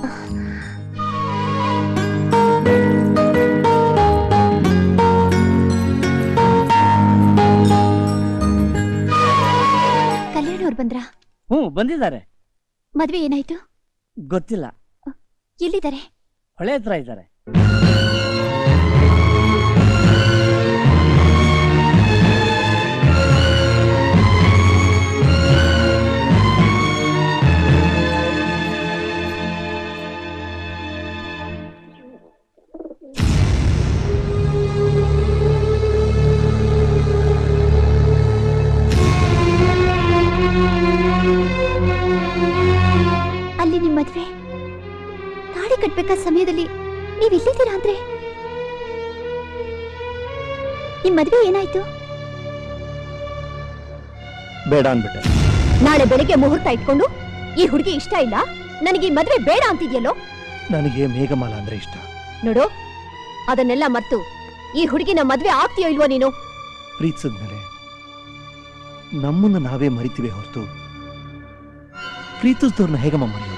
ಕಲ್ಯಾಣ್ ಅವ್ರು ಬಂದ್ರಾ ಹ್ಞೂ ಬಂದಿದ್ದಾರೆ ಮದ್ವೆ ಏನಾಯ್ತು ಗೊತ್ತಿಲ್ಲ ಎಲ್ಲಿದ್ದಾರೆ ಹೊಳೆ ಹತ್ರ ಇದ್ದಾರೆ ಅಲ್ಲಿ ನಿಮ್ ಮದ್ವೆ ತಾಳಿ ಕಟ್ಬೇಕಾದ ಸಮಯದಲ್ಲಿ ನೀವ್ ಇಲ್ಲಿದ್ದೀರಾ ಅಂದ್ರೆ ನಿಮ್ ಮದ್ವೆ ಏನಾಯ್ತು ಬೇಡ ಅನ್ಬಿಟ್ಟೆ ನಾಳೆ ಬೆಳಿಗ್ಗೆ ಮುಹೂರ್ತ ಇಟ್ಕೊಂಡು ಈ ಹುಡುಗಿ ಇಷ್ಟ ಇಲ್ಲ ನನಗೆ ಈ ಮದ್ವೆ ಬೇಡ ಅಂತಿದ್ಯಲ್ಲೋ ನನಗೆ ಮೇಘಮಾಲ ಅಂದ್ರೆ ಇಷ್ಟ ನೋಡು ಅದನ್ನೆಲ್ಲ ಮರ್ತು ಈ ಹುಡುಗಿನ ಮದ್ವೆ ಆಗ್ತೀಯೋ ಇಲ್ವೋ ನೀನು ಪ್ರೀತಿಸಿದ್ಮೇಲೆ ನಮ್ಮನ್ನ ನಾವೇ ಮರಿತೀವಿ ಹೊರತು ಪ್ರೀತಿಸಿದವ್ರನ್ನ ಹೇಗಮ್ಮ ಮರೆಯೋದು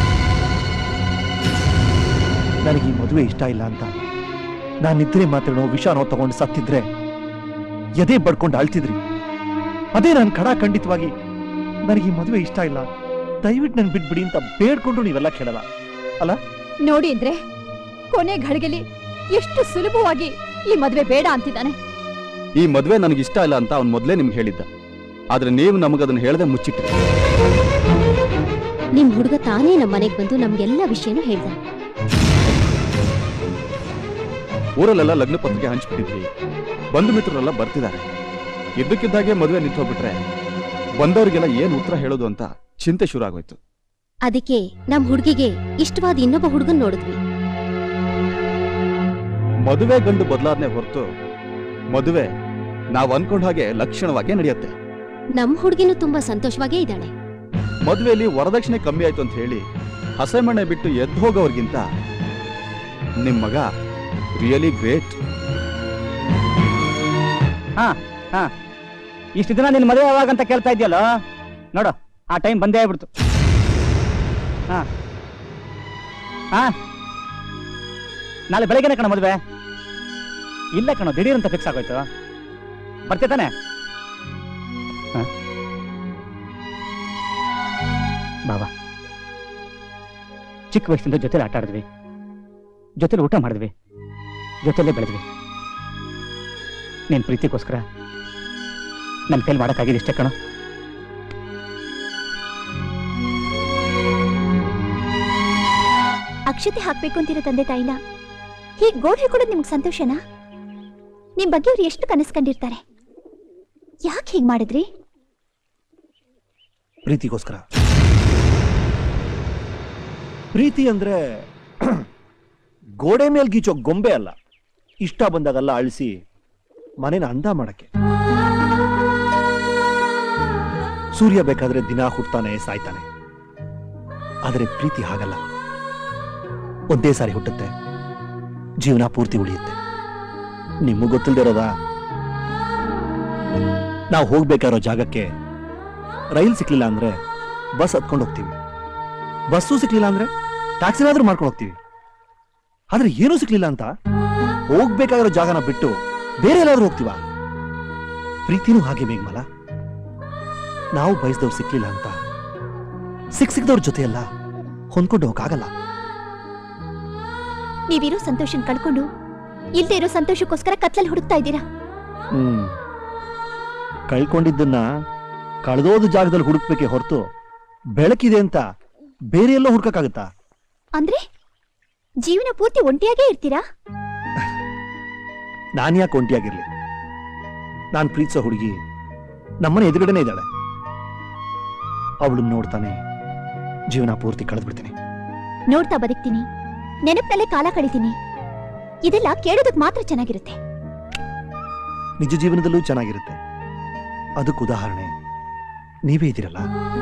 ನನಗೆ ಈ ಮದುವೆ ಇಷ್ಟ ಇಲ್ಲ ಅಂತ ನಾನು ನಿದ್ರೆ ಮಾತಾಡೋ ವಿಷಾನೋ ತಗೊಂಡು ಸತ್ತಿದ್ರೆ ಎದೆ ಬಡ್ಕೊಂಡು ಅಳ್ತಿದ್ರಿ ಅದೇ ನಾನು ಕಡ ಖಂಡಿತವಾಗಿ ನನಗೆ ಈ ಮದುವೆ ಇಷ್ಟ ಇಲ್ಲ ದಯವಿಟ್ಟು ನನ್ ಬಿಟ್ಬಿಡಿ ಅಂತ ಬೇಡ್ಕೊಂಡು ನೀವೆಲ್ಲ ಕೇಳಲ್ಲ ಅಲ್ಲ ನೋಡಿ ಅಂದ್ರೆ ಕೊನೆ ಘಳಿಗೆಲಿ ಎಷ್ಟು ಸುಲಭವಾಗಿ ಈ ಮದ್ವೆ ಬೇಡ ಅಂತಿದ್ದಾನೆ ಈ ಮದ್ವೆ ನನಗೆ ಇಷ್ಟ ಇಲ್ಲ ಅಂತ ಅವ್ನು ಮೊದಲೇ ನಿಮ್ಗೆ ಹೇಳಿದ್ದ ಆದ್ರೆ ನೀವು ನಮಗದನ್ನ ಹೇಳದೆ ಮುಚ್ಚಿಟ್ರಿ ನಿಮ್ ಹುಡುಗ ತಾನೇ ನಮ್ಮ ಮನೆಗೆ ಬಂದು ನಮ್ಗೆಲ್ಲ ವಿಷಯನೂ ಹೇಳ್ದ ಊರಲ್ಲೆಲ್ಲ ಲಗ್ನ ಪತ್ರಿಕೆ ಹಂಚ್ಬಿಟ್ಟಿದ್ವಿ ಬಂಧು ಮಿತ್ರರೆಲ್ಲ ಬರ್ತಿದ್ದಾರೆ ಇದ್ದಕ್ಕಿದ್ದಾಗೆ ಮದುವೆ ನಿಂತೋಗ್ಬಿಟ್ರೆ ಬಂದವರಿಗೆಲ್ಲ ಏನ್ ಉತ್ತರ ಹೇಳೋದು ಅಂತ ಚಿಂತೆ ಶುರು ಆಗೋಯ್ತು ಅದಕ್ಕೆ ನಮ್ ಹುಡುಗಿಗೆ ಇಷ್ಟವಾದ ಇನ್ನೊಬ್ಬ ಹುಡುಗನ್ ನೋಡಿದ್ವಿ ಮದುವೆ ಗಂಡು ಬದಲಾವಣೆ ಹೊರತು ಮದುವೆ ನಾವು ಅನ್ಕೊಂಡ ಹಾಗೆ ಲಕ್ಷಣವಾಗಿ ನಡೆಯುತ್ತೆ ನಮ್ ಹುಡುಗಿನೂ ತುಂಬಾ ಸಂತೋಷವಾಗೇ ಇದ್ದಾಳೆ ಮದುವೆಯಲ್ಲಿ ವರದಕ್ಷಿಣೆ ಕಮ್ಮಿ ಆಯ್ತು ಅಂತ ಹೇಳಿ ಹಸೆಮಣೆ ಬಿಟ್ಟು ಎದ್ದು ಹೋಗೋರ್ಗಿಂತ ನಿಮ್ ಮಗ ರಿಯಲಿ ಗ್ರೇಟ್ ಹಾ ಹಾ ಇಷ್ಟು ದಿನ ನಿನ್ ಮದುವೆ ಯಾವಾಗ ಅಂತ ಕೇಳ್ತಾ ಇದೆಯಲ್ಲ ನೋಡು ಆ ಟೈಮ್ ಬಂದೇ ಆಗ್ಬಿಡ್ತು ಹಾ ಹಾ ನಾಳೆ ಬೆಳಗ್ಗೆನೆ ಕಣ ಮದುವೆ ಇಲ್ಲ ಕಣೋ ದಿಢೀರ್ ಅಂತ ಫಿಕ್ಸ್ ಆಗೋಯ್ತು ಬರ್ತೀಯ ತಾನೆ ಹಾ? ಬಾಬಾ ಚಿಕ್ಕ ವಯಸ್ಸಿಂದ ಜೊತೆಲಿ ಆಟ ಆಡಿದ್ವಿ ಜೊತೆಲಿ ಊಟ ಮಾಡಿದ್ವಿ ಜೊತೆಲೇ ಬೆಳೆದ್ವಿ ನಿನ್ ಪ್ರೀತಿಗೋಸ್ಕರ ನನ್ನ ಕೈಲಿ ಮಾಡೋಕ್ಕಾಗಿದೆ ಇಷ್ಟೇ ಕಣೋ ಅಕ್ಷತೆ ಹಾಕ್ಬೇಕು ಅಂತಿರೋ ತಂದೆ ತಾಯಿನ ಹೀಗ್ ಗೋಡ್ ಹೇಳ್ಕೊಡೋದು ನಿಮ್ಗೆ ಸಂತೋಷನಾ ನಿಮ್ ಬಗ್ಗೆ ಅವ್ರು ಎಷ್ಟು ಕನಸು ಕಂಡಿರ್ತಾರೆ ಯಾಕೆ ಹೀಗ್ ಮಾಡಿದ್ರಿ ಪ್ರೀತಿಗೋಸ್ಕರ ಪ್ರೀತಿ ಅಂದ್ರೆ ಗೋಡೆ ಮೇಲೆ ಗೀಚೋ ಗೊಂಬೆ ಅಲ್ಲ ಇಷ್ಟ ಬಂದಾಗೆಲ್ಲ ಅಳಿಸಿ ಮನೇನ ಅಂದ ಮಾಡಕ್ಕೆ ಸೂರ್ಯ ಬೇಕಾದ್ರೆ ದಿನ ಹುಟ್ತಾನೆ ಸಾಯ್ತಾನೆ ಆದರೆ ಪ್ರೀತಿ ಹಾಗಲ್ಲ ಒಂದೇ ಸಾರಿ ಹುಟ್ಟುತ್ತೆ ಜೀವನ ಪೂರ್ತಿ ಉಳಿಯುತ್ತೆ ನಿಮಗೂ ಗೊತ್ತಿಲ್ದಿರೋದಾ ನಾವು ಹೋಗ್ಬೇಕಾರೋ ಜಾಗಕ್ಕೆ ರೈಲ್ ಸಿಕ್ಲಿಲ್ಲ ಅಂದ್ರೆ ಬಸ್ ಹತ್ಕೊಂಡು ಹೋಗ್ತೀವಿ ಬಸ್ಸು ಸಿಕ್ಲಿಲ್ಲ ಅಂದ್ರೆ ಟ್ಯಾಕ್ಸಿನಾದ್ರೂ ಮಾಡ್ಕೊಂಡು ಹೋಗ್ತೀವಿ ಆದ್ರೆ ಏನೂ ಸಿಕ್ಲಿಲ್ಲ ಅಂತ ಹೋಗ್ಬೇಕಾಗಿರೋ ಜಾಗನ ಬಿಟ್ಟು ಬೇರೆ ಎಲ್ಲಾದ್ರೂ ಹೋಗ್ತೀವ ಪ್ರೀತಿನೂ ಹಾಗೆ ಮೇಘಮಲ ನಾವು ಬಯಸಿದವ್ರು ಸಿಕ್ಲಿಲ್ಲ ಅಂತ ಸಿಕ್ ಸಿಕ್ದವ್ರ ಜೊತೆಯಲ್ಲ ಹೊಂದ್ಕೊಂಡು ಹೋಗಕ್ಕಾಗಲ್ಲ ನೀವಿರೋ ಸಂತೋಷನ್ ಕಳ್ಕೊಂಡು ಇಲ್ದೇ ಇರೋ ಸಂತೋಷಕ್ಕೋಸ್ಕರ ಕತ್ಲಲ್ಲಿ ಹುಡುಕ್ತಾ ಇದ್ದೀರಾ ಹ್ಮ್ ಕಳ್ಕೊಂಡಿದ್ದನ್ನ ಕಳೆದೋದ ಜಾಗದಲ್ಲಿ ಹುಡುಕ್ಬೇಕೆ ಹೊರತು ಬೆಳಕಿದೆ ಅಂತ ಬೇರೆ ಎಲ್ಲೋ ಹುಡ್ಕಕ್ಕಾಗತ್ತಾ ಅಂದ್ರೆ ಜೀವನ ಪೂರ್ತಿ ಒಂಟಿಯಾಗೇ ಇರ್ತೀರಾ ನಾನು ಯಾಕೆ ಒಂಟಿಯಾಗಿರ್ಲಿ ನಾನು ಪ್ರೀತಿಸೋ ಹುಡುಗಿ ನಮ್ಮನೆ ಎದುರುಗಡೆನೇ ಇದ್ದಾಳೆ ಅವಳನ್ನ ನೋಡ್ತಾನೆ ಜೀವನ ಪೂರ್ತಿ ಕಳೆದ್ಬಿಡ್ತೀನಿ ನೋಡ್ತಾ ಬದುಕ್ತೀನಿ ನೆನಪಿನಲ್ಲೇ ಕಾಲ ಕಳಿತೀನಿ ಇದೆಲ್ಲ ಕೇಳೋದಕ್ ಮಾತ್ರ ಚೆನ್ನಾಗಿರುತ್ತೆ ನಿಜ ಜೀವನದಲ್ಲೂ ಚೆನ್ನಾಗಿರುತ್ತೆ ಅದಕ್ಕೆ ಉದಾಹರಣೆ ನೀವೇ ಇದ್ದೀರಲ್ಲ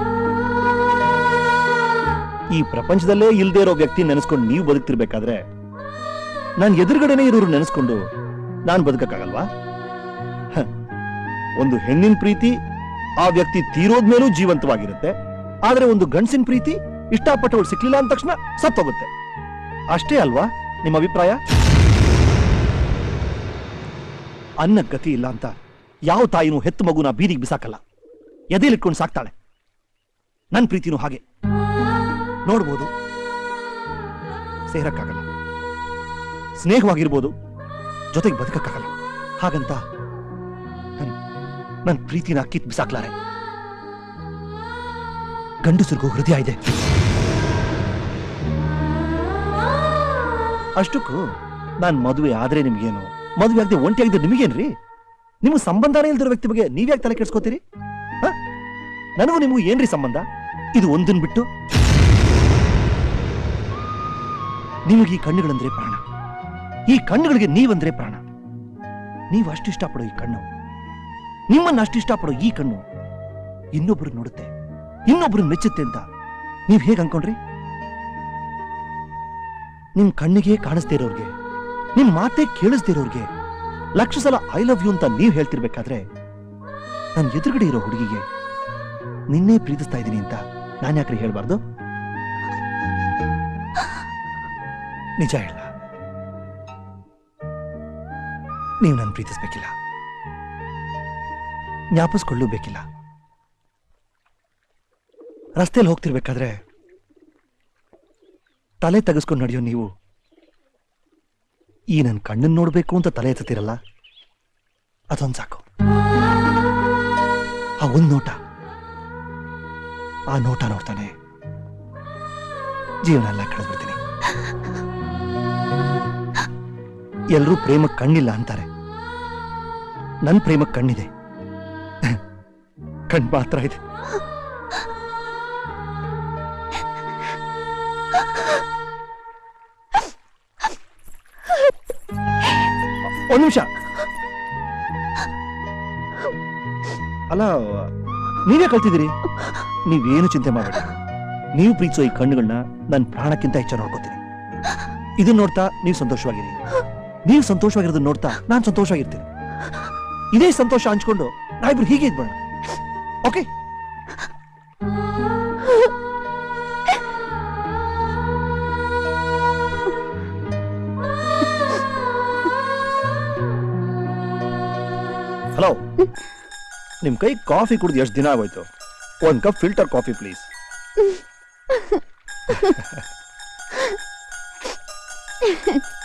ಈ ಪ್ರಪಂಚದಲ್ಲೇ ಇಲ್ದೇ ಇರೋ ವ್ಯಕ್ತಿ ನೆನೆಸ್ಕೊಂಡು ನೀವು ಬದುಕ್ತಿರ್ಬೇಕಾದ್ರೆ ನಾನು ಎದುರುಗಡೆನೇ ಇರೋರು ನೆನೆಸ್ಕೊಂಡು ನಾನು ಬದುಕಕ್ಕಾಗಲ್ವಾ ಹ. ಒಂದು ಹೆಣ್ಣಿನ ಪ್ರೀತಿ ಆ ವ್ಯಕ್ತಿ ತೀರೋದ್ಮೇಲೂ ಜೀವಂತವಾಗಿರುತ್ತೆ ಆದ್ರೆ ಒಂದು ಗಂಡಸಿನ ಪ್ರೀತಿ ಇಷ್ಟಪಟ್ಟವಳು ಸಿಕ್ಲಿಲ್ಲ ಅಂದ ತಕ್ಷಣ ಸತ್ತೋಗುತ್ತೆ ಅಷ್ಟೇ ಅಲ್ವಾ ನಿಮ್ಮ ಅಭಿಪ್ರಾಯ ಅನ್ನ ಗತಿ ಇಲ್ಲ ಅಂತ ಯಾವ ತಾಯಿನೂ ಹೆತ್ತು ಮಗುನ ಬೀದಿಗೆ ಬಿಸಾಕಲ್ಲ ಎದೆಲಿಟ್ಕೊಂಡು ಸಾಕ್ತಾಳೆ ನನ್ನ ಪ್ರೀತಿನೂ ಹಾಗೆ ನೋಡ್ಬೋದು ಸೇರಕ್ಕಾಗಲ್ಲ ಸ್ನೇಹವಾಗಿರ್ಬೋದು ಜೊತೆಗೆ ಬದುಕಕ್ಕಾಗಲ್ಲ ಹಾಗಂತ ನನ್ ನನ್ನ ಪ್ರೀತಿನ ಕಿತ್ ಬಿಸಾಕ್ಲಾರೆ ಗಂಡಸರಿಗೂ ಹೃದಯ ಇದೆ ಅಷ್ಟಕ್ಕೂ ನಾನ್ ಮದುವೆ ಆದ್ರೆ ನಿಮ್ಗೇನು ಮದುವೆ ಆಗದೆ ಒಂಟಿ ಆಗಿದ್ರೆ ನಿಮಗೇನ್ರಿ ನಿಮ್ಗೆ ಸಂಬಂಧನೇ ಇಲ್ದಿರೋ ವ್ಯಕ್ತಿ ಬಗ್ಗೆ ನೀವ್ಯಾಕೆ ತಲೆ ಕೆಡ್ಸ್ಕೊತೀರಿ ಹ? ನನಗೂ ನಿಮಗೂ ಏನ್ರಿ ಸಂಬಂಧ ಇದು ಒಂದನ್ ಬಿಟ್ಟು ನಿಮಗೆ ಈ ಕಣ್ಣುಗಳಂದ್ರೆ ಪ್ರಾಣ ಈ ಕಣ್ಣುಗಳಿಗೆ ನೀವಂದ್ರೆ ಪ್ರಾಣ ನೀವು ಅಷ್ಟು ಇಷ್ಟಪಡೋ ಈ ಕಣ್ಣು ನಿಮ್ಮನ್ನ ಅಷ್ಟು ಇಷ್ಟಪಡೋ ಈ ಕಣ್ಣು ಇನ್ನೊಬ್ರು ನೋಡುತ್ತೆ ಇನ್ನೊಬ್ರು ಮೆಚ್ಚುತ್ತೆ ಅಂತ ನೀವ್ ಹೇಗ್ ಅನ್ಕೊಂಡ್ರಿ ನಿಮ್ ಕಣ್ಣಿಗೆ ಕಾಣಿಸ್ದೇ ಇರೋರ್ಗೆ ನಿಮ್ ಮಾತೇ ಕೇಳಿಸ್ದೇ ಇರೋರ್ಗೆ ಲಕ್ಷ ಸಲ ಐ ಲವ್ ಯು ಅಂತ ನೀವ್ ಹೇಳ್ತಿರ್ಬೇಕಾದ್ರೆ ನನ್ ಎದುರುಗಡೆ ಇರೋ ಹುಡುಗಿಗೆ ನಿನ್ನೆ ಪ್ರೀತಿಸ್ತಾ ಇದ್ದೀನಿ ಅಂತ ನಾನು ಯಾಕ್ರಿ ಹೇಳ್ಬಾರ್ದು ನಿಜ ಹೇಳ ನೀವು ನನ್ನ ಪ್ರೀತಿಸ್ಬೇಕಿಲ್ಲ ಜ್ಞಾಪಿಸ್ಕೊಳ್ಳೂ ಬೇಕಿಲ್ಲ ರಸ್ತೆಯಲ್ಲಿ ಹೋಗ್ತಿರ್ಬೇಕಾದ್ರೆ ತಲೆ ತೆಗೆಸ್ಕೊಂಡು ನಡೆಯೋ ನೀವು ಈ ನನ್ನ ಕಣ್ಣನ್ನು ನೋಡ್ಬೇಕು ಅಂತ ತಲೆ ಎತ್ತುತ್ತೀರಲ್ಲ ಅದೊಂದು ಸಾಕು ಆ ಒಂದ್ ನೋಟ ಆ ನೋಟ ನೋಡ್ತಾನೆ ಜೀವನ ಎಲ್ಲ ಕಳೆದ್ಬಿಡ್ತೀನಿ ಎಲ್ಲರೂ ಪ್ರೇಮಕ್ಕೆ ಕಣ್ಣಿಲ್ಲ ಅಂತಾರೆ ನನ್ನ ಪ್ರೇಮಕ್ಕೆ ಕಣ್ಣಿದೆ ಕಣ್ ಮಾತ್ರ ಇದೆ ಒಂದ್ ನಿಮಿಷ ಅಲ್ಲ ನೀವೇ ಕಲ್ತಿದ್ದೀರಿ ನೀವೇನು ಚಿಂತೆ ಮಾಡಬೇಡಿ ನೀವು ಪ್ರೀತಿಸೋ ಈ ಕಣ್ಣುಗಳನ್ನ ನನ್ನ ಪ್ರಾಣಕ್ಕಿಂತ ಹೆಚ್ಚು ನೋಡ್ಕೋತೀನಿ ಇದನ್ನ ನೋಡ್ತಾ ನೀವು ಸಂತೋಷವಾಗಿರಿ ನೀವು ಸಂತೋಷವಾಗಿರೋದನ್ನ ನೋಡ್ತಾ ನಾನು ಸಂತೋಷವಾಗಿರ್ತೀನಿ ಇದೇ ಸಂತೋಷ ಹಂಚ್ಕೊಂಡು ನಾವಿಬ್ರು ಹೀಗೆ ಇದ್ಬೇಡ ಓಕೆ ಹಲೋ ನಿಮ್ ಕೈ ಕಾಫಿ ಕುಡಿದು ಎಷ್ಟು ದಿನ ಆಗೋಯ್ತು ಒಂದ್ cup filter coffee please Mm-hmm.